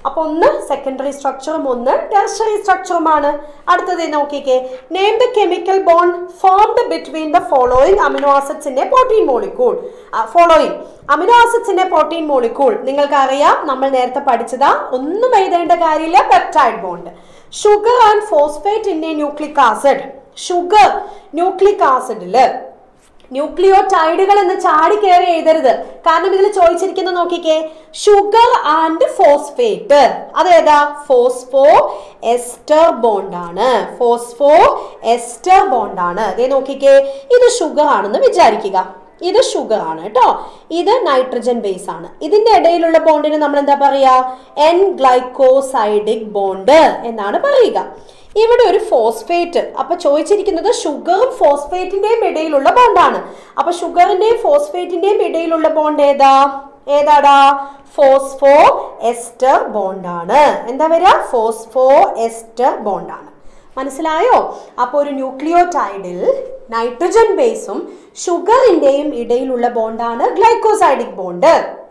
അപ്പൊ ഒന്ന് സെക്കൻഡറി സ്ട്രക്ചറും ഒന്ന് ടെർഷറി സ്ട്രക്ചറുമാണ് അടുത്തത് നോക്കിക്കേ name the chemical bond formed between the following amino ആസിഡ്സിന്റെ പ്രോട്ടീൻ മോളിക്കൂൾ ഫോളോയിങ് അമിനോ ആസിഡ്സിന്റെ പ്രോട്ടീൻ മോളിക്കൂൾ നിങ്ങൾക്ക് അറിയാം നമ്മൾ നേരത്തെ പഠിച്ചതാ ഒന്നും എഴുതേണ്ട കാര്യമില്ല peptide bond sugar and phosphate in a nucleic acid sugar nucleic ആസിഡില് ന്യൂക്ലിയോടൈഡുകൾ എന്ന് ചാടി കയറി എഴുതരുത് കാരണം ഇതിൽ ചോദിച്ചിരിക്കുന്ന നോക്കിക്കേ ഷുഗർ ആൻഡ് ഫോസ്ഫേറ്റ് അതേതാ ഫോസ്ഫോ എസ്റ്റർ ബോണ്ടാണ് ഫോസ്ഫോ എസ്റ്റർ ബോണ്ടാണ് അതേ നോക്കിക്കേ ഇത് ഷുഗർ ആണെന്ന് വിചാരിക്കുക ഇത് ഷുഗർ ആണ് കേട്ടോ ഇത് നൈട്രജൻ ബേസ് ആണ് ഇതിന്റെ ഇടയിലുള്ള ബോണ്ടിന് നമ്മൾ എന്താ പറയാ എൻ ഗ്ലൈക്കോസൈഡിക് ബോണ്ട് എന്നാണ് പറയുക ഇവിടെ ഒരു ഫോസ്ഫേറ്റ് അപ്പൊ ചോദിച്ചിരിക്കുന്നത് ഷുഗറും ഫോസ്ഫേറ്റിന്റെയും ഇടയിലുള്ള ബോണ്ടാണ് അപ്പൊ ഷുഗറിന്റെയും ഫോസ്ഫേറ്റിന്റെയും ഇടയിലുള്ള ബോണ്ട് ഏതാ ഏതാടാ ഫോസ്ഫോ എസ്റ്റർ ബോണ്ടാണ് എന്താ വരിക ഫോസ്ഫോ എസ്റ്റർ ബോണ്ടാണ് മനസ്സിലായോ അപ്പോൾ ഒരു ന്യൂക്ലിയോടൈഡിൽ നൈട്രജൻ ബേസും ഷുഗറിന്റെയും ഇടയിലുള്ള ബോണ്ടാണ് ഗ്ലൈക്കോസൈഡിക് ബോണ്ട്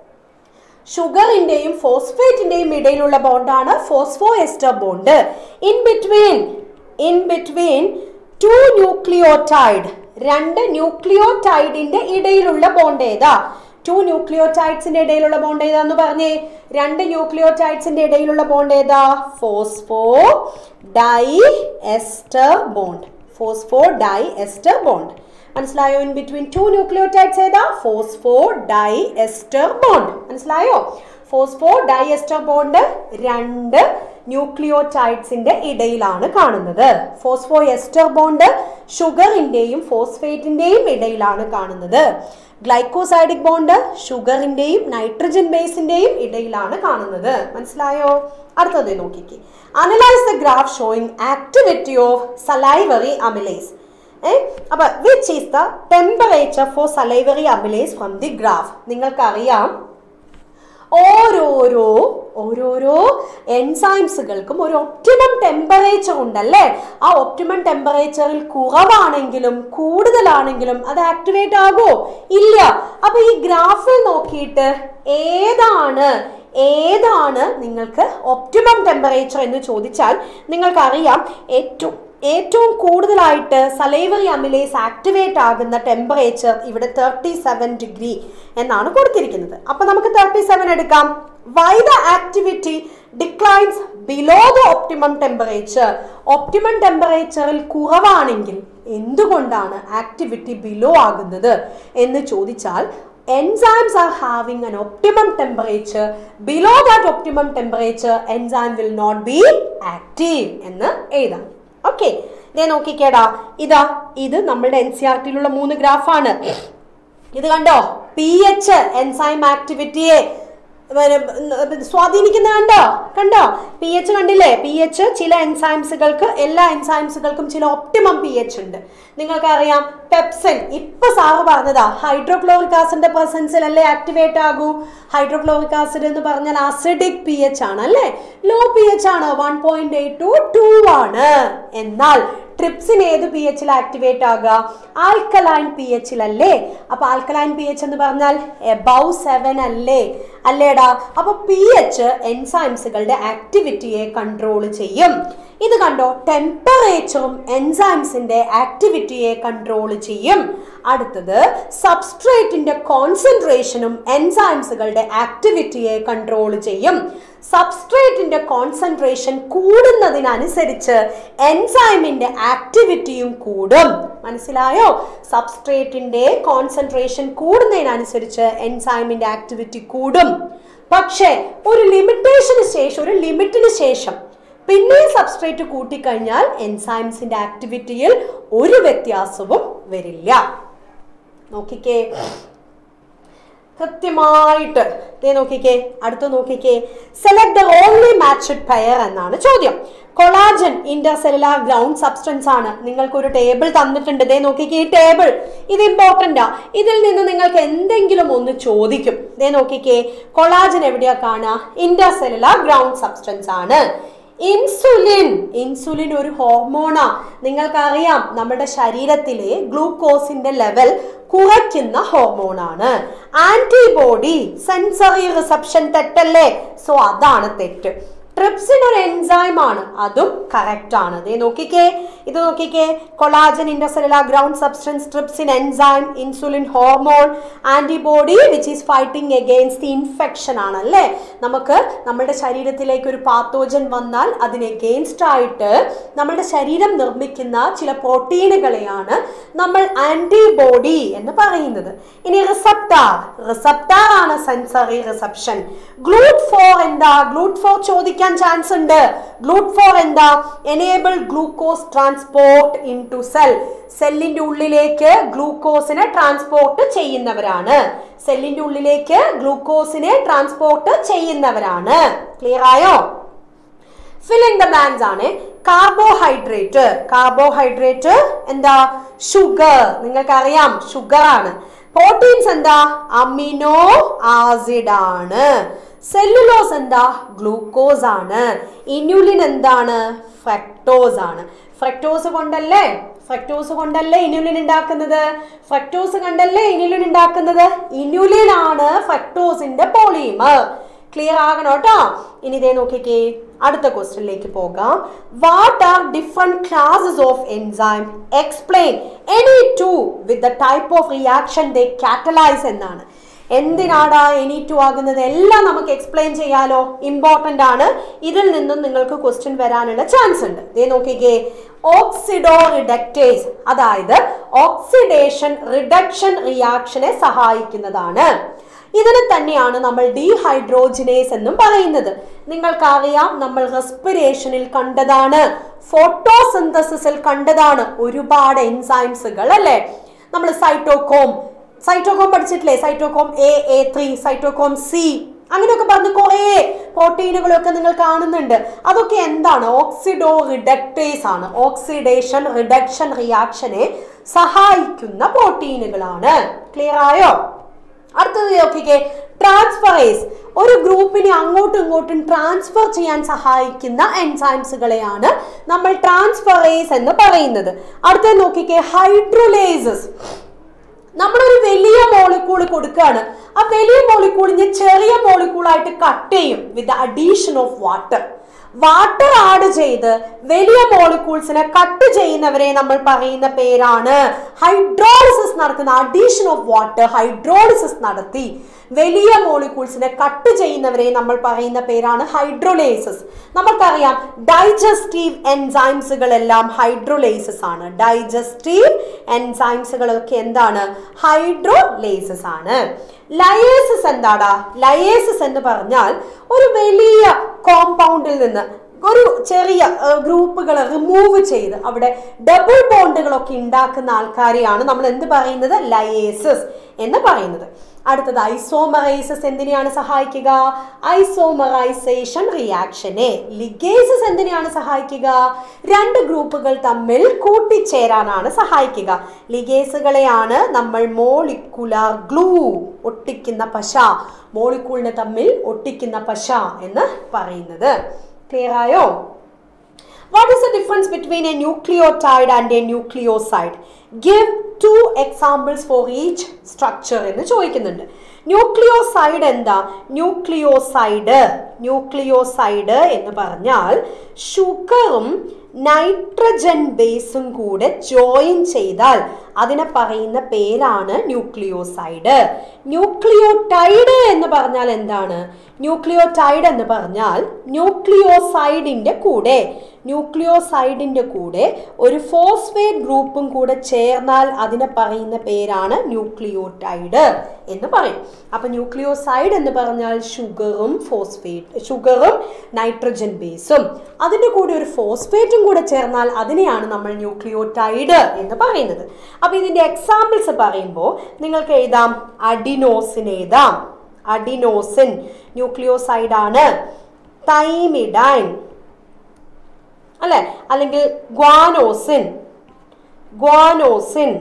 ഷുഗറിന്റെയും ഫോസ്ഫേറ്റിന്റെയും ഇടയിലുള്ള ബോണ്ടാണ് phosphoester bond in between in between two nucleotide രണ്ട് ന്യൂക്ലിയോടൈഡിന്റെ ഇടയിലുള്ള ബോണ്ട് ഏതാ ടു ന്യൂക്ലിയോടൈഡ്സിന്റെ ഇടയിലുള്ള ബോണ്ട് ഏതാന്ന് പറഞ്ഞേ രണ്ട് ന്യൂക്ലിയോടൈഡ്സിന്റെ ഇടയിലുള്ള ബോണ്ട് ഏതാ phosphodiester bond phosphodiester bond മനസ്സിലായോ ഇൻ ബിറ്റ്വീൻ ടു ന്യൂക്ലിയോടൈഡ്സ് ഏതാ ഫോസ്ഫോ ഡൈ എസ്റ്റർ ബോണ്ട് മനസ്സിലായോ ഫോസ്ഫോ ഡൈ എസ്റ്റർ ബോണ്ട് രണ്ട് ന്യൂക്ലിയോടൈഡ്സിന്റെ ഇടയിലാണ് കാണുന്നത് ഫോസ്ഫോ എസ്റ്റർ ബോണ്ട് ഷുഗറിന്റെയും ഫോസ്ഫേറ്റിന്റെയും ഇടയിലാണ് കാണുന്നത് ഗ്ലൈക്കോസൈഡിക് ബോണ്ട് ഷുഗറിന്റെയും നൈട്രജൻ ബേസിന്റെയും ഇടയിലാണ് കാണുന്നത് മനസ്സിലായോ അടുത്തത് നോക്കിക്കേ analyse the graph showing activity of salivary amylase ഏ അപ്പൊ which is the temperature for salivary amylase from the graph നിങ്ങൾക്കറിയാം ഓരോരോ ഓരോരോ എൻസൈംസുകൾക്കും ഒരു ഒപ്റ്റിമം ടെമ്പറേച്ചർ ഉണ്ടല്ലേ ആ ഒപ്റ്റിമം ടെമ്പറേച്ചറിൽ കുറവാണെങ്കിലും കൂടുതലാണെങ്കിലും അത് ആക്ടിവേറ്റ് ആകോ ഇല്ല അപ്പൊ ഈ ഗ്രാഫിൽ നോക്കിയിട്ട് ഏതാണ് ഏതാണ് നിങ്ങൾക്ക് ഒപ്റ്റിമം ടെമ്പറേച്ചർ എന്ന് ചോദിച്ചാൽ നിങ്ങൾക്കറിയാം ഏറ്റവും ഏറ്റവും കൂടുതലായിട്ട് സലൈവറി അമിലേസ് ആക്ടിവേറ്റ് ആകുന്ന ടെമ്പറേച്ചർ ഇവിടെ തേർട്ടി സെവൻ ഡിഗ്രി എന്നാണ് കൊടുത്തിരിക്കുന്നത് അപ്പൊ നമുക്ക് തേർട്ടി സെവൻ എടുക്കാം why the activity declines below the optimum temperature optimum ടെമ്പറേച്ചറിൽ കുറവാണെങ്കിൽ എന്തുകൊണ്ടാണ് ആക്ടിവിറ്റി ബിലോ ആകുന്നത് എന്ന് ചോദിച്ചാൽ enzymes are having an optimum temperature below that optimum temperature enzyme will not be active എന്ന് എഴുതാം ഓക്കെ ഇതേ നോക്കിക്കേടാ ഇതാ ഇത് നമ്മുടെ എൻ സി ആർ ടിയിലുള്ള മൂന്ന് ഗ്രാഫാണ് ഇത് കണ്ടോ പി എച്ച് എൻസൈം ആക്ടിവിറ്റിയെ സ്വാധീനിക്കുന്ന കണ്ടോ കണ്ടോ പി എച്ച് കണ്ടില്ലേ പി എച്ച് ചില എൻസൈംസുകൾക്ക് എല്ലാ എൻസൈംസുകൾക്കും ചില ഒപ്റ്റിമം പി എച്ച് ഉണ്ട് നിങ്ങൾക്കറിയാം പെപ്സൻ ഇപ്പൊ സാറ് പറഞ്ഞതാ ഹൈഡ്രോക്ലോറിക് ആസിഡിന്റെ പ്രസൻസിൽ അല്ലേ ആക്ടിവേറ്റ് ആകൂ ഹൈഡ്രോക്ലോറിക് ആസിഡ് എന്ന് പറഞ്ഞാൽ അസിഡിക് പി എച്ച് ആണ് അല്ലേ ലോ പി എച്ച് ആണ് one point eight to two ആണ് എന്നാൽ ട്രിപ്സിൻ ഏത് പി എച്ചിൽ ആക്ടിവേറ്റ് ആകുക ആൽക്കലൈൻ പി എച്ചിലല്ലേ അപ്പൊ ആൽക്കലൈൻ പി എച്ച് എന്ന് പറഞ്ഞാൽ എബവ് സെവൻ അല്ലേ അല്ലേടാ അപ്പൊ പി എച്ച് എൻസൈംസുകളുടെ ആക്ടിവിറ്റിയെ കൺട്രോൾ ചെയ്യും ഇത് കണ്ടോ ടെമ്പറേച്ചറും എൻസൈംസിന്റെ ആക്ടിവിറ്റിയെ കൺട്രോൾ ചെയ്യും അടുത്തത് സബ്സ്ട്രേറ്റിന്റെ കോൺസെൻട്രേഷനും എൻസൈംസുകളുടെ ആക്ടിവിറ്റിയെ കൺട്രോൾ ചെയ്യും സബ്സ്ട്രേറ്റിന്റെ കോൺസെൻട്രേഷൻ കൂടുന്നതിനനുസരിച്ച് എൻസൈമിന്റെ ആക്ടിവിറ്റിയും കൂടും മനസ്സിലായോ സബ്സ്ട്രേറ്റിന്റെ കോൺസെൻട്രേഷൻ കൂടുന്നതിനനുസരിച്ച് എൻസൈമിന്റെ ആക്ടിവിറ്റി കൂടും പക്ഷേ ഒരു ലിമിറ്റേഷന് ശേഷം ഒരു ലിമിറ്റിന് ശേഷം പിന്നെയും സബ്സ്ട്രേറ്റ് കൂട്ടിക്കഴിഞ്ഞാൽ എൻസൈംസിന്റെ ആക്ടിവിറ്റിയിൽ ഒരു വ്യത്യാസവും വരില്ല നോക്കിക്കേ കൃത്യമായിട്ട് ദേ നോക്കിക്കേ അടുത്ത് നോക്കിക്കേ select the only matched pair എന്നാണ് ചോദ്യം കൊളാജൻ ഇന്റർസെല്ലുലാർ ഗ്രൗണ്ട് സബ്സ്റ്റൻസ് ആണ് നിങ്ങൾക്ക് ഒരു ടേബിൾ തന്നിട്ടുണ്ട് ദേ നോക്കിക്കേ ഈ ടേബിൾ ഇത് ഇമ്പോർട്ടൻ്റാ ഇതിൽ നിന്ന് നിങ്ങൾക്ക് എന്തെങ്കിലും ഒന്ന് ചോദിക്കും ദേ നോക്കിക്കേ കൊളാജൻ എവിടെയാ കാണുക ഇന്റർസെല്ലുലാർ ഗ്രൗണ്ട് സബ്സ്റ്റൻസ് ആണ് ഇൻസുലിൻ ഇൻസുലിൻ ഒരു ഹോർമോണാ നിങ്ങൾക്കറിയാം നമ്മുടെ ശരീരത്തിലെ ഗ്ലൂക്കോസിന്റെ ലെവൽ കുറയ്ക്കുന്ന ഹോർമോണാണ് ആന്റിബോഡി സെൻസറി റിസപ്ഷൻ തെറ്റല്ലേ സോ അതാണ് തെറ്റ് ട്രിപ്സിൻ ഒരു എൻസൈം ആണ് അതും കറക്റ്റ് ആണ് ദേ നോക്കിക്കേ ഇത് നോക്കിക്കേ collagen intercellular ground substance trypsin enzyme insulin hormone antibody which is fighting against infection ആണ് അല്ലേ നമുക്ക് നമ്മുടെ ശരീരത്തിലേക്ക് ഒരു പാത്തോജൻ വന്നാൽ അതിന് എഗെയിൻസ്റ്റ് ആയിട്ട് നമ്മുടെ ശരീരം നിർമ്മിക്കുന്ന ചില പ്രോട്ടീനുകളെയാണ് നമ്മൾ ആന്റിബോഡി എന്ന് പറയുന്നത് ഇനി റിസപ്റ്റാർ റിസപ്റ്റാർ ആണ് സെൻസറി റിസപ്ഷൻ ഗ്ലൂട്ട് ഫോർ എന്താ ഗ്ലൂട്ട് ഫോർ ചോദിക്കാൻ ചാൻസ് ഉണ്ട് ഗ്ലൂട്ട് ഫോർ എന്താ enable glucose transport into cell സെല്ലിന്റെ ഉള്ളിലേക്ക് ഗ്ലൂക്കോസിനെ ട്രാൻസ്പോർട്ട് ചെയ്യുന്നവരാണ് സെല്ലിന്റെ ഉള്ളിലേക്ക് ഗ്ലൂക്കോസിനെ ട്രാൻസ്പോർട്ട് ചെയ്യുന്നവരാണ് ക്ലിയർ ആയോ ഫില്ലിംഗ് ദ ബ്ലാങ്ക്സ് ആണ് കാർബോഹൈഡ്രേറ്റ് കാർബോഹൈഡ്രേറ്റ് എന്താ ഷുഗർ നിങ്ങൾക്കറിയാം ഷുഗർ ആണ് പ്രോട്ടീൻസ് എന്താ അമിനോ ആസിഡ് ആണ് സെല്ലുലോസ് എന്താ ഗ്ലൂക്കോസ് ആണ് ഇനുലിൻ എന്താണ് ഫ്രക്ടോസ് ആണ് ഫ്രക്ടോസ് കൊണ്ടല്ലേ ഫ്രക്ടോസ് കൊണ്ടല്ലേ ഇനുലിൻ ഉണ്ടാക്കുന്നത് ഫ്രക്ടോസ് കണ്ടല്ലേ ഇനുലിൻ ഉണ്ടാക്കുന്നത് ഇനുലിൻ ആണ് ഫ്രക്ടോസിന്റെ പോളിമർ ക്ലിയർ ആകണം കേട്ടോ ഇനി ഇതേ നോക്കിക്കേ അടുത്ത ക്വസ്റ്റ്യനിലേക്ക് പോകാം what are different classes of enzyme explain any two with the type of reaction they catalyse എന്നാണ് എന്തിനാടാ എനി ടു ആകുന്നത് എല്ലാം നമുക്ക് എക്സ്പ്ലെയിൻ ചെയ്യാലോ ഇമ്പോർട്ടന്റ് ആണ് ഇതിൽ നിന്നും നിങ്ങൾക്ക് ക്വസ്റ്റ്യൻ വരാനുള്ള ചാൻസ് ഉണ്ട് ദേ നോക്കിക്കേ ഓക്സിഡോ റിഡക്റ്റേസ് അതായത് ഓക്സിഡേഷൻ റിഡക്ഷൻ റിയാക്ഷനെ സഹായിക്കുന്നതാണ് ഇതിനെ തന്നെയാണ് നമ്മൾ ഡീഹൈഡ്രോജിനേസ് എന്നും പറയുന്നത് നിങ്ങൾക്കറിയാം നമ്മൾ റെസ്പിറേഷനിൽ കണ്ടതാണ് ഫോട്ടോസിന്തസിസിൽ കണ്ടതാണ് ഒരുപാട് എൻസൈംസുകൾ അല്ലേ നമ്മൾ സൈറ്റോകോം സൈറ്റോകോം പഠിച്ചിട്ടില്ലേ cytochrome A A three cytochrome C അങ്ങനെയൊക്കെ പറഞ്ഞ് കുറേ പ്രോട്ടീനുകളൊക്കെ നിങ്ങൾ കാണുന്നുണ്ട് അതൊക്കെ എന്താണ് ഓക്സിഡോ റിഡക്ടേസ് ആണ് ഓക്സിഡേഷൻ റിഡക്ഷൻ റിയാക്ഷനെ സഹായിക്കുന്ന പ്രോട്ടീനുകളാണ് ക്ലിയർ ആയോ അടുത്തത് നോക്കിക്കേ ട്രാൻസ്ഫറേസ് ഒരു ഗ്രൂപ്പിനെ അങ്ങോട്ടും ഇങ്ങോട്ടും ട്രാൻസ്ഫർ ചെയ്യാൻ സഹായിക്കുന്ന എൻസൈംസുകളെയാണ് നമ്മൾ ട്രാൻസ്ഫറേസ് എന്ന് പറയുന്നത് അടുത്തത് നോക്കിക്കേ ഹൈഡ്രോലേസസ് നമ്മളൊരു വലിയ മോളിക്കൂൾ കൊടുക്കുകയാണ് ആ വലിയ മോളിക്കൂളിനെ ചെറിയ മോളിക്കൂളായിട്ട് കട്ട് ചെയ്യും with addition of water water add ചെയ്ത് വലിയ മോളിക്യൂൾസിനെ കട്ട് ചെയ്യുന്നവരെ നമ്മൾ പറയുന്ന പേരാണ് ഹൈഡ്രോളിസിസ് നടത്തുന്ന അഡീഷൻ ഓഫ് വാട്ടർ ഹൈഡ്രോളിസിസ് നടത്തി വലിയ മോളിക്യൂൾസിനെ കട്ട് ചെയ്യുന്നവരെ നമ്മൾ പറയുന്ന പേരാണ് ഹൈഡ്രോലേസസ് നമുക്കറിയാം ഡൈജസ്റ്റീവ് എൻസൈംസുകളെല്ലാം ഹൈഡ്രോലേസസ് ആണ് ഡൈജസ്റ്റീവ് എൻസൈംസുകളൊക്കെ എന്താണ് ഹൈഡ്രോലേസസ് ആണ് ലയേസസ് എന്താടാ ലയേസസ് എന്ന് പറഞ്ഞാൽ ഒരു വലിയ കോമ്പൗണ്ടിൽ നിന്ന് ഒരു ചെറിയ ഗ്രൂപ്പുകൾ റിമൂവ് ചെയ്ത് അവിടെ ഡബിൾ ബോണ്ടുകളൊക്കെ ഉണ്ടാക്കുന്ന ആൾക്കാരെയാണ് നമ്മൾ എന്ത് പറയുന്നത് ലയേസസ് എന്ന് പറയുന്നത് അടുത്തത് ഐസോമറൈസസ് എന്തിനെയാണ് സഹായിക്കുക ഐസോമറൈസേഷൻ റിയാക്ഷനെ ലിഗേസസ് എന്തിനെയാണ് സഹായിക്കുക രണ്ട് ഗ്രൂപ്പുകൾ തമ്മിൽ കൂട്ടിച്ചേരാനാണ് സഹായിക്കുക ലിഗേസുകളെയാണ് നമ്മൾ മോളിക്കുലാർ ഗ്ലൂ ഒട്ടിക്കുന്ന പശ മോളിക്കൂളിനെ തമ്മിൽ ഒട്ടിക്കുന്ന പശ എന്ന് പറയുന്നത് ക്ലിയർ ആയോ What is the difference between a nucleotide and a nucleoside? Give two examples for each structure എന്ന് ചോദിക്കുന്നുണ്ട് ന്യൂക്ലിയോസൈഡ് എന്താ ന്യൂക്ലിയോസൈഡ് ന്യൂക്ലിയോസൈഡ് എന്ന് പറഞ്ഞാൽ ഷുഗറും നൈട്രജൻ ബേസും കൂടെ ജോയിൻ ചെയ്താൽ അതിനെ പറയുന്ന പേരാണ് ന്യൂക്ലിയോസൈഡ് ന്യൂക്ലിയോടൈഡ് എന്ന് പറഞ്ഞാൽ എന്താണ് ന്യൂക്ലിയോടൈഡ് എന്ന് പറഞ്ഞാൽ ന്യൂക്ലിയോസൈഡിന്റെ കൂടെ ന്യൂക്ലിയോസൈഡിന്റെ കൂടെ ഒരു ഫോസ്ഫേറ്റ് ഗ്രൂപ്പും കൂടെ ചേർന്നാൽ അതിനെ പറയുന്ന പേരാണ് ന്യൂക്ലിയോടൈഡ് എന്ന് പറയും അപ്പൊ ന്യൂക്ലിയോസൈഡ് എന്ന് പറഞ്ഞാൽ ഷുഗറും ഫോസ്ഫേറ്റ് ഷുഗറും നൈട്രജൻ ബേസും അതിന്റെ കൂടെ ഒരു ഫോസ്ഫേറ്റും കൂടെ ചേർന്നാൽ അതിനെയാണ് നമ്മൾ ന്യൂക്ലിയോടൈഡ് എന്ന് പറയുന്നത് അപ്പൊ ഇതിന്റെ എക്സാമ്പിൾസ് പറയുമ്പോൾ നിങ്ങൾക്ക് എഴുതാം അഡിനോസിൻ എഴുതാം അഡിനോസിൻ ന്യൂക്ലിയോസൈഡ് ആണ് തൈമിഡൈൻ അല്ലെ അല്ലെങ്കിൽ ഗ്വാനോസിൻ ഗ്വാനോസിൻ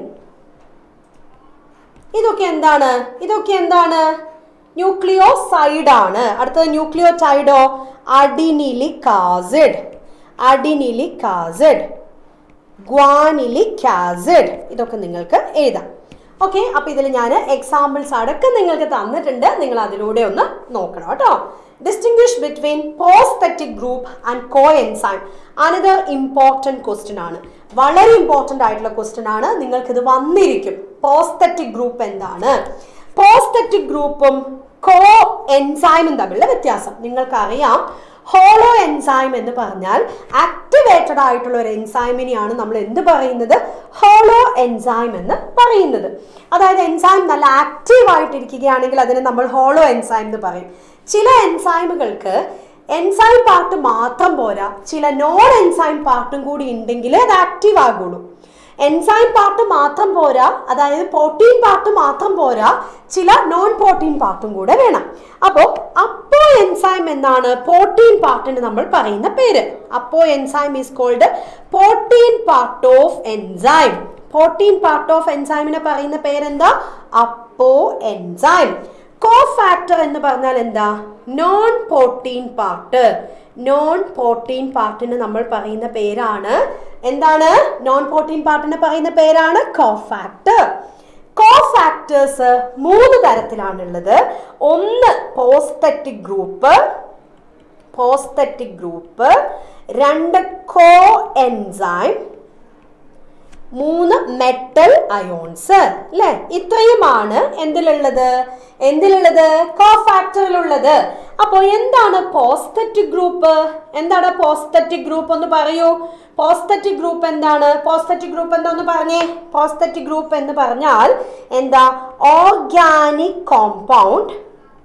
ഇതൊക്കെ എന്താണ് ഇതൊക്കെ എന്താണ് ന്യൂക്ലിയോസൈഡ് ആണ് അടുത്തത് ന്യൂക്ലിയോടൈഡോ adenylic acid adenylic acid guanylic acid ഇതൊക്കെ നിങ്ങൾക്ക് എഴുതാം ഓക്കെ അപ്പൊ ഇതിൽ ഞാൻ എക്സാമ്പിൾസ് അടക്കം നിങ്ങൾക്ക് തന്നിട്ടുണ്ട് നിങ്ങൾ അതിലൂടെ ഒന്ന് നോക്കണം കേട്ടോ distinguish between prosthetic group and coenzyme another important question ആണ് വളരെ ഇമ്പോർട്ടൻ്റ് ആയിട്ടുള്ള ക്വസ്റ്റ്യൻ ആണ് നിങ്ങൾക്കിത് വന്നിരിക്കും പോസ്തെറ്റിക് ഗ്രൂപ്പ് എന്താണ് പോസ്തെറ്റിക് ഗ്രൂപ്പും കോ എൻസൈമും തമ്മിലുള്ള വ്യത്യാസം നിങ്ങൾക്കറിയാം ഹോളോ എൻസൈം എന്ന് പറഞ്ഞാൽ ആക്ടിവേറ്റഡ് ആയിട്ടുള്ള ഒരു എൻസൈമിനെയാണ് നമ്മൾ എന്ത് പറയുന്നത് ഹോളോ എൻസൈം എന്ന് പറയുന്നത് അതായത് എൻസൈം നല്ല ആക്റ്റീവ് ആയിട്ടിരിക്കുകയാണെങ്കിൽ അതിനെ നമ്മൾ ഹോളോ എൻസൈം എന്ന് പറയും ചില എൻസൈമുകൾക്ക് എൻസൈം പാർട്ട് മാത്രം പോരാ ചില നോൺ എൻസൈം പാർട്ടും കൂടി ഉണ്ടെങ്കിലേ അത് ആക്റ്റീവ് ആകുള്ളൂ എൻസൈം പാർട്ട് മാത്രം പോരാ അതായത് പ്രോട്ടീൻ പാർട്ട് മാത്രം പോരാ ചില നോൺ പ്രോട്ടീൻ പാർട്ടും കൂടെ വേണം അപ്പോൾ അപ്പോ എൻസൈം എന്നാണ് പ്രോട്ടീൻ പാർട്ടിന് നമ്മൾ പറയുന്ന പേര് apoenzyme is called protein part of enzyme protein part of എൻസൈമിനെ പറയുന്ന പേരെന്താ അപ്പോ എൻസൈം കോ ഫാക്ടർ എന്ന് പറഞ്ഞാൽ എന്താ non protein part non protein പാർട്ടിന് നമ്മൾ പറയുന്ന പേരാണ് എന്താണ് നോൺ പ്രോട്ടീൻ പാർട്ടിന് പറയുന്ന പേരാണ് കോഫാക്ടർ കോഫാക്ടേഴ്സ് മൂന്ന് തരത്തിലാണുള്ളത് ഒന്ന് പോസ്തറ്റിക് ഗ്രൂപ്പ് പോസ്തറ്റിക് ഗ്രൂപ്പ് രണ്ട് കോ എൻസൈം മൂന്ന് മെറ്റൽ അയോൺസ് അല്ലെ ഇത്രയുമാണ് എന്തിലുള്ളത് എന്തിലുള്ളത് കോഫാക്ടറിലുള്ളത് അപ്പോൾ എന്താണ് പോസ്തറ്റിക് ഗ്രൂപ്പ് എന്താണ് പോസ്തറ്റിക് ഗ്രൂപ്പ് ഒന്ന് പറയൂ പോസ്തറ്റിക് ഗ്രൂപ്പ് എന്താണ് പോസ്തറ്റിക് ഗ്രൂപ്പ് എന്താന്ന് പറഞ്ഞേ പോസ്തറ്റിക് ഗ്രൂപ്പ് എന്ന് പറഞ്ഞാൽ എന്താ organic compound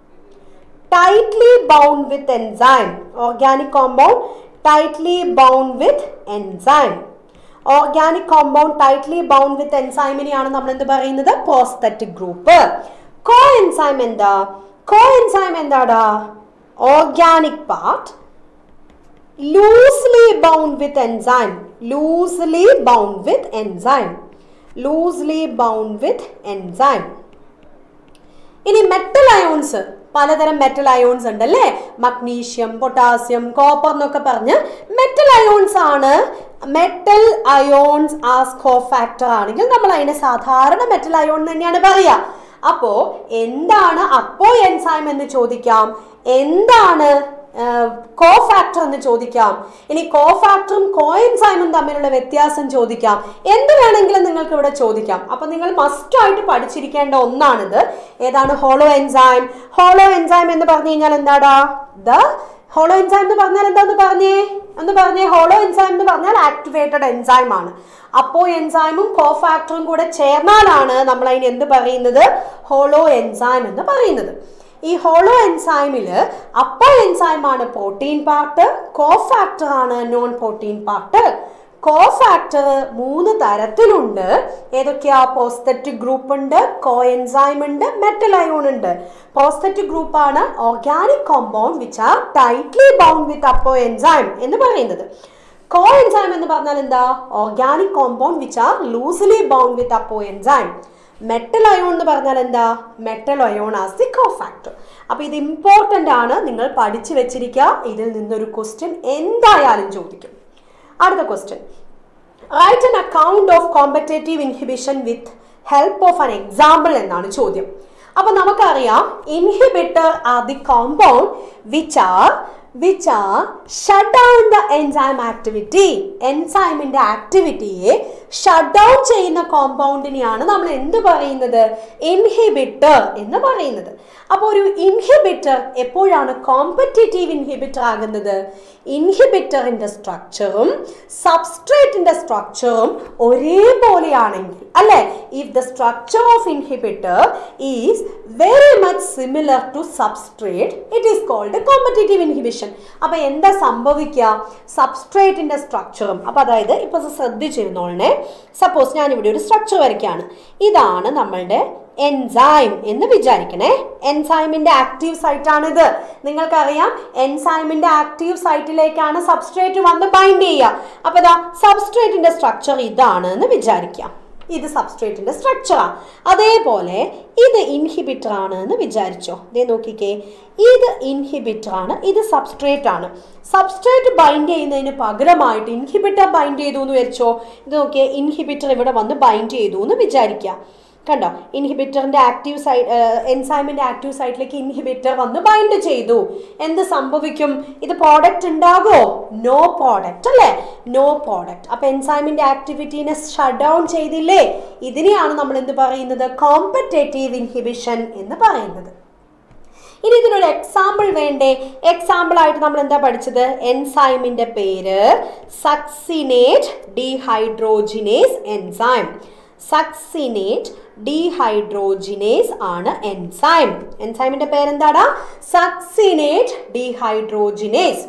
tightly bound with enzyme organic compound tightly bound with enzyme organic compound tightly bound with എൻസൈമിനെയാണ് നമ്മൾ എന്ത് പറയുന്നത് പോസ്തറ്റിക് ഗ്രൂപ്പ് കോ എൻസൈം എന്താ കോ എൻസൈം എന്താടാ organic part loosely bound with enzyme loosely bound with enzyme loosely bound with enzyme ഇനി metal ions പലതരം metal ions ഉണ്ട് അല്ലേ മഗ്നീഷ്യം പൊട്ടാസ്യം കോപ്പർ എന്നൊക്കെ പറഞ്ഞ് മെറ്റൽ അയോൺസ് ആണ് മെറ്റൽ അയോൺസ് ആസ് കോഫാക്ടർ ആണെങ്കിൽ നമ്മൾ അതിനെ സാധാരണ മെറ്റൽ അയോൺ തന്നെയാണ് പറയുക അപ്പോ എന്താണ് അപ്പോ എൻസൈം എന്ന് ചോദിക്കാം എന്താണ് കോഫാക്ടർ എന്ന് ചോദിക്കാം ഇനി കോഫാക്ടറും കോഎൻസൈമും തമ്മിലുള്ള വ്യത്യാസം ചോദിക്കാം എന്ത് വേണമെങ്കിലും നിങ്ങൾക്ക് ഇവിടെ ചോദിക്കാം അപ്പൊ നിങ്ങൾ മസ്റ്റ് ആയിട്ട് പഠിച്ചിരിക്കേണ്ട ഒന്നാണിത് ഏതാണ് ഹോളോ എൻസൈം ഹോളോ എൻസൈം എന്ന് പറഞ്ഞു കഴിഞ്ഞാൽ എന്താടാ ദ ഹോളോ എൻസൈം എന്ന് പറഞ്ഞാൽ എന്താന്ന് പറഞ്ഞേ എന്ന് പറഞ്ഞേ ഹോളോ എൻസൈം എന്ന് പറഞ്ഞാൽ ആക്ടിവേറ്റഡ് എൻസൈം ആണ് അപ്പോ എൻസൈമും കോഫാക്ടറും കൂടെ ചേർന്നാലാണ് നമ്മൾ അതിന് എന്ത് പറയുന്നത് ഹോളോ എൻസൈം എന്ന് പറയുന്നത് ഈ ഹോളോ എൻസൈമിൽ അപ്പർ എൻസൈം ആണ് പ്രോട്ടീൻ പാർട്ട് കോഫാക്ടർ ആണ് നോൺ പ്രോട്ടീൻ പാർട്ട് കോഫാക്ടർ മൂന്ന് തരത്തിലുണ്ട് ഏതൊക്കെയാ പോസ്തറ്റിക് ഗ്രൂപ്പ് ഉണ്ട് കോ എൻസൈം ഉണ്ട് മെറ്റൽ അയോൺ ഉണ്ട് പോസ്തറ്റിക് ഗ്രൂപ്പ് ആണ് organic compound which are tightly bound with apoenzyme എന്ന് പറയുന്നത് കോ എൻസൈം എന്ന് പറഞ്ഞാൽ എന്താ organic compound which are loosely bound with apoenzyme metal ion എന്ന് പറഞ്ഞാൽ എന്താ metal ion as the cofactor അപ്പോൾ ഇത് ഇമ്പോർട്ടൻ്റ് ആണ് നിങ്ങൾ പഠിച്ചു വെച്ചിരിക്കുക ഇതിൽ നിന്നൊരു ക്വസ്റ്റ്യൻ എന്തായാലും ചോദിക്കും അടുത്ത question write an account of competitive inhibition with help of an example എന്നാണ് ചോദ്യം അപ്പൊ നമുക്കറിയാം inhibitor are the compound which are which are shut down the enzyme activity എൻസൈമിന്റെ ആക്ടിവിറ്റിയെ ഷട്ട് ഡൗൺ ചെയ്യുന്ന കോമ്പൗണ്ടിനെയാണ് നമ്മൾ എന്ത് പറയുന്നത് ഇൻഹിബിറ്റർ എന്ന് പറയുന്നത് അപ്പോൾ ഒരു ഇൻഹിബിറ്റർ എപ്പോഴാണ് കോമ്പറ്റേറ്റീവ് ഇൻഹിബിറ്റർ ആകുന്നത് ഇൻഹിബിറ്ററിന്റെ സ്ട്രക്ചറും സബ്സ്ട്രേറ്റിന്റെ സ്ട്രക്ചറും ഒരേപോലെയാണെങ്കിൽ അല്ലെ if the structure of inhibitor is very much similar to substrate it is called competitive inhibition അപ്പൊ എന്താ സംഭവിക്കുക സബ്സ്ട്രേറ്റിന്റെ സ്ട്രക്ചറും അപ്പൊ അതായത് ഇപ്പൊ ശ്രദ്ധിച്ചിരുന്നോളെ സപ്പോസ് ഞാൻ ഇവിടെ ഒരു സ്ട്രക്ചർ വരയ്ക്കുകയാണ് ഇതാണ് നമ്മളുടെ എൻസൈം എന്ന് വിചാരിക്കണേ എൻസൈമിന്റെ ആക്റ്റീവ് സൈറ്റ് ആണിത് നിങ്ങൾക്കറിയാം എൻസൈമിന്റെ ആക്റ്റീവ് സൈറ്റിലേക്കാണ് സബ്സ്ട്രേറ്റ് വന്ന് ബൈൻഡ് ചെയ്യുക അപ്പൊ ഇതാ സബ്സ്ട്രേറ്റിന്റെ സ്ട്രക്ചർ ഇതാണ് എന്ന് വിചാരിക്കാം ഇത് സബ്സ്ട്രേറ്റിന്റെ സ്ട്രക്ചറാണ് അതേപോലെ ഇത് ഇൻഹിബിറ്റർ ആണ് എന്ന് വിചാരിച്ചോ ദേ നോക്കിക്കേ ഇത് ഇൻഹിബിറ്റർ ആണ് ഇത് സബ്സ്ട്രേറ്റ് ആണ് സബ്സ്ട്രേറ്റ് ബൈൻഡ് ചെയ്യുന്നതിന് പകരമായിട്ട് ഇൻഹിബിറ്റർ ബൈൻഡ് ചെയ്തു എന്ന് വിചാരിച്ചോ ഇത് നോക്കിയേ ഇൻഹിബിറ്റർ ഇവിടെ വന്ന് ബൈൻഡ് ചെയ്തു എന്ന് വിചാരിക്കാം കണ്ടോ ഇൻഹിബിറ്ററിന്റെ ആക്റ്റീവ് സൈഡ് എൻസൈമിന്റെ ആക്റ്റീവ് സൈറ്റിലേക്ക് ഇൻഹിബിറ്റർ വന്ന് ബൈൻഡ് ചെയ്തു എന്ത് സംഭവിക്കും ഇത് പ്രോഡക്റ്റ് ഉണ്ടാകോ നോ പ്രോഡക്റ്റ് അല്ലേ നോ പ്രോഡക്റ്റ് അപ്പൊ എൻസൈമിന്റെ ആക്ടിവിറ്റീനെ ഷട്ട് ഡൗൺ ചെയ്തില്ലേ ഇതിനെയാണ് നമ്മൾ എന്ത് പറയുന്നത് കോമ്പറ്റേറ്റീവ് ഇൻഹിബിഷൻ എന്ന് പറയുന്നത് ഇനി ഇതിനൊരു എക്സാമ്പിൾ വേണ്ടേ എക്സാമ്പിൾ ആയിട്ട് നമ്മൾ എന്താ പഠിച്ചത് എൻസൈമിന്റെ പേര് succinate dehydrogenase enzyme succinate dehydrogenase ആണ് എൻസൈം എൻസൈമിന്റെ പേരെന്താടാ സക്സിനേറ്റ് ഡീഹൈഡ്രോജിനേസ്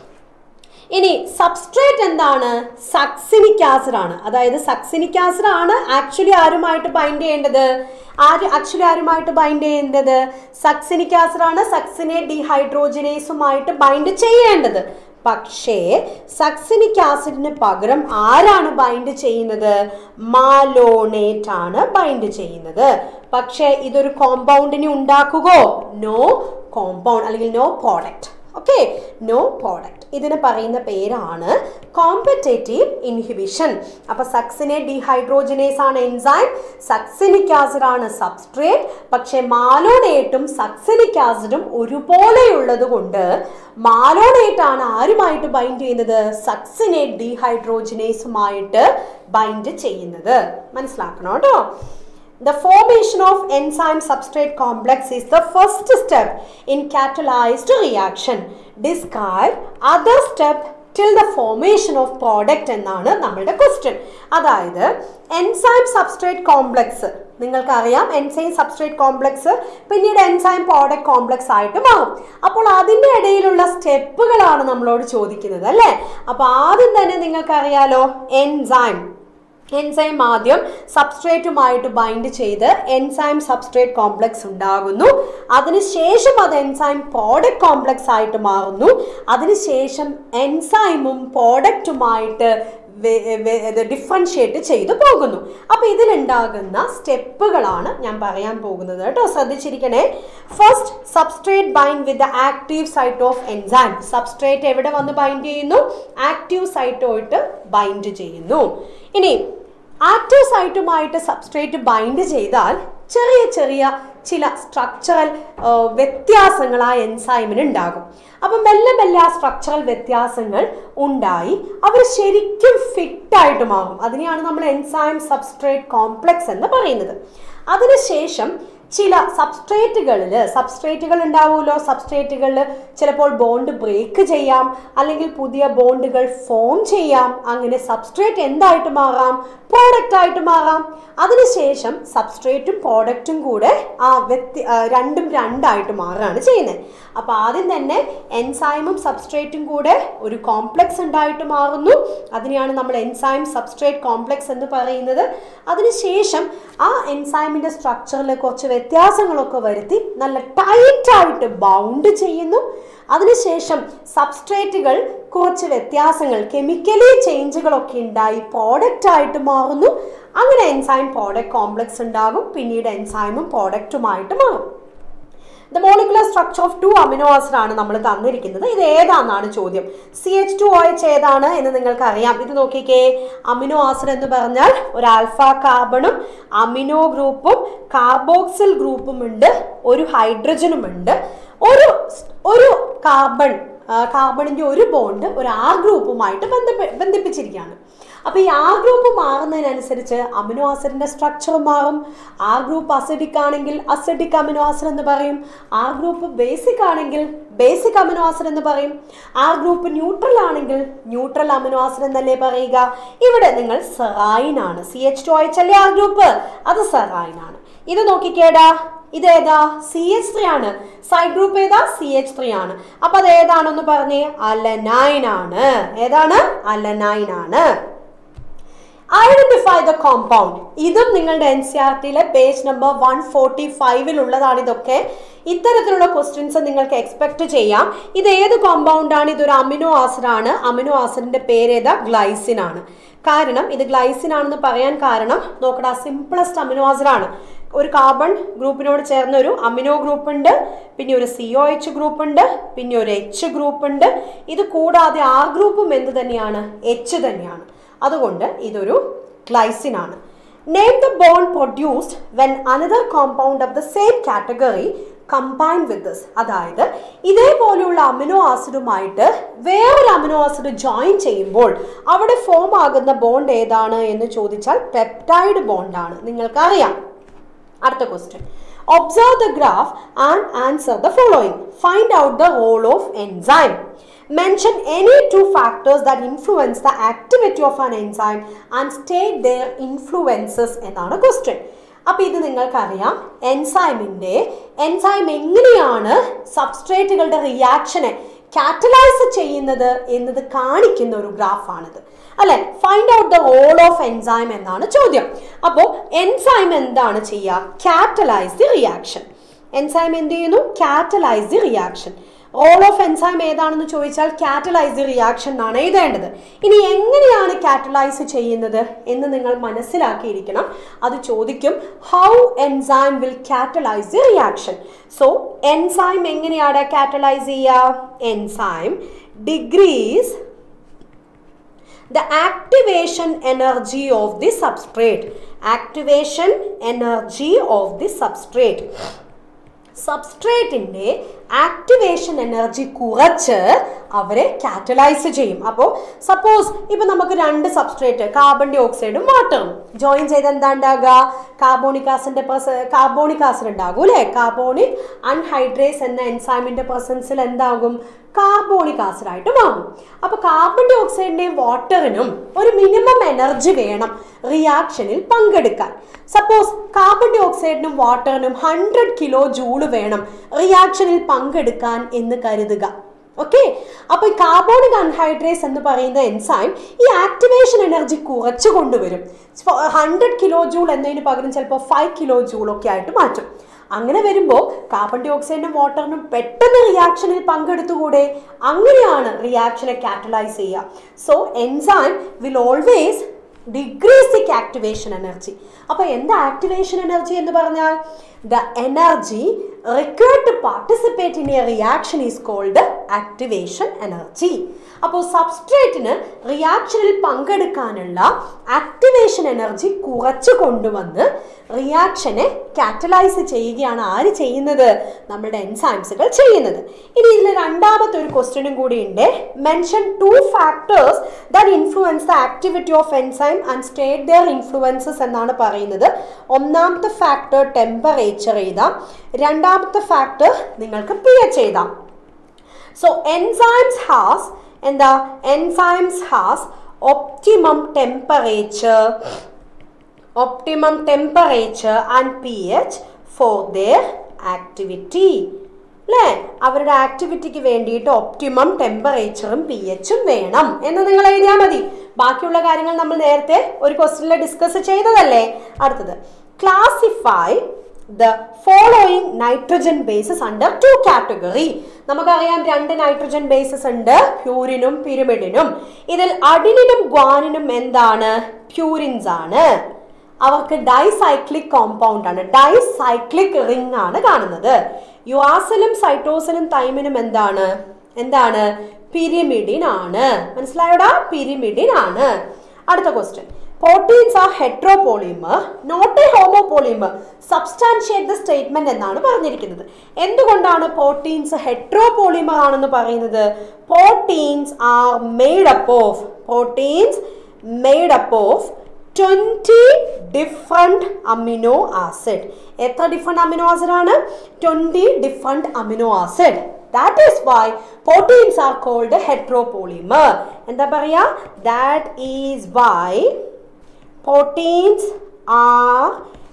ഇനി സബ്സ്ട്രേറ്റ് എന്താണ് സക്സിനിക് ആസിഡ് ആണ് അതായത് സക്സിനിക് ആസിഡ് ആണ് ആക്ച്വലി ആരുമായിട്ട് ബൈൻഡ് ചെയ്യേണ്ടത് ആര് ആക്ച്വലി ആരുമായിട്ട് ബൈൻഡ് ചെയ്യേണ്ടത് സക്സിനിക് ആസിഡ് ആണ് സക്സിനേറ്റ് ഡീഹൈഡ്രോജിനേസുമായിട്ട് ബൈൻഡ് ചെയ്യേണ്ടത് പക്ഷേ സക്സിനിക് ആസിഡിന് പകരം ആരാണ് ബൈൻഡ് ചെയ്യുന്നത് മാലോണേറ്റ് ആണ് ബൈൻഡ് ചെയ്യുന്നത് പക്ഷേ ഇതൊരു കോമ്പൗണ്ടിനെ ഉണ്ടാക്കുകയോ നോ കോമ്പൗണ്ട് അല്ലെങ്കിൽ no product okay no product ഇതിന് പറയുന്ന പേരാണ് കോമ്പറ്റേറ്റീവ് ഇൻഹിബിഷൻ അപ്പൊ സക്സിനെ ഡീഹൈഡ്രോജനേസ് ആണ് എൻസൈം സക്സിനിക് ആസിഡ് ആണ് സബ്സ്ട്രേറ്റ് പക്ഷെ മാലോണേറ്റും സക്സിനിക് ആസിഡും ഒരുപോലെയുള്ളത് കൊണ്ട് മാലോണേറ്റ് ആണ് ആരുമായിട്ട് ബൈൻഡ് ചെയ്യുന്നത് സക്സിനേറ്റ് ഡീഹൈഡ്രോജനേസുമായിട്ട് ബൈൻഡ് ചെയ്യുന്നത് മനസ്സിലാക്കണം കേട്ടോ The formation of enzyme substrate complex is the first step in catalyzed reaction. Describe other step till the formation of product എന്നാണ് നമ്മളുടെ ക്വസ്റ്റ്യൻ അതായത് എൻസൈം സബ്സ്ട്രേറ്റ് കോംപ്ലക്സ് നിങ്ങൾക്കറിയാം എൻസൈം സബ്സ്ട്രേറ്റ് കോംപ്ലക്സ് പിന്നീട് enzyme product complex ആയിട്ട് മാറും അപ്പോൾ അതിൻ്റെ ഇടയിലുള്ള സ്റ്റെപ്പുകളാണ് നമ്മളോട് ചോദിക്കുന്നത് അല്ലേ അപ്പോൾ ആദ്യം തന്നെ നിങ്ങൾക്കറിയാലോ എൻസൈം എൻസൈം ആദ്യം സബ്സ്ട്രേറ്റുമായിട്ട് ബൈൻഡ് ചെയ്ത് എൻസൈം സബ്സ്ട്രേറ്റ് കോംപ്ലക്സ് ഉണ്ടാകുന്നു അതിനുശേഷം അത് എൻസൈം പ്രോഡക്റ്റ് കോംപ്ലക്സ് ആയിട്ട് മാറുന്നു അതിനുശേഷം എൻസൈമും പ്രോഡക്റ്റുമായിട്ട് ഡിഫറൻഷിയേറ്റ് ചെയ്തു പോകുന്നു അപ്പൊ ഇതിലുണ്ടാകുന്ന സ്റ്റെപ്പുകളാണ് ഞാൻ പറയാൻ പോകുന്നത് കേട്ടോ ശ്രദ്ധിച്ചിരിക്കണേ first substrate bind with the active site of enzyme substrate എവിടെ വന്ന് ബൈൻഡ് ചെയ്യുന്നു ആക്റ്റീവ് സൈറ്റോയിട്ട് ബൈൻഡ് ചെയ്യുന്നു ഇനി ആക്റ്റീവ് സൈറ്റുമായിട്ട് സബ്സ്ട്രേറ്റ് ബൈൻഡ് ചെയ്താൽ ചെറിയ ചെറിയ ചില സ്ട്രക്ചറൽ വ്യത്യാസങ്ങൾ ആ എൻസൈമിന് ഉണ്ടാകും അപ്പം മെല്ലെ മെല്ലെ ആ സ്ട്രക്ചറൽ വ്യത്യാസങ്ങൾ ഉണ്ടായി അവർ ശരിക്കും ഫിറ്റായിട്ട് മാറും അതിനെയാണ് നമ്മൾ എൻസൈം സബ്സ്ട്രേറ്റ് കോംപ്ലക്സ് എന്ന് പറയുന്നത് അതിനുശേഷം ചില സബ്സ്ട്രേറ്റുകളിൽ സബ്സ്ട്രേറ്റുകൾ ഉണ്ടാവുമല്ലോ സബ്സ്ട്രേറ്റുകളിൽ ചിലപ്പോൾ ബോണ്ട് ബ്രേക്ക് ചെയ്യാം അല്ലെങ്കിൽ പുതിയ ബോണ്ടുകൾ ഫോം ചെയ്യാം അങ്ങനെ സബ്സ്ട്രേറ്റ് എന്തായിട്ട് മാറാം പ്രോഡക്റ്റ് ആയിട്ട് മാറാം അതിനുശേഷം സബ്സ്ട്രേറ്റും പ്രോഡക്റ്റും കൂടെ ആ വ്യത്യ ആ, രണ്ടും രണ്ടായിട്ട് മാറുകയാണ് ചെയ്യുന്നത് അപ്പോൾ ആദ്യം തന്നെ എൻസൈമും സബ്സ്ട്രേറ്റും കൂടെ ഒരു കോംപ്ലക്സ് ഉണ്ടായിട്ട് മാറുന്നു അതിനെയാണ് നമ്മൾ എൻസൈം സബ്സ്ട്രേറ്റ് കോംപ്ലക്സ് എന്ന് പറയുന്നത് അതിനുശേഷം ആ എൻസൈമിൻ്റെ സ്ട്രക്ചറിൽ കുറച്ച് വ്യത്യാസങ്ങളൊക്കെ വരുത്തി നല്ല ടൈറ്റായിട്ട് ബൗണ്ട് ചെയ്യുന്നു അതിനുശേഷം സബ്സ്ട്രേറ്റുകൾ കുറച്ച് വ്യത്യാസങ്ങൾ കെമിക്കലി ചേഞ്ചുകളൊക്കെ ഉണ്ടായി പ്രോഡക്റ്റ് ആയിട്ട് മാറുന്നു അങ്ങനെ എൻസൈം പ്രോഡക്റ്റ് കോംപ്ലക്സ് ഉണ്ടാകും പിന്നീട് എൻസൈമും പ്രോഡക്റ്റുമായിട്ട് മാറും the molecular structure of two amino acid ആണ് നമ്മൾ തന്നിരിക്കുന്നത് ഇത് ഏതാണെന്നാണ് ചോദ്യം C H two O H ഏതാണ് എന്ന് നിങ്ങൾക്ക് അറിയാം ഇത് നോക്കിക്കേ അമിനോ ആസിഡ് എന്ന് പറഞ്ഞാൽ ഒരു ആൽഫ കാർബണും അമിനോ ഗ്രൂപ്പും കാർബോക്സിൽ ഗ്രൂപ്പും ഉണ്ട് ഒരു ഹൈഡ്രജനും ഉണ്ട് ഒരു ഒരു കാർബൺ കാർബണിന്റെ ഒരു ബോണ്ട് ഒരു ആർ ഗ്രൂപ്പുമായിട്ട് ബന്ധപ്പെ ബന്ധിപ്പിച്ചിരിക്കുകയാണ് അപ്പോൾ ഈ ആർ ഗ്രൂപ്പ് മാറുന്നതിനനുസരിച്ച് അമിനോ ആസിഡിന്റെ സ്ട്രക്ചർ മാറും ആർ ഗ്രൂപ്പ് അസിഡിക് ആണെങ്കിൽ അസിഡിക് അമിനോ ആസിഡ് എന്ന് പറയും ആർ ഗ്രൂപ്പ് ബേസിക് ആണെങ്കിൽ ബേസിക് അമിനോ ആസിഡ് എന്ന് പറയും ആർ ഗ്രൂപ്പ് ന്യൂട്രൽ ആണെങ്കിൽ ന്യൂട്രൽ അമിനോ ആസിഡ് എന്നല്ലേ പറയുക ഇവിടെ നിങ്ങൾ സെറൈൻ ആണ് സി എച്ച് ടു എച്ച് അല്ലേ ആർ ഗ്രൂപ്പ് അത് സെറൈൻ ആണ് ഇത് നോക്കിക്കേടാ ഇതേതാ സി എച്ച് ത്രീ ആണ് സൈഡ് ഗ്രൂപ്പ് ഏതാ സി എച്ച് ത്രീ ആണ് അപ്പൊ അത് ഏതാണെന്ന് പറഞ്ഞേ അലനൈൻ ആണ് ഏതാണ് അലനൈൻ ആണ് ഐഡന്റിഫൈ ദ കോമ്പൗണ്ട് ഇതും നിങ്ങളുടെ എൻ സി ആർ ടിയിലെ പേജ് നമ്പർ വൺ ഫോർട്ടി ഫൈവിൽ ഉള്ളതാണ് ഇതൊക്കെ ഇത്തരത്തിലുള്ള ക്വസ്റ്റ്യൻസ് നിങ്ങൾക്ക് എക്സ്പെക്ട് ചെയ്യാം ഇത് ഏത് കോമ്പൗണ്ട് ആണ് ഇതൊരു അമിനോ ആസിഡ് ആണ് അമിനോ ആസിഡിന്റെ പേര് ഏതാ ഗ്ലൈസിൻ ആണ് കാരണം ഇത് ഗ്ലൈസിൻ ആണെന്ന് പറയാൻ കാരണം നോക്കടാ സിംപ്ലസ്റ്റ് അമിനോ ആസിഡ് ആണ് ഒരു കാർബൺ ഗ്രൂപ്പിനോട് ചേർന്ന ഒരു അമിനോ ഗ്രൂപ്പ് ഉണ്ട് പിന്നെ ഒരു സി ഒ എച്ച് ഗ്രൂപ്പ് ഉണ്ട് പിന്നെ ഒരു എച്ച് ഗ്രൂപ്പ് ഉണ്ട് ഇത് കൂടാതെ ആർ ഗ്രൂപ്പും എന്ത് തന്നെയാണ് എച്ച് തന്നെയാണ് അതുകൊണ്ട് ഇതൊരു ഗ്ലൈസിൻ ആണ് name the bond produced when another compound of the same category combine with this അതായത് ഇതേപോലെയുള്ള അമിനോ ആസിഡുമായിട്ട് വേറൊരു അമിനോ ആസിഡ് ജോയിൻ ചെയ്യുമ്പോൾ അവിടെ ഫോം ആകുന്ന ബോണ്ട് ഏതാണ് എന്ന് ചോദിച്ചാൽ പെപ്റ്റൈഡ് ബോണ്ടാണ് നിങ്ങൾക്കറിയാം അടുത്ത question observe the graph and answer the following find out the role of enzyme mention any two factors that influence the activity of an enzyme and state their influences എന്നാണ് question അപ്പോൾ ഇത് നിങ്ങൾക്കറിയാം എൻസൈമിൻ്റെ enzyme എങ്ങനെയാണ് സബ്സ്ട്രേറ്റുകളുടെ റിയാക്ഷനെ catalyse ചെയ്യുന്നത് എന്നത് കാണിക്കുന്ന ഒരു ഗ്രാഫാണിത് അല്ലെ find out the role of enzyme എന്നാണ് ചോദ്യം അപ്പോൾ എൻസൈം എന്താണ് ചെയ്യുക കാറ്റലൈസ് ദി റിയാക്ഷൻ എൻസൈം എന്ത് ചെയ്യുന്നു catalyse the reaction role of enzyme ഏതാണെന്ന് ചോദിച്ചാൽ കാറ്റലൈസ് ദി റിയാക്ഷൻ എന്നാണ് എഴുതേണ്ടത് ഇനി എങ്ങനെയാണ് കാറ്റലൈസ് ചെയ്യുന്നത് എന്ന് നിങ്ങൾ മനസ്സിലാക്കിയിരിക്കണം അത് ചോദിക്കും how enzyme will catalyse the reaction so enzyme എങ്ങനെയാണ് കാറ്റലൈസ് ചെയ്യുക enzyme decreases the activation energy of the substrate activation energy of the substrate സബ്സ്ട്രേറ്റിൻ്റെ ആക്ടിവേഷൻ എനർജി കുറച്ച് അവരെ കാറ്റലൈസ് ചെയ്യും അപ്പോൾ സപ്പോസ് ഇപ്പം നമുക്ക് രണ്ട് സബ്സ്ട്രേറ്റ് കാർബൺ ഡൈ ഓക്സൈഡും വാട്ടറും ജോയിൻ ചെയ്ത് എന്താ ഉണ്ടാകുക കാർബോണിക് ആസിഡിൻ്റെ പെർസ കാർബോണിക് ആസിഡ് ഉണ്ടാകും അല്ലേ കാർബോണിക് അൺഹൈഡ്രേസ് എന്ന എൻസൈമിൻ്റെ പെർസൻസിൽ എന്താകും കാർബോണിക് ആസിഡ് ആയിട്ട് മാറും അപ്പോൾ കാർബൺ ഡൈ ഓക്സൈഡിൻ്റെയും വാട്ടറിനും ഒരു മിനിമം എനർജി വേണം റിയാക്ഷനിൽ പങ്കെടുക്കാൻ സപ്പോസ് കാർബൺ ഡൈ ഓക്സൈഡിനും വാട്ടറിനും ഹൺഡ്രഡ് കിലോ ജൂള് വേണം റിയാക്ഷനിൽ പങ്കെടുക്കാൻ എന്ന് കരുതുക ഓക്കെ അപ്പോൾ ഈ കാർബോണിക് അൺഹൈഡ്രേസ് എന്ന് പറയുന്ന എൻസൈം ഈ ആക്ടിവേഷൻ എനർജി കുറച്ച് കൊണ്ടുവരും ഹൺഡ്രഡ് കിലോ ജൂൾ എന്നതിന് പകരം ചിലപ്പോൾ ഫൈവ് കിലോ ജൂൾ ഒക്കെ ആയിട്ട് മാറ്റും അങ്ങനെ വരുമ്പോൾ കാർബൺ ഡൈ ഓക്സൈഡിനും വാട്ടറിനും പെട്ടെന്ന് റിയാക്ഷനിൽ പങ്കെടുത്തുകൂടെ അങ്ങനെയാണ് റിയാക്ഷനെ കാറ്റലൈസ് ചെയ്യുക so enzyme will always decreases the activation energy അപ്പോൾ എന്താ ആക്ടിവേഷൻ എനർജി എന്ന് പറഞ്ഞാൽ the energy required to participate in a reaction is called activation energy അപ്പോൾ സബ്സ്ട്രേറ്റിന് റിയാക്ഷനിൽ പങ്കെടുക്കാനുള്ള ആക്ടിവേഷൻ എനർജി കുറച്ച് കൊണ്ടുവന്ന് റിയാക്ഷനെ കാറ്റലൈസ് ചെയ്യുകയാണ് ആര് ചെയ്യുന്നത് നമ്മുടെ എൻസൈംസുകൾ ചെയ്യുന്നത് ഇനി ഇതിൽ രണ്ടാമത്തെ ഒരു ക്വസ്റ്റ്യനും കൂടി ഉണ്ട് mention two factors that influence the activity of enzyme and state their influences എന്നാണ് പറയുന്നത് ഒന്നാമത്തെ ഫാക്ടർ ടെമ്പറേച്ചർ എഴുതാം രണ്ടാമത്തെ ഫാക്ടർ നിങ്ങൾക്ക് പി എച്ച് എഴുതാം സോ എൻസൈംസ് ഹാസ് എന്താ enzymes has optimum temperature optimum temperature and P H for their activity അല്ലേ അവരുടെ ആക്ടിവിറ്റിക്ക് വേണ്ടിയിട്ട് ഒപ്റ്റിമം ടെമ്പറേച്ചറും പി എച്ചും വേണം എന്ന് നിങ്ങൾ എഴുതിയാൽ മതി ബാക്കിയുള്ള കാര്യങ്ങൾ നമ്മൾ നേരത്തെ ഒരു ക്വസ്റ്റ്യനിൽ ഡിസ്കസ് ചെയ്തതല്ലേ അടുത്തത് classify the following nitrogen bases under two category നമുക്കറിയാം രണ്ട് നൈട്രജൻ ബേസസ് ഉണ്ട് പ്യൂരിനും പിരിമിഡിനും ഇതിൽ അഡിനിനും ഗ്വാനിനും എന്താണ് പ്യൂരിൻസ് ആണ് അവർക്ക് ഡൈസൈക്ലിക് കോമ്പൗണ്ട് ആണ് ഡൈസൈക്ലിക് റിംഗ് ആണ് കാണുന്നത് യുവാസിലും സൈറ്റോസിനും തൈമിനും എന്താണ് എന്താണ് പിരിമിഡിൻ ആണ് മനസ്സിലായോടാ പിരിമിഡിൻ ആണ് അടുത്ത question proteins are heteropolymer not a homopolymer substantiate the statement എന്നാണ് പറഞ്ഞിരിക്കുന്നത് എന്തുകൊണ്ടാണ് പ്രോട്ടീൻസ് ഹെട്രോപോളിമർ ആണെന്ന് പറയുന്നത് proteins are made up of proteins made up of twenty different amino acid എത്ര ഡിഫറെൻറ്റ് അമിനോ ആസിഡ് ആണ് twenty different amino acid that is why proteins are called heteropolymer എന്താ പറയുക that is why proteins are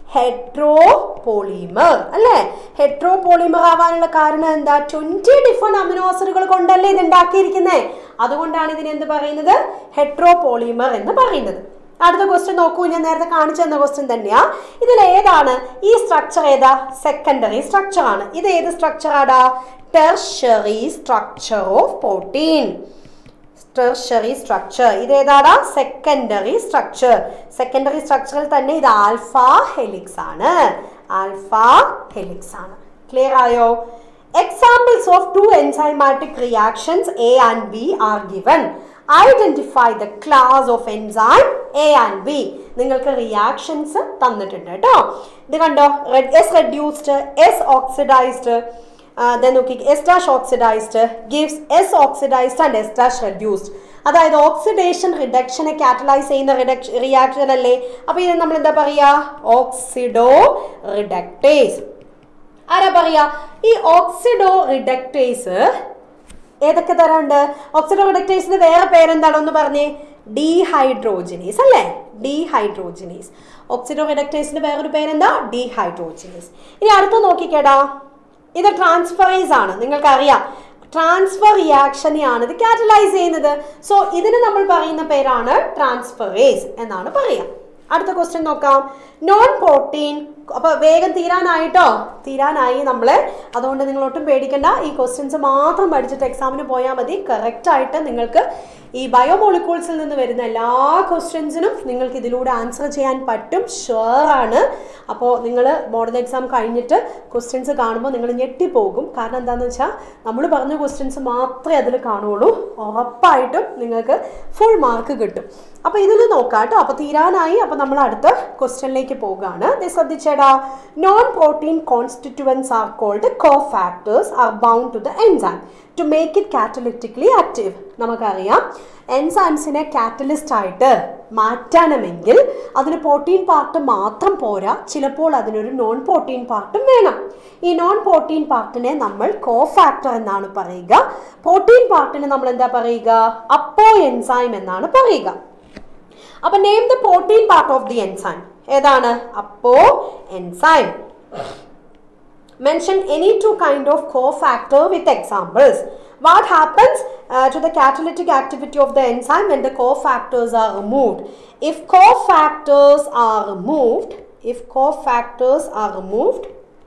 heteropolymer അല്ലേ heteropolymer ആവാനുള്ള കാരണം എന്താ twenty different amino ആസിഡുകൾ കൊണ്ടല്ലേ ഇത് ഉണ്ടാക്കിയിരിക്കുന്നത് അതുകൊണ്ടാണ് ഇതിനെ എന്ത് പറയുന്നത് ഹെട്രോപോളിമർ എന്ന് പറയുന്നത് അടുത്ത ക്വസ്റ്റ്യൻ നോക്കൂ ഞാൻ നേരത്തെ കാണിച്ചു തന്ന ക്വസ്റ്റ്യൻ തന്നെയാ ഇതിൽ ഏതാണ് ഈ സ്ട്രക്ചർ ഏതാ സെക്കൻഡറി സ്ട്രക്ചർ ആണ് ഇത് ഏത് സ്ട്രക്ചർ ആടാ tertiary structure of protein tertiary structure ഇത് ഏതാടാ സെക്കൻഡറി സ്ട്രക്ചർ സെക്കൻഡറി സ്ട്രക്ചറിൽ തന്നെ ഇത് ആൽഫ ഹെലിക്സ് ആണ് ആൽഫ ഹെലിക്സ് ആണ് ക്ലിയർ ആയോ examples of two enzymatic reactions A and B are given identify the class of enzyme A and B നിങ്ങൾക്ക് റിയാക്ഷൻസ് തന്നിട്ടുണ്ട് കേട്ടോ ഇത് കണ്ടോ S reduced S oxidized then നോക്കി S dash oxidized gives S oxidized and S dash reduced അതായത് oxidation റിഡക്ഷനെ catalyse ചെയ്യുന്ന reduction reaction അല്ലേ അപ്പൊ ഇത് നമ്മൾ എന്താ പറയാ ഓക്സിഡോ റിഡക്ടേസ് ആരാ പറയാ ഈ ഓക്സിഡോ റിഡക്ടേസ് ഏതൊക്കെ തരമുണ്ട് ഓക്സിഡോ റിഡക്ടേസിന് വേറെ പേരെന്താണെന്ന് പറഞ്ഞേ ഡീഹൈഡ്രോജനീസ് അല്ലേ ഡീഹൈഡ്രോജനീസ് ഓക്സിഡോ റിഡക്ടേസിന് വേറൊരു പേരെന്താ ഡീഹൈഡ്രോജനീസ് ഇനി അടുത്ത് നോക്കിക്കേടാ ഇത് ട്രാൻസ്ഫറേസ് ആണ് നിങ്ങൾക്കറിയാം ട്രാൻസ്ഫർ റിയാക്ഷനെയാണ് ഇത് കാറ്റലൈസ് ചെയ്യുന്നത് സോ ഇതിന് നമ്മൾ പറയുന്ന പേരാണ് ട്രാൻസ്ഫറേസ് എന്നാണ് പറയുക അടുത്ത ക്വസ്റ്റ്യൻ നോക്കാം നോൺ പ്രോട്ടീൻ അപ്പൊ വേഗം തീരാനായിട്ടോ തീരാനായി നമ്മള് അതുകൊണ്ട് നിങ്ങൾ ഒട്ടും പേടിക്കണ്ട ഈ ക്വസ്റ്റ്യൻസ് മാത്രം പഠിച്ചിട്ട് എക്സാമിന് പോയാൽ മതി കറക്റ്റ് ആയിട്ട് നിങ്ങൾക്ക് ഈ ബയോമോളിക്യൂൾസിൽ നിന്ന് വരുന്ന എല്ലാ ക്വസ്റ്റ്യൻസിനും നിങ്ങൾക്ക് ഇതിലൂടെ ആൻസർ ചെയ്യാൻ പറ്റും ഷുവർ ആണ് അപ്പോൾ നിങ്ങൾ മോഡൽ എക്സാം കഴിഞ്ഞിട്ട് ക്വസ്റ്റ്യൻസ് കാണുമ്പോൾ നിങ്ങൾ ഞെട്ടിപ്പോകും കാരണം എന്താണെന്ന് വെച്ചാൽ നമ്മൾ പറഞ്ഞ ക്വസ്റ്റ്യൻസ് മാത്രമേ അതിൽ കാണുള്ളൂ ഉറപ്പായിട്ടും നിങ്ങൾക്ക് ഫുൾ മാർക്ക് കിട്ടും അപ്പോൾ ഇതിൽ നോക്കാം കേട്ടോ അപ്പോൾ തീരാനായി അപ്പോൾ നമ്മൾ അടുത്ത ക്വസ്റ്റ്യനിലേക്ക് പോവുകയാണ് ദേ ശ്രദ്ധിച്ചേടാ non protein constituents are called cofactors are bound to the enzyme to make it catalytically active നമുക്കറിയാം എൻസൈംസിനെ കാറ്റലിസ്റ്റ് ആയിട്ട് മാറ്റാണമെങ്കിൽ അതിന് പ്രോട്ടീൻ പാർട്ട് മാത്രം പോരാ ചിലപ്പോൾ അതിനൊരു നോൺ പ്രോട്ടീൻ പാർട്ടും വേണം ഈ നോൺ പ്രോട്ടീൻ പാർട്ടിനെ നമ്മൾ കോ ഫാക്ടർ എന്നാണ് പറയുക പ്രോട്ടീൻ പാർട്ടിന് നമ്മൾ എന്താ പറയുക അപ്പോ എൻസൈം എന്നാണ് പറയുക അപ്പൊ name the protein part of the enzyme ഏതാണ് apoenzyme mention any two kind of cofactor with examples what happens uh, to the catalytic activity of the enzyme when the cofactors are removed if cofactors are removed if cofactors are removed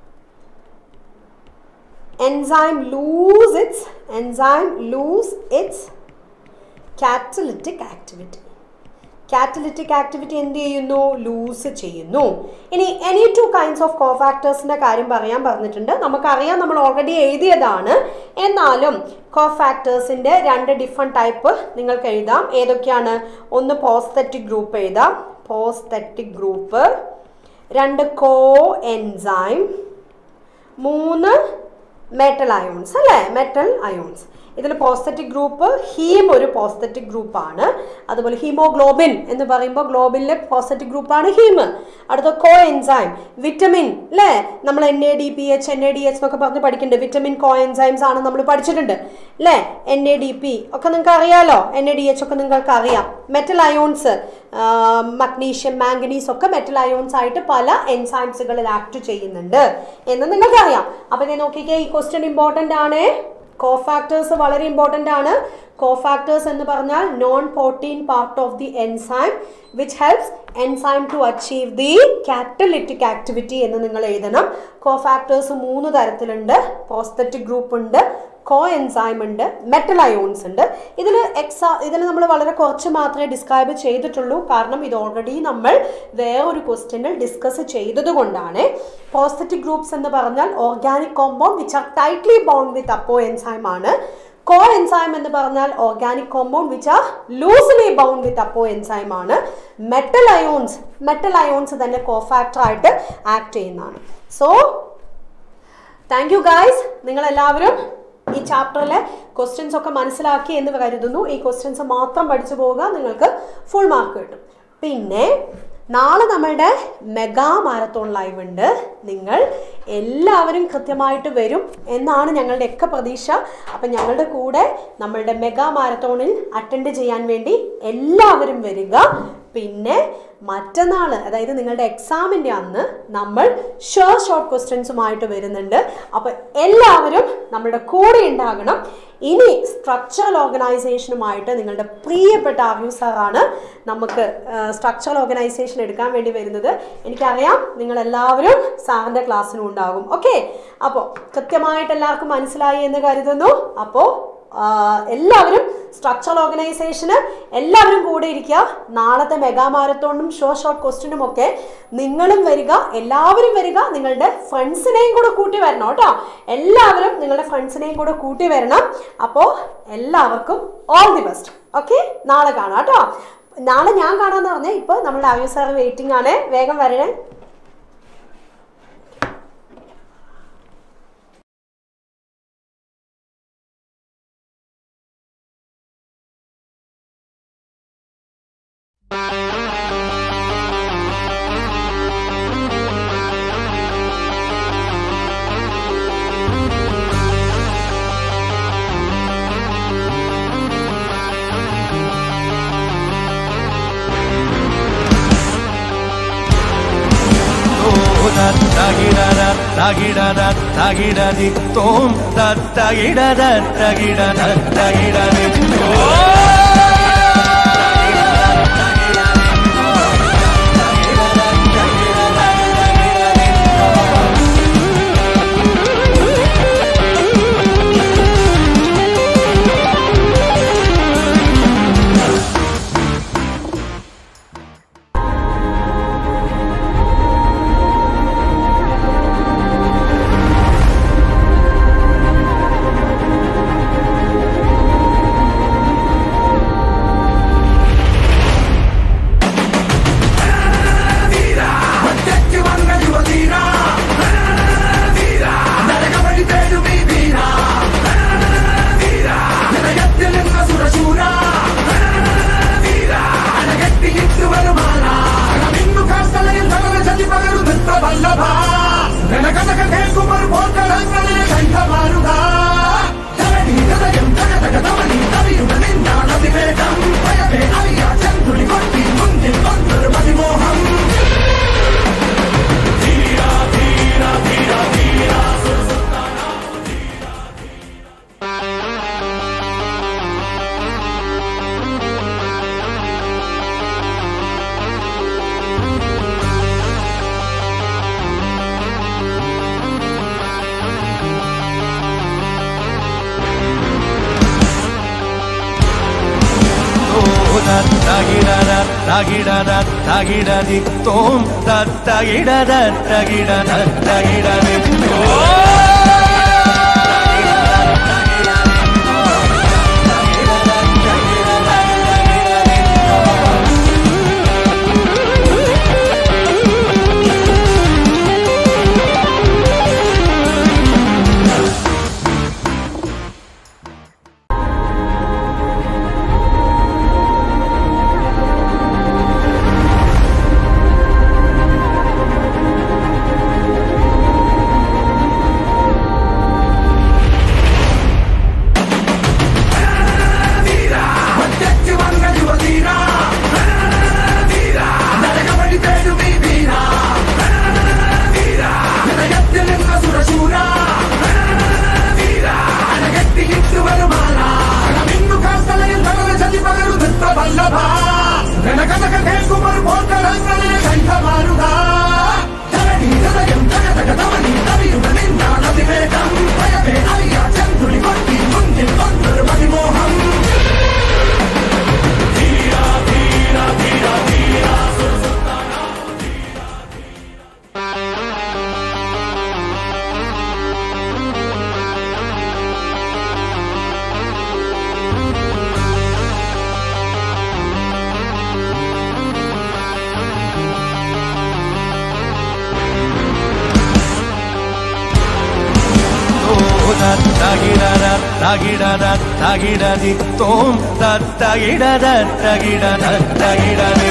enzyme lose its enzyme lose its catalytic activity catalytic activity എന്ത് ചെയ്യുന്നു lose ചെയ്യുന്നു ഇനി any two kinds of കോഫാക്ടേഴ്സിന്റെ കാര്യം പറയാൻ പറഞ്ഞിട്ടുണ്ട് നമുക്കറിയാം നമ്മൾ ഓൾറെഡി എഴുതിയതാണ് എന്നാലും കോഫാക്ടേഴ്സിന്റെ രണ്ട് ഡിഫറെൻറ്റ് ടൈപ്പ് നിങ്ങൾക്ക് എഴുതാം ഏതൊക്കെയാണ് ഒന്ന് പോസ്തറ്റിക് ഗ്രൂപ്പ് എഴുതാം പോസ്തറ്റിക് ഗ്രൂപ്പ് രണ്ട് കോ എൻസൈം മൂന്ന് മെറ്റൽ അയോൺസ് അല്ലേ മെറ്റൽ അയോൺസ് ഇതിൽ പോസ്തറ്റിക് ഗ്രൂപ്പ് ഹീം ഒരു പോസ്തറ്റിക് ഗ്രൂപ്പാണ് അതുപോലെ ഹീമോഗ്ലോബിൻ എന്ന് പറയുമ്പോൾ ഗ്ലോബിനിലെ പോസ്തറ്റിക് ഗ്രൂപ്പാണ് ഹീം അടുത്ത കോ എൻസൈം വിറ്റമിൻ അല്ലേ നമ്മൾ N A D P H N A D H എന്നൊക്കെ പറഞ്ഞ് പഠിക്കുന്നുണ്ട് വിറ്റമിൻ കോ എൻസൈംസ് ആണ് നമ്മൾ പഠിച്ചിട്ടുണ്ട് അല്ലേ എൻ എ ഡി പി ഒക്കെ നിങ്ങൾക്ക് അറിയാലോ എൻ എ ഡി എച്ച് ഒക്കെ നിങ്ങൾക്ക് അറിയാം മെറ്റൽ അയോൺസ് മഗ്നീഷ്യം മാംഗനീസ് ഒക്കെ മെറ്റൽ അയോൺസ് ആയിട്ട് പല എൻസൈംസുകളിൽ ആക്ട് ചെയ്യുന്നുണ്ട് എന്ന് നിങ്ങൾക്കറിയാം അപ്പോൾ ഇത് നോക്കിക്കേ ഈ ക്വസ്റ്റ്യൻ ഇമ്പോർട്ടൻ്റ് ആണ് കോഫാക്ടേഴ്സ് വളരെ ഇമ്പോർട്ടൻ്റ് ആണ് കോഫാക്ടേഴ്സ് എന്ന് പറഞ്ഞാൽ non protein part of the enzyme which helps enzyme to achieve the catalytic activity എന്ന് നിങ്ങൾ എഴുതണം കോഫാക്ടേഴ്സ് മൂന്ന് തരത്തിലുണ്ട് പോസ്തറ്റിക് ഗ്രൂപ്പ് ഉണ്ട് കോ എൻസൈം ഉണ്ട് മെറ്റൽ അയോൺസ് ഉണ്ട് ഇതിൽ എക്സാ ഇതിൽ നമ്മൾ വളരെ കുറച്ച് മാത്രമേ ഡിസ്ക്രൈബ് ചെയ്തിട്ടുള്ളൂ കാരണം ഇത് ഓൾറെഡി നമ്മൾ വേറൊരു ക്വസ്റ്റ്യനിൽ ഡിസ്കസ് ചെയ്തത് കൊണ്ടാണ് പോസ്തറ്റിക് ഗ്രൂപ്പ്സ് എന്ന് പറഞ്ഞാൽ organic compound which are tightly bond with apoenzyme ആണ് കോ എൻസൈം എന്ന് പറഞ്ഞാൽ organic compound which are loosely bound with apoenzyme ആണ് മെറ്റൽ അയോൺസ് മെറ്റൽ അയോൺസ് തന്നെ കോഫാക്ടർ ആയിട്ട് ആക്ട് ചെയ്യുന്നതാണ് സോ താങ്ക് യു ഗായ്സ് നിങ്ങളെല്ലാവരും ഈ ചാപ്റ്ററിലെ ക്വസ്റ്റ്യൻസ് ഒക്കെ മനസ്സിലാക്കി എന്ന് കരുതുന്നു ഈ ക്വസ്റ്റ്യൻസ് മാത്രം പഠിച്ചു പോവുക നിങ്ങൾക്ക് ഫുൾ മാർക്ക് കിട്ടും പിന്നെ നാളെ നമ്മളുടെ മെഗാ മാരത്തോൺ ലൈവ് ഉണ്ട് നിങ്ങൾ എല്ലാവരും കൃത്യമായിട്ട് വരും എന്നാണ് ഞങ്ങളുടെയൊക്കെ പ്രതീക്ഷ അപ്പം ഞങ്ങളുടെ കൂടെ നമ്മളുടെ മെഗാ മാരത്തോണിൽ അറ്റൻഡ് ചെയ്യാൻ വേണ്ടി എല്ലാവരും വരിക പിന്നെ മറ്റന്നാൾ അതായത് നിങ്ങളുടെ എക്സാമിൻ്റെ അന്ന് നമ്മൾ ഷോർ ഷോർട്ട് ക്വസ്റ്റ്യൻസുമായിട്ട് വരുന്നുണ്ട് അപ്പോൾ എല്ലാവരും നമ്മുടെ കൂടെ ഉണ്ടാകണം ഇനി സ്ട്രക്ചറൽ ഓർഗനൈസേഷനുമായിട്ട് നിങ്ങളുടെ പ്രിയപ്പെട്ട ആർയു സാറാണ് നമുക്ക് സ്ട്രക്ചറൽ ഓർഗനൈസേഷൻ എടുക്കാൻ വേണ്ടി വരുന്നത് എനിക്കറിയാം നിങ്ങളെല്ലാവരും സാറിൻ്റെ ക്ലാസ്സിനും ഉണ്ടാകും ഓക്കെ അപ്പോൾ കൃത്യമായിട്ട് എല്ലാവർക്കും മനസ്സിലായി എന്ന് കരുതുന്നു അപ്പോൾ എല്ലാവരും സ്ട്രക്ചറൽ ഓർഗനൈസേഷന് എല്ലാവരും കൂടെ ഇരിക്കുക നാളത്തെ മെഗാ മാരത്തോണും ഷോ ഷോർട്ട് ക്വസ്റ്റിനും ഒക്കെ നിങ്ങളും വരിക എല്ലാവരും വരിക നിങ്ങളുടെ ഫ്രണ്ട്സിനെയും കൂടെ കൂട്ടി വരണം കേട്ടോ എല്ലാവരും നിങ്ങളുടെ ഫ്രണ്ട്സിനെയും കൂടെ കൂട്ടി വരണം അപ്പോൾ എല്ലാവർക്കും ഓൾ ദി ബെസ്റ്റ് ഓക്കെ നാളെ കാണാം കേട്ടോ നാളെ ഞാൻ കാണാന്ന് പറഞ്ഞാൽ ഇപ്പോൾ നമ്മുടെ ആയു സാർ വെയിറ്റിംഗ് ആണ് വേഗം വരണേ തത്തകിടര തകിടര തകിടതി തോം തത്തകിടര തകിടര തകിടതി തത്തകിടര തകിടര തകിടതി തോം തത്തകിടര തകിടര തകിടതി തത്തകിടര തകിടര തകിടതി തോം തത്തകിടര തകിടര തകിടതി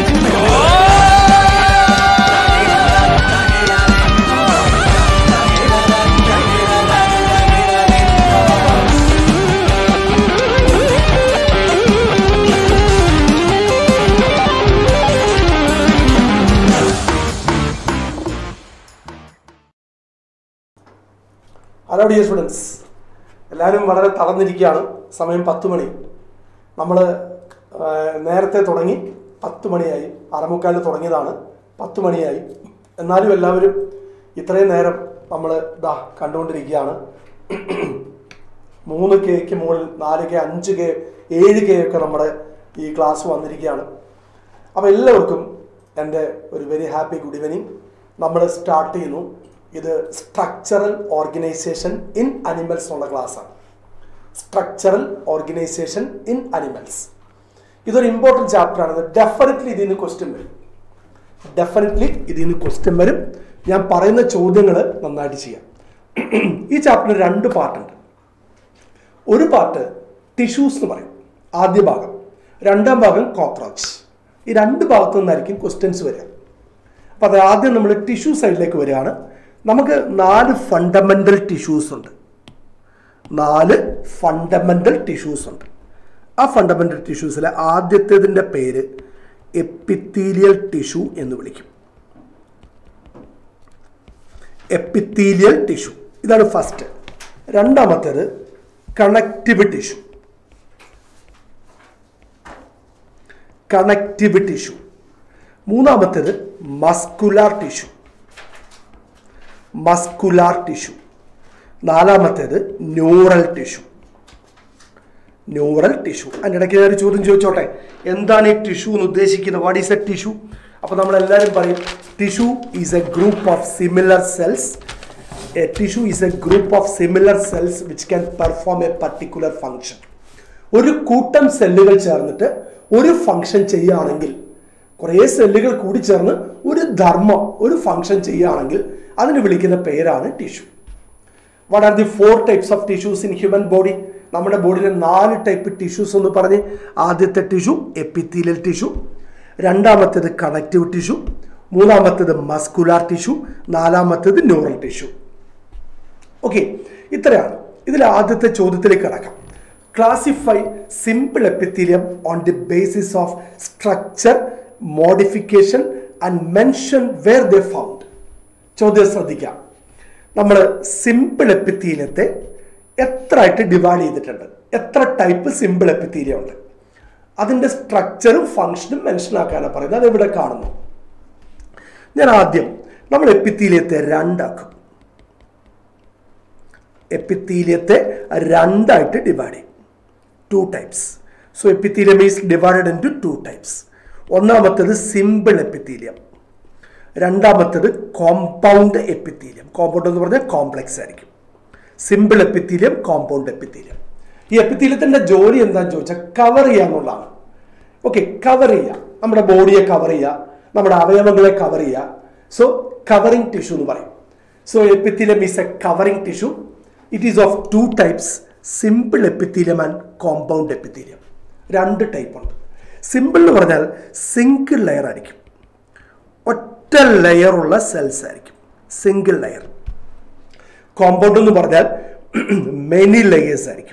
ഹലോ ഡിയർ സ്റ്റുഡൻസ് എല്ലാവരും വളരെ തളർന്നിരിക്കുകയാണ് സമയം പത്ത് മണി നമ്മൾ നേരത്തെ തുടങ്ങി പത്ത് മണിയായി അറമുക്കാലിൽ തുടങ്ങിയതാണ് പത്ത് മണിയായി എന്നാലും എല്ലാവരും ഇത്രയും നേരം നമ്മൾ ദാ കണ്ടുകൊണ്ടിരിക്കുകയാണ് മൂന്ന് കെക്ക് മുകളിൽ നാല് കെ അഞ്ച് കെ ഏഴ് കെ ഒക്കെ നമ്മുടെ ഈ ക്ലാസ് വന്നിരിക്കുകയാണ് അപ്പോൾ എല്ലാവർക്കും എൻ്റെ ഒരു വെരി ഹാപ്പി ഗുഡ് ഈവനിങ് നമ്മൾ സ്റ്റാർട്ട് ചെയ്യുന്നു ഇത് സ്ട്രക്ചറൽ ഓർഗനൈസേഷൻ ഇൻ അനിമൽസ് എന്നുള്ള ക്ലാസ്സാണ് സ്ട്രക്ചറൽ ഓർഗനൈസേഷൻ ഇൻ അനിമൽസ് ഇതൊരു ഇമ്പോർട്ടൻറ്റ് ചാപ്റ്റർ ആണ് ഡെഫിനറ്റ്ലി ഇതിൽ നിന്ന് ക്വസ്റ്റ്യൻ വരും ഡെഫിനറ്റ്ലി ഇതിൽ നിന്ന് ക്വസ്റ്റ്യൻ വരും ഞാൻ പറയുന്ന ചോദ്യങ്ങൾ നന്നായിട്ട് ചെയ്യാം ഈ ചാപ്റ്ററിന് രണ്ട് പാർട്ടുണ്ട് ഒരു പാർട്ട് ടിഷ്യൂസ് എന്ന് പറയും ആദ്യ ഭാഗം രണ്ടാം ഭാഗം കോക്രോച്ച് ഈ രണ്ട് ഭാഗത്തു നിന്നായിരിക്കും ക്വസ്റ്റ്യൻസ് വരിക അപ്പം അത് ആദ്യം നമ്മൾ ടിഷ്യൂ സൈഡിലേക്ക് വരികയാണ് നമുക്ക് നാല് ഫണ്ടമെൻ്റൽ ടിഷ്യൂസ് ഉണ്ട് നാല് ഫണ്ടമെൻ്റൽ ടിഷ്യൂസ് ഉണ്ട് ആ ഫണ്ടമെൻ്റൽ ടിഷ്യൂസിലെ ആദ്യത്തേതിൻ്റെ പേര് എപ്പിത്തീലിയൽ ടിഷ്യൂ എന്ന് വിളിക്കും എപ്പിത്തീലിയൽ ടിഷ്യൂ ഇതാണ് ഫസ്റ്റ് രണ്ടാമത്തേത് കണക്റ്റീവ് ടിഷ്യൂ കണക്റ്റീവ് ടിഷ്യൂ മൂന്നാമത്തേത് മസ്കുലാർ ടിഷ്യൂ മസ്കുലാർ ടിഷ്യൂ നാലാമത്തേത് ന്യൂറൽ ടിഷ്യൂ ന്യൂറൽ ടിഷ്യൂ അതിൻ്റെ ഇടയ്ക്ക് ഞാൻ ഒരു ചോദ്യം ചോദിച്ചോട്ടെ എന്താണ് ഈ ടിഷ്യൂ എന്ന് ഉദ്ദേശിക്കുന്നത് വാട്ട് ഈസ് എ ടിഷ്യൂ അപ്പോൾ നമ്മളെല്ലാവരും പറയും tissue is a group of similar cells a tissue is a group of similar cells which can perform a particular function ഒരു കൂട്ടം സെല്ലുകൾ ചേർന്നിട്ട് ഒരു ഫങ്ഷൻ ചെയ്യുകയാണെങ്കിൽ കുറേ സെല്ലുകൾ കൂടി ചേർന്ന് ഒരു ധർമ്മം ഒരു ഫങ്ഷൻ ചെയ്യുകയാണെങ്കിൽ അതിന് വിളിക്കുന്ന പേരാണ് tissue what are the four types of tissues in human body നമ്മുടെ ബോഡിയിലെ നാല് ടൈപ്പ് ടിഷ്യൂസ് എന്ന് പറഞ്ഞ് ആദ്യത്തെ ടിഷ്യൂ എപ്പിത്തീലിയൽ ടിഷ്യൂ രണ്ടാമത്തേത് കണക്റ്റീവ് ടിഷ്യൂ മൂന്നാമത്തേത് മസ്കുലാർ ടിഷ്യൂ നാലാമത്തേത് ന്യൂറൽ ടിഷ്യൂ ഓക്കെ ഇത്രയാണ് ഇതിൽ ആദ്യത്തെ ചോദ്യത്തിലേക്ക് കടക്കാം classify simple epithelium on the basis of structure modification and mention where the found ചോദ്യം ശ്രദ്ധിക്കാം നമ്മൾ സിമ്പിൾ എപ്പിത്തീലിയത്തെ എത്ര ആയിട്ട് ഡിവൈഡ് ചെയ്തിട്ടുണ്ട് എത്ര ടൈപ്പ് സിമ്പിൾ എപ്പിത്തീലിയം ഉണ്ട് അതിൻ്റെ സ്ട്രക്ചറും ഫങ്ഷനും മനസ്സിലാക്കാനാണ് പറയുന്നത് അത് ഇവിടെ കാണുന്നു ഞാൻ ആദ്യം നമ്മൾ എപ്പിത്തീലിയത്തെ രണ്ടാക്കും എപ്പിത്തീലിയത്തെ രണ്ടായിട്ട് ഡിവൈഡ് ചെയ്യും two types so epithelium is divided in into two types ഒന്നാമത്തേത് സിമ്പിൾ എപ്പിത്തീലിയം രണ്ടാമത്തേത് കോമ്പൗണ്ട് എപ്പിത്തീലിയം കോമ്പൗണ്ട് എന്ന് പറഞ്ഞാൽ കോംപ്ലക്സ് ആയിരിക്കും സിമ്പിൾ എപ്പിത്തീലിയം കോമ്പൗണ്ട് എപ്പിത്തീലിയം ഈ എപ്പിത്തീലിയത്തിൻ്റെ ജോലി എന്താണെന്ന് ചോദിച്ചാൽ കവർ ചെയ്യുക എന്നുള്ളതാണ് ഓക്കെ കവർ ചെയ്യുക നമ്മുടെ ബോഡിയെ കവർ ചെയ്യുക നമ്മുടെ അവയവങ്ങളെ കവർ ചെയ്യുക സോ കവറിങ് ടിഷ്യൂ എന്ന് പറയും so epithelium is a covering tissue it is of two types simple epithelium and compound epithelium രണ്ട് ടൈപ്പ് ഉണ്ട് സിമ്പിൾ എന്ന് പറഞ്ഞാൽ സിംഗിൾ ലെയർ ആയിരിക്കും ഒറ്റ ലെയർ ഉള്ള സെൽസ് ആയിരിക്കും സിംഗിൾ ലെയർ കോമ്പൗണ്ട് എന്ന് പറഞ്ഞാൽ മെനി ലെയേഴ്സ് ആയിരിക്കും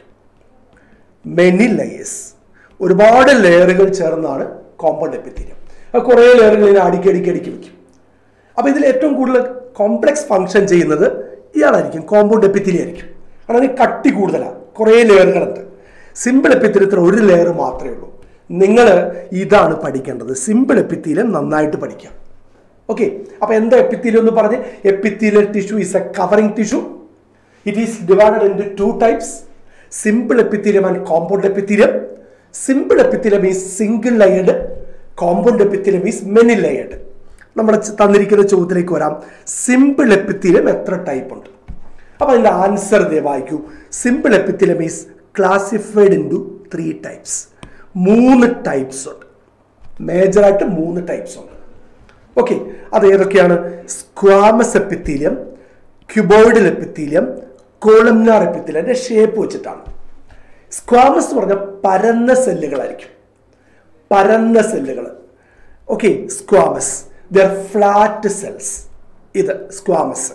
മെനി ലെയേഴ്സ് ഒരുപാട് ലെയറുകൾ ചേർന്നാണ് കോമ്പൗണ്ട് എപ്പിത്തീരിയം അത് കുറേ ലെയറുകൾ ഇതിനെ അടുക്കി അടുക്കി അടുക്കി വയ്ക്കും അപ്പോൾ ഇതിൽ ഏറ്റവും കൂടുതൽ കോംപ്ലക്സ് ഫങ്ഷൻ ചെയ്യുന്നത് ഇയാളായിരിക്കും കോമ്പൗണ്ട് എപ്പിത്തീരിയം ആയിരിക്കും കാരണം അതിന് കട്ടി കൂടുതലാണ് കുറേ ലെയറുകളുണ്ട് സിമ്പിൾ എപ്പിത്തീരിയത്തിൽ ഒരു ലെയർ മാത്രമേ ഉള്ളൂ നിങ്ങൾ ഇതാണ് പഠിക്കേണ്ടത് സിമ്പിൾ എപ്പിത്തീരിയം നന്നായിട്ട് പഠിക്കാം ഓക്കെ അപ്പോൾ എന്താ എപ്പിത്തീലിയം എന്ന് പറഞ്ഞ് epithelial tissue is a covering tissue it is divided in two types simple epithelium and compound epithelium simple epithelium is single layered compound epithelium is many layered നമ്മുടെ ച- തന്നിരിക്കുന്ന ചോദ്യത്തിലേക്ക് വരാം സിമ്പിൾ എപ്പിത്തീലിയം എത്ര ടൈപ്പ് ഉണ്ട് അപ്പോൾ അതിൻ്റെ ആൻസർ ദേ വായിക്കൂ simple epithelium is classified into three types മൂന്ന് ടൈപ്സ് ഉണ്ട് മേജറായിട്ട് മൂന്ന് ടൈപ്സ് ഉണ്ട് ഓക്കെ അത് ഏതൊക്കെയാണ് squamous epithelium cuboidal epithelium columnar epithelium അതിന്റെ ഷേപ്പ് വെച്ചിട്ടാണ് സ്ക്വാമസ് എന്ന് പറഞ്ഞാൽ പരന്ന സെല്ലുകളായിരിക്കും പരന്ന സെല്ലുകൾ ഓക്കെ സ്ക്വാമസ് ദർ ഫ്ലാറ്റ് സെൽസ് ഇത് സ്ക്വാമസ്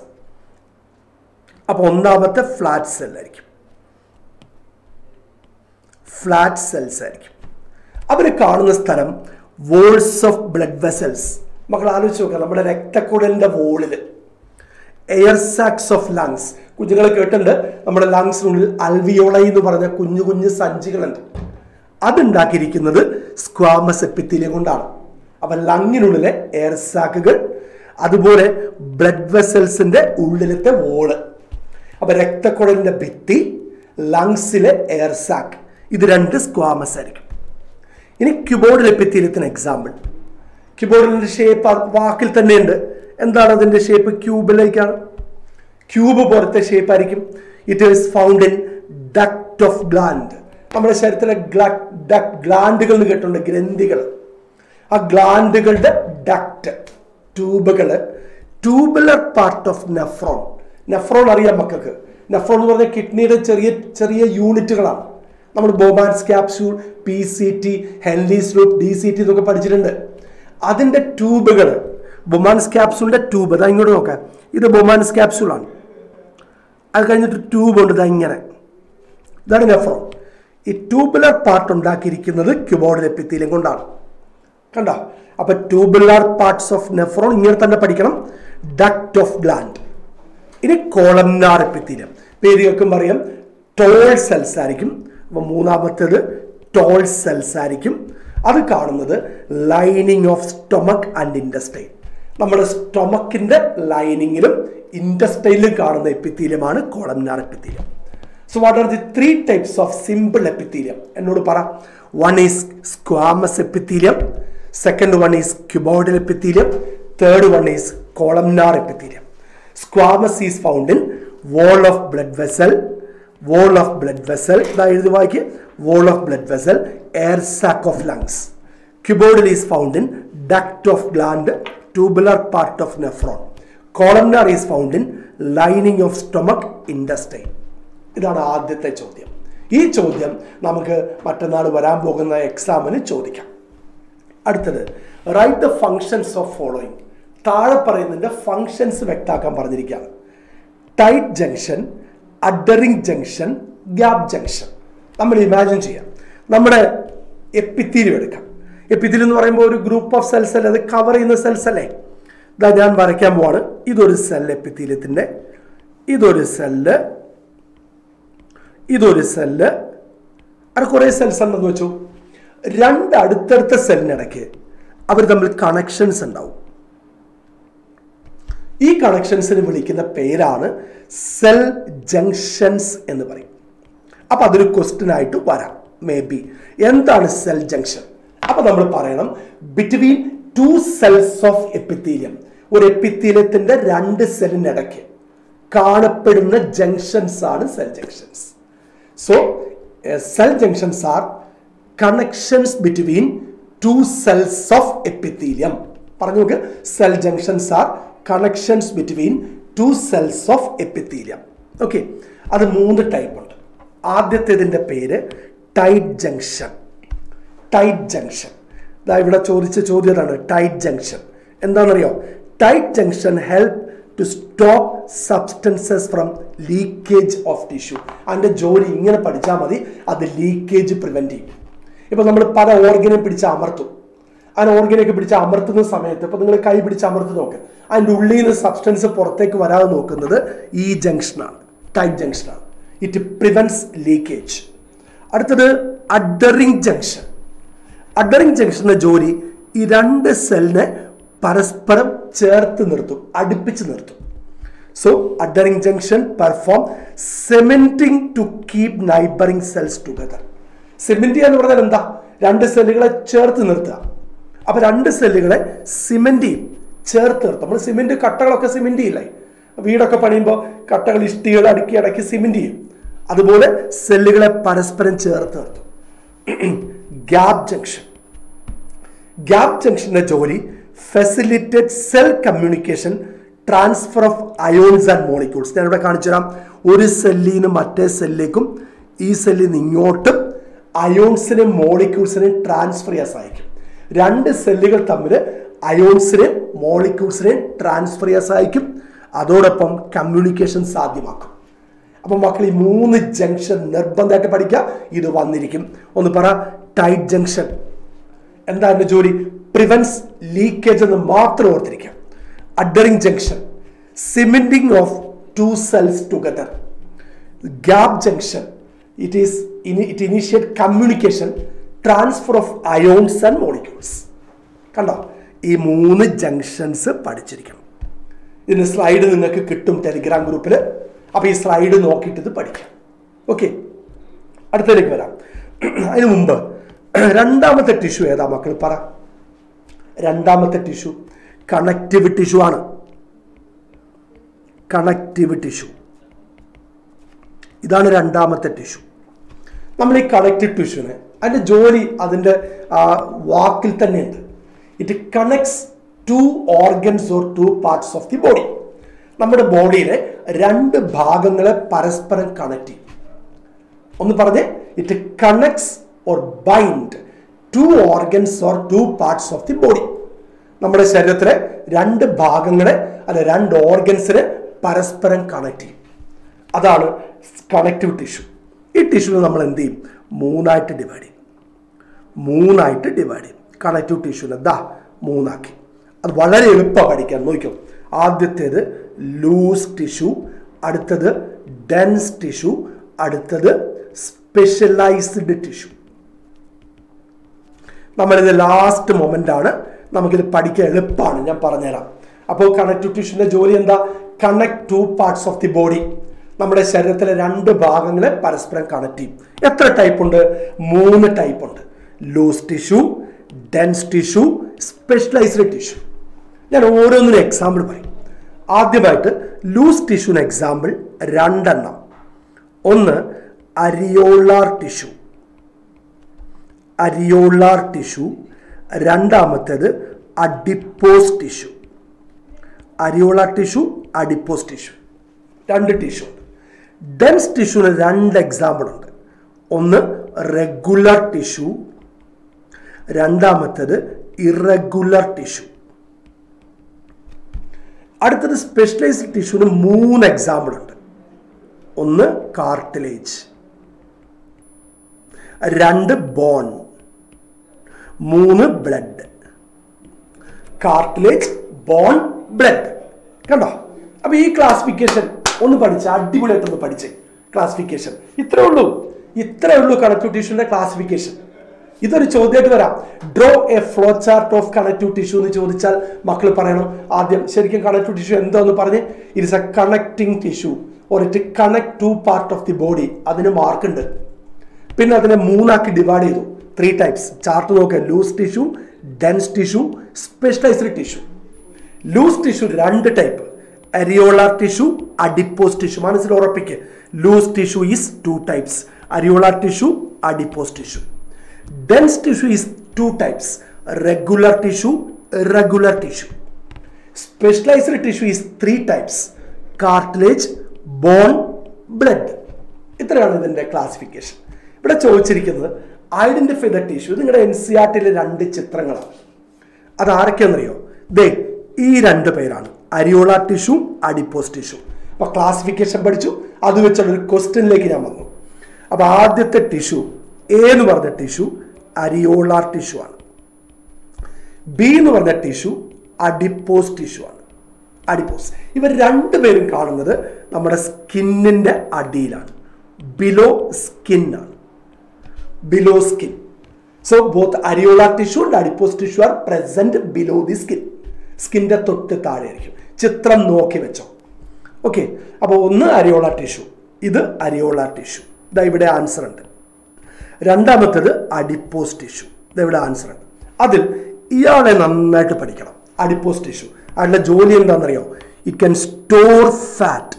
അപ്പോൾ ഒന്നാമത്തെ ഫ്ലാറ്റ് സെല്ലായിരിക്കും ഫ്ലാറ്റ് സെൽസ് ആയിരിക്കും അവർ കാണുന്ന സ്ഥലം വോൾസ് ഓഫ് ബ്ലഡ് വെസൽസ് മക്കൾ ആലോചിച്ച് നോക്കുക നമ്മുടെ രക്തക്കുഴലിന്റെ വോളിൽ എയർ സാക്സ് ഓഫ് ലങ്സ് കുഞ്ഞുങ്ങൾ കേട്ടിട്ടുണ്ട് നമ്മുടെ ലങ്സിനുള്ളിൽ അൽവിയോളൈ എന്ന് പറഞ്ഞ കുഞ്ഞു കുഞ്ഞു സഞ്ചികളുണ്ട് അതുണ്ടാക്കിയിരിക്കുന്നത് സ്ക്വാമസ് എപ്പിത്തീലിയം കൊണ്ടാണ് അപ്പൊ ലങ്ങിനുള്ളിലെ എയർ സാക്കുകൾ അതുപോലെ ബ്ലഡ് വെസൽസിന്റെ ഉള്ളിലത്തെ വോള് അപ്പൊ രക്തക്കുഴലിന്റെ ഭിത്തി ലങ്സിലെ എയർ സാക്ക് ഇത് രണ്ട് സ്ക്വാമസ് ആയിരിക്കും ഇനി ക്യൂബോർഡിൽ എപ്പിത്തീലിയത്തിന് എക്സാമ്പിൾ ക്യൂബോർഡിൻ്റെ ഷേപ്പ് വാക്കിൽ തന്നെയുണ്ട് എന്താണ് അതിൻ്റെ ഷേപ്പ് ക്യൂബിലേക്കാണ് ക്യൂബ് പോലത്തെ ഷേപ്പ് ആയിരിക്കും it is found in duct of gland നമ്മുടെ ശരീരത്തിലെ ഡക് ഗ്ലാൻഡുകൾ എന്ന് കേട്ടുണ്ട് ഗ്രന്ഥികൾ ആ ഗ്ലാൻഡുകളുടെ ഡക്ട് ട്യൂബുകൾ tubular part of nephron nephron അറിയാം മക്കൾക്ക് നെഫ്രോൺ എന്ന് പറഞ്ഞാൽ കിഡ്നിയുടെ ചെറിയ ചെറിയ യൂണിറ്റുകളാണ് നമ്മൾ Bowman's capsule P C T Henle's loop D C T ഇതൊക്കെ പഠിച്ചിട്ടുണ്ട് അതിൻ്റെ ട്യൂബുകൾ ബൊമാൻസ് ക്യാപ്സൂളിൻ്റെ ട്യൂബ് ഇതാ ഇങ്ങോട്ട് നോക്കാം ഇത് ബൊമാൻസ് ക്യാപ്സൂളാണ് അത് കഴിഞ്ഞിട്ട് ട്യൂബ് ഉണ്ട് ഇതാ ഇങ്ങനെ ഇതാണ് നെഫ്രോൺ ഈ ട്യൂബുലർ പാർട്ട് ഉണ്ടാക്കിയിരിക്കുന്നത് ക്യൂബോർഡിൽ എപ്പിത്തീലിയം കൊണ്ടാണ് കണ്ടോ അപ്പൊ ട്യൂബുലാർ പാർട്സ് ഓഫ് നെഫ്രോൺ ഇങ്ങനെ തന്നെ പഠിക്കണം ഡക്ട് ഓഫ് ഗ്ലാൻഡ് ഇനി കോളംനാർ എപ്പിത്തീലിയം പേര് കേൾക്കുമ്പോൾ അറിയാം ടോൾ സെൽസ് ആയിരിക്കും അപ്പൊ മൂന്നാമത്തേത് ടോൾ സെൽസ് ആയിരിക്കും അത് കാണുന്നത് lining of stomach and intestine നമ്മുടെ സ്റ്റൊമക്കിന്റെ ലൈനിങ്ങിലും ഇൻഡസ്റ്റൈനിലും കാണുന്ന എപ്പിത്തീലിയമാണ് columnar epithelium so what are the three types of simple epithelium എന്നോട് പറ one is squamous epithelium second one is cuboidal epithelium third one is columnar epithelium squamous is found in wall of blood vessel wall of blood vessel ഇതാ എഴുതി വായിക്ക് wall of blood vessel air sac of lungs cuboidal is found in duct of gland tubular part of nephron columnar is found in lining of stomach intestine ഇതാണ് ആദ്യത്തെ ചോദ്യം ഈ ചോദ്യം നമുക്ക് മറ്റന്നാൾ വരാൻ പോകുന്ന എക്സാമിന് ചോദിക്കാം അടുത്തത് write the functions of following താഴെ പറയുന്നതിന്റെ ഫങ്ഷൻസ് വ്യക്താക്കാൻ പറഞ്ഞിരിക്കുകയാണ് tight junction adhering junction gap junction നമ്മൾ ഇമാജിൻ ചെയ്യാം നമ്മുടെ എപ്പിത്തീരിയം എടുക്കാം എപ്പിത്തീരിയം എന്ന് പറയുമ്പോൾ ഒരു ഗ്രൂപ്പ് ഓഫ് സെൽസ് അല്ലേ അത് കവർ ചെയ്യുന്ന സെൽസ് അല്ലേ ഇതാ ഞാൻ വരയ്ക്കാൻ പോവാണ് ഇതൊരു സെൽ എപ്പിത്തീരിയത്തിൻ്റെ ഇതൊരു സെല്ല് ഇതൊരു സെല്ല് അവിടെ കുറേ സെൽസ് ഉണ്ടെന്ന് വെച്ചു രണ്ട് അടുത്തടുത്ത സെല്ലിനിടയ്ക്ക് അവർ തമ്മിൽ കണക്ഷൻസ് ഉണ്ടാവും ഈ കണക്ഷൻസിന് വിളിക്കുന്ന പേരാണ് സെൽ ജംഗ്ഷൻസ് എന്ന് പറയും അപ്പൊ അതൊരു ക്വസ്റ്റ്യൻ ആയിട്ട് വരാം മേ ബി എന്താണ് സെൽ ജംഗ്ഷൻ അപ്പൊ നമ്മൾ പറയണം between two cells of epithelium ഒരു എപ്പിത്തീലിയത്തിന്റെ രണ്ട് സെല്ലിനിടയ്ക്ക് കാണപ്പെടുന്ന ജംഗ്ഷൻസ് ആണ് cell junctions so cell junctions are connections between two cells of epithelium പറഞ്ഞു നോക്ക് cell junctions are connections between two cells of epithelium okay അത് മൂന്ന് ടൈപ്പ് ഉണ്ട് ആദ്യത്തേതിൻ്റെ പേര് ടൈറ്റ് ജംഗ്ഷൻ ടൈറ്റ് ജംഗ്ഷൻ ഇതാ ഇവിടെ ചോദിച്ച ചോദ്യതാണ് ടൈറ്റ് ജംഗ്ഷൻ എന്താണെന്നറിയോ tight junction help to stop substances from leakage of tissue അതിൻ്റെ ജോലി ഇങ്ങനെ പഠിച്ചാൽ മതി അത് ലീക്കേജ് പ്രിവെൻറ്റ് ചെയ്യും ഇപ്പം നമ്മൾ പല ഓർഗനെ പിടിച്ച് അമർത്തും അങ്ങനെ ഓർഗനൊക്കെ പിടിച്ച് അമർത്തുന്ന സമയത്ത് ഇപ്പം നിങ്ങൾ കൈ പിടിച്ച് അമർത്തി നോക്ക് അതിൻ്റെ ഉള്ളിൽ നിന്ന് സബ്സ്റ്റൻസ് പുറത്തേക്ക് വരാതെ നോക്കുന്നത് ഈ ജംഗ്ഷനാണ് ടൈറ്റ് ജംഗ്ഷനാണ് ഇറ്റ് പ്രിവെൻസ് ലീക്കേജ് അടുത്തത് അഡറിങ് ജംഗ്ഷൻ അഡറിങ് ജംഗ്ഷന്റെ ജോലി ഈ രണ്ട് സെല്ലിനെ പരസ്പരം ചേർത്ത് നിർത്തും അടുപ്പിച്ച് നിർത്തും so adhering junction perform cementing to keep neighbouring cells together cement എന്ന് പറഞ്ഞാൽ എന്താ രണ്ട് സെല്ലുകളെ ചേർത്ത് നിർത്തുക അപ്പൊ രണ്ട് സെല്ലുകളെ സിമെന്റ് ചെയ്യും ചേർത്ത് നിർത്തും നമ്മൾ സിമെന്റ് കട്ടകളൊക്കെ സിമെന്റ് ചെയ്യില്ലേ വീടൊക്കെ പണിയുമ്പോൾ കട്ടകൾ ഇഷ്ടികൾ അടുക്കി അടക്കി സിമെന്റ് ചെയ്യും അതുപോലെ സെല്ലുകളെ പരസ്പരം ചേർത്ത് നിർത്തും ഗ്യാപ് ജംഗ്ഷൻ ഗ്യാപ് ജംഗ്ഷന്റെ ജോലി facilitate cell communication transfer of ions and molecules ഞാൻ ഇവിടെ കാണിച്ചു തരാം ഒരു സെല്ലിൽ നിന്ന് മറ്റേ സെല്ലിലേക്കും ഈ സെല്ലിൽ നിന്ന് ഇങ്ങോട്ടും അയോൺസിനെ മോളിക്യൂൾസിനെ ട്രാൻസ്ഫർ ചെയ്യാൻ സഹായിക്കും രണ്ട് സെല്ലുകൾ തമ്മിൽ അയോൺസിനെ മോളിക്യൂൾസിനെ ട്രാൻസ്ഫർ ചെയ്യാൻ സഹായിക്കും അതോടൊപ്പം കമ്മ്യൂണിക്കേഷൻ സാധ്യമാക്കും അപ്പം മക്കൾ ഈ മൂന്ന് ജംഗ്ഷൻ നിർബന്ധമായിട്ട് പഠിക്കുക ഇത് വന്നിരിക്കും ഒന്ന് പറ ടൈറ്റ് ജംഗ്ഷൻ എന്താ എന്റെ ജോലി പ്രിവെൻസ് ലീക്കേജ് എന്ന് മാത്രം ഓർത്തിരിക്കുക adhering junction cementing of two cells together gap junction it is it initiate communication transfer of ions and molecules കണ്ടോ ഈ മൂന്ന് ജംഗ്ഷൻസ് പഠിച്ചിരിക്കണം ഇതിന് സ്ലൈഡ് നിങ്ങൾക്ക് കിട്ടും ടെലിഗ്രാം ഗ്രൂപ്പിൽ അപ്പോൾ ഈ സ്ലൈഡ് നോക്കിയിട്ട് ഇത് പഠിക്കാം ഓക്കെ അടുത്തതിലേക്ക് വരാം അതിനു മുമ്പ് രണ്ടാമത്തെ ടിഷ്യൂ ഏതാ മക്കൾ പറ രണ്ടാമത്തെ ടിഷ്യൂ കണക്റ്റീവ് ടിഷ്യൂ ആണ് കണക്റ്റീവ് ടിഷ്യൂ ഇതാണ് രണ്ടാമത്തെ ടിഷ്യൂ നമ്മൾ ഈ കണക്റ്റീവ് ടിഷ്യൂവിന് അതിൻ്റെ ജോലി അതിൻ്റെ ആ, വാക്കിൽ തന്നെയുണ്ട് it connects two organs or two parts of the body നമ്മുടെ ബോഡിയിലെ രണ്ട് ഭാഗങ്ങളെ പരസ്പരം കണക്ട് ചെയ്യും ഒന്ന് പറഞ്ഞേ it connects or bind two organs or two parts of the body നമ്മുടെ ശരീരത്തിലെ രണ്ട് ഭാഗങ്ങളെ അല്ല രണ്ട് ഓർഗൻസിനെ പരസ്പരം കണക്ട് ചെയ്യും അതാണ് കണക്റ്റീവ് ടിഷ്യൂ ഈ ടിഷ്യൂ നമ്മൾ എന്ത് ചെയ്യും മൂന്നായിട്ട് ഡിവൈഡ് ചെയ്യും മൂന്നായിട്ട് ഡിവൈഡ് ചെയ്യും കണക്റ്റീവ് ടിഷ്യൂനെ ദാ മൂന്നാക്കി അത് വളരെ എളുപ്പമാണ് പഠിക്കാൻ നോക്കിയോ ആദ്യത്തേത് ലൂസ് ടിഷ്യൂ അടുത്തത് ഡെൻസ് ടിഷ്യൂ അടുത്തത് സ്പെഷ്യലൈസ്ഡ് ടിഷ്യൂ നമ്മളിത് ലാസ്റ്റ് മൊമെന്റ് ആണ് നമുക്കിത് പഠിക്കാൻ എളുപ്പമാണ് ഞാൻ പറഞ്ഞുതരാം അപ്പോൾ കണക്റ്റീവ് ടിഷ്യൂന്റെ ജോലി എന്താ connect two parts of the body നമ്മുടെ ശരീരത്തിലെ രണ്ട് ഭാഗങ്ങളെ പരസ്പരം കണക്ട് ചെയ്യും എത്ര ടൈപ്പ് ഉണ്ട് മൂന്ന് ടൈപ്പ് ഉണ്ട് loose tissue dense tissue specialised tissue ഞാൻ ഓരോന്നിനും എക്സാമ്പിൾ പറയും ആദ്യമായിട്ട് ലൂസ് ടിഷ്യൂന് എക്സാമ്പിൾ രണ്ടെണ്ണം ഒന്ന് അരിയോളാർ ടിഷ്യൂ അരിയോളാർ ടിഷ്യൂ രണ്ടാമത്തേത് adipose tissue areolar tissue adipose tissue രണ്ട് ടിഷ്യൂ ഉണ്ട് ഡെൻസ് ടിഷ്യൂന് രണ്ട് എക്സാമ്പിൾ ഉണ്ട് ഒന്ന് റെഗുലർ ടിഷ്യൂ രണ്ടാമത്തേത് ഇറഗുലർ ടിഷ്യൂ അടുത്തത് സ്പെഷ്യലൈസ്ഡ് ടിഷ്യൂന് മൂന്ന് എക്സാമ്പിൾ ഉണ്ട് ഒന്ന് കാർട്ടിലേജ് രണ്ട് ബോൺ മൂന്ന് ബ്ലഡ് കാർട്ടിലേജ് ബോൺ ബ്ലഡ് കണ്ടോ അപ്പൊ ഈ ക്ലാസിഫിക്കേഷൻ ഒന്ന് പഠിച്ച അടിപൊളിയായിട്ടൊന്ന് പഠിച്ചേ ക്ലാസിഫിക്കേഷൻ ഇത്രേ ഉള്ളൂ ഇത്രേ ഉള്ളൂ കണക്റ്റീവ് ടിഷ്യൂന്റെ ക്ലാസിഫിക്കേഷൻ ഇതൊരു ചോദ്യമായിട്ട് വരാം draw a flow chart of connective tissue എന്ന് ചോദിച്ചാൽ മക്കൾ പറയണം ആദ്യം ശരിക്കും കണക്റ്റീവ് ടിഷ്യൂ എന്താന്ന് പറഞ്ഞ് it is a connecting tissue or it connect to part of the body അതിന് മാർക്കുണ്ട് പിന്നെ അതിനെ മൂന്നാക്കി ഡിവൈഡ് ചെയ്തു ത്രീ ടൈപ്സ് ചാർട്ട് നോക്കുക loose tissue dense tissue specialised tissue loose tissue രണ്ട് type areolar tissue adipose tissue മനസ്സിൽ ഉറപ്പിക്കുക loose tissue is two types areolar tissue adipose tissue dense tissue is two types regular tissue irregular tissue specialised tissue is three types cartilage bone blood ഇത്രയാണ് ഇതിന്റെ classification ഇവിടെ ചോദിച്ചിരിക്കുന്നത് identify the tissue നിങ്ങളുടെ N C R ടിയിലെ രണ്ട് ചിത്രങ്ങളാണ് അത് ആരൊക്കെയാണെന്നറിയോ ദേ ഈ രണ്ട് പേരാണ് അരിയോള ടിഷ്യൂ അഡിപ്പോസ് ടിഷ്യൂ അപ്പൊ ക്ലാസിഫിക്കേഷൻ പഠിച്ചു അത് വെച്ചുള്ള ഒരു ക്വസ്റ്റ്യനിലേക്ക് ഞാൻ വന്നു അപ്പൊ ആദ്യത്തെ ടിഷ്യൂ എ എന്ന് പറഞ്ഞ ടിഷ്യൂ അരിയോളാർ ടിഷ്യൂ ആണ് ബി എന്ന് പറഞ്ഞ ടിഷ്യൂ അഡിപ്പോസ് ടിഷ്യൂ ആണ് അഡിപ്പോസ് ഇവർ രണ്ടുപേരും കാണുന്നത് നമ്മുടെ സ്കിന്നിന്റെ അടിയിലാണ് ബിലോ സ്കിൻ ആണ് below skin. So both areolar tissue and adipose tissue are present below the skin. സ്കിൻ്റെ തൊട്ട് താഴെ ആയിരിക്കും ചിത്രം നോക്കി വെച്ചോ ഓക്കെ അപ്പോൾ ഒന്ന് അരിയോളാർ ടിഷ്യൂ ഇത് അരിയോളാർ ടിഷ്യൂ ഇതാ ഇവിടെ ആൻസർ ഉണ്ട് രണ്ടാമത്തേത് അഡിപ്പോസ് ടിഷ്യൂ ഇതെവിടെ ആൻസർ ഉണ്ട് അതിൽ ഇയാളെ നന്നായിട്ട് പഠിക്കണം അഡിപ്പോസ് ടിഷ്യൂ അയാളുടെ ജോലി എന്താണെന്നറിയോ it can store fat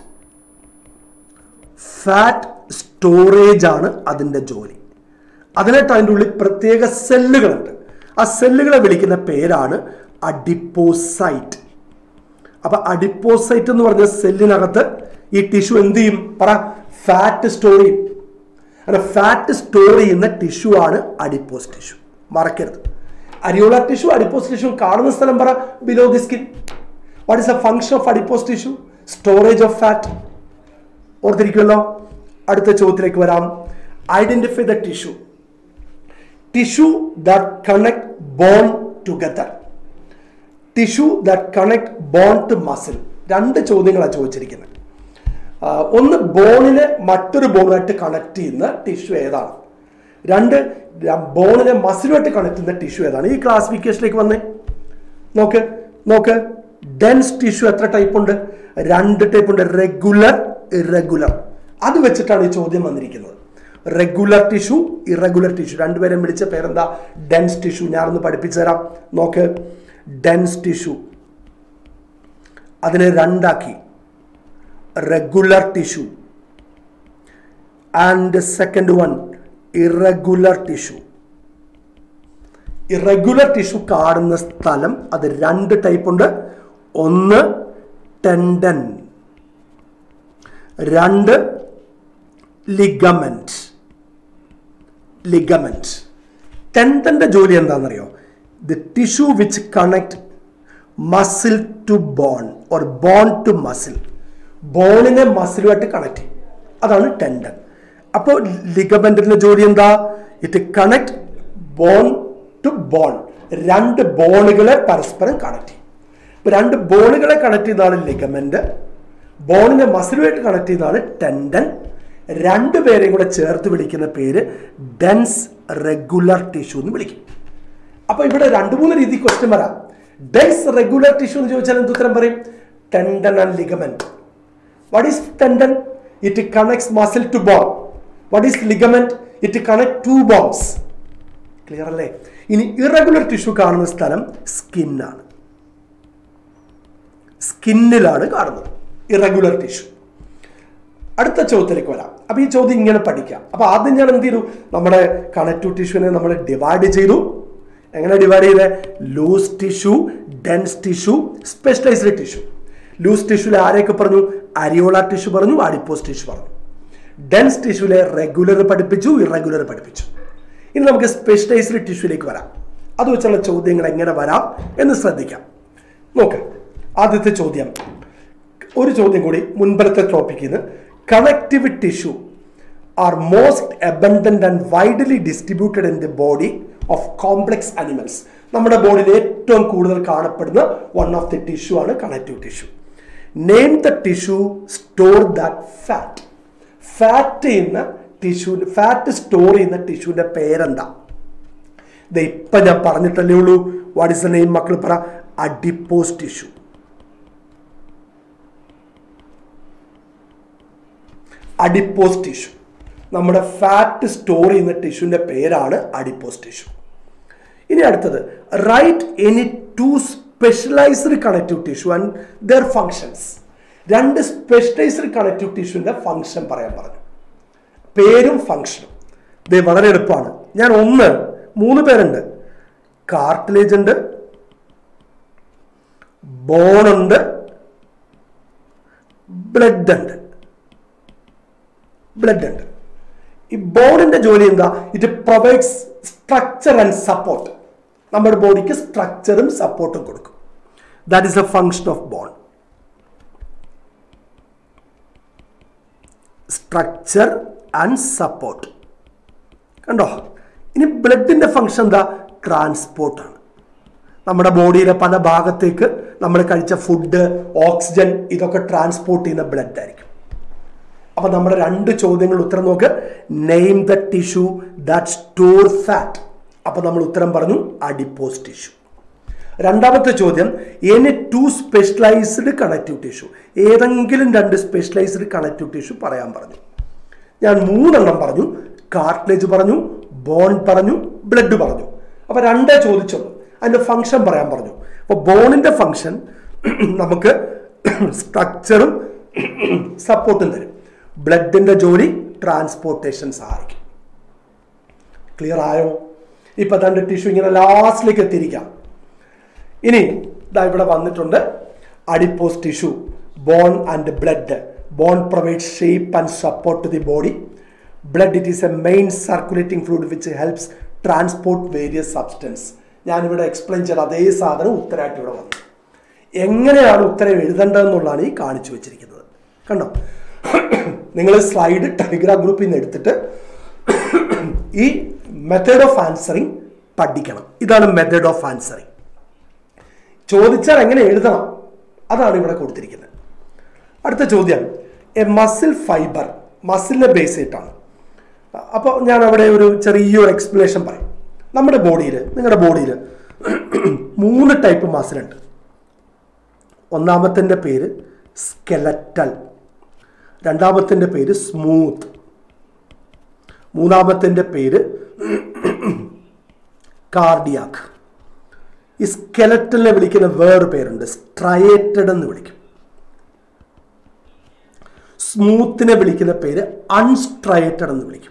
fat storage ആണ് അതിൻ്റെ ജോലി അതിനായിട്ട് അതിൻ്റെ ഉള്ളിൽ പ്രത്യേക സെല്ലുകളുണ്ട് ആ സെല്ലുകളെ വിളിക്കുന്ന പേരാണ് അഡിപ്പോസൈറ്റ് അപ്പൊ അഡിപ്പോസൈറ്റ് എന്ന് പറഞ്ഞ സെല്ലിനകത്ത് ഈ ടിഷ്യൂ എന്ത് ചെയ്യും പറ ഫാറ്റ് സ്റ്റോർ ചെയ്യും അങ്ങനെ ഫാറ്റ് സ്റ്റോർ ചെയ്യുന്ന ടിഷ്യൂ ആണ് അഡിപ്പോസ് ടിഷ്യൂ മറക്കരുത് അരിയോള ടിഷ്യൂ അഡിപ്പോസ് ടിഷ്യൂ കാണുന്ന സ്ഥലം പറ below the skin what is a function of adipose tissue storage of fat ഓർത്തിരിക്കുമല്ലോ അടുത്ത ചോദ്യത്തിലേക്ക് വരാം identify the tissue tissue that connect bone together tissue that connect bone to muscle രണ്ട് ചോദ്യങ്ങളാണ് ചോദിച്ചിരിക്കുന്നത് ആ, ഒന്ന് ബോണിനെ മറ്റൊരു ബോണുമായിട്ട് കണക്ട് ചെയ്യുന്ന ടിഷ്യൂ ഏതാണ് രണ്ട് ബോണിനെ മസിലുമായിട്ട് കണക്ട് ചെയ്യുന്ന ടിഷ്യൂ ഏതാണ് ഈ ക്ലാസിഫിക്കേഷനിലേക്ക് വന്നേ നോക്ക് നോക്ക് ഡെൻസ് ടിഷ്യൂ എത്ര ടൈപ്പ് ഉണ്ട് രണ്ട് ടൈപ്പ് ഉണ്ട് റെഗുലർ ഇറഗുലർ അത് വെച്ചിട്ടാണ് ഈ ചോദ്യം വന്നിരിക്കുന്നത് റെഗുലർ ടിഷ്യൂ ഇറഗുലർ ടിഷ്യൂ രണ്ടുപേരും വിളിച്ച പേരെന്താ ഡെൻസ് ടിഷ്യൂ ഞാനൊന്ന് പഠിപ്പിച്ചു തരാം നോക്ക് ഡെൻസ് ടിഷ്യൂ അതിനെ രണ്ടാക്കി regular tissue and second one irregular tissue irregular tissue കാണുന്ന സ്ഥലം അത് രണ്ട് ടൈപ്പ് ഉണ്ട് ഒന്ന് ടെൻഡൻ രണ്ട് ലിഗമെന്റ് ലിഗമെന്റ് ടെൻഡന്റെ ജോലി എന്താണെന്നറിയോ the tissue which connect muscle to bone or bone to muscle ബോണിനെ മസിലുമായിട്ട് കണക്ട് ചെയ്യും അതാണ് ടെൻഡൻ അപ്പോൾ ലിഗമെന്റിന്റെ ജോലി എന്താ it connect bone to bone രണ്ട് ബോണുകളെ പരസ്പരം കണക്ട് ചെയ്യും ഇപ്പൊ രണ്ട് ബോണുകളെ കണക്ട് ചെയ്യുന്നതാണ് ലിഗമെന്റ് ബോണിനെ മസിലുമായിട്ട് കണക്ട് ചെയ്യുന്നതാണ് ടെൻഡൻ രണ്ടുപേരെയും കൂടെ ചേർത്ത് വിളിക്കുന്ന പേര് ഡെൻസ് റെഗുലർ ടിഷ്യൂ എന്ന് വിളിക്കും അപ്പൊ ഇവിടെ രണ്ട് മൂന്ന് രീതി ക്വസ്റ്റ്യൻ വരാം ഡെൻസ് റെഗുലർ ടിഷ്യൂ എന്ന് ചോദിച്ചാൽ എന്ത് ഉത്തരം പറയും tendon and ligament what is tendon it connects muscle to bone what is ligament it connect two bones clear അല്ലേ ഇനി ഇറഗുലർ ടിഷ്യൂ കാണുന്ന സ്ഥലം സ്കിന്നാണ് സ്കിന്നിലാണ് കാണുന്നത് ഇറഗുലർ ടിഷ്യൂ അടുത്ത ചോദ്യത്തിലേക്ക് വരാം അപ്പൊ ഈ ചോദ്യം ഇങ്ങനെ പഠിക്കാം അപ്പൊ ആദ്യം ഞാൻ എന്ത് ചെയ്തു നമ്മുടെ കണക്റ്റീവ് ടിഷ്യൂവിനെ നമ്മൾ ഡിവൈഡ് ചെയ്തു എങ്ങനെ ഡിവൈഡ് ചെയ്തേ loose tissue dense tissue specialised tissue loose ടിഷ്യൂലെ ആരെയൊക്കെ പറഞ്ഞു അരിയോള ടിഷ്യൂ പറഞ്ഞു ആഡിപ്പോസ് ടിഷ്യൂ പറഞ്ഞു ഡെൻസ് ടിഷ്യൂലെ റെഗുലർ പഠിപ്പിച്ചു ഇറഗുലർ പഠിപ്പിച്ചു ഇനി നമുക്ക് സ്പെഷ്യലൈസ്ഡ് ടിഷ്യൂലേക്ക് വരാം അത് വെച്ചുള്ള ചോദ്യങ്ങൾ എങ്ങനെ വരാം എന്ന് ശ്രദ്ധിക്കാം നോക്കാം ആദ്യത്തെ ചോദ്യം ഒരു ചോദ്യം കൂടി മുൻപത്തെ ടോപ്പിക്കിൽ നിന്ന് connective tissue are most abundant and widely distributed in the body of complex animals നമ്മുടെ ബോഡിയിൽ ഏറ്റവും കൂടുതൽ കാണപ്പെടുന്ന വൺ ഓഫ് ദി ടിഷ്യൂ ആണ് connective tissue name the tissue store that fat fat ചെയ്യുന്ന ടിഷ്യൂ ഫാറ്റ് സ്റ്റോർ ചെയ്യുന്ന ടിഷ്യൂവിന്റെ പേരെന്താ ഇത് ഇപ്പൊ ഞാൻ പറഞ്ഞിട്ടല്ലേ ഉള്ളൂ വാട്ട് ഇസ് ദ നെയിം മക്കൾ പറ അഡിപ്പോസ് ടിഷ്യൂ അഡിപ്പോസ് ടിഷ്യൂ നമ്മുടെ ഫാറ്റ് സ്റ്റോർ ചെയ്യുന്ന ടിഷ്യൂവിന്റെ പേരാണ് അഡിപ്പോസ് ടിഷ്യൂ ഇനി അടുത്തത് write any two specialised connective tissue and their functions രണ്ട് സ്പെഷ്യലൈസ്ഡ് കണക്റ്റീവ് ടിഷ്യൂവിന്റെ ഫങ്ഷൻ പറയാൻ പറഞ്ഞു പേരും ഫങ്ഷനും ഇത് വളരെ എളുപ്പമാണ് ഞാൻ ഒന്ന് മൂന്ന് പേരുണ്ട് കാർട്ടിലേജ് ഉണ്ട് ബോൺ ഉണ്ട് ബ്ലഡ് ഉണ്ട് ബ്ലഡ് ഉണ്ട് ഈ ബോണിന്റെ ജോലി എന്താ it provides structure and support നമ്മുടെ ബോഡിക്ക് സ്ട്രക്ചറും സപ്പോർട്ടും കൊടുക്കും that is a function of bone structure and support കണ്ടോ ഇനി ബ്ലഡിന്റെ ഫങ്ഷൻ എന്താ ട്രാൻസ്പോർട്ടാണ് നമ്മുടെ ബോഡിയിലെ പല ഭാഗത്തേക്ക് നമ്മൾ കഴിച്ച ഫുഡ് ഓക്സിജൻ ഇതൊക്കെ ട്രാൻസ്പോർട്ട് ചെയ്യുന്ന ബ്ലഡ് ആയിരിക്കും അപ്പൊ നമ്മുടെ രണ്ട് ചോദ്യങ്ങൾ ഉത്തരം നോക്ക് name the tissue that store fat അപ്പൊ നമ്മൾ ഉത്തരം പറഞ്ഞു അഡിപ്പോസ് ടിഷ്യൂ രണ്ടാമത്തെ ചോദ്യം any two specialised connective tissue ഏതെങ്കിലും രണ്ട് സ്പെഷ്യലൈസ്ഡ് കണക്റ്റീവ് ടിഷ്യൂ പറയാൻ പറഞ്ഞു ഞാൻ മൂന്നെണ്ണം പറഞ്ഞു കാർട്ടിലേജ് പറഞ്ഞു ബോൺ പറഞ്ഞു ബ്ലഡ് പറഞ്ഞു അപ്പൊ രണ്ടേ ചോദിച്ചുള്ളൂ അതിന്റെ ഫങ്ഷൻ പറയാൻ പറഞ്ഞു അപ്പൊ ബോണിന്റെ ഫങ്ഷൻ നമുക്ക് സ്ട്രക്ചറും സപ്പോർട്ടും തരും ബ്ലഡിന്റെ ജോലി ട്രാൻസ്പോർട്ടേഷൻ സഹായിക്കും ക്ലിയർ ആയോ ഇപ്പൊ തന്റെ ടിഷ്യൂ ഇങ്ങനെ ലാസ്റ്റിലേക്ക് എത്തിയിരിക്കാം ഇനി ഇതാ ഇവിടെ വന്നിട്ടുണ്ട് adipose tissue bone and blood bone provide shape and support to the body blood it is a main circulating fluid which helps transport various substance ഞാനിവിടെ എക്സ്പ്ലെയിൻ ചെയ്ത അതേ സാധനം ഉത്തരമായിട്ട് ഇവിടെ വന്നു എങ്ങനെയാണ് ഉത്തരം എഴുതേണ്ടതെന്നുള്ളതാണ് ഈ കാണിച്ചു വെച്ചിരിക്കുന്നത് കണ്ടോ നിങ്ങൾ സ്ലൈഡ് ടെലിഗ്രാം ഗ്രൂപ്പിൽ നിന്ന് എടുത്തിട്ട് ഈ മെത്തേഡ് ഓഫ് ആൻസറിങ് പഠിക്കണം ഇതാണ് മെത്തേഡ് ഓഫ് ആൻസറിങ് ചോദിച്ചാൽ എങ്ങനെ എഴുതണം അതാണ് ഇവിടെ കൊടുത്തിരിക്കുന്നത് അടുത്ത ചോദ്യം എ മസിൽ ഫൈബർ മസിലിനെ ബേസ് ചെയ്തിട്ടാണ് അപ്പോൾ ഞാൻ അവിടെ ഒരു ചെറിയൊരു എക്സ്പ്ലനേഷൻ പറയും നമ്മുടെ ബോഡിയിൽ നിങ്ങളുടെ ബോഡിയിൽ മൂന്ന് ടൈപ്പ് മസിലുണ്ട് ഒന്നാമത്തെ പേര് സ്കെലറ്റൽ രണ്ടാമത്തിൻ്റെ പേര് സ്മൂത്ത് മൂന്നാമത്തിൻ്റെ പേര് കാർഡിയാക്ക് ഈ സ്കെലറ്റലിനെ വിളിക്കുന്ന വേറൊരു പേരുണ്ട് സ്ട്രയേറ്റഡ് എന്ന് വിളിക്കും സ്മൂത്തിനെ വിളിക്കുന്ന പേര് അൺസ്ട്രയേറ്റഡ് എന്ന് വിളിക്കും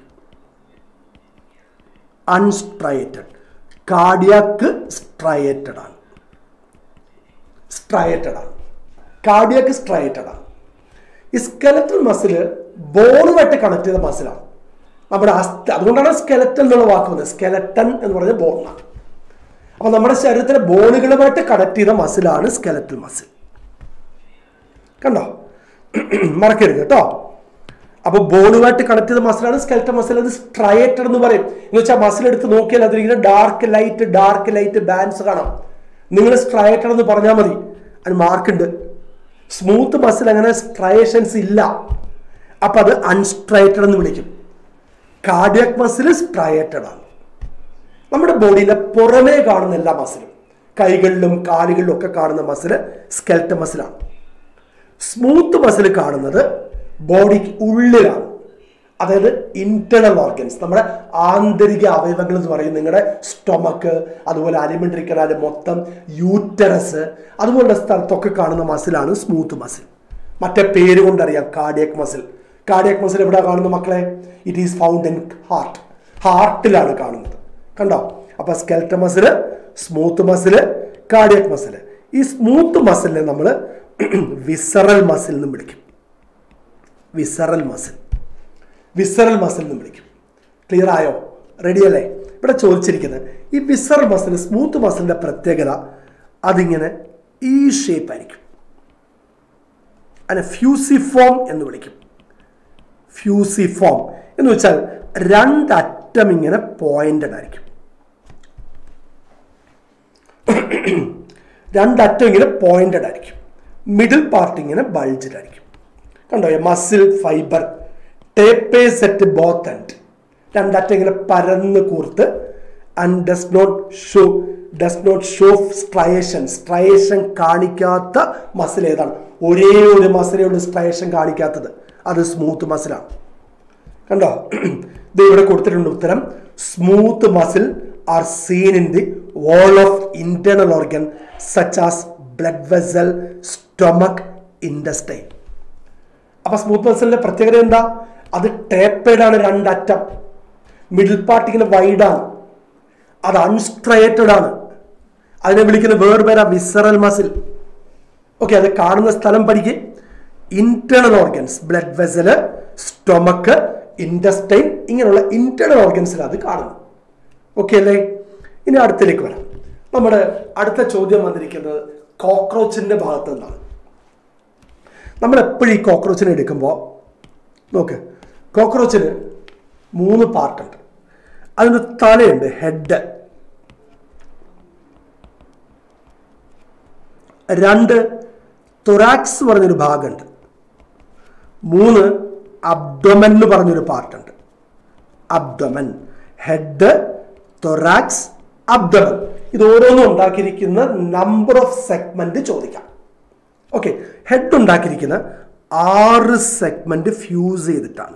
അൺസ്ട്രയേറ്റഡ് കാർഡിയാക്ക് സ്ട്രയേറ്റഡ് ആണ് സ്ട്രയേറ്റഡ് ആണ് കാർഡിയാക്ക് സ്ട്രയേറ്റഡ് ആണ് ഈ സ്കെലറ്റൽ മസിൽ ബോണുമായിട്ട് കണക്ട് ചെയ്ത മസിലാണ് നമ്മുടെ അസ്ഥ അതുകൊണ്ടാണ് സ്കെലറ്റൻ എന്നുള്ള വാക്ക് വന്നത് സ്കെലറ്റൻ എന്ന് പറഞ്ഞ ബോണാണ് അപ്പൊ നമ്മുടെ ശരീരത്തിലെ ബോണുകളുമായിട്ട് കണക്ട് ചെയ്ത മസിലാണ് സ്കെലറ്റൽ മസിൽ കണ്ടോ മറക്കരുത് കേട്ടോ അപ്പൊ ബോണുമായിട്ട് കണക്ട് ചെയ്ത മസിലാണ് സ്കെലറ്റൽ മസിൽ അത് സ്ട്രയേറ്റഡ് എന്ന് പറയും എന്ന് വെച്ചാൽ മസിൽ എടുത്ത് നോക്കിയാൽ അതിലിങ്ങനെ dark light dark light bands കാണാം നിങ്ങൾ സ്ട്രയേറ്റഡ് എന്ന് പറഞ്ഞാൽ മതി അതിന് മാർക്കുണ്ട് സ്മൂത്ത് മസിൽ അങ്ങനെ സ്ട്രയേഷൻസ് ഇല്ല അപ്പൊ അത് അൺസ്ട്രയേറ്റഡ് എന്ന് വിളിക്കും കാർഡിയക് മസിൽ സ്ട്രയേറ്റഡ് ആണ് നമ്മുടെ ബോഡിയിലെ പുറമേ കാണുന്ന എല്ലാ മസിലും കൈകളിലും കാലുകളിലും ഒക്കെ കാണുന്ന മസിൽ സ്കെൽറ്റ മസിലാണ് സ്മൂത്ത് മസിൽ കാണുന്നത് ബോഡിക്ക് ഉള്ളിലാണ് അതായത് ഇന്റേണൽ ഓർഗൻസ് നമ്മുടെ ആന്തരിക അവയവങ്ങൾ എന്ന് പറയും നിങ്ങളുടെ സ്റ്റൊമക്ക് അതുപോലെ അലിമെന്ററി കനാല് മൊത്തം യൂറ്ററസ് അതുപോലുള്ള സ്ഥലത്തൊക്കെ കാണുന്ന മസിലാണ് സ്മൂത്ത് മസിൽ മറ്റേ പേര് കൊണ്ടറിയാം കാർഡിയക് മസിൽ കാർഡിയക് മസിൽ എവിടെ കാണുന്നു മക്കളെ it is found in heart ഹാർട്ടിലാണ് കാണുന്നത് കണ്ടോ അപ്പൊ skeletal muscle smooth muscle cardiac muscle ഈ സ്മൂത്ത് മസിലിനെ നമ്മൾ വിസറൽ മസിൽ എന്നും വിളിക്കും വിസറൽ മസിൽ വിസറൽ മസിൽ എന്ന് വിളിക്കും ക്ലിയർ ആയോ റെഡി അല്ലേ ഇവിടെ ചോദിച്ചിരിക്കുന്നത് ഈ വിസറൽ മസിൽ സ്മൂത്ത് മസിലിന്റെ പ്രത്യേകത അതിങ്ങനെ ഈ ഷേപ്പ് ആയിരിക്കും അതിനെ ഫ്യൂസിഫോം എന്ന് വിളിക്കും ഫ്യൂസിഫോം എന്ന് വെച്ചാൽ രണ്ടറ്റം ഇങ്ങനെ പോയിന്റഡ് ആയിരിക്കും രണ്ടറ്റം ഇങ്ങനെ പോയിന്റഡ് ആയിരിക്കും മിഡിൽ പാർട്ട് ഇങ്ങനെ ബൾജഡ് ആയിരിക്കും കണ്ടോ muscle fibre taper set both and രണ്ടറ്റം ഇങ്ങനെ പരന്ന് കൂർത്ത് and does not show does not show striation striation കാണിക്കാത്ത മസിൽ ഏതാണ് ഒരേ ഒരു മസിലേ ഉള്ളൂ സ്ട്രയേഷൻ കാണിക്കാത്തത് അത് സ്മൂത്ത് മസിലാണ് കണ്ടോ ഇത് ഇവിടെ കൊടുത്തിട്ടുണ്ട് ഉത്തരം smooth muscle are seen in the wall of internal organ such as blood vessel stomach intestine അപ്പൊ സ്മൂത്ത് മസിലിന്റെ പ്രത്യേകത എന്താ അത് ടേപ്പേഡ് ആണ് രണ്ടറ്റം മിഡിൽ പാർട്ട് ഇങ്ങനെ വൈഡാണ് അത് അൺസ്ട്രേറ്റഡ് ആണ് അതിനെ വിളിക്കുന്ന വേറെ പേരാ വിസറൽ മസിൽ ഓക്കെ അത് കാണുന്ന സ്ഥലം പഠിക്ക് internal organs blood vessel stomach intestine ഇങ്ങനെയുള്ള ഇന്റേണൽ ഓർഗൻസിൽ അത് കാണുന്നു ഓക്കെ അല്ലേ ഇനി അടുത്തിലേക്ക് വരാം നമ്മുടെ അടുത്ത ചോദ്യം വന്നിരിക്കുന്നത് കോക്രോച്ചിന്റെ ഭാഗത്ത് നിന്നാണ് നമ്മൾ എപ്പോഴും ഈ കോക്രോച്ചിനെ എടുക്കുമ്പോൾ നോക്ക് കോക്രോച്ചിന് മൂന്ന് പാർട്ടുണ്ട് അതിന് തലയുണ്ട് ഹെഡ് രണ്ട് തൊറാക്സ് പറഞ്ഞൊരു ഭാഗമുണ്ട് മൂന്ന് അബ്ഡൊമൻ എന്ന് പറഞ്ഞൊരു പാർട്ടുണ്ട് അബ്ഡൊമൻ ഹെഡ് തൊറാക്സ് അബ്ഡൊമൻ ഇത് ഓരോന്നും ഉണ്ടാക്കിയിരിക്കുന്ന നമ്പർ ഓഫ് സെഗ്മെന്റ് ചോദിക്കാം ഓക്കെ ഹെഡ് ഉണ്ടാക്കിയിരിക്കുന്ന ആറ് സെഗ്മെന്റ് ഫ്യൂസ് ചെയ്തിട്ടാണ്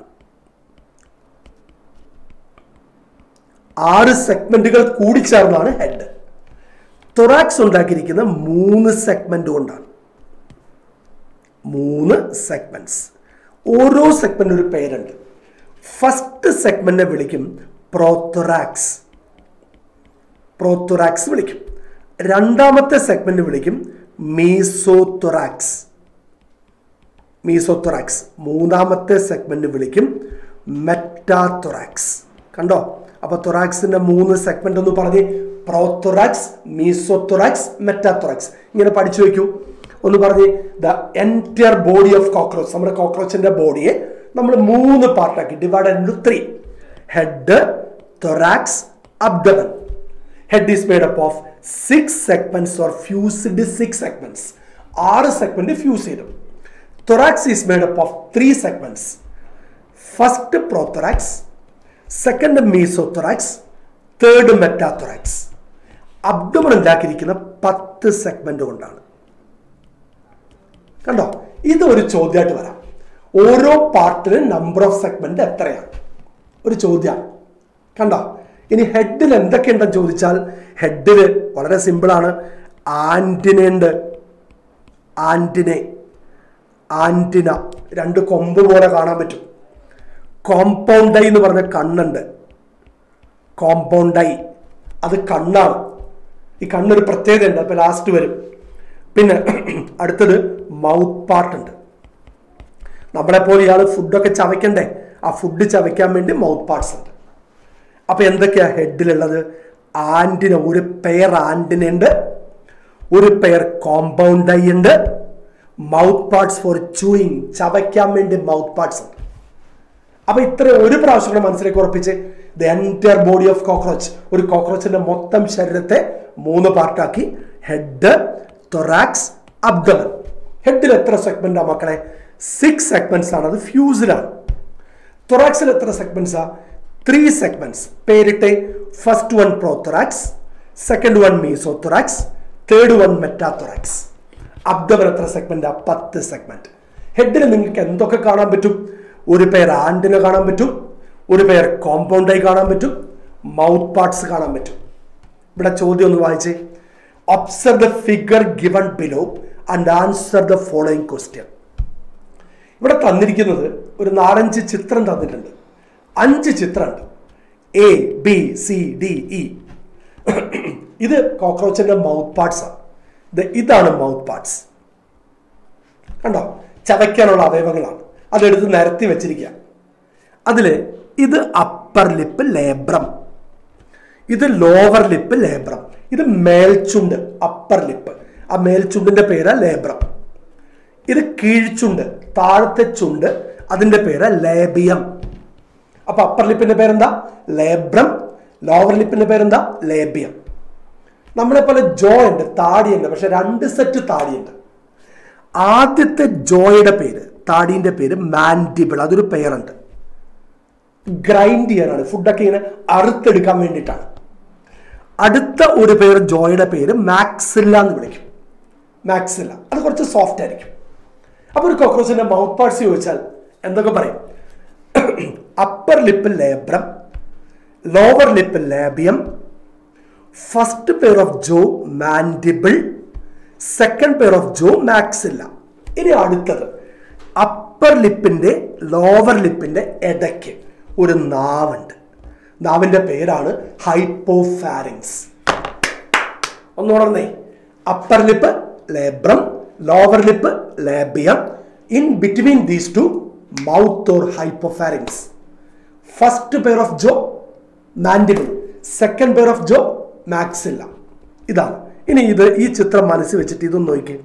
ആറ് സെഗ്മെന്റുകൾ കൂടിച്ചേർന്നാണ് ഹെഡ് തൊറാക്സ് ഉണ്ടാക്കിയിരിക്കുന്ന മൂന്ന് സെഗ്മെന്റ് കൊണ്ടാണ് മൂന്ന് സെഗ്മെന്റ്സ് ഓരോ സെഗ്മെന്റ് ഒരു പേരുണ്ട് ഫസ്റ്റ് സെഗ്മെന്റിനെ വിളിക്കും പ്രോത്തൊറാക്സ് പ്രോത്തൊറാക്സ് വിളിക്കും രണ്ടാമത്തെ സെഗ്മെന്റ് വിളിക്കും മീസോത്തൊറാക്സ് മീസോത്തൊറാക്സ് മൂന്നാമത്തെ സെഗ്മെന്റ് വിളിക്കും മെറ്റാത്തൊറാക്സ് കണ്ടോ അപ്പൊ തൊറാക്സിന്റെ മൂന്ന് സെഗ്മെന്റ് ഒന്ന് പറഞ്ഞ് പ്രോത്തൊറാക്സ് മീസോത്തൊറാക്സ് മെറ്റാത്തൊറാക്സ് ഇങ്ങനെ പഠിച്ചു വെക്കൂ ഒന്ന് പറഞ്ഞ് the entire body of cockroach നമ്മുടെ കോക്രോച്ചിന്റെ ബോഡിയെ നമ്മൾ മൂന്ന് പാർട്ടാക്കി divide into three head thorax abdomen head is made up of six segments or fused six segments ആറ് സെഗ്മെന്റ് ഫ്യൂസ് ചെയ്തു thorax is made up of three segments first prothorax second mesothorax third metathorax abdomen ഉണ്ടാക്കിയിരിക്കുന്ന പത്ത് segment കൊണ്ടാണ് കണ്ടോ ഇത് ഒരു ചോദ്യമായിട്ട് വരാം ഓരോ പാർട്ടിന് നമ്പർ ഓഫ് സെഗ്മെന്റ് എത്രയാണ് ഒരു ചോദ്യമാണ് കണ്ടോ ഇനി ഹെഡിൽ എന്തൊക്കെയുണ്ടെന്ന് ചോദിച്ചാൽ ഹെഡിൽ വളരെ സിമ്പിളാണ് ആന്റിനുണ്ട് ആന്റിനെ ആന്റിന രണ്ട് കൊമ്പ് പോലെ കാണാൻ പറ്റും കോമ്പൗണ്ട് ഐ എന്ന് പറഞ്ഞ കണ്ണുണ്ട് കോമ്പൗണ്ട് ഐ അത് കണ്ണാണ് ഈ കണ്ണൊരു പ്രത്യേകതയുണ്ട് അപ്പൊ ലാസ്റ്റ് വരും പിന്നെ അടുത്തത് മൗത്ത് പാർട്ട് ഉണ്ട് നമ്മളെ പോലെ ഇയാൾ ഫുഡൊക്കെ ചവയ്ക്കണ്ടേ ആ ഫുഡ് ചവയ്ക്കാൻ വേണ്ടി മൗത്ത് പാർട്സ് ഉണ്ട് അപ്പൊ എന്തൊക്കെയാ ഹെഡിലുള്ളത് ആന്റിന ഒരു പെയർ ആന്റിന ഉണ്ട് ഒരു പെയർ കോമ്പൗണ്ട് ഐ ഉണ്ട് മൗത്ത് പാർട്സ് ഫോർ ചൂയിങ് ചവയ്ക്കാൻ വേണ്ടി മൗത്ത് പാർട്സ് ഉണ്ട് അപ്പൊ ഇത്ര ഒരു പ്രാവശ്യം കൂടെ മനസ്സിലേക്ക് ഉറപ്പിച്ച് the entire body of cockroach ഒരു കോക്രോച്ചിന്റെ മൊത്തം ശരീരത്തെ മൂന്ന് പാർട്ടാക്കി ഹെഡ് തൊറാക്സ് അബ്ഡമൻ ഹെഡിൽ എത്ര സെഗ്മെന്റാ മക്കളെ സിക്സ് സെഗ്മെന്റ്സ് ആണ് അത് ഫ്യൂസിലാണ് തൊറാക്സിൽ എത്ര സെഗ്മെന്റ്സാ ത്രീ സെഗ്മെന്റ്സ് പേരിട്ടെ first one prothorax second one mesothorax third one metathorax abdomen എത്ര സെഗ്മെന്റാ പത്ത് സെഗ്മെന്റ് ഹെഡിൽ നിങ്ങൾക്ക് എന്തൊക്കെ കാണാൻ പറ്റും ഒരു പേർ ആന്റിന കാണാൻ പറ്റും ഒരു പേർ കോമ്പൗണ്ടായി കാണാൻ പറ്റും മൗത്ത് പാർട്സ് കാണാൻ പറ്റും ഇവിടെ ചോദ്യം ഒന്ന് വായിച്ചേ observe the figure given below and answer the following question ഇവിടെ തന്നിരിക്കുന്നത് ഒരു നാലഞ്ച് ചിത്രം തന്നിട്ടുണ്ട് അഞ്ച് ചിത്രമുണ്ട് A B C D E ഇത് കോക്രോച്ചിന്റെ മൗത്ത് പാർട്സ് ആണ് ഇത് ഇതാണ് മൗത്ത് പാർട്സ് കണ്ടോ ചവയ്ക്കാനുള്ള അവയവങ്ങളാണ് അതെടുത്ത് നിരത്തി വെച്ചിരിക്കുക അതിൽ ഇത് അപ്പർ ലിപ്പ് ലേബ്രം ഇത് ലോവർ ലിപ്പ് ലേബ്രം ഇത് മേൽചുണ്ട് അപ്പർ ലിപ്പ് ആ മേൽചുണ്ടിന്റെ പേര് ലേബ്രം ഇത് കീഴ്ചുണ്ട് താഴത്തെ ചുണ്ട് അതിന്റെ പേര് ലേബിയം അപ്പൊ അപ്പർ ലിപ്പിന്റെ പേരെന്താ ലേബ്രം ലോവർ ലിപ്പിന്റെ പേരെന്താ ലേബിയം നമ്മളെ പോലെ ജോ ഉണ്ട് താടിയുണ്ട് പക്ഷെ രണ്ട് സെറ്റ് താടിയുണ്ട് ആദ്യത്തെ ജോയുടെ പേര് താടീന്റെ പേര് മാൻഡിബിൾ അതൊരു പേരുണ്ട് ഗ്രൈൻഡ് ചെയ്യാനാണ് ഫുഡൊക്കെ ഇങ്ങനെ അറുത്തെടുക്കാൻ വേണ്ടിയിട്ടാണ് അടുത്ത ഒരു പേര് ജോയുടെ പേര് മാക്സില്ല എന്ന് വിളിക്കും മാക്സില്ല അത് കുറച്ച് സോഫ്റ്റ് ആയിരിക്കും അപ്പൊ ഒരു കോക്രോച്ചിന്റെ മൗത്ത് പാർട്സ് ചോദിച്ചാൽ എന്തൊക്കെ പറയും upper lip labrum lower lip labium first pair of jaw mandible second pair of jaw maxilla ഇനി അടുത്തത് അപ്പർ ലിപ്പിന്റെ ലോവർ ലിപ്പിന്റെ ഇടയ്ക്ക് ഒരു നാവുണ്ട് നാവിന്റെ പേരാണ് ഹൈപ്പോഫാരിങ്സ് ഒന്ന് ഉണർന്നേ upper lip labrum lower lip labium in between these two mouth or hypopharynx first pair of jaw mandible second pair of jaw maxilla ഇതാണ് ഇനി ഇത് ഈ ചിത്രം മനസ്സിൽ വെച്ചിട്ട് ഇതൊന്ന് നോക്കി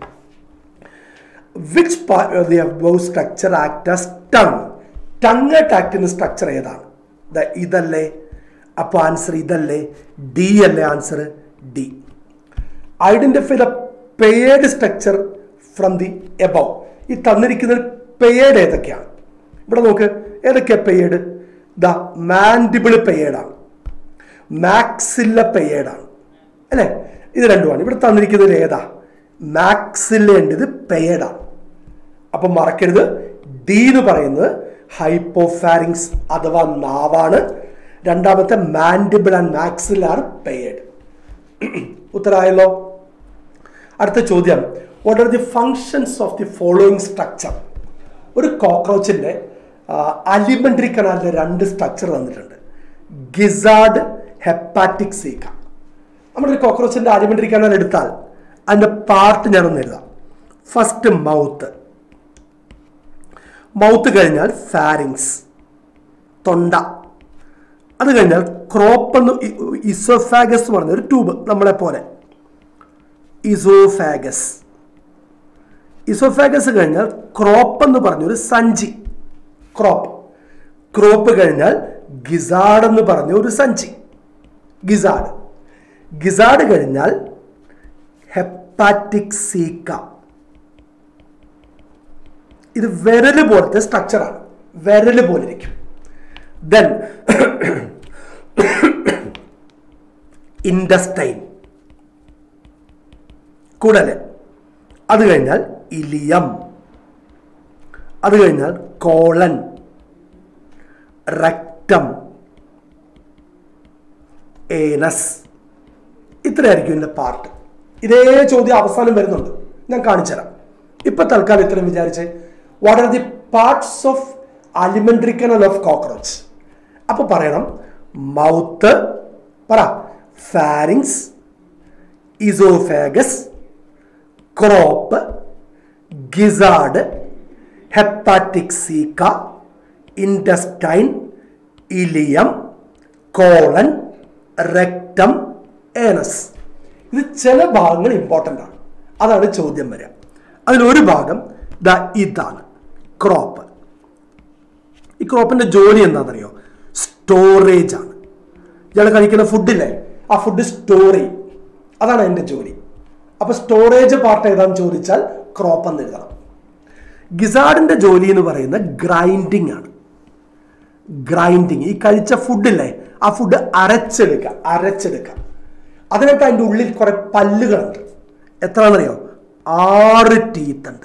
which the above structure act as tongue tongue ആക്ടിന് സ്ട്രക്ചർ ഏതാണ് ദ ഇതല്ലേ അപ്പോൾ ആൻസർ ഇതല്ലേ ഡി അല്ലേ answer D identify the paired structure from the above ഈ തന്നിരിക്കുന്ന പെയർഡ് ഏതൊക്കെയാണ് ഇവിടെ നോക്ക് ഏതൊക്കെയാ പെയർഡ് ദ മാൻഡിബിൾ പെയർഡാണ് മാക്സില്ല പെയർഡാണ് അല്ലേ ഇത് രണ്ടുമാണ് ഇവിടെ തന്നിരിക്കുന്നത് ഏതാ മാക്സില്ല ഉണ്ട് ഇത് പെയർഡാണ് അപ്പൊ മറക്കരുത് ഡി എന്ന് പറയുന്നത് ഹൈപ്പോഫാരിങ്സ് അഥവാ നാവാണ് രണ്ടാമത്തെ mandible and maxilla are paired ഉത്തരമായല്ലോ അടുത്ത ചോദ്യം what are the functions of the following structure ഒരു കോക്രോച്ചിന്റെ അലിമെന്ററി കനാലിന്റെ രണ്ട് സ്ട്രക്ചർ തന്നിട്ടുണ്ട് ഗിസാഡ് ഹെപ്പാറ്റിക് സീക്ക നമ്മുടെ ഒരു കോക്രോച്ചിന്റെ അലിമെന്ററി കനാൽ എടുത്താൽ അതിന്റെ പാർട്ട് ഞാനൊന്ന് എഴുതാം ഫസ്റ്റ് മൗത്ത് മൗത്ത് കഴിഞ്ഞാൽ ഫാരിങ്സ് തൊണ്ട അത് കഴിഞ്ഞാൽ ക്രോപ്പ് എന്ന് ഇസോഫാഗസ് എന്ന് പറഞ്ഞ ഒരു ട്യൂബ് നമ്മളെ പോലെ ഇസോഫാഗസ് ഇസോഫാഗസ് കഴിഞ്ഞാൽ ക്രോപ്പ് എന്ന് പറഞ്ഞൊരു സഞ്ചി ക്രോപ്പ് ക്രോപ്പ് കഴിഞ്ഞാൽ ഗിസാഡ് എന്ന് പറഞ്ഞ ഒരു സഞ്ചി ഗിസാഡ് ഗിസാഡ് കഴിഞ്ഞാൽ ഹെപ്പാറ്റിക് സീക്ക ഇത് വിരല് പോലത്തെ സ്ട്രക്ചറാണ് വിരല് പോലെ ഇരിക്കും ദെൻ ഇൻഡസ്റ്റൈൻ കൂടല് അത് കഴിഞ്ഞാൽ ഇലിയം അത് കഴിഞ്ഞാൽ കോളൻ റെക്ടം ഏനസ് ഇത്രയായിരിക്കും ഇതിൻ്റെ പാർട്ട് ഇതേ ചോദ്യം അവസാനം വരുന്നുണ്ട് ഞാൻ കാണിച്ചുതരാം ഇപ്പൊ തൽക്കാലം ഇത്രയും വിചാരിച്ച് what are the parts of alimentary canal of cockroach അപ്പൊ പറയണം മൗത്ത് പറ pharynx oesophagus crop gizzard hepatic caeca intestine ileum colon rectum anus ഇത് ചില ഭാഗങ്ങൾ ഇമ്പോർട്ടൻ്റ് ആണ് അതാണ് ചോദ്യം വരിക അതിലൊരു ഭാഗം ദ ഇതാണ് ക്രോപ്പ് ഈ ക്രോപ്പിന്റെ ജോലി എന്താണെന്നറിയോ സ്റ്റോറേജ് ആണ് ഇയാൾ കഴിക്കുന്ന ഫുഡില്ലേ ആ ഫുഡ് സ്റ്റോർ ചെയ്യും അതാണ് എൻ്റെ ജോലി അപ്പൊ സ്റ്റോറേജ് പാർട്ട് ഏതാണെന്ന് ചോദിച്ചാൽ ക്രോപ്പ് എന്ന് എഴുതണം ഗിസാർഡിന്റെ ജോലി എന്ന് പറയുന്നത് ഗ്രൈൻഡിങ് ആണ് ഗ്രൈൻഡിങ് ഈ കഴിച്ച ഫുഡില്ലേ ആ ഫുഡ് അരച്ചെടുക്കുക അരച്ചെടുക്കുക അതിനൊക്കെ അതിൻ്റെ ഉള്ളിൽ കുറെ പല്ലുകളുണ്ട് എത്രയാണെന്നറിയോ ആറ് ടീത്ത് ഉണ്ട്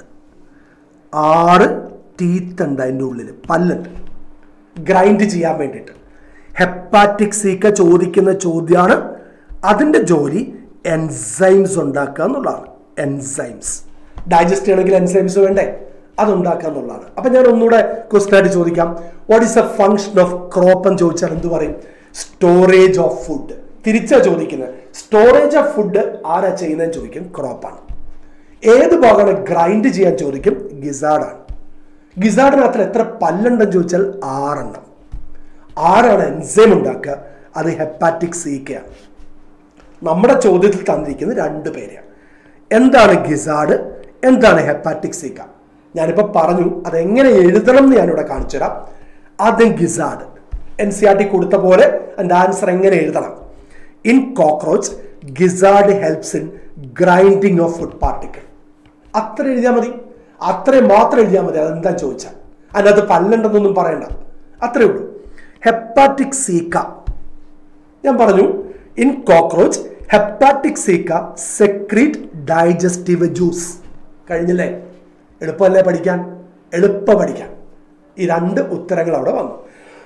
ആറ് ടീത്ത് ഉണ്ട് അതിൻ്റെ ഉള്ളിൽ പല്ലുണ്ട് ഗ്രൈൻഡ് ചെയ്യാൻ വേണ്ടിയിട്ട് ഹെപ്പാറ്റിക് സീക്ക ചോദിക്കുന്ന ചോദ്യമാണ് അതിൻ്റെ ജോലി എൻസൈംസ് ഉണ്ടാക്കുക എന്നുള്ളതാണ് എൻസൈംസ് ഡൈജസ്റ്റ് ചെയ്യണമെങ്കിൽ എൻസൈംസ് വേണ്ടേ അതുണ്ടാക്കുക എന്നുള്ളതാണ് അപ്പം ഞാൻ ഒന്നുകൂടെ ക്വസ്റ്റൻ ആയിട്ട് ചോദിക്കാം what is a function of crop എന്ന് ചോദിച്ചാൽ എന്ത് പറയും സ്റ്റോറേജ് ഓഫ് ഫുഡ് തിരിച്ചാ ചോദിക്കുന്നത് സ്റ്റോറേജ് ഓഫ് ഫുഡ് ആരാ ചെയ്യുന്നതെന്ന് ചോദിക്കും ക്രോപ്പാണ് ഏത് ഭാഗമാണ് ഗ്രൈൻഡ് ചെയ്യാൻ ചോദിക്കും ഗിസാർഡാണ് ഗിസാർഡിനകത്ത് എത്ര പല്ലുണ്ടെന്ന് ചോദിച്ചാൽ ആറെണ്ണം ആരാണ് എൻസൈം ഉണ്ടാക്കുക അത് ഹെപ്പാറ്റിക് സീക്കയാണ് നമ്മുടെ ചോദ്യത്തിൽ തന്നിരിക്കുന്നത് രണ്ട് പേരെയാണ് എന്താണ് ഗിസാർഡ് എന്താണ് ഹെപ്പാറ്റിക് സീക്ക ഞാനിപ്പോൾ പറഞ്ഞു അതെങ്ങനെ എഴുതണം എന്ന് ഞാനിവിടെ കാണിച്ചു തരാം ആദ്യം gizzard N C R T കൊടുത്ത പോലെ അതിൻ്റെ ആൻസർ എങ്ങനെ എഴുതണം in cockroach gizzard helps in grinding of food particle അത്ര എഴുതിയാൽ മതി അത്രയും മാത്രം എഴുതിയാൽ മതി അതെന്താ ചോദിച്ചാൽ അതിനകത്ത് പല്ലുണ്ടെന്നൊന്നും പറയണ്ട അത്രേ ഉള്ളൂ ഹെപ്പാറ്റിക് സീക്ക ഞാൻ പറഞ്ഞു in cockroach hepatic caeca secrete digestive juice കഴിഞ്ഞില്ലേ എളുപ്പമല്ലേ പഠിക്കാൻ എളുപ്പ പഠിക്കാൻ ഈ രണ്ട് ഉത്തരങ്ങൾ അവിടെ വന്നു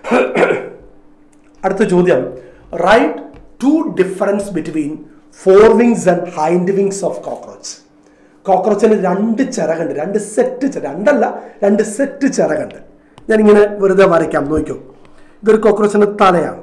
അടുത്ത ചോദ്യം write two difference between fore wings and hind wings of cockroach കോക്രോച്ചിന് രണ്ട് ചിറകുണ്ട് രണ്ട് സെറ്റ് ചിറ രണ്ടല്ല രണ്ട് സെറ്റ് ചിറകുണ്ട് ഞാനിങ്ങനെ വെറുതെ വരയ്ക്കാം നോക്കിക്കോ ഇതൊരു കോക്രോച്ചിന്റെ തലയാണ്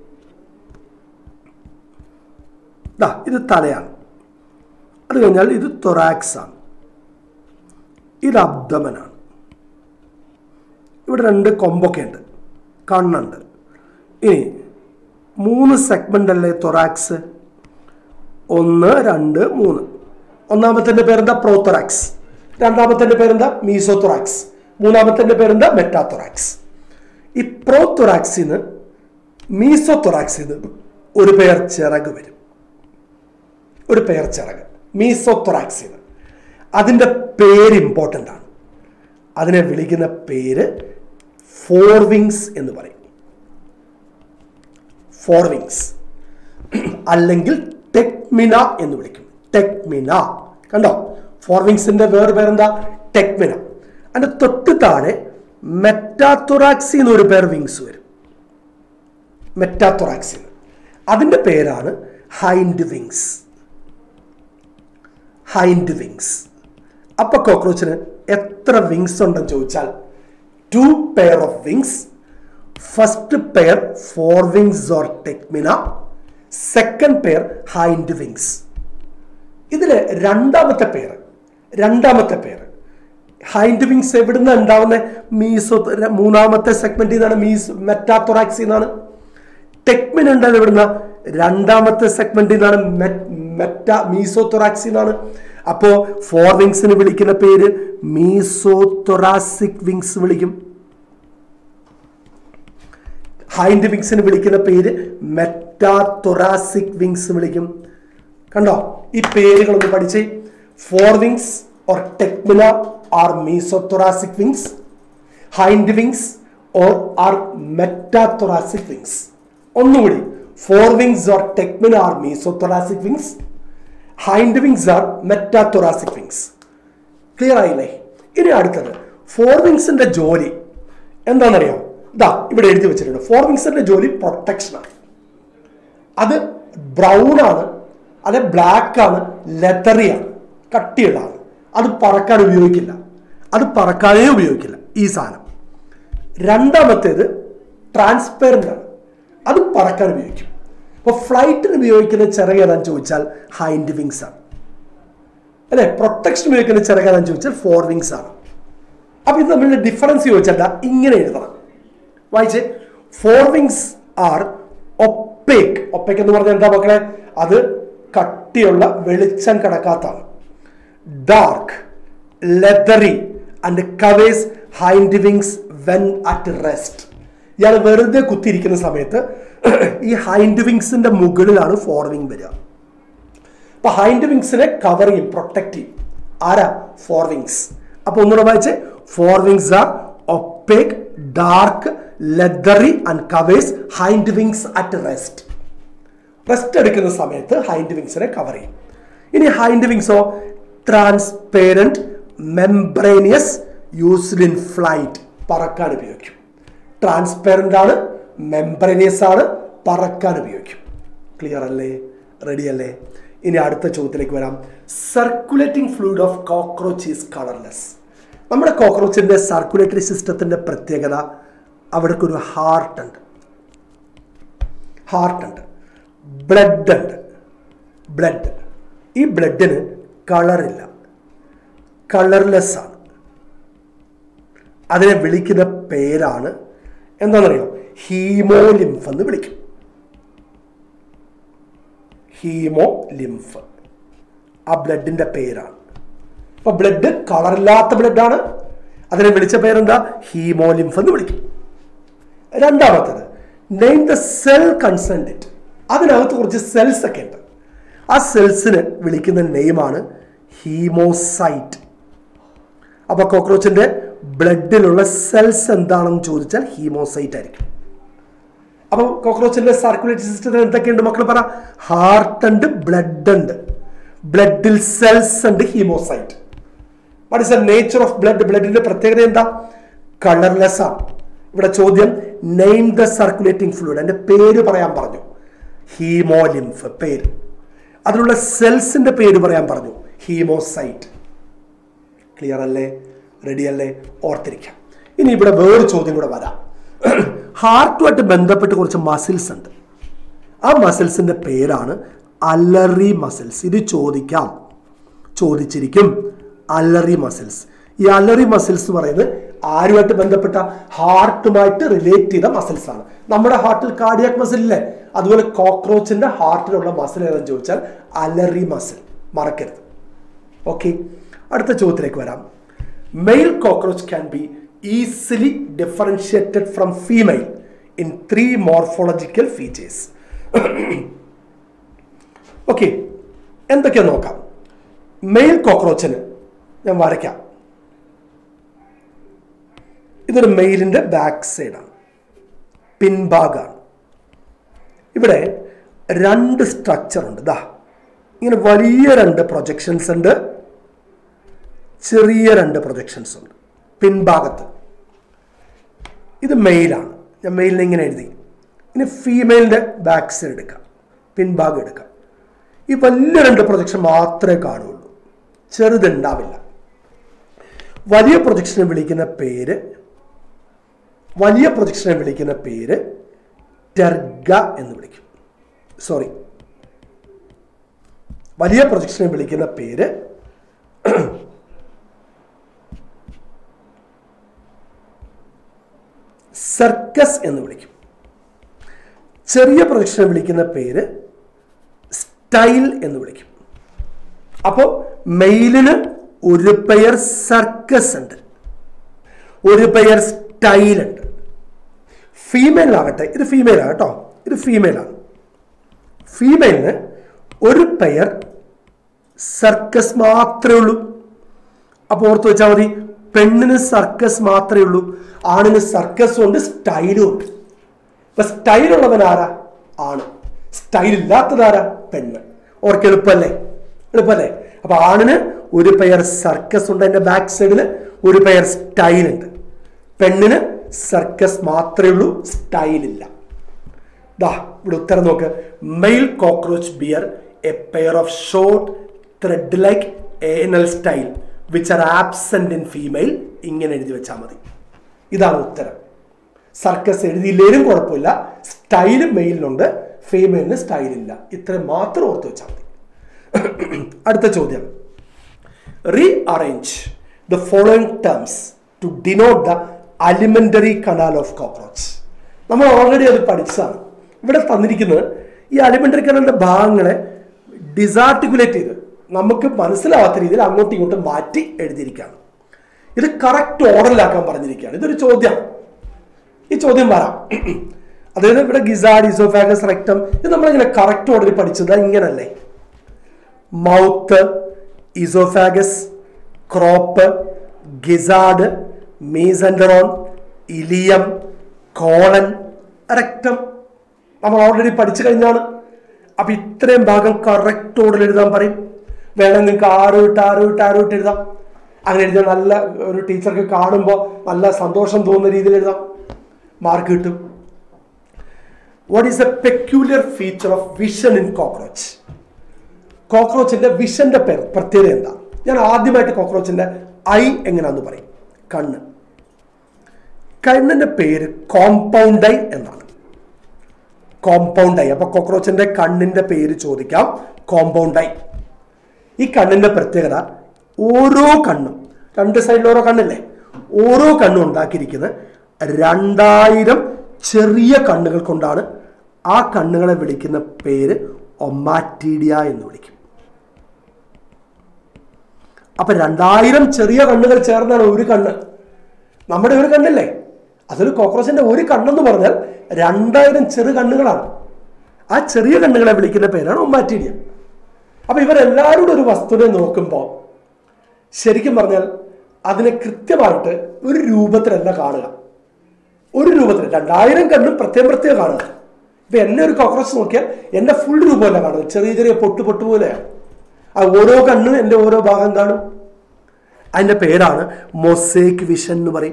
ദാ ഇത് തലയാണ് അത് കഴിഞ്ഞാൽ ഇത് തൊറാക്സ് ആണ് ഇത് അബ്ദമനാണ് ഇവിടെ രണ്ട് കൊമ്പൊക്കെ ഉണ്ട് കണ്ണുണ്ട് ഇനി മൂന്ന് സെഗ്മെന്റ് അല്ലേ തൊറാക്സ് ഒന്ന് രണ്ട് മൂന്ന് ഒന്നാമത്തെ പേരെന്താ പ്രോതൊറാക്സ് രണ്ടാമത്തെ പേരെന്താ മീസോതൊറാക്സ് മൂന്നാമത്തെ പേരെന്താ മെറ്റാതൊറാക്സ് ഈ പ്രോതൊറാക്സിന് മീസോതൊറാക്സിന് ഒരു പേർ ചിറക് വരും ഒരു പേർ ചിറക് മീസോതൊറാക്സിന് അതിൻ്റെ പേര് ഇമ്പോർട്ടൻ്റ് ആണ് അതിനെ വിളിക്കുന്ന പേര് ഫോർ വിങ്സ് എന്ന് പറയും ഫോർ വിങ്സ് അല്ലെങ്കിൽ ടെക്മിന എന്ന് വിളിക്കും ടെക്മിന കണ്ടോ ഫോർ വിങ്സിന്റെ വേറെ പേരെന്താ ടെക്മിന അതിന്റെ തൊട്ട് താഴെ മെറ്റാതൊറാക്സി എന്നൊരു പേർ വിങ്സ് വരും മെറ്റാതൊറാക്സിന് അതിന്റെ പേരാണ് ഹൈൻഡ് വിങ്സ് ഹൈൻഡ് വിങ്സ് അപ്പൊ കോക്രോച്ചിന് എത്ര വിങ്സ് ഉണ്ടെന്ന് ചോദിച്ചാൽ two pair of wings first pair fore wings or tegmina second pair hind wings ഇതില് രണ്ടാമത്തെ പേര് രണ്ടാമത്തെ പേര് ഹൈൻഡ് വിങ്സ് എവിടുന്ന് ഉണ്ടാവുന്ന മീസോ മൂന്നാമത്തെ സെഗ്മെന്റിൽ നിന്നാണ് മീസ് മെറ്റാതൊറാക്സിൽ നിന്നാണ് ടെക്മിൻ ഉണ്ടായത് എവിടുന്ന രണ്ടാമത്തെ സെഗ്മെന്റിൽ നിന്നാണ് മെറ്റ മീസോതൊറാക്സിൽ നിന്നാണ് അപ്പോ ഫോർ വിങ്സിന് വിളിക്കുന്ന പേര് മീസോതൊറാസിക് വിങ്സ് വിളിക്കും ഹൈൻഡ് വിങ്സിന് വിളിക്കുന്ന പേര് മെറ്റാതൊറാസിക് വിങ്സ് വിളിക്കും കണ്ടോ ഈ പേരുകളൊന്ന് പഠിച്ച് fore wings or tegmina are mesothoracic wings hind wings or are metathoracic wings ഒന്നുകൂടി fore wings or tegmina are mesothoracic wings hind wings are metathoracic wings clear ആയില്ലേ ഇനി അടുത്തത് ഫോർ വിങ്സിന്റെ ജോലി എന്താണെന്നറിയാം ഇതാ ഇവിടെ എഴുതി വെച്ചിട്ടുണ്ട് ഫോർ വിങ്സിന്റെ ജോലി പ്രൊട്ടക്ഷനാണ് അത് ബ്രൗൺ ആണ് അത് ബ്ലാക്ക് ആണ് ലെതറിയാണ് കട്ടിയുള്ളതാണ് അത് പറക്കാൻ ഉപയോഗിക്കില്ല അത് പറക്കാനേ ഉപയോഗിക്കില്ല ഈ സാധനം രണ്ടാമത്തേത് ട്രാൻസ്പെറൻ്റ് ആണ് അത് പറക്കാൻ ഉപയോഗിക്കും അപ്പോൾ ഫ്ലൈറ്റിന് ഉപയോഗിക്കുന്ന ചിറക് ഏതാന്ന് ചോദിച്ചാൽ ഹൈൻഡ് വിങ്സ് ആണ് അല്ലെ പ്രൊട്ടക്ഷൻ ഉപയോഗിക്കുന്ന ചിറക് ഏതാന്ന് ചോദിച്ചാൽ ഫോർ വിങ്സ് ആണ് അപ്പൊ ഇത് തമ്മിലുള്ള ഡിഫറൻസ് ചോദിച്ചാൽ ഇങ്ങനെ എഴുതണം വായിച്ചേ fore wings are opaque opaque എന്ന് പറഞ്ഞാൽ എന്താ മക്കളെ അത് കട്ടിയുള്ള വെളിച്ചം കിടക്കാത്താണ് dark leathery and covers hind wings when at rest ഇയാൾ വെറുതെ കുത്തിയിരിക്കുന്ന സമയത്ത് ഈ ഹൈൻഡ് വിങ്സിന്റെ മുകളിലാണ് ഫോർ വിങ് വരിക അപ്പൊ ഹൈൻഡ് വിങ്സിനെ കവർ ചെയ്യും പ്രൊട്ടക്ട് ചെയ്യും ആരാ ഫോർ വിങ്സ് അപ്പൊ ഒന്നുകൂടെ വായിച്ചേ fore wings are opaque dark leathery and covers hind wings at rest rest എടുക്കുന്ന സമയത്ത് ഹൈൻഡ് വിങ്സിനെ കവർ ചെയ്യും ഇനി ഹൈൻഡ് വിങ്സോ transparent membranous used in flight പറക്കാൻ ഉപയോഗിക്കും ട്രാൻസ്പെറൻ്റ് ആണ് മെംബ്രേനിയസ് ആണ് പറക്കാൻ ഉപയോഗിക്കും ക്ലിയർ അല്ലേ റെഡി അല്ലേ ഇനി അടുത്ത ചോദ്യത്തിലേക്ക് വരാം circulating fluid of cockroach is colourless നമ്മുടെ കോക്രോച്ചിന്റെ സർക്കുലേറ്ററി സിസ്റ്റത്തിന്റെ പ്രത്യേകത അവിടേക്കൊരു ഹാർട്ട് ഉണ്ട് ഹാർട്ട് ഉണ്ട് ബ്ലഡ് ഉണ്ട് ബ്ലഡ് ഈ ബ്ലഡിന് കളറില്ല കളർലെസ് ആണ് അതിനെ വിളിക്കുന്ന പേരാണ് എന്താണെന്നറിയോ ഹീമോലിംഫ് എന്ന് വിളിക്കും ഹീമോ ലിംഫ് ആ ബ്ലഡിന്റെ പേരാണ് അപ്പൊ ബ്ലഡ് കളറില്ലാത്ത ബ്ലഡാണ് അതിനെ വിളിച്ച പേരെന്താ ഹീമോലിംഫ് എന്ന് വിളിക്കും രണ്ടാമത്തത് നെയിം ദ സെൽ കൺസെൻറ്റ് അതിനകത്ത് കുറച്ച് സെൽസ് ഒക്കെ ഉണ്ട് ആ സെൽസിന് വിളിക്കുന്ന നെയിമാണ് ഹീമോസൈറ്റ് അപ്പൊ കോക്രോച്ചിന്റെ ബ്ലഡിലുള്ള സെൽസ് എന്താണെന്ന് ചോദിച്ചാൽ ഹീമോസൈറ്റ് ആയിരിക്കും അപ്പൊ കോക്രോച്ചിന്റെ സർക്കുലേറ്ററി സിസ്റ്റത്തിൽ എന്തൊക്കെയുണ്ട് മക്കൾ പറ ഹാർട്ട് ഉണ്ട് ബ്ലഡ് ഉണ്ട് ബ്ലഡിൽ സെൽസ് ഉണ്ട് haemocyte what is the nature of blood ബ്ലഡിന്റെ പ്രത്യേകത എന്താ കളർലെസ് ആണ് ഇവിടെ ചോദ്യം നെയിം ദ സർക്കുലേറ്റിംഗ് ഫ്ലൂയിഡ് എന്റെ പേര് പറയാൻ പറഞ്ഞു ഹീമോലിംഫ് പേര് അതിലുള്ള സെൽസിന്റെ പേര് പറയാൻ പറഞ്ഞു ഹീമോസൈറ്റ് ക്ലിയർ അല്ലേ റെഡി അല്ലേ ഓർത്തിരിക്കാം ഇനി ഇവിടെ വേറൊരു ചോദ്യം കൂടെ വരാം ഹാർട്ടുമായിട്ട് ബന്ധപ്പെട്ട് കുറച്ച് മസിൽസ് ഉണ്ട് ആ മസിൽസിന്റെ പേരാണ് അലറി മസിൽസ് ഇത് ചോദിക്കാം ചോദിച്ചിരിക്കും അലറി മസിൽസ് ഈ അലറി മസിൽസ് എന്ന് പറയുന്നത് ആരുമായിട്ട് ബന്ധപ്പെട്ട ഹാർട്ടുമായിട്ട് റിലേറ്റ് ചെയ്ത മസിൽസ് ആണ് നമ്മുടെ ഹാർട്ടിൽ കാർഡിയാക് മസിൽ ഇല്ലേ അതുപോലെ കോക്രോച്ചിന്റെ ഹാർട്ടിലുള്ള മസിൽ ഏതെന്ന് ചോദിച്ചാൽ അലറി മസിൽ മറക്കരുത് ഓക്കെ അടുത്ത ചോദ്യത്തിലേക്ക് വരാം male cockroach can be easily differentiated from female in three morphological features okay എന്തൊക്കെയാ നോക്കാം മെയിൽ കോക്രോച്ചിന് ഞാൻ വരയ്ക്കാം ഇതൊരു മെയിലിന്റെ ബാക്ക് സൈഡാണ് പിൻഭാഗമാണ് ഇവിടെ രണ്ട് സ്ട്രക്ചർ ഉണ്ട് ദാ ഇങ്ങനെ വലിയ രണ്ട് പ്രൊജക്ഷൻസ് ഉണ്ട് ചെറിയ രണ്ട് പ്രൊജക്ഷൻസ് ഉണ്ട് പിൻഭാഗത്ത് ഇത് മെയിലാണ് ഞാൻ മെയിലിനെ ഇങ്ങനെ എഴുതി ഇനി ഫീമെയിലിൻ്റെ ബാക്ക് സൈഡ് എടുക്കാം പിൻഭാഗം എടുക്കാം ഈ വലിയ രണ്ട് പ്രൊജക്ഷൻ മാത്രമേ കാണുള്ളൂ ചെറുതുണ്ടാവില്ല വലിയ പ്രൊജക്ഷനെ വിളിക്കുന്ന പേര് വലിയ പ്രൊജക്ഷനെ വിളിക്കുന്ന പേര് ടെർഗ എന്ന് വിളിക്കും സോറി വലിയ പ്രൊജക്ഷനെ വിളിക്കുന്ന പേര് സർക്കസ് എന്ന് വിളിക്കും ചെറിയ പ്രൊജക്ഷനെ വിളിക്കുന്ന പേര് സ്റ്റൈൽ എന്ന് വിളിക്കും അപ്പോൾ മെയിലിന് ഒരു പെയർ സർക്കസ് ഉണ്ട് ഒരു പെയർ സ്റ്റൈൽ ഉണ്ട് ഫീമെയിലാകട്ടെ ഇത് ഫീമെയിൽ കേട്ടോ ഇത് ഫീമെയിലാണ് ഫീമെയിലിന് ഒരു പെയർ സർക്കസ് മാത്രമേ ഉള്ളൂ അപ്പോൾ ഓർത്ത് വെച്ചാൽ മതി പെണ്ണിന് സർക്കസ് മാത്രമേ ഉള്ളൂ ആണിന് സർക്കസും ഉണ്ട് സ്റ്റൈലും ഉണ്ട് ഇപ്പൊ സ്റ്റൈൽ ഉള്ളവൻ ആരാ ആണ് സ്റ്റൈൽ ഇല്ലാത്തതാരാ പെണ്ണ് ഓർക്ക് എളുപ്പല്ലേ എളുപ്പല്ലേ അപ്പൊ ആണിന് ഒരു പെയർ സർക്കസ് ഉണ്ട് അതിന്റെ ബാക്ക് സൈഡിൽ ഒരു പെയർ സ്റ്റൈൽ ഉണ്ട് പെണ്ണിന് സർക്കസ് മാത്രമേ ഉള്ളൂ സ്റ്റൈൽ ഇല്ല ദാ ഇവിടെ ഉത്തരം നോക്ക് male cockroach bear a pair of short thread like anal style which are absent in female ഇങ്ങനെ എഴുതി വെച്ചാൽ മതി ഇതാണ് ഉത്തരം സർക്കസ് എഴുതിയില്ലേലും കുഴപ്പമില്ല സ്റ്റൈല് മെയിലിനുണ്ട് ഫീമെയിലിന് സ്റ്റൈലില്ല ഇത്രയും മാത്രം ഓർത്ത് വെച്ചാൽ മതി അടുത്ത ചോദ്യം rearrange the following terms to denote the alimentary canal of cockroach നമ്മൾ ഓൾറെഡി അത് പഠിച്ചതാണ് ഇവിടെ തന്നിരിക്കുന്നത് ഈ അലിമെന്ററി കനാലിന്റെ ഭാഗങ്ങളെ ഡിസാർട്ടിക്കുലേറ്റ് ചെയ്ത് നമുക്ക് മനസ്സിലാവാത്ത രീതിയിൽ അങ്ങോട്ടും ഇങ്ങോട്ടും മാറ്റി എഴുതിയിരിക്കുകയാണ് ഇത് കറക്റ്റ് ഓർഡറിലാക്കാൻ പറഞ്ഞിരിക്കുകയാണ് ഇതൊരു ചോദ്യമാണ് ഈ ചോദ്യം വരാം അതായത് ഇവിടെ ഗിസാഡ് ഇസോഫാഗസ് റെക്ടം ഇത് നമ്മളിങ്ങനെ കറക്റ്റ് ഓർഡറിൽ പഠിച്ചത് ഇങ്ങനല്ലേ മൗത്ത് ഇസോഫാഗസ് ക്രോപ്പ് ഗിസാഡ് മീസൻഡറോൺ ഇലിയം കോളൻ റെക്ടം നമ്മൾ ഓൾറെഡി പഠിച്ചു കഴിഞ്ഞാണ് അപ്പൊ ഇത്രയും ഭാഗം കറക്റ്റ് ഓർഡറിൽ എഴുതാൻ പറയും വേണം നിങ്ങൾക്ക് ആറ് വിട്ട് ആറ് വിട്ട് ആറ് വിട്ട് എഴുതാം അങ്ങനെ എഴുതിയാൽ നല്ല ഒരു ടീച്ചർക്ക് കാണുമ്പോൾ നല്ല സന്തോഷം തോന്നുന്ന രീതിയിൽ എഴുതാം മാർക്ക് കിട്ടും what is a peculiar feature of vision in cockroach കോക്രോച്ചിന്റെ വിഷന്റെ പേർ പ്രത്യേകത എന്താ ഞാൻ ആദ്യമായിട്ട് കോക്രോച്ചിന്റെ ഐ എങ്ങനെയാന്ന് പറയും കണ്ണ് കണ്ണിന്റെ പേര് കോമ്പൗണ്ട് ഐ എന്നാണ് കോമ്പൗണ്ട് ഐ അപ്പൊ കോക്രോച്ചിന്റെ കണ്ണിന്റെ പേര് ചോദിക്കാം കോമ്പൗണ്ട് ഐ ഈ കണ്ണിന്റെ പ്രത്യേകത ഓരോ കണ്ണും രണ്ട് സൈഡിൽ ഓരോ കണ്ണില്ലേ ഓരോ കണ്ണും ഉണ്ടാക്കിയിരിക്കുന്നത് രണ്ടായിരം ചെറിയ കണ്ണുകൾ കൊണ്ടാണ് ആ കണ്ണുകളെ വിളിക്കുന്ന പേര് ഒമാറ്റീഡിയ എന്ന് വിളിക്കും അപ്പൊ രണ്ടായിരം ചെറിയ കണ്ണുകൾ ചേർന്നാണ് ഒരു കണ്ണ് നമ്മുടെ ഒരു കണ്ണല്ലേ അതൊരു കോക്രോച്ചിന്റെ ഒരു കണ്ണെന്ന് പറഞ്ഞാൽ രണ്ടായിരം ചെറു കണ്ണുകളാണ് ആ ചെറിയ കണ്ണുകളെ വിളിക്കുന്ന പേരാണ് ഒമാറ്റീഡിയ അപ്പൊ ഇവരെല്ലാവരും കൂടെ ഒരു വസ്തുവിനെ നോക്കുമ്പോൾ ശരിക്കും പറഞ്ഞാൽ അതിനെ കൃത്യമായിട്ട് ഒരു രൂപത്തിലല്ല കാണുക ഒരു രൂപത്തിൽ രണ്ടായിരം കണ്ണും പ്രത്യേകം പ്രത്യേകം കാണുക ഇപ്പൊ എന്നെ ഒരു കോക്രോച്ച് നോക്കിയാൽ എന്റെ ഫുൾ രൂപമല്ല കാണുന്നത് ചെറിയ ചെറിയ പൊട്ട് പൊട്ട് പോലെയാണ് ആ ഓരോ കണ്ണും എന്റെ ഓരോ ഭാഗം കാണും അതിന്റെ പേരാണ് മൊസേക്ക് വിഷൻ എന്ന് പറയും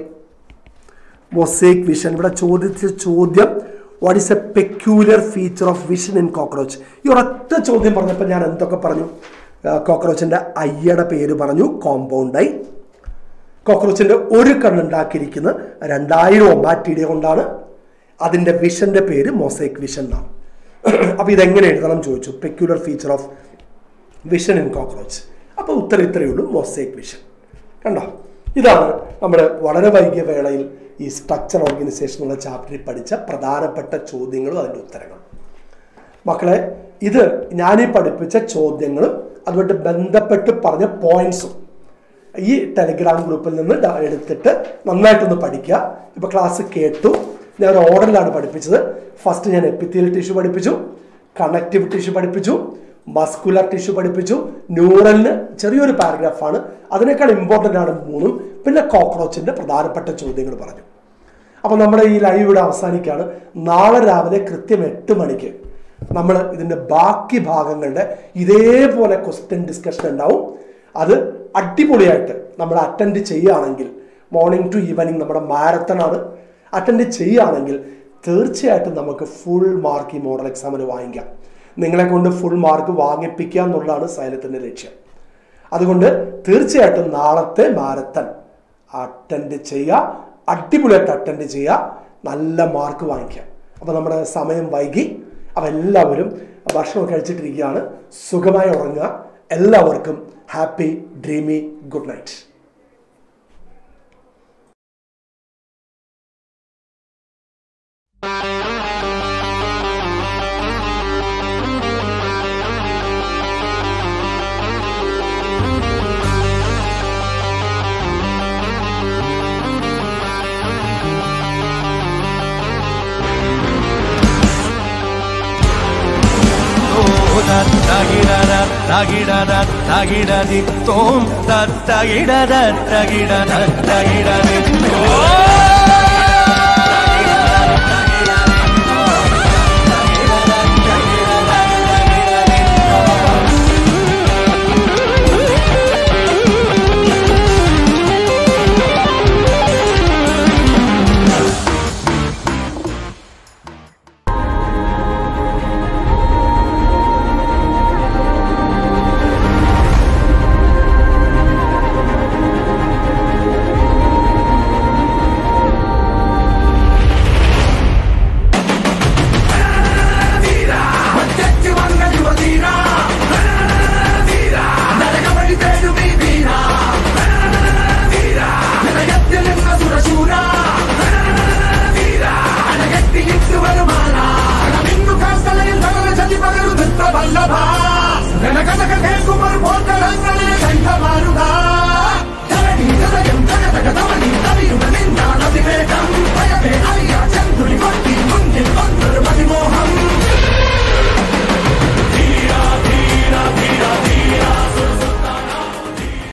മൊസേക്ക് വിഷൻ ഇവിടെ ചോദിച്ച ചോദ്യം what is a peculiar feature of vision in cockroach ഈ ഒരൊറ്റ ചോദ്യം പറഞ്ഞപ്പോൾ ഞാൻ എന്തൊക്കെ പറഞ്ഞു കോക്രോച്ചിന്റെ അയ്യയുടെ പേര് പറഞ്ഞു കോമ്പൗണ്ട് ഐ കോക്രോച്ചിന്റെ ഒരു കണ്ണുണ്ടാക്കിയിരിക്കുന്ന രണ്ടായിരം ഒമാറ്റിയുടെ കൊണ്ടാണ് അതിന്റെ വിഷന്റെ പേര് മൊസൈക്ക് വിഷൻ എന്നാണ് അപ്പൊ ഇതെങ്ങനെ എഴുതണം ചോദിച്ചു peculiar feature of vision in cockroach അപ്പൊ ഉത്തരം ഇത്രയേ ഉള്ളൂ മൊസൈക്ക് വിഷൻ കണ്ടോ ഇതാണ് നമ്മൾ വളരെ വൈകിയ വേളയിൽ ഈ സ്ട്രക്ചർ ഓർഗനൈസേഷൻ എന്നുള്ള ചാപ്റ്ററിൽ പഠിച്ച പ്രധാനപ്പെട്ട ചോദ്യങ്ങളും അതിൻ്റെ ഉത്തരങ്ങളും മക്കളെ ഇത് ഞാനീ പഠിപ്പിച്ച ചോദ്യങ്ങളും അതുമായിട്ട് ബന്ധപ്പെട്ട് പറഞ്ഞ പോയിന്റ്സും ഈ ടെലിഗ്രാം ഗ്രൂപ്പിൽ നിന്ന് ഡ- എടുത്തിട്ട് നന്നായിട്ടൊന്ന് പഠിക്കുക ഇപ്പൊ ക്ലാസ് കേട്ടു ഞാൻ ഒരു ഓർഡറിലാണ് പഠിപ്പിച്ചത് ഫസ്റ്റ് ഞാൻ എപ്പിത്തീൽ ടിഷ്യൂ പഠിപ്പിച്ചു കണക്റ്റീവ് ടിഷ്യൂ പഠിപ്പിച്ചു മസ്കുലർ ടിഷ്യൂ പഠിപ്പിച്ചു ന്യൂറലിന് ചെറിയൊരു പാരഗ്രാഫാണ് അതിനേക്കാൾ ഇമ്പോർട്ടൻ്റ് ആണ് മൂന്നും പിന്നെ കോക്രോച്ചിന്റെ പ്രധാനപ്പെട്ട ചോദ്യങ്ങൾ പറഞ്ഞു അപ്പൊ നമ്മുടെ ഈ ലൈവ് ഇവിടെ അവസാനിക്കുകയാണ് നാളെ രാവിലെ കൃത്യം എട്ട് മണിക്ക് നമ്മൾ ഇതിന്റെ ബാക്കി ഭാഗങ്ങളുടെ ഇതേപോലെ ക്വസ്റ്റ്യൻ ഡിസ്കഷൻ ഉണ്ടാവും അത് അടിപൊളിയായിട്ട് നമ്മൾ അറ്റൻഡ് ചെയ്യുകയാണെങ്കിൽ മോർണിംഗ് ടു ഈവനിങ് നമ്മുടെ മാരത്തൺ ആണ് അറ്റൻഡ് ചെയ്യുകയാണെങ്കിൽ തീർച്ചയായിട്ടും നമുക്ക് ഫുൾ മാർക്ക് ഈ മോഡൽ എക്സാമിന് വാങ്ങിക്കാം നിങ്ങളെ കൊണ്ട് ഫുൾ മാർക്ക് വാങ്ങിപ്പിക്കുക എന്നുള്ളതാണ് സൈലത്തിന്റെ ലക്ഷ്യം അതുകൊണ്ട് തീർച്ചയായിട്ടും നാളത്തെ മാരത്തൺ അറ്റൻഡ് ചെയ്യുക അടിപൊളിയായിട്ട് അറ്റൻഡ് ചെയ്യുക നല്ല മാർക്ക് വാങ്ങിക്കുക അപ്പോൾ നമ്മുടെ സമയം വൈകി അപ്പോൾ എല്ലാവരും ഭക്ഷണം കഴിച്ചിട്ടിരിക്കുകയാണ് സുഖമായി ഉറങ്ങുക എല്ലാവർക്കും ഹാപ്പി ഡ്രീമി ഗുഡ് നൈറ്റ് തകിട തകിട തകിടതി തോം തകിട തകിട തകിടതി ഇട്ട് വരുമാനാമിന്നു കാസ്തലയിൽ തകര ചതി പകരു നൃത്ത വല്ലഭ ഗണഗണക കേൾക്കും ഒരു പോർക്കളങ്ങളിൽ കണ്ടമാരുക